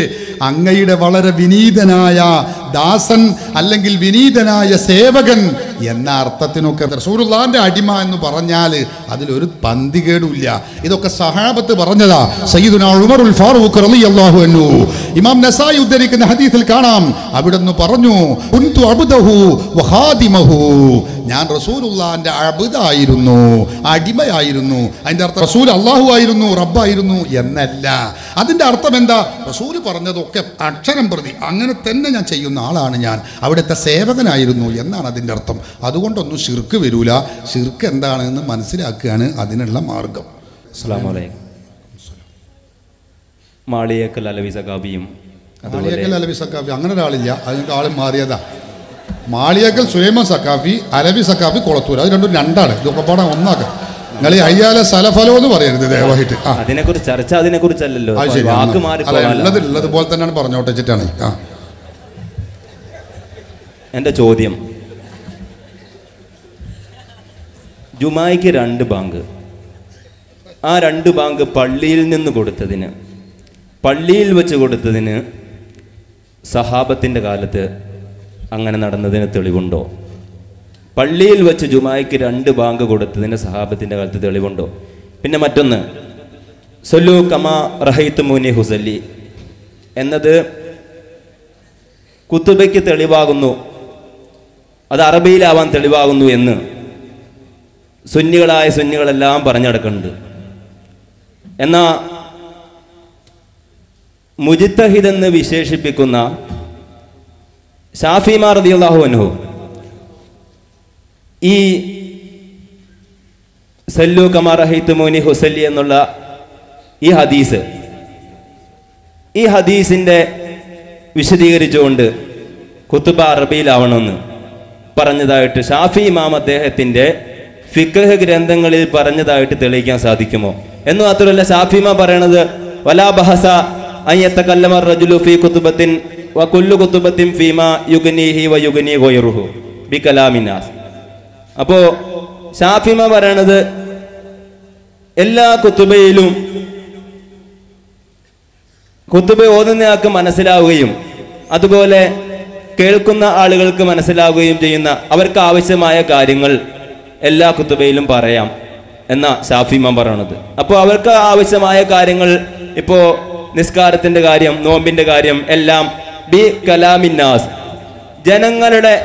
അങ്ങയുടെ വളരെ വിനീതനായ ദാസൻ അല്ലെങ്കിൽ വിനീതനായ സേവകൻ എന്ന അർത്ഥത്തിനൊക്കെ റസൂലുള്ളാന്റെ അടിമ എന്ന് പറഞ്ഞാൽ അതിലൊരു പന്തികേടുമില്ല ഇതൊക്കെ സഹാബത്ത് പറഞ്ഞതാ സയ്യിദുന ഉമറുൽ ഫാറൂഖ് റളിയല്ലാഹു അൻഹു ഇമാം നസായി ഉദ്ധരിക്കുന്ന ഹദീസിൽ കാണാം അവിടുന്ന് പറഞ്ഞു കുൻതു അബ്ദഹു വഖാദിമഹു ഞാൻ റസൂലുള്ളാന്റെ അബ്ദായിരുന്നു അടിമയായിരുന്നു അതിന്റെ അർത്ഥം റസൂൽ അള്ളാഹു ആയിരുന്നു റബ്ബായിരുന്നു എന്നല്ല അതിന്റെ അർത്ഥം എന്താ റസൂൽ പറഞ്ഞതൊക്കെ അക്ഷരം പ്രതി അങ്ങനെ തന്നെ ഞാൻ ചെയ്യുന്ന ആളാണ് ഞാൻ അവിടുത്തെ സേവകനായിരുന്നു എന്നാണ് അതിൻ്റെ അർത്ഥം അതുകൊണ്ടൊന്നും ഷിർക്ക് വരൂല ഷിർക്ക് എന്താണെന്ന് മനസ്സിലാക്കുകയാണ് അതിനുള്ള മാർഗം അസ്സാം വലൈക്കും മാളിയേക്കൽ അലവി സഖാബിയും മാളിയേക്കൽ അലവി സക്കാഫി അങ്ങനെ ഒരാളില്ല അതിൻ്റെ ആൾ മാറിയതാ മാളിയേക്കൽ സുലൈമാൻ സക്കാഫി അലവി സക്കാഫി കുളത്തൂർ അത് രണ്ടും രണ്ടാണ് ഇതൊക്കെ പാടാൻ ഒന്നാക്കാം നിങ്ങൾ ഈ അയ്യാല സലഫലോ എന്ന് പറയരുത് ദയവായിട്ട് ആ അതിനെക്കുറിച്ച് ചർച്ച അതിനെക്കുറിച്ചല്ലല്ലോ അത് ശരി വാക്ക് അല്ല മാറിപ്പോകാനല്ല. ഉള്ളത് ഉള്ളത് പോലെ തന്നെയാണ് പറഞ്ഞോട്ടെ വെച്ചിട്ടാണ് ആ എൻ്റെ ചോദ്യം ജുമായിക്ക് രണ്ട് ബാങ്ക് ആ രണ്ട് ബാങ്ക് പള്ളിയിൽ നിന്ന് കൊടുത്തതിന് പള്ളിയിൽ വെച്ച് കൊടുത്തതിന് സഹാബത്തിൻ്റെ കാലത്ത് അങ്ങനെ നടന്നതിന് തെളിവുണ്ടോ പള്ളിയിൽ വെച്ച് ജുമായിക്ക് രണ്ട് ബാങ്ക് കൊടുത്തതിന് സഹാബത്തിൻ്റെ കാലത്ത് തെളിവുണ്ടോ പിന്നെ മറ്റൊന്ന് സൊല്ലു കമാ റഹൈത്ത് മുനി ഹുസല്ലി എന്നത് കുത്തുബയ്ക്ക് തെളിവാകുന്നു അത് അറബിയിലാവാൻ തെളിവാകുന്നു എന്ന് സുന്നികളായ സുന്നികളെല്ലാം പറഞ്ഞടക്കുന്നുണ്ട് എന്നാ മുജിത്തഹിദ് എന്ന് വിശേഷിപ്പിക്കുന്ന ഷാഫിമാ റളിയല്ലാഹു അൻഹു ഈ സല്ലു കമാ റഹൈത്ത് മോനി ഹുസല്ലി എന്നുള്ള ഈ ഹദീസ് ഈ ഹദീസിന്റെ വിശദീകരിച്ചുകൊണ്ട് കുത്തുബ അറബിയിലാവണമെന്ന് പറഞ്ഞതായിട്ട് ഷാഫി ഇമാം അദ്ദേഹത്തിന്റെ ഫിഖഹ് ഗ്രന്ഥങ്ങളിൽ പറഞ്ഞതായിട്ട് തെളിയിക്കാൻ സാധിക്കുമോ എന്ന് മാത്രമല്ല ഷാഫി ഇമാം പറയണത് വലാ ബഹസ അയ്യത്തക്കല്ലമ റജുലു ഫീ കുത്തുബത്തിൻ വ കുല്ലു കുത്തുബത്തിൻ ഫീമ യുഗ്നീഹി വ യുഗ്നി ഗോയറുഹു ബി കലാമിനാസ് അപ്പോ ഷാഫിമ പറയണത് എല്ലാ കുത്തുബയിലും കുത്തുബ ഓതുന്നയാൾക്ക് മനസ്സിലാവുകയും അതുപോലെ കേൾക്കുന്ന ആളുകൾക്ക് മനസ്സിലാവുകയും ചെയ്യുന്ന അവർക്ക് ആവശ്യമായ കാര്യങ്ങൾ എല്ലാ കുത്തുബയിലും പറയാം എന്ന ഷാഫിമാൻ പറയണത് അപ്പോൾ അവർക്ക് ആവശ്യമായ കാര്യങ്ങൾ ഇപ്പോൾ നിസ്കാരത്തിന്റെ കാര്യം നോമ്പിന്റെ കാര്യം എല്ലാം ബി കലാമിന്നാസ് ജനങ്ങളുടെ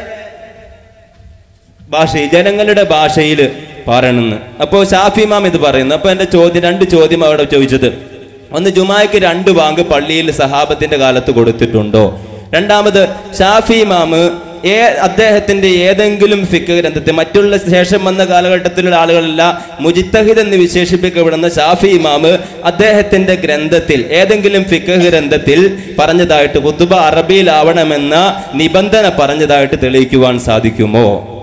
ഭാഷയിൽ ജനങ്ങളുടെ ഭാഷയിൽ പറയണമെന്ന് അപ്പോൾ ഷാഫിമാം ഇത് പറയുന്നു അപ്പോൾ എൻ്റെ ചോദ്യം രണ്ട് ചോദ്യം അവിടെ ചോദിച്ചത് ഒന്ന് ജുമായ്ക്ക് രണ്ട് ബാങ്ക് പള്ളിയിൽ സഹാബത്തിന്റെ കാലത്ത് കൊടുത്തിട്ടുണ്ടോ രണ്ടാമത് ഷാഫി ഇമാമ് ഏ അദ്ദേഹത്തിന്റെ ഏതെങ്കിലും ഫിക്ക് ഗ്രന്ഥത്തിൽ മറ്റുള്ള ശേഷം വന്ന കാലഘട്ടത്തിലുള്ള ആളുകളല്ല മുജിത്തഹിദ് എന്ന് വിശേഷിപ്പിക്കപ്പെടുന്ന ഷാഫി ഇമാമ് അദ്ദേഹത്തിന്റെ ഗ്രന്ഥത്തിൽ ഏതെങ്കിലും ഫിക്ക് ഗ്രന്ഥത്തിൽ പറഞ്ഞതായിട്ട് കുത്തുബ അറബിയിലാവണമെന്ന നിബന്ധന പറഞ്ഞതായിട്ട് തെളിയിക്കുവാൻ സാധിക്കുമോ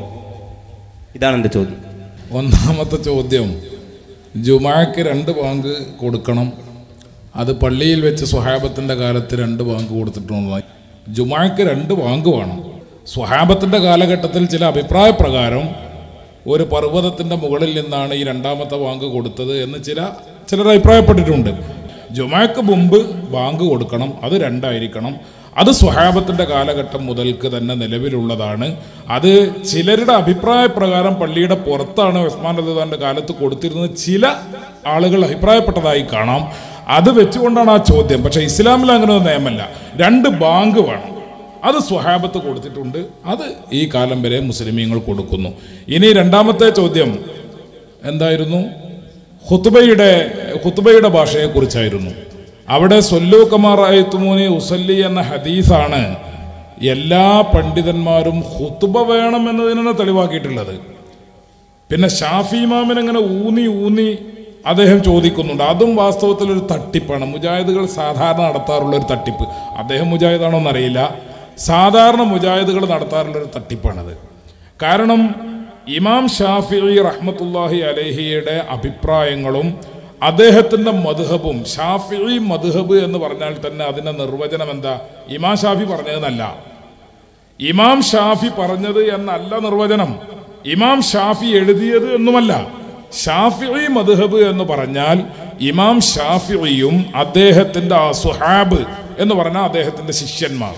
ഇതാണ് എൻ്റെ ചോദ്യം ഒന്നാമത്തെ ചോദ്യം ജുമാക്ക് രണ്ട് ബാങ്ക് കൊടുക്കണം അത് പള്ളിയിൽ വെച്ച് സ്വഹാബത്തിൻ്റെ കാലത്ത് രണ്ട് ബാങ്ക് കൊടുത്തിട്ടുണ്ട് ജുമാക്ക് രണ്ട് ബാങ്ക് വേണം സ്വഹാബത്തിൻ്റെ കാലഘട്ടത്തിൽ ചില അഭിപ്രായ പ്രകാരം ഒരു പർവ്വതത്തിൻ്റെ മുകളിൽ നിന്നാണ് ഈ രണ്ടാമത്തെ ബാങ്ക് കൊടുത്തത് എന്ന് ചില ചിലർ അഭിപ്രായപ്പെട്ടിട്ടുണ്ട് ജുമാക്ക് മുമ്പ് ബാങ്ക് കൊടുക്കണം അത് രണ്ടായിരിക്കണം അത് സ്വഹാബത്തിൻ്റെ കാലഘട്ടം മുതൽക്ക് തന്നെ നിലവിലുള്ളതാണ് അത് ചിലരുടെ അഭിപ്രായ പ്രകാരം പള്ളിയുടെ പുറത്താണ് ഉസ്മാൻ റദിദാന്റെ കാലത്ത് കൊടുത്തിരുന്നത് ചില ആളുകൾ അഭിപ്രായപ്പെട്ടതായി കാണാം അത് വെച്ചുകൊണ്ടാണ് ആ ചോദ്യം പക്ഷേ ഇസ്ലാമിൽ അങ്ങനെ ഒരു നിയമമല്ല രണ്ട് ബാങ്ക് വേണം അത് സ്വഹാബത്ത് കൊടുത്തിട്ടുണ്ട് അത് ഈ കാലം വരെ മുസ്ലിമീങ്ങൾ കൊടുക്കുന്നു ഇനി രണ്ടാമത്തെ ചോദ്യം എന്തായിരുന്നു ഹുത്തുബയുടെ ഹുത്തുബയുടെ ഭാഷയെക്കുറിച്ചായിരുന്നു അവിടെ സൊല്ലു കമാറായത്തുമൂനി ഉസല്ലി എന്ന ഹദീസാണ് എല്ലാ പണ്ഡിതന്മാരും ഹുത്തുബ വേണം എന്നതിനാണ് തെളിവാക്കിയിട്ടുള്ളത് പിന്നെ ഷാഫി ഇമാമിനെ ഇങ്ങനെ ഊന്നി ഊന്നി അദ്ദേഹം ചോദിക്കുന്നുണ്ട് അതും വാസ്തവത്തിൽ ഒരു തട്ടിപ്പാണ് മുജാഹിദുകൾ സാധാരണ നടത്താറുള്ള ഒരു തട്ടിപ്പ് അദ്ദേഹം മുജാഹിദാണോ എന്നറിയില്ല സാധാരണ മുജാഹിദുകൾ നടത്താറുള്ള ഒരു തട്ടിപ്പാണത് കാരണം ഇമാം ഷാഫി റഹ്മത്തുല്ലാഹി അലഹിയുടെ അഭിപ്രായങ്ങളും അദ്ദേഹത്തിന്റെ മധുഹബും ഷാഫി മധുഹബ് എന്ന് പറഞ്ഞാൽ തന്നെ അതിന്റെ നിർവചനം എന്താ ഇമാം ഷാഫി പറഞ്ഞതെന്നല്ല ഇമാം ഷാഫി പറഞ്ഞത് എന്നല്ല നിർവചനം ഇമാം ഷാഫി എഴുതിയത് എന്നുമല്ല ഷാഫി മധുഹബ് എന്ന് പറഞ്ഞാൽ ഇമാം ഷാഫിയും അദ്ദേഹത്തിന്റെ ആ സുഹാബ് എന്ന് പറഞ്ഞാൽ അദ്ദേഹത്തിന്റെ ശിഷ്യന്മാർ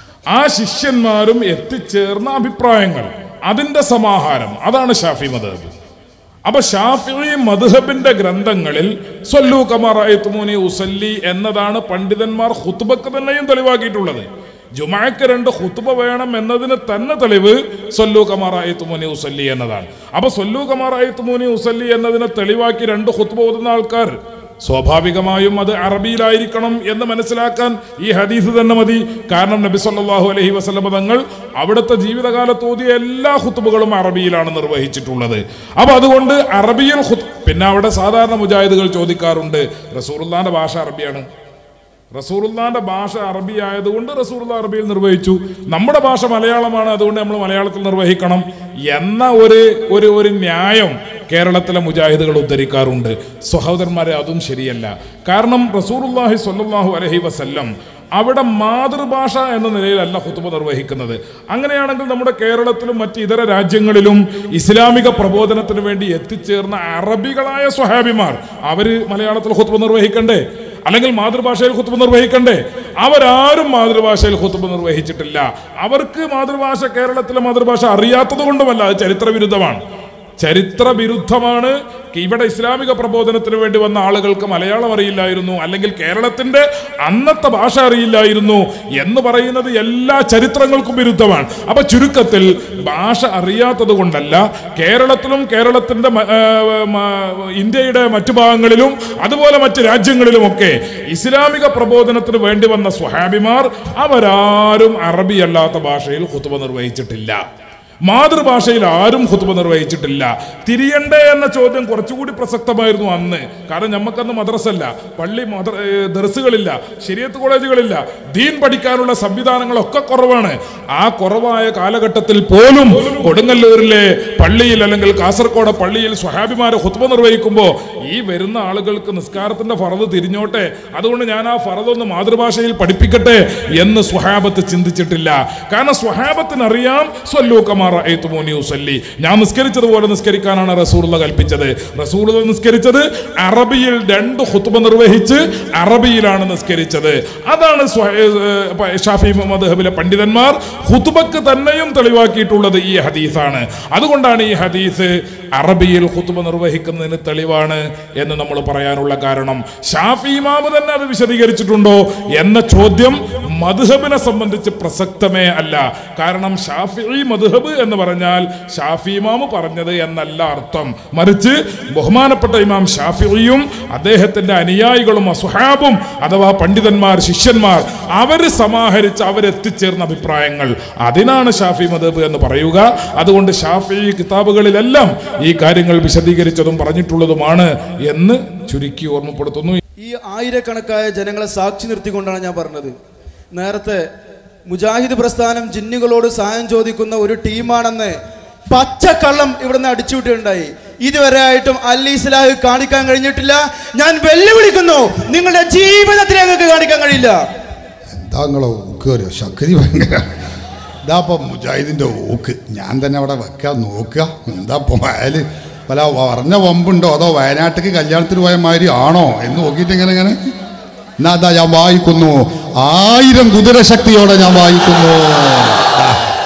ആ ശിഷ്യന്മാരും എത്തിച്ചേർന്ന അഭിപ്രായങ്ങൾ അതിന്റെ സമാഹാരം അതാണ് ഷാഫി മദഹബ് അപ്പൊ ഷാഫി മദ്ഹബിന്റെ ഗ്രന്ഥങ്ങളിൽ സൊല്ലു കമാറായത്തുമൂനി ഉസല്ലി എന്നതാണ് പണ്ഡിതന്മാർ ഹുത്തുബക്ക് തന്നെയും തെളിവാക്കിയിട്ടുള്ളത് ജുമാക്ക് രണ്ട് ഹുത്തുബ വേണം എന്നതിന് തന്നെ തെളിവ് സൊല്ലു കമാറായത്തുമൂനി ഉസല്ലി എന്നതാണ് അപ്പൊ സൊല്ലു കമാറായത്തുമൂനി ഉസല്ലി എന്നതിനെ തെളിവാക്കി രണ്ട് ഹുത്തുബ ഓതുന്ന ആൾക്കാർ സ്വാഭാവികമായും അത് അറബിയിലായിരിക്കണം എന്ന് മനസ്സിലാക്കാൻ ഈ ഹദീസ് തന്നെ മതി കാരണം നബി സല്ലല്ലാഹു അലൈഹി വസല്ലമ തങ്ങൾ അവിടുത്തെ ജീവിതകാലത്ത് ഓതിയ എല്ലാ ഹുത്തുബുകളും അറബിയിലാണ് നിർവഹിച്ചിട്ടുള്ളത് അപ്പൊ അതുകൊണ്ട് അറബിയിൽ ഹുത്ത് പിന്നെ അവിടെ സാധാരണ മുജാഹിദുകൾ ചോദിക്കാറുണ്ട് റസൂറുല്ലാന്റെ ഭാഷ അറബിയാണ് റസൂറുല്ലാന്റെ ഭാഷ അറബി ആയതുകൊണ്ട് റസൂറുല്ല അറബിയിൽ നിർവഹിച്ചു നമ്മുടെ ഭാഷ മലയാളമാണ് അതുകൊണ്ട് നമ്മൾ മലയാളത്തിൽ നിർവഹിക്കണം എന്ന ഒരു ഒരു ഒരു ന്യായം കേരളത്തിലെ മുജാഹിദുകൾ ഉദ്ധരിക്കാറുണ്ട് സഹോദരന്മാരെ അതും ശരിയല്ല കാരണം റസൂറുല്ലാഹി സ്വല്ലല്ലാഹു അലൈഹി വസല്ലം അവിടെ മാതൃഭാഷ എന്ന നിലയിലല്ല ഹുത്തുബ നിർവഹിക്കുന്നത് അങ്ങനെയാണെങ്കിൽ നമ്മുടെ കേരളത്തിലും മറ്റ് ഇതര രാജ്യങ്ങളിലും ഇസ്ലാമിക പ്രബോധനത്തിന് വേണ്ടി എത്തിച്ചേർന്ന അറബികളായ സ്വഹാബിമാർ അവര് മലയാളത്തിൽ ഹുത്തുബ നിർവഹിക്കണ്ടേ അല്ലെങ്കിൽ മാതൃഭാഷയിൽ ഹുത്തുബ നിർവഹിക്കണ്ടേ അവരാരും മാതൃഭാഷയിൽ ഹുത്തുബ നിർവഹിച്ചിട്ടില്ല അവർക്ക് മാതൃഭാഷ കേരളത്തിലെ മാതൃഭാഷ അറിയാത്തത് കൊണ്ടുമല്ല അത് ചരിത്ര വിരുദ്ധമാണ് ചരിത്ര വിരുദ്ധമാണ് ഇവിടെ ഇസ്ലാമിക പ്രബോധനത്തിന് വേണ്ടി വന്ന ആളുകൾക്ക് മലയാളം അറിയില്ലായിരുന്നു അല്ലെങ്കിൽ കേരളത്തിന്റെ അന്നത്തെ ഭാഷ അറിയില്ലായിരുന്നു എന്ന് പറയുന്നത് എല്ലാ ചരിത്രങ്ങൾക്കും വിരുദ്ധമാണ് അപ്പൊ ചുരുക്കത്തിൽ ഭാഷ അറിയാത്തത് കൊണ്ടല്ല കേരളത്തിലും കേരളത്തിന്റെ മ- ആ, മ- ഇന്ത്യയുടെ മറ്റു ഭാഗങ്ങളിലും അതുപോലെ മറ്റ് രാജ്യങ്ങളിലുമൊക്കെ ഇസ്ലാമിക പ്രബോധനത്തിന് വേണ്ടി വന്ന സ്വഹാബിമാർ അവരാരും അറബിയല്ലാത്ത ഭാഷയിൽ ഹുത്തുബ നിർവഹിച്ചിട്ടില്ല മാതൃഭാഷയിൽ ആരും ഹുത്തുബ നിർവഹിച്ചിട്ടില്ല തിരിയണ്ടേ എന്ന ചോദ്യം കുറച്ചുകൂടി പ്രസക്തമായിരുന്നു അന്ന് കാരണം നമുക്കന്ന് മദ്രസല്ല പള്ളി മദ്ര ഏ, ദർസുകളില്ല ശരിയത്ത് കോളേജുകളില്ല ദീൻ പഠിക്കാനുള്ള സംവിധാനങ്ങളൊക്കെ കുറവാണ് ആ കുറവായ കാലഘട്ടത്തിൽ പോലും കൊടുങ്ങല്ലൂരിലെ പള്ളിയിൽ അല്ലെങ്കിൽ കാസർഗോഡ് പള്ളിയിൽ സ്വഹാബിമാരെ ഹുത്തുബ നിർവഹിക്കുമ്പോൾ ഈ വരുന്ന ആളുകൾക്ക് നിസ്കാരത്തിന്റെ ഫറത് തിരിഞ്ഞോട്ടെ അതുകൊണ്ട് ഞാൻ ആ ഫറത് ഒന്ന് മാതൃഭാഷയിൽ പഠിപ്പിക്കട്ടെ എന്ന് സ്വഹാബത്ത് ചിന്തിച്ചിട്ടില്ല കാരണം സ്വഹാബത്തിന് അറിയാം സ്വല്ലൂ കമാ റഅയ്തുമൂനി ഉസല്ലി ഞാൻ നിസ്കരിച്ചതുപോലെ നിസ്കരിക്കാനാണ് റസൂലുള്ള കൽപ്പിച്ചത് റസൂലുള്ള നിസ്കരിച്ചത് അറബിയിൽ രണ്ട് ഹുത്തുബ നിർവഹിച്ച് അറബിയിലാണ് നിസ്കരിച്ചത് അതാണ് സ്വഹ- ഏഹ് പ- ഷാഫി മദ്ഹബിലെ പണ്ഡിതന്മാർ ഹുത്തുബക്ക് തന്നെയും തെളിവാക്കിയിട്ടുള്ളത് ഈ ഹദീസാണ് അതുകൊണ്ടാണ് ഈ ഹദീസ് അറബിയിൽ ഹുത്തുബ നിർവഹിക്കുന്നതിന് തെളിവാണ് എന്ന് നമ്മൾ പറയാനുള്ള കാരണം ഷാഫി ഇമാമ് തന്നെ അത് വിശദീകരിച്ചിട്ടുണ്ടോ എന്ന ചോദ്യം മധുഹബിനെ സംബന്ധിച്ച് പ്രസക്തമേ അല്ല കാരണം ഷാഫി മധുഹബ് എന്ന് പറഞ്ഞാൽ ഷാഫി ഇമാമ് പറഞ്ഞത് എന്നല്ല അർത്ഥം മറിച്ച് ബഹുമാനപ്പെട്ട ഇമാം ഷാഫിയും അദ്ദേഹത്തിന്റെ അനുയായികളും അസുഹാബും അഥവാ പണ്ഡിതന്മാർ ശിഷ്യന്മാർ അവര് സമാഹരിച്ച് അവരെത്തിച്ചേർന്ന അഭിപ്രായങ്ങൾ അതിനാണ് ഷാഫി മദബ് എന്ന് പറയുക അതുകൊണ്ട് ഷാഫി കിതാബുകളിലെല്ലാം ഈ കാര്യങ്ങൾ വിശദീകരിച്ചതും പറഞ്ഞിട്ടുള്ളതുമാണ് എന്ന് ചുരുക്കി ഓർമ്മപ്പെടുത്തുന്നു ഈ ആയിരക്കണക്കായ ജനങ്ങളെ സാക്ഷി നിർത്തിക്കൊണ്ടാണ് ഞാൻ പറഞ്ഞത് നേരത്തെ മുജാഹിദ് പ്രസ്ഥാനം ജിന്നുകളോട് സഹായം ചോദിക്കുന്ന ഒരു ടീമാണെന്ന് പച്ചക്കള്ളം ഇവിടുന്ന് അടിച്ചുവിട്ടുണ്ടായി ഇതുവരെ ആയിട്ടും അൽ ഇസ്ലാഹ് കാണിക്കാൻ കഴിഞ്ഞിട്ടില്ല ഞാൻ വെല്ലുവിളിക്കുന്നു നിങ്ങളുടെ ജീവിതത്തിൽ ഞങ്ങൾക്ക് കാണിക്കാൻ കഴിയില്ല എന്താ നിങ്ങളെ ഊക്ക് ഒരു ശക്തി ഭയങ്കര ഇതാപ്പം മുജാഹിദിൻ്റെ ഊക്ക് ഞാൻ തന്നെ അവിടെ വെക്കാൻ നോക്കുക എന്താ ഇപ്പം വയല് വല്ല പറഞ്ഞ വമ്പുണ്ടോ അതോ വയനാട്ടിക്ക് കല്യാണത്തിന് പോയ മാതിരി ആണോ എന്ന് നോക്കിയിട്ട് ഇങ്ങനെ ഇങ്ങനെ എന്നാ അതാ ഞാൻ വായിക്കുന്നു ആയിരം കുതിരശക്തിയോടെ ഞാൻ വായിക്കുന്നു ദാ.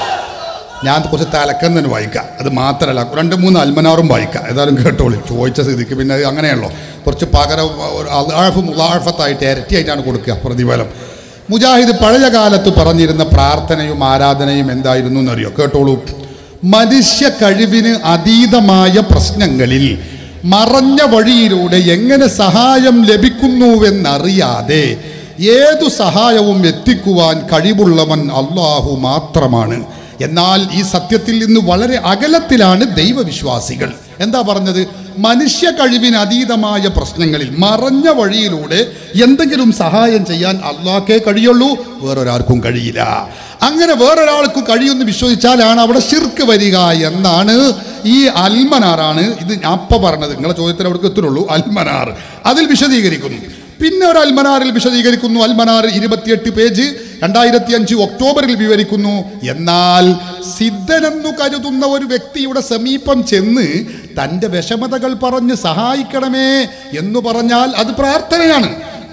ഞാൻ കുറച്ച് തലക്കം തന്നെ വായിക്കാം അത് മാത്രമല്ല രണ്ട് മൂന്ന് അൽമനാറും വായിക്കാം ഏതായാലും കേട്ടോളൂ ചോദിച്ച സ്ഥിതിക്ക് പിന്നെ അത് അങ്ങനെയല്ലോ കുറച്ച് പകരം അതാഴഫ് മുലാഴഫത്തായിട്ട് ഇരട്ടിയായിട്ടാണ് കൊടുക്കുക പ്രതിഫലം മുജാഹിദ് പഴയ കാലത്ത് പറഞ്ഞിരുന്ന പ്രാർത്ഥനയും ആരാധനയും എന്തായിരുന്നു എന്നറിയോ കേട്ടോളൂ മനുഷ്യ കഴിവിന് അതീതമായ പ്രശ്നങ്ങളിൽ മറഞ്ഞ വഴിയിലൂടെ എങ്ങനെ സഹായം ലഭിക്കുന്നുവെന്നറിയാതെ ഏതു സഹായവും എത്തിക്കുവാൻ കഴിവുള്ളവൻ അള്ളാഹു മാത്രമാണ് എന്നാൽ ഈ സത്യത്തിൽ നിന്ന് വളരെ അകലത്തിലാണ് ദൈവവിശ്വാസികൾ എന്താ പറഞ്ഞത് മനുഷ്യ കഴിവിന് അതീതമായ പ്രശ്നങ്ങളിൽ മറഞ്ഞ വഴിയിലൂടെ എന്തെങ്കിലും സഹായം ചെയ്യാൻ അള്ളാഹ്ക്കേ കഴിയുള്ളൂ വേറൊരാൾക്കും കഴിയില്ല അങ്ങനെ വേറൊരാൾക്കും കഴിയുമെന്ന് വിശ്വസിച്ചാലാണ് അവിടെ ശിർക്ക് വരിക എന്നാണ് ഈ അൽമനാറാണ് ഇത് ഞാൻ അപ്പം പറഞ്ഞത് നിങ്ങളെ ചോദ്യത്തിന് അവിടേക്ക് എത്തുന്നുള്ളൂ അൽമനാർ അതിൽ വിശദീകരിക്കുന്നു പിന്നെ ഒരു അൽമനാറിൽ വിശദീകരിക്കുന്നു അൽമനാർ ഇരുപത്തിയെട്ട് പേജ് രണ്ടായിരത്തി അഞ്ച് ഒക്ടോബറിൽ വിവരിക്കുന്നു എന്നാൽ സിദ്ധനെന്നു കരുതുന്ന ഒരു വ്യക്തിയുടെ സമീപം ചെന്ന് തൻ്റെ വിഷമതകൾ പറഞ്ഞ് സഹായിക്കണമേ എന്ന് പറഞ്ഞാൽ അത് പ്രാർത്ഥനയാണ്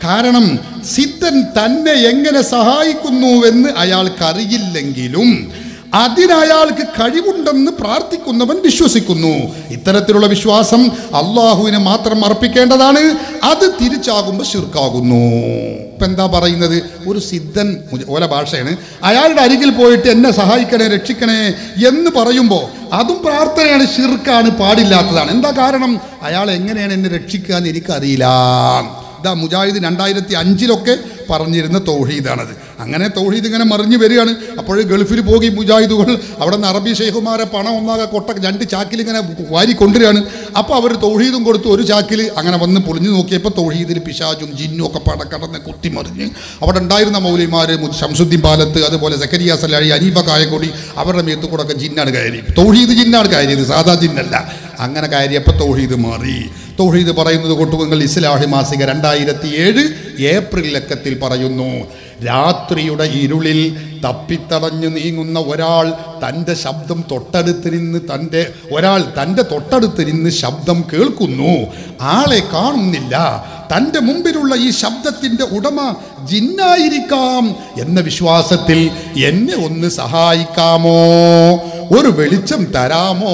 കാരണം സിദ്ധൻ തന്നെ എങ്ങനെ സഹായിക്കുന്നുവെന്ന് അയാൾക്കറിയില്ലെങ്കിലും അതിനയാൾക്ക് കഴിവുണ്ടെന്ന് പ്രാർത്ഥിക്കുന്നവൻ വിശ്വസിക്കുന്നു ഇത്തരത്തിലുള്ള വിശ്വാസം അള്ളാഹുവിനെ മാത്രം അർപ്പിക്കേണ്ടതാണ് അത് തിരിച്ചാകുമ്പോൾ ശിർക്കാകുന്നു ഇപ്പം എന്താ പറയുന്നത് ഒരു സിദ്ധൻ മുജ- ഓല ഭാഷയാണ് അയാളുടെ അരികിൽ പോയിട്ട് എന്നെ സഹായിക്കണേ രക്ഷിക്കണേ എന്ന് പറയുമ്പോൾ അതും പ്രാർത്ഥനയാണ് ഷിർക്കാണ് പാടില്ലാത്തതാണ് എന്താ കാരണം അയാൾ എങ്ങനെയാണ് എന്നെ രക്ഷിക്കുക എന്ന് എനിക്കറിയില്ല ഇതാ മുജാഹിദ് രണ്ടായിരത്തി അഞ്ചിലൊക്കെ പറഞ്ഞിരുന്ന തൗഹീദാണത് അങ്ങനെ തൗഹീദ് ഇങ്ങനെ മറിഞ്ഞു വരികയാണ് അപ്പോൾ ഗൾഫിൽ പോയി മുജാഹിദുകൾ അവിടെ നിന്ന് അറബി ഷെയ്ഖുമാരെ പണം ഒന്നാകെ കൊട്ട രണ്ട് ചാക്കിൽ ഇങ്ങനെ വാരി കൊണ്ടുവരികയാണ് അപ്പോൾ അവർ തൗഹീദും കൊടുത്തു ഒരു ചാക്കിൽ അങ്ങനെ വന്ന് പൊളിഞ്ഞു നോക്കിയപ്പോൾ തൗഹീദിൽ പിശാചും ജിന്നും ഒക്കെ പട കടന്ന് കുത്തിമറിഞ്ഞ് അവിടെ ഉണ്ടായിരുന്ന മൗലിമാർ ഷംസുദ്ദീൻ പാലത്ത് അതുപോലെ സക്കരിയ സലാഴി അനീഫ കായക്കൊടി അവരുടെ മേത്തു കൂടെ ഒക്കെ ജിന്നാണ് കയറി തൗഹീദ് ജിന്നാണ് കയറിയത് സാധാ ജിന്നല്ല അങ്ങനെ കയറിയപ്പോൾ തൗഹീദ് മാറി തൗഹീദ് പറയുന്നത് കൊട്ടുകുങ്ങൾ ഇസ്ലാഹി മാസിക രണ്ടായിരത്തി ഏഴ് ഏപ്രിൽ ലക്കത്തിൽ പറയുന്നു രാത്രിയുടെ ഇരുളിൽ തപ്പിത്തടഞ്ഞു നീങ്ങുന്ന ഒരാൾ തൻ്റെ ശബ്ദം തൊട്ടടുത്ത് നിന്ന് തൻ്റെ ഒരാൾ തൻ്റെ തൊട്ടടുത്ത് നിന്ന് ശബ്ദം കേൾക്കുന്നു ആളെ കാണുന്നില്ല തൻ്റെ മുമ്പിലുള്ള ഈ ശബ്ദത്തിൻ്റെ ഉടമ ജിന്നായിരിക്കാം എന്ന വിശ്വാസത്തിൽ എന്നെ ഒന്ന് സഹായിക്കാമോ ഒരു വെളിച്ചം തരാമോ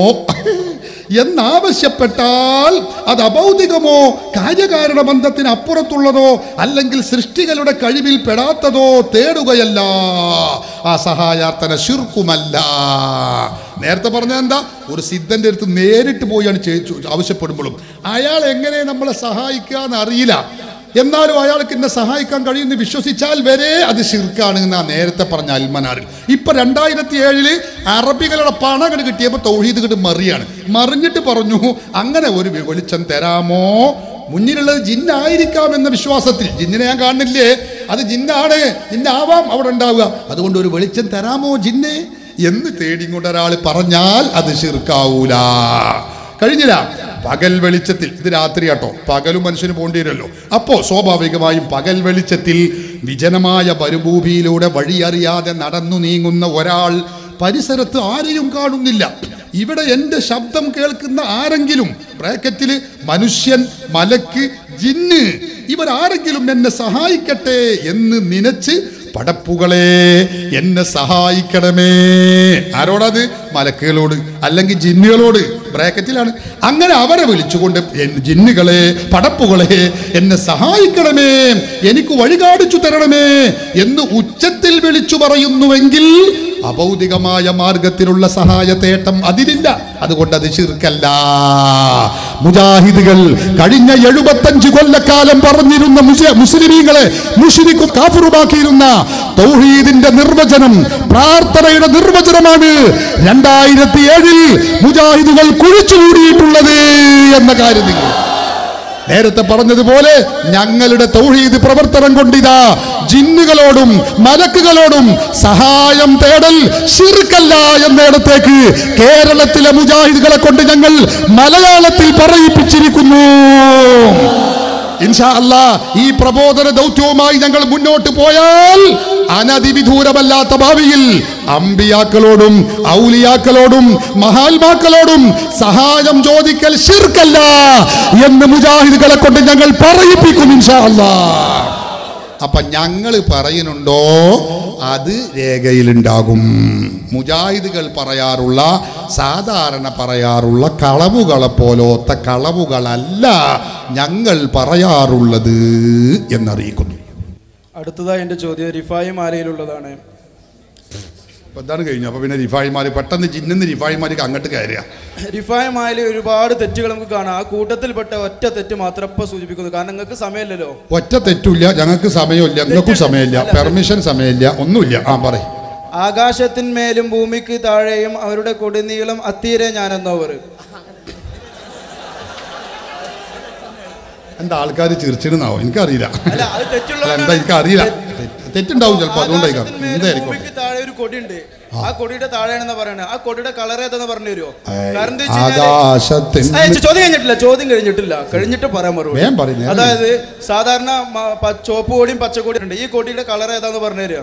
എന്നാവശ്യപ്പെട്ടാൽ അത് അഭൗതികമോ കാര്യകാരണ ബന്ധത്തിന് അപ്പുറത്തുള്ളതോ അല്ലെങ്കിൽ സൃഷ്ടികളുടെ കഴിവിൽ പെടാത്തതോ തേടുകയല്ല ആ സഹായാർത്ഥന ശിർക്കുമല്ല നേരത്തെ പറഞ്ഞ എന്താ ഒരു സിദ്ധന്റെ അടുത്ത് നേരിട്ട് പോയാണ് ചെ- ചോ- ആവശ്യപ്പെടുമ്പോഴും അയാൾ എങ്ങനെ നമ്മളെ സഹായിക്കുക എന്ന് അറിയില്ല എന്നാലും അയാൾക്ക് എന്നെ സഹായിക്കാൻ കഴിയുമെന്ന് വിശ്വസിച്ചാൽ വരെ അത് ഷിർക്കാണ് എന്നാ നേരത്തെ പറഞ്ഞ അൽമനാറിൽ ഇപ്പൊ രണ്ടായിരത്തി ഏഴില് അറബികളുടെ പണം കണ്ട് കിട്ടിയപ്പോൾ തൗഹീദ് കിട്ട് മറിയാണ് മറിഞ്ഞിട്ട് പറഞ്ഞു അങ്ങനെ ഒരു വെളിച്ചം തരാമോ മുന്നിലുള്ളത് ജിന്നായിരിക്കാം എന്ന വിശ്വാസത്തിൽ ജിന്നിനെ ഞാൻ കാണുന്നില്ലേ അത് ജിന്നാണ് ജിന്നാവാം അവിടെ ഉണ്ടാവുക അതുകൊണ്ട് ഒരു വെളിച്ചം തരാമോ ജിന്നെ എന്ന് തേടിക്കൊണ്ട് ഒരാൾ പറഞ്ഞാൽ അത് ഷിർക്കാവൂല കഴിഞ്ഞില്ല പകൽ വെളിച്ചത്തിൽ ഇത് രാത്രി ആട്ടോ പകലും മനുഷ്യന് പോകേണ്ടി വരുമല്ലോ അപ്പോ സ്വാഭാവികമായും പകൽ വെളിച്ചത്തിൽ വിജനമായ മരുഭൂമിയിലൂടെ വഴിയറിയാതെ നടന്നു നീങ്ങുന്ന ഒരാൾ പരിസരത്ത് ആരെയും കാണുന്നില്ല ഇവിടെ എൻ്റെ ശബ്ദം കേൾക്കുന്ന ആരെങ്കിലും ബ്രാക്കറ്റിൽ മനുഷ്യൻ മലക്ക് ജിന്ന് ഇവരാരെങ്കിലും എന്നെ സഹായിക്കട്ടെ എന്ന് നനച്ച് പടപ്പുകളെ എന്നെ സഹായിക്കണമേ ആരോടത് മലക്കുകളോട് അല്ലെങ്കിൽ ജിന്നുകളോട് ബ്രാക്കറ്റിലാണ് അങ്ങനെ അവരെ വിളിച്ചുകൊണ്ട് എൻ- ജിന്നുകളെ പടപ്പുകളെ എന്നെ സഹായിക്കണമേ എനിക്ക് വഴി കാണിച്ചു തരണമേ എന്ന് ഉച്ചത്തിൽ വിളിച്ചു പറയുന്നുവെങ്കിൽ അഭൗതികമായ മാർഗത്തിലുള്ള സഹായ തേട്ടം അതിലില്ല അതുകൊണ്ട് അത് ശിർക്കല്ല മുജാഹിദുകൾ കഴിഞ്ഞ എഴുപത്തഞ്ച് കൊല്ലക്കാലം പറഞ്ഞിരുന്ന മുസ്ലിം- മുസ്ലിമീങ്ങളെ മുഷിരിക്കും കാഫറുമാക്കിയിരുന്ന തൗഹീദിന്റെ നിർവചനം പ്രാർത്ഥനയുടെ നിർവചനമാണ് രണ്ടായിരത്തി ഏഴിൽ മുജാഹിദുകൾ കുഴിച്ചുകൂടിയിട്ടുള്ളത് എന്ന കാര്യം നിങ്ങൾ നേരത്തെ പറഞ്ഞതുപോലെ ഞങ്ങളുടെ തൗഹീദ് പ്രവർത്തനം കൊണ്ടിതാ ജിന്നുകളോടും മലക്കുകളോടും സഹായം തേടൽ ശിർക്കല്ല എന്നിടത്തേക്ക് കേരളത്തിലെ മുജാഹിദുകളെ കൊണ്ട് ഞങ്ങൾ മലയാളത്തിൽ പറയിപ്പിച്ചിരിക്കുന്നു ഇൻഷാ അല്ലാ ഈ പ്രബോധന ദൗത്യവുമായി ഞങ്ങൾ മുന്നോട്ട് പോയാൽ അനതിവിദൂരമല്ലാത്ത ഭാവിയിൽ അമ്പിയാക്കളോടും ഔലിയാക്കളോടും മഹാത്മാക്കളോടും സഹായം ചോദിക്കൽ ശിർക്കല്ല എന്ന് മുജാഹിദുകളെ കൊണ്ട് ഞങ്ങൾ പറയിപ്പിക്കും ഇൻഷാ അല്ലാ അപ്പൊ ഞങ്ങൾ പറയുന്നുണ്ടോ അത് രേഖയിലുണ്ടാകും മുജാഹിദുകൾ പറയാറുള്ള സാധാരണ പറയാറുള്ള കളവുകളെ പോലത്തെ കളവുകളല്ല ഞങ്ങൾ പറയാറുള്ളത് എന്നറിയിക്കുന്നു അടുത്തതായി എൻ്റെ ചോദ്യം റിഫായി മാലയിലുള്ളതാണ് അപ്പൊ എന്താണ് കഴിഞ്ഞു അപ്പൊ പിന്നെ റിഫായിമാര് പെട്ടെന്ന് ജിന്നിന്ന് റിഫായിമാർക്ക് അങ്ങോട്ട് കയറുക റിഫായി മാലയിൽ ഒരുപാട് തെറ്റുകൾ നമുക്ക് കാണാം ആ കൂട്ടത്തിൽപ്പെട്ട ഒറ്റ തെറ്റ് മാത്രം ഇപ്പൊ സൂചിപ്പിക്കുന്നു കാരണം നിങ്ങൾക്ക് സമയമില്ലല്ലോ ഒറ്റ തെറ്റില്ല ഞങ്ങൾക്ക് സമയമില്ല നിങ്ങൾക്കും സമയമില്ല പെർമിഷൻ സമയമില്ല ഒന്നുമില്ല ആ പറയും ആകാശത്തിന്മേലും ഭൂമിക്ക് താഴെയും അവരുടെ കൊടുനീളം അത്തീരെ ഞാനെന്നവർ എന്താ ആൾക്കാർ ചിരിച്ചിടുന്നാവോ എനിക്കറിയില്ല അല്ല അത് തെറ്റുള്ള അല്ല, എന്താ എനിക്കറിയില്ല തെറ്റ്- തെറ്റുണ്ടാവും ചിലപ്പോൾ അതുകൊണ്ടായിരിക്കാം എന്തായിരിക്കും ഭൂമിക്ക് താഴെ ഒരു കൊടിയുണ്ട് ആ കൊടിയുടെ താഴെയാണെന്ന് പറയണത് ആ കൊടിയുടെ കളർ ഏതാന്ന് പറഞ്ഞു തരുമോ ഏയ്, കാരണം എന്താ വെച്ച് കഴിഞ്ഞാല് ആകാശത്തിന് ഏയ്, ചോ- ചോദ്യം കഴിഞ്ഞിട്ടില്ല ചോദ്യം കഴിഞ്ഞിട്ടില്ല കഴിഞ്ഞിട്ട് പറയാൻ മറുപടി വേഗം പറയ്, നേരം അതായത് സാധാരണ മ- പ- ചുവപ്പ് കൊടിയും പച്ചക്കൊടിയും ഉണ്ട് ഈ കൊടിയുടെ കളർ ഏതാന്ന് പറഞ്ഞു തരുമോ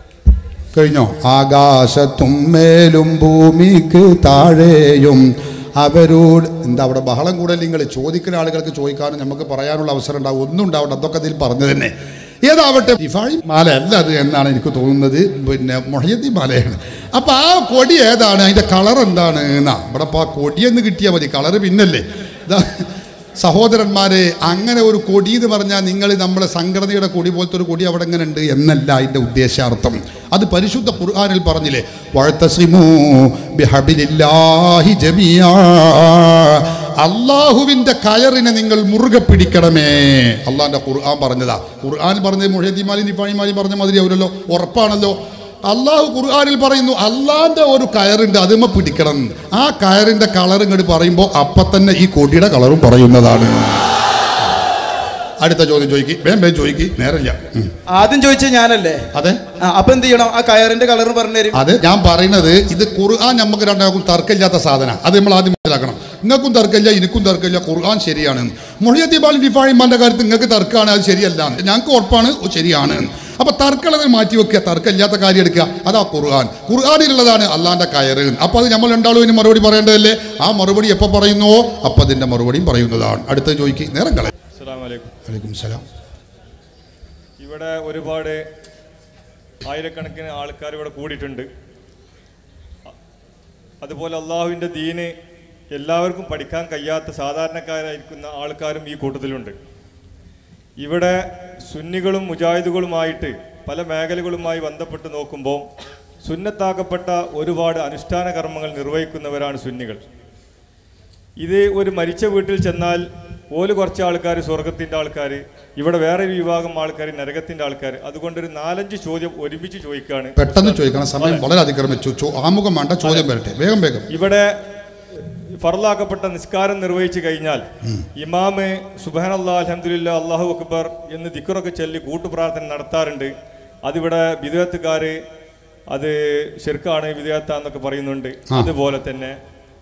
കഴിഞ്ഞോ ആകാശത്തും മേലും ഭൂമിക്ക് താഴെയും അവരോട് എന്താ അവിടെ ബഹളം കൂടൽ നിങ്ങൾ ചോദിക്കുന്ന ആളുകൾക്ക് ചോദിക്കാനും നമുക്ക് പറയാനുള്ള അവസരം ഉണ്ടാവും ഒന്നും ഉണ്ടാവട്ടെ അതൊക്കെ അതിൽ പറഞ്ഞു തന്നെ ഏതാവട്ടെ ഇഫാഴി മാല അല്ല അത് എന്നാണ് എനിക്ക് തോന്നുന്നത് പിന്നെ മൊഹയത്തി മാലയാണ് അപ്പോൾ ആ കൊടി ഏതാണ് അതിൻ്റെ കളർ എന്താണ് എന്നാ ഇവിടെ ഇപ്പോൾ ആ കൊടിയെന്ന് കിട്ടിയാൽ മതി കളറ് പിന്നല്ലേ ഇതാ സഹോദരന്മാരെ അങ്ങനെ ഒരു കൊടി എന്ന് പറഞ്ഞാൽ നിങ്ങൾ നമ്മുടെ സംഘടനയുടെ കൊടി പോലത്തെ ഒരു കൊടി അവിടെ എങ്ങനെ ഉണ്ട് എന്നല്ല അതിൻ്റെ ഉദ്ദേശാർത്ഥം അത് പരിശുദ്ധ ഖുർആനിൽ പറഞ്ഞില്ലേ വഴത്തസിമൂ ബിഹബിലില്ലാഹി ജമിയാ അള്ളാഹുവിൻ്റെ കയറിനെ നിങ്ങൾ മുറുകെ പിടിക്കണമേ അള്ളാഹിൻ്റെ ഖുർആൻ പറഞ്ഞതാ ഖുർആൻ പറഞ്ഞത് മുഹദ്ദിമാലി നിഫാണിമാലി പറഞ്ഞ മാതിരി അവരല്ലോ ഉറപ്പാണല്ലോ അള്ളാഹു ഖുർആനിൽ പറയുന്നു അള്ളാന്റെ ഒരു കയറുണ്ട് അതുമ്മ പിടിക്കണം ആ കയറിന്റെ കളർ ഇങ്ങോട്ട് പറയുമ്പോൾ അപ്പം തന്നെ ഈ കൊടിയുടെ കളറും പറയുന്നതാണ് അടുത്ത ചോദ്യം ചോദിക്ക് വേം വേം ചോദിക്ക് നേരമില്ല ഉം. ആദ്യം ചോദിച്ചത് ഞാനല്ലേ അതെ ആ, അപ്പൊ എന്ത് ചെയ്യണം ആ കയറിന്റെ കളർ പറഞ്ഞു തരും അത് ഞാൻ പറയുന്നത് ഇത് ഖുർആൻ നമുക്ക് രണ്ടാൾക്കും തർക്കമില്ലാത്ത സാധന അത് നമ്മൾ ആദ്യം മനസ്സിലാക്കണം നിങ്ങൾക്കും തർക്കമില്ല എനിക്കും തർക്കമില്ല ഖുർആൻ ശരിയാണ് മൊഴിയത്തിബാൽ ഡിഫാഴിമാന്റെ കാര്യത്തിൽ നിങ്ങൾക്ക് തർക്കമാണ് അത് ശരിയല്ല ഞങ്ങൾക്ക് ഉറപ്പാണ് ഓ, ശരിയാണ് അപ്പൊ തർക്കമുള്ളത് മാറ്റി വെക്കുക തർക്കമില്ലാത്ത കാര്യം എടുക്കുക അതാ ഖുർആൻ ഖുർആാനിലുള്ളതാണ് അള്ളാന്റെ കയറ് അപ്പൊ അത് നമ്മൾ രണ്ടാളും ഇതിന് മറുപടി പറയേണ്ടതല്ലേ ആ മറുപടി എപ്പോൾ പറയുന്നുവോ അപ്പൊ അതിന്റെ മറുപടിയും പറയുന്നതാണ് അടുത്ത ചോദിക്ക് നേരം കളയും അസ്സലാമു അലൈക്കും വലൈക്കും സലാം ഇവിടെ ഒരുപാട് ആയിരക്കണക്കിന് ആൾക്കാർ ഇവിടെ കൂടിയിട്ടുണ്ട് അ- അതുപോലെ അള്ളാഹുവിൻ്റെ ദീന് എല്ലാവർക്കും പഠിക്കാൻ കഴിയാത്ത സാധാരണക്കാരായിരിക്കുന്ന ആൾക്കാരും ഈ കൂട്ടത്തിലുണ്ട് ഇവിടെ സുന്നികളും മുജാഹിദുകളുമായിട്ട് പല മേഖലകളുമായി ബന്ധപ്പെട്ട് നോക്കുമ്പോൾ സുന്നത്താക്കപ്പെട്ട ഒരുപാട് അനുഷ്ഠാന കർമ്മങ്ങൾ നിർവഹിക്കുന്നവരാണ് സുന്നികൾ ഇത് ഒരു മരിച്ച വീട്ടിൽ ചെന്നാൽ ഓല് കുറച്ച് ആൾക്കാർ സ്വർഗത്തിൻ്റെ ആൾക്കാർ ഇവിടെ വേറെ ഒരു വിഭാഗം ആൾക്കാർ നരകത്തിൻ്റെ ആൾക്കാർ അതുകൊണ്ടൊരു നാലഞ്ച് ചോദ്യം ഒരുമിച്ച് ചോദിക്കുകയാണ് പെട്ടെന്ന് ചോദിക്കണം സമയം വളരെ അതിക്രമിച്ചു ചോ- ആമുഖം വേണ്ട ചോദ്യം വരട്ടെ വേഗം വേഗം ഇവിടെ ഫറലാക്കപ്പെട്ട നിസ്കാരം നിർവഹിച്ചു കഴിഞ്ഞാൽ ഇമാമ് സുബാനല്ലാ അലഹമുല്ല അള്ളാഹു അക്ബർ എന്ന് ദിക്കറൊക്കെ ചൊല്ലി കൂട്ടുപ്രാർത്ഥന നടത്താറുണ്ട് അതിവിടെ വിദേഹത്തുകാർ അത് ശിർക്കാണ് വിദേഹത്താന്നൊക്കെ പറയുന്നുണ്ട് ആ. അതുപോലെ തന്നെ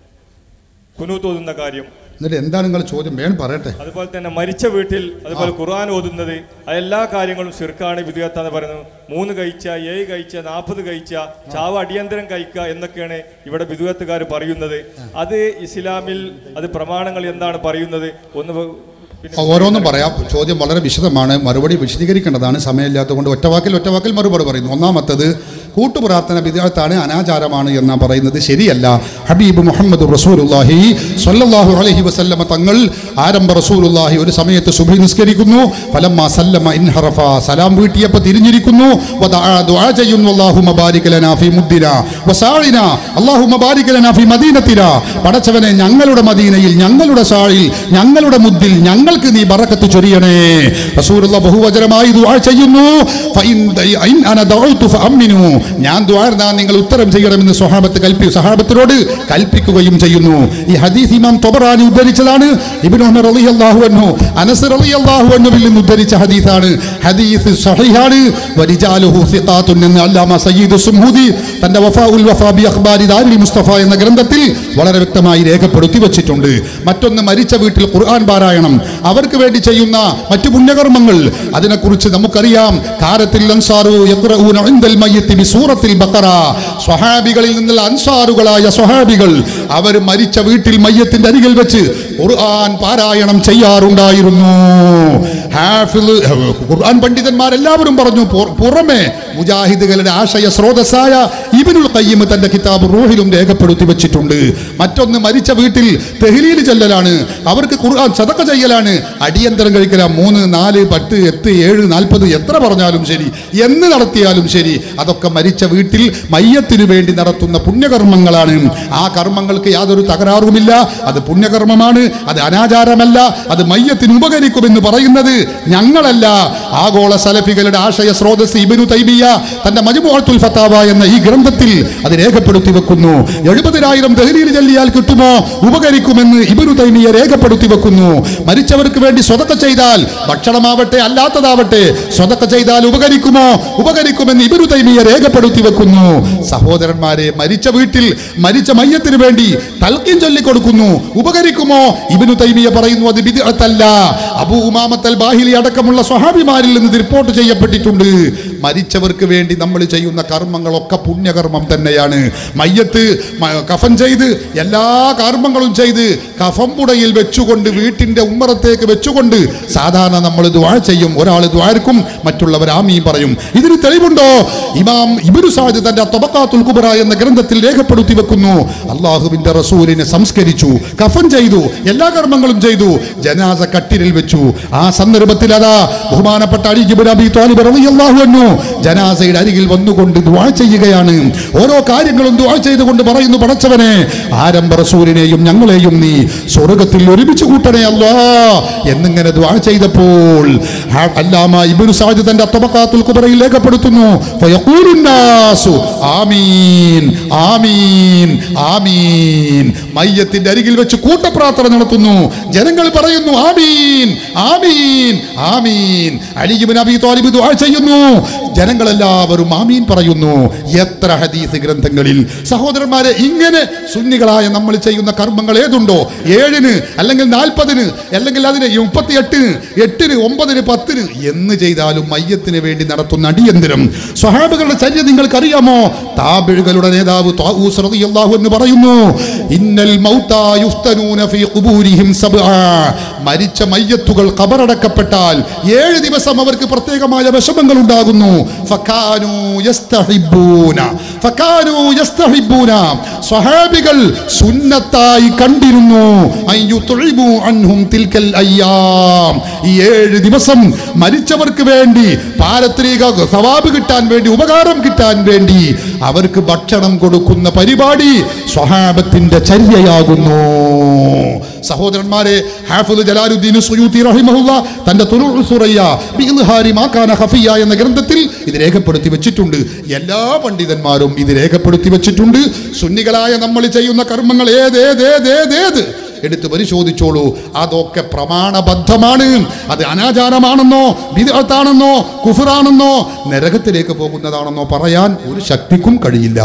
കുനൂത്ത് ഓതുന്ന കാര്യം എന്നിട്ട് എന്താണ് നിങ്ങൾ ചോദ്യം വേഗം പറയട്ടെ അതുപോലെ തന്നെ മരിച്ച വീട്ടിൽ അതുപോലെ ഖുർആൻ ഓതുന്നത് എല്ലാ കാര്യങ്ങളും ശിർക്കാണ് വിധികത്താന്ന് പറയുന്നത് മൂന്ന് കഴിച്ച ഏഴ് കഴിച്ച നാൽപ്പത് കഴിച്ച ചാവ് അടിയന്തരം കഴിക്കുക എന്നൊക്കെയാണ് ഇവിടെ വിധുവത്തുകാർ പറയുന്നത് അത് ഇസ്ലാമിൽ അത് പ്രമാണങ്ങൾ എന്താണ് പറയുന്നത് ഒന്ന് വ- പിന്നെ ഓരോന്നും പറയാം ചോദ്യം വളരെ വിശദമാണ് മറുപടി വിശദീകരിക്കേണ്ടതാണ് സമയമില്ലാത്തതുകൊണ്ട് ഒറ്റവാക്കിൽ ഒറ്റവാക്കിൽ മറുപടി പറയുന്നു ഒന്നാമത്തത് കൂട്ടുപ്രാർത്ഥന വിദ്യാർത്ഥാണ് അനാചാരമാണ് എന്നാ പറയുന്നത് ശരിയല്ല ഹബീബ് മുഹമ്മദ് റസൂലുല്ലാഹി സ്വല്ലല്ലാഹു അലൈഹി വസല്ലമ തങ്ങൾ ആരംഭ റസൂലുല്ലാഹി ഒരു സമയത്ത് സുബഹി നിസ്കരിക്കുന്നു ഫലമ്മ സല്ലമ ഇൻഹറഫ സലാം വീട്ടിയപ്പോൾ തിരിഞ്ഞിരിക്കുന്നു വദഅ ദുആ ചെയ്യുന്നു അല്ലാഹുമ്മ ബാരിക് ലനാ ഫീ മുദ്ദിന വസാഇന അല്ലാഹുമ്മ ബാരിക് ലനാ ഫീ മദീനത്തിന പടച്ചവനെ ഞങ്ങളുടെ മദീനയിൽ ഞങ്ങളുടെ സാഴിൽ ഞങ്ങളുടെ മുദ്ദിൽ ഞങ്ങൾക്ക് നീ ബറക്കത്ത് ചൊരിയണേ റസൂലുള്ള ബഹുവചനമായി ദുആ ചെയ്യുന്നു ഫഇൻ ഇൻ അന ദഅഉതു ഫഅമിനു ഞാൻ ദുആ ചെയ്താൽ നിങ്ങൾ ഉത്തരം ചെയ്യണമെന്ന് സ്വഹാബത്ത് കൽപ്പി സഹാബത്തിനോട് കൽപ്പിക്കുകയും ചെയ്യുന്നു ഈ ഹദീസ് ഇമാം തൊബറാനി ഉദ്ധരിച്ചതാണ് ഇബ്നു ഉമർ റളിയല്ലാഹു അൻഹു അനസ് റളിയല്ലാഹു അൻഹുവിൽ നിന്ന് ഉദ്ധരിച്ച ഹദീസാണ് ഹദീസ് സഹീഹാണ് വരിജാലുഹു സിഖാത്തുൻ എന്ന് അല്ലാമ സയ്യിദ് സുംഹൂദി തന്റെ വഫാഉൽ വഫാ ബി അഖ്ബാരി ദാരിൽ മുസ്തഫ എന്ന ഗ്രന്ഥത്തിൽ വളരെ വ്യക്തമായി രേഖപ്പെടുത്തി വെച്ചിട്ടുണ്ട് മറ്റൊന്ന് മരിച്ച വീട്ടിൽ ഖുർആൻ പാരായണം അവർക്ക് വേണ്ടി ചെയ്യുന്ന മറ്റു പുണ്യകർമ്മങ്ങൾ അതിനെക്കുറിച്ച് നമുക്കറിയാം കാരത്തിൽ അൻസാറു യഖ്റഊന ഇൻദൽ മയ്യിത്തി ബി സൂറത്തിൽ ബഖറ സ്വഹാബികളിൽ നിന്നുള്ള അൻസാറുകളായ സ്വഹാബികൾ അവർ മരിച്ച വീട്ടിൽ മയ്യത്തിന്റെ അരികിൽ വെച്ച് ഖുർആൻ പാരായണം ചെയ്യാറുണ്ടായിരുന്നു ഹാഫിള് ഖുർആൻ പണ്ഡിതന്മാരെല്ലാവരും പറഞ്ഞു പുറ- പുറമെ മുജാഹിദുകളുടെ ആശയ സ്രോതസ്സായ ഇബിനുൽ ഖയ്യിം തന്റെ കിതാബ് റൂഹിലും രേഖപ്പെടുത്തി വെച്ചിട്ടുണ്ട് മറ്റൊന്ന് മരിച്ച വീട്ടിൽ തെഹ്ലീൽ ചെല്ലലാണ് അവർക്ക് ഖുർആൻ സദക്ക ചെയ്യലാണ് അടിയന്തരം കഴിക്കലാം മൂന്ന് നാല് പത്ത് എട്ട് ഏഴ് നാൽപ്പത് എത്ര പറഞ്ഞാലും ശരി എന്ന് നടത്തിയാലും ശരി അതൊക്കെ മരിച്ച വീട്ടിൽ മയ്യത്തിനു വേണ്ടി നടത്തുന്ന പുണ്യകർമ്മങ്ങളാണ് ആ കർമ്മങ്ങൾക്ക് യാതൊരു തകരാറുമില്ല അത് പുണ്യകർമ്മമാണ് അത് അനാചാരമല്ല അത് മയ്യത്തിന് ഉപകരിക്കുമെന്ന് പറയുന്നത് ഞങ്ങളല്ല ആഗോള സലഫികളുടെ ആശയ സ്രോതസ് ഇബനു തൈമിയ തന്റെ മജുമുഅത്തുൽ ഫത്താവ എന്ന ഈ ഗ്രന്ഥത്തിൽ അത് രേഖപ്പെടുത്തി വെക്കുന്നു എഴുപതിനായിരം ദഹലീൽ ചൊല്ലിയാൽ കിട്ടുമോ ഉപകരിക്കുമെന്ന് ഇബനു തൈമിയ രേഖപ്പെടുത്തി വെക്കുന്നു മരിച്ചവർക്ക് വേണ്ടി സ്വതക്ക ചെയ്താൽ ഭക്ഷണമാവട്ടെ അല്ലാത്തതാവട്ടെ സ്വതക്ക ചെയ്താൽ ഉപകരിക്കുമോ ഉപകരിക്കുമെന്ന് ഇബനു തൈമിയ രേഖപ്പെടുത്തി വെക്കുന്നു സഹോദരന്മാരെ മരിച്ച വീട്ടിൽ മരിച്ച മയ്യത്തിന് വേണ്ടി തൽക്കിൻ ചൊല്ലിക്കൊടുക്കുന്നു ഉപകരിക്കുമോ ഇബനു തൈമിയ പറയുന്നു അത് ബിദ്അത്തല്ല അബൂ ഉമാമത്തൽ ബാഹിലി അടക്കമുള്ള സ്വഹാബിമാരിൽ നിന്ന് ഇത് റിപ്പോർട്ട് ചെയ്യപ്പെട്ടിട്ടുണ്ട് മരിച്ചവർക്ക് വേണ്ടി നമ്മൾ ചെയ്യുന്ന കർമ്മങ്ങളൊക്കെ പുണ്യകർമ്മം തന്നെയാണ് മയ്യത്ത് മ- കഫൻ ചെയ്ത് എല്ലാ കർമ്മങ്ങളും ചെയ്ത് കഫംപുടയിൽ വെച്ചുകൊണ്ട് വീട്ടിന്റെ ഉമ്മറത്തേക്ക് വെച്ചുകൊണ്ട് സാധാരണ നമ്മൾ ദ്വാ ചെയ്യും ഒരാൾ ദ്വാരക്കും മറ്റുള്ളവർ ആമീൻ പറയും ഇതിന് തെളിവുണ്ടോ ഇമാം ഇബിനു സാദ് തന്റെ തൊബക്കാത്തുൽ കുബറ എന്ന ഗ്രന്ഥത്തിൽ രേഖപ്പെടുത്തി വെക്കുന്നു അള്ളാഹുവിന്റെ റസൂലിനെ സംസ്കരിച്ചു കഫൻ ചെയ്തു എല്ലാ കർമ്മങ്ങളും ചെയ്തു ജനാസ കട്ടിലിൽ വെച്ചു ആ സന്ദർഭത്തിൽ അതാ ബഹുമാനപ്പെട്ട അലി ജിബ്രാ അബി ത്വാലിബ് റളിയല്ലാഹു അൻഹു ജനാസയുടെ അരികിൽ വന്നുകൊണ്ട് ദുആ ചെയ്യുകയാണ് ഓരോ കാര്യങ്ങളും ദുആ ചെയ്തുകൊണ്ട് പറയുന്നു പടച്ചവനെ ആരംഭ റസൂലിനെയും ഞങ്ങളെയും നീ സ്വർഗത്തിൽ ഒരുമിച്ച് കൂട്ടണേ അല്ലാ എന്നിങ്ങനെ ദുആ ചെയ്തപ്പോൾ ആ അല്ലാമ ഇബ്നു സഅദ് തന്റെ തബഖാത്തുൽ കുബറയിൽ രേഖപ്പെടുത്തുന്നു ഫയഖൂലു നാസു ആമീൻ ആമീൻ ആമീൻ മയ്യത്തിന്റെ അരികിൽ വെച്ച് കൂട്ടപ്രാർത്ഥന നടത്തുന്നു ജനങ്ങൾ പറയുന്നു ആമീൻ ആമീൻ ആമീൻ അലി ഇബ്നു അബി ത്വാലിബ് ദുആ ചെയ്യുന്നു ജനങ്ങളെല്ലാവരും ആമീൻ പറയുന്നു എത്ര ഹദീസ് ഗ്രന്ഥങ്ങളിൽ സഹോദരന്മാരെ ഇങ്ങനെ സുന്നികളായ നമ്മൾ ചെയ്യുന്ന കർമ്മങ്ങൾ ഏതുണ്ടോ ഏഴിന് അല്ലെങ്കിൽ നാൽപ്പതിന് അല്ലെങ്കിൽ അതിന് മുപ്പത്തി എട്ടിന് എട്ടിന് ഒമ്പതിന് പത്തിന് എന്ന് ചെയ്താലും മയ്യത്തിന് വേണ്ടി നടത്തുന്ന അടിയന്തരം സ്വഹാബികളുടെ ചര്യ നിങ്ങൾക്ക് അറിയാമോ താബിഴുകളുടെ നേതാവ് ത്വാഊസ് റളിയല്ലാഹു എന്ന് പറയുന്നു ഇന്നൽ മൗതാ യുഫ്തനൂന ഫീ ഖുബൂരിഹിം സബ്ആ മരിച്ച മയ്യത്തുകൾ ഖബറടക്കപ്പെട്ടാൽ ഏഴ് ദിവസം അവർക്ക് പ്രത്യേകമായ വിഷമങ്ങൾ ഉണ്ടാകുന്നു ഫകാനൂ യസ്തഹിബ്ബൂന ഫകാനൂ യസ്തഹിബ്ബൂന സ്വഹാബികൾ സുന്നത്തായി കണ്ടിരുന്നു അൻ യുത്ഇബു അൻഹും തിൽക്കൽ അയ്യാം ഈ ഏഴ് ദിവസം മരിച്ചവർക്ക് വേണ്ടി പാരത്രിക സവാബ് കിട്ടാൻ വേണ്ടി ഉപകാരം കിട്ടാൻ വേണ്ടി അവർക്ക് ഭക്ഷണം കൊടുക്കുന്ന പരിപാടി സ്വഹാബത്തിന്റെ ചര്യയാകുന്നു സഹോദരന്മാരെ ഹാഫിദ് ജലാലുദ്ദീൻ സുയൂത്തി റഹിമഹുല്ല തന്റെ തുറുഉ സുറയ്യ ബിഇൽഹാരി മാ കാന ഖഫിയ എന്ന ഗ്രന്ഥത്തിൽ ഇത് രേഖപ്പെടുത്തി വെച്ചിട്ടുണ്ട് എല്ലാ പണ്ഡിതന്മാരും ഇത് രേഖപ്പെടുത്തി വെച്ചിട്ടുണ്ട് സുന്നികളായ നമ്മൾ ചെയ്യുന്ന കർമ്മങ്ങൾ ഏത് ഏത് ഏത് ഏത് ഏത് എടുത്ത് പരിശോധിച്ചോളൂ അതൊക്കെ പ്രമാണബദ്ധമാണ് അത് അനാചാരമാണെന്നോ വിദഗ്ധാണെന്നോ കുഫറാണെന്നോ നരകത്തിലേക്ക് പോകുന്നതാണെന്നോ പറയാൻ ഒരു ശക്തിക്കും കഴിയില്ല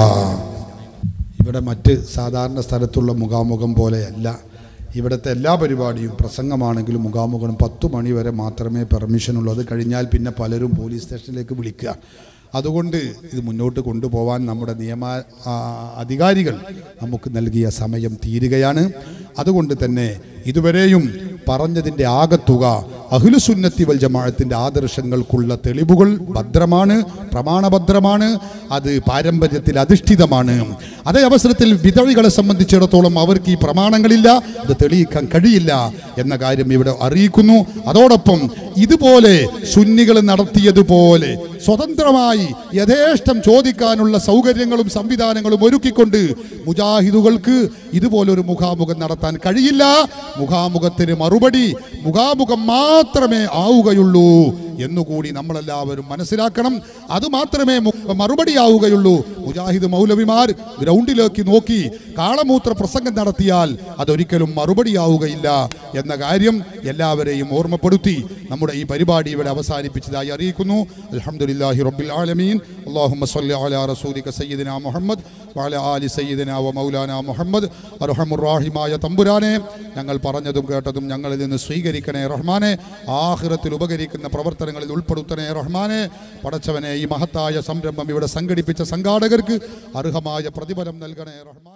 ഇവിടെ മറ്റ് സാധാരണ സ്ഥലത്തുള്ള മുഖാമുഖം പോലെയല്ല ഇവിടുത്തെ എല്ലാ പരിപാടിയും പ്രസംഗമാണെങ്കിലും മുഖാമുഖം പത്തു മണി വരെ മാത്രമേ പെർമിഷൻ ഉള്ളൂ അത് കഴിഞ്ഞാൽ പിന്നെ പലരും പോലീസ് സ്റ്റേഷനിലേക്ക് വിളിക്കുക അതുകൊണ്ട് ഇത് മുന്നോട്ട് കൊണ്ടുപോകാൻ നമ്മുടെ നിയമ ആ, അധികാരികൾ നമുക്ക് നൽകിയ സമയം തീരുകയാണ് അതുകൊണ്ട് തന്നെ ഇതുവരെയും പറഞ്ഞതിൻ്റെ ആകത്തുക അഖിലുസുന്നത്തി വൽ ജമാഅത്തിൻ്റെ ആദർശങ്ങൾക്കുള്ള തെളിവുകൾ ഭദ്രമാണ് പ്രമാണഭദ്രമാണ് അത് പാരമ്പര്യത്തിൽ അധിഷ്ഠിതമാണ് അതേ അവസരത്തിൽ വിതഴികളെ സംബന്ധിച്ചിടത്തോളം അവർക്ക് ഈ പ്രമാണങ്ങളില്ല അത് തെളിയിക്കാൻ കഴിയില്ല എന്ന കാര്യം ഇവിടെ അറിയിക്കുന്നു അതോടൊപ്പം ഇതുപോലെ സുന്നികൾ നടത്തിയതുപോലെ സ്വതന്ത്രമായി യഥേഷ്ടം ചോദിക്കാനുള്ള സൗകര്യങ്ങളും സംവിധാനങ്ങളും ഒരുക്കിക്കൊണ്ട് മുജാഹിദുകൾക്ക് ഇതുപോലൊരു മുഖാമുഖം നടത്താൻ കഴിയില്ല മുഖാമുഖത്തിന് മറുപടി മുഖാമുഖം മാത്രമേ ആവുകയുള്ളൂ എന്നുകൂടി നമ്മളെല്ലാവരും മനസ്സിലാക്കണം അത് മാത്രമേ മു- മറുപടിയാവുകയുള്ളൂ മുജാഹിദ് മൗലവിമാർ ഗ്രൗണ്ടിലേക്ക് നോക്കി കാളമൂത്ര പ്രസംഗം നടത്തിയാൽ അതൊരിക്കലും മറുപടിയാവുകയില്ല എന്ന കാര്യം എല്ലാവരെയും ഓർമ്മപ്പെടുത്തി നമ്മുടെ ഈ പരിപാടി ഇവിടെ അവസാനിപ്പിച്ചതായി അറിയിക്കുന്നു അൽഹംദുലില്ലാഹി റബ്ബിൽ ആലമീൻ അല്ലാഹുമ്മ സ്വല്ലി അലാ റസൂലിക സയ്യിദിന മുഹമ്മദ് വഅലാ ആലി സയ്യിദിന വ മൗലാന മുഹമ്മദ് അർഹമുറാഹിമായ തമ്പുരാനെ ഞങ്ങൾ പറഞ്ഞതും കേട്ടതും ഞങ്ങളിൽ നിന്ന് സ്വീകരിക്കണേ റഹ്മാനെ ആഖിറത്തിൽ ഉപകരിക്കുന്ന പ്രവർത്തനങ്ങളിൽ ഉൾപ്പെടുത്തണേ റഹ്മാനെ പടച്ചവനെ ഈ മഹത്തായ സംരംഭം ഇവിടെ സംഘടിപ്പിച്ച സംഘാടകർക്ക് അർഹമായ പ്രതിഫലം നൽകണേ റഹ്മാൻ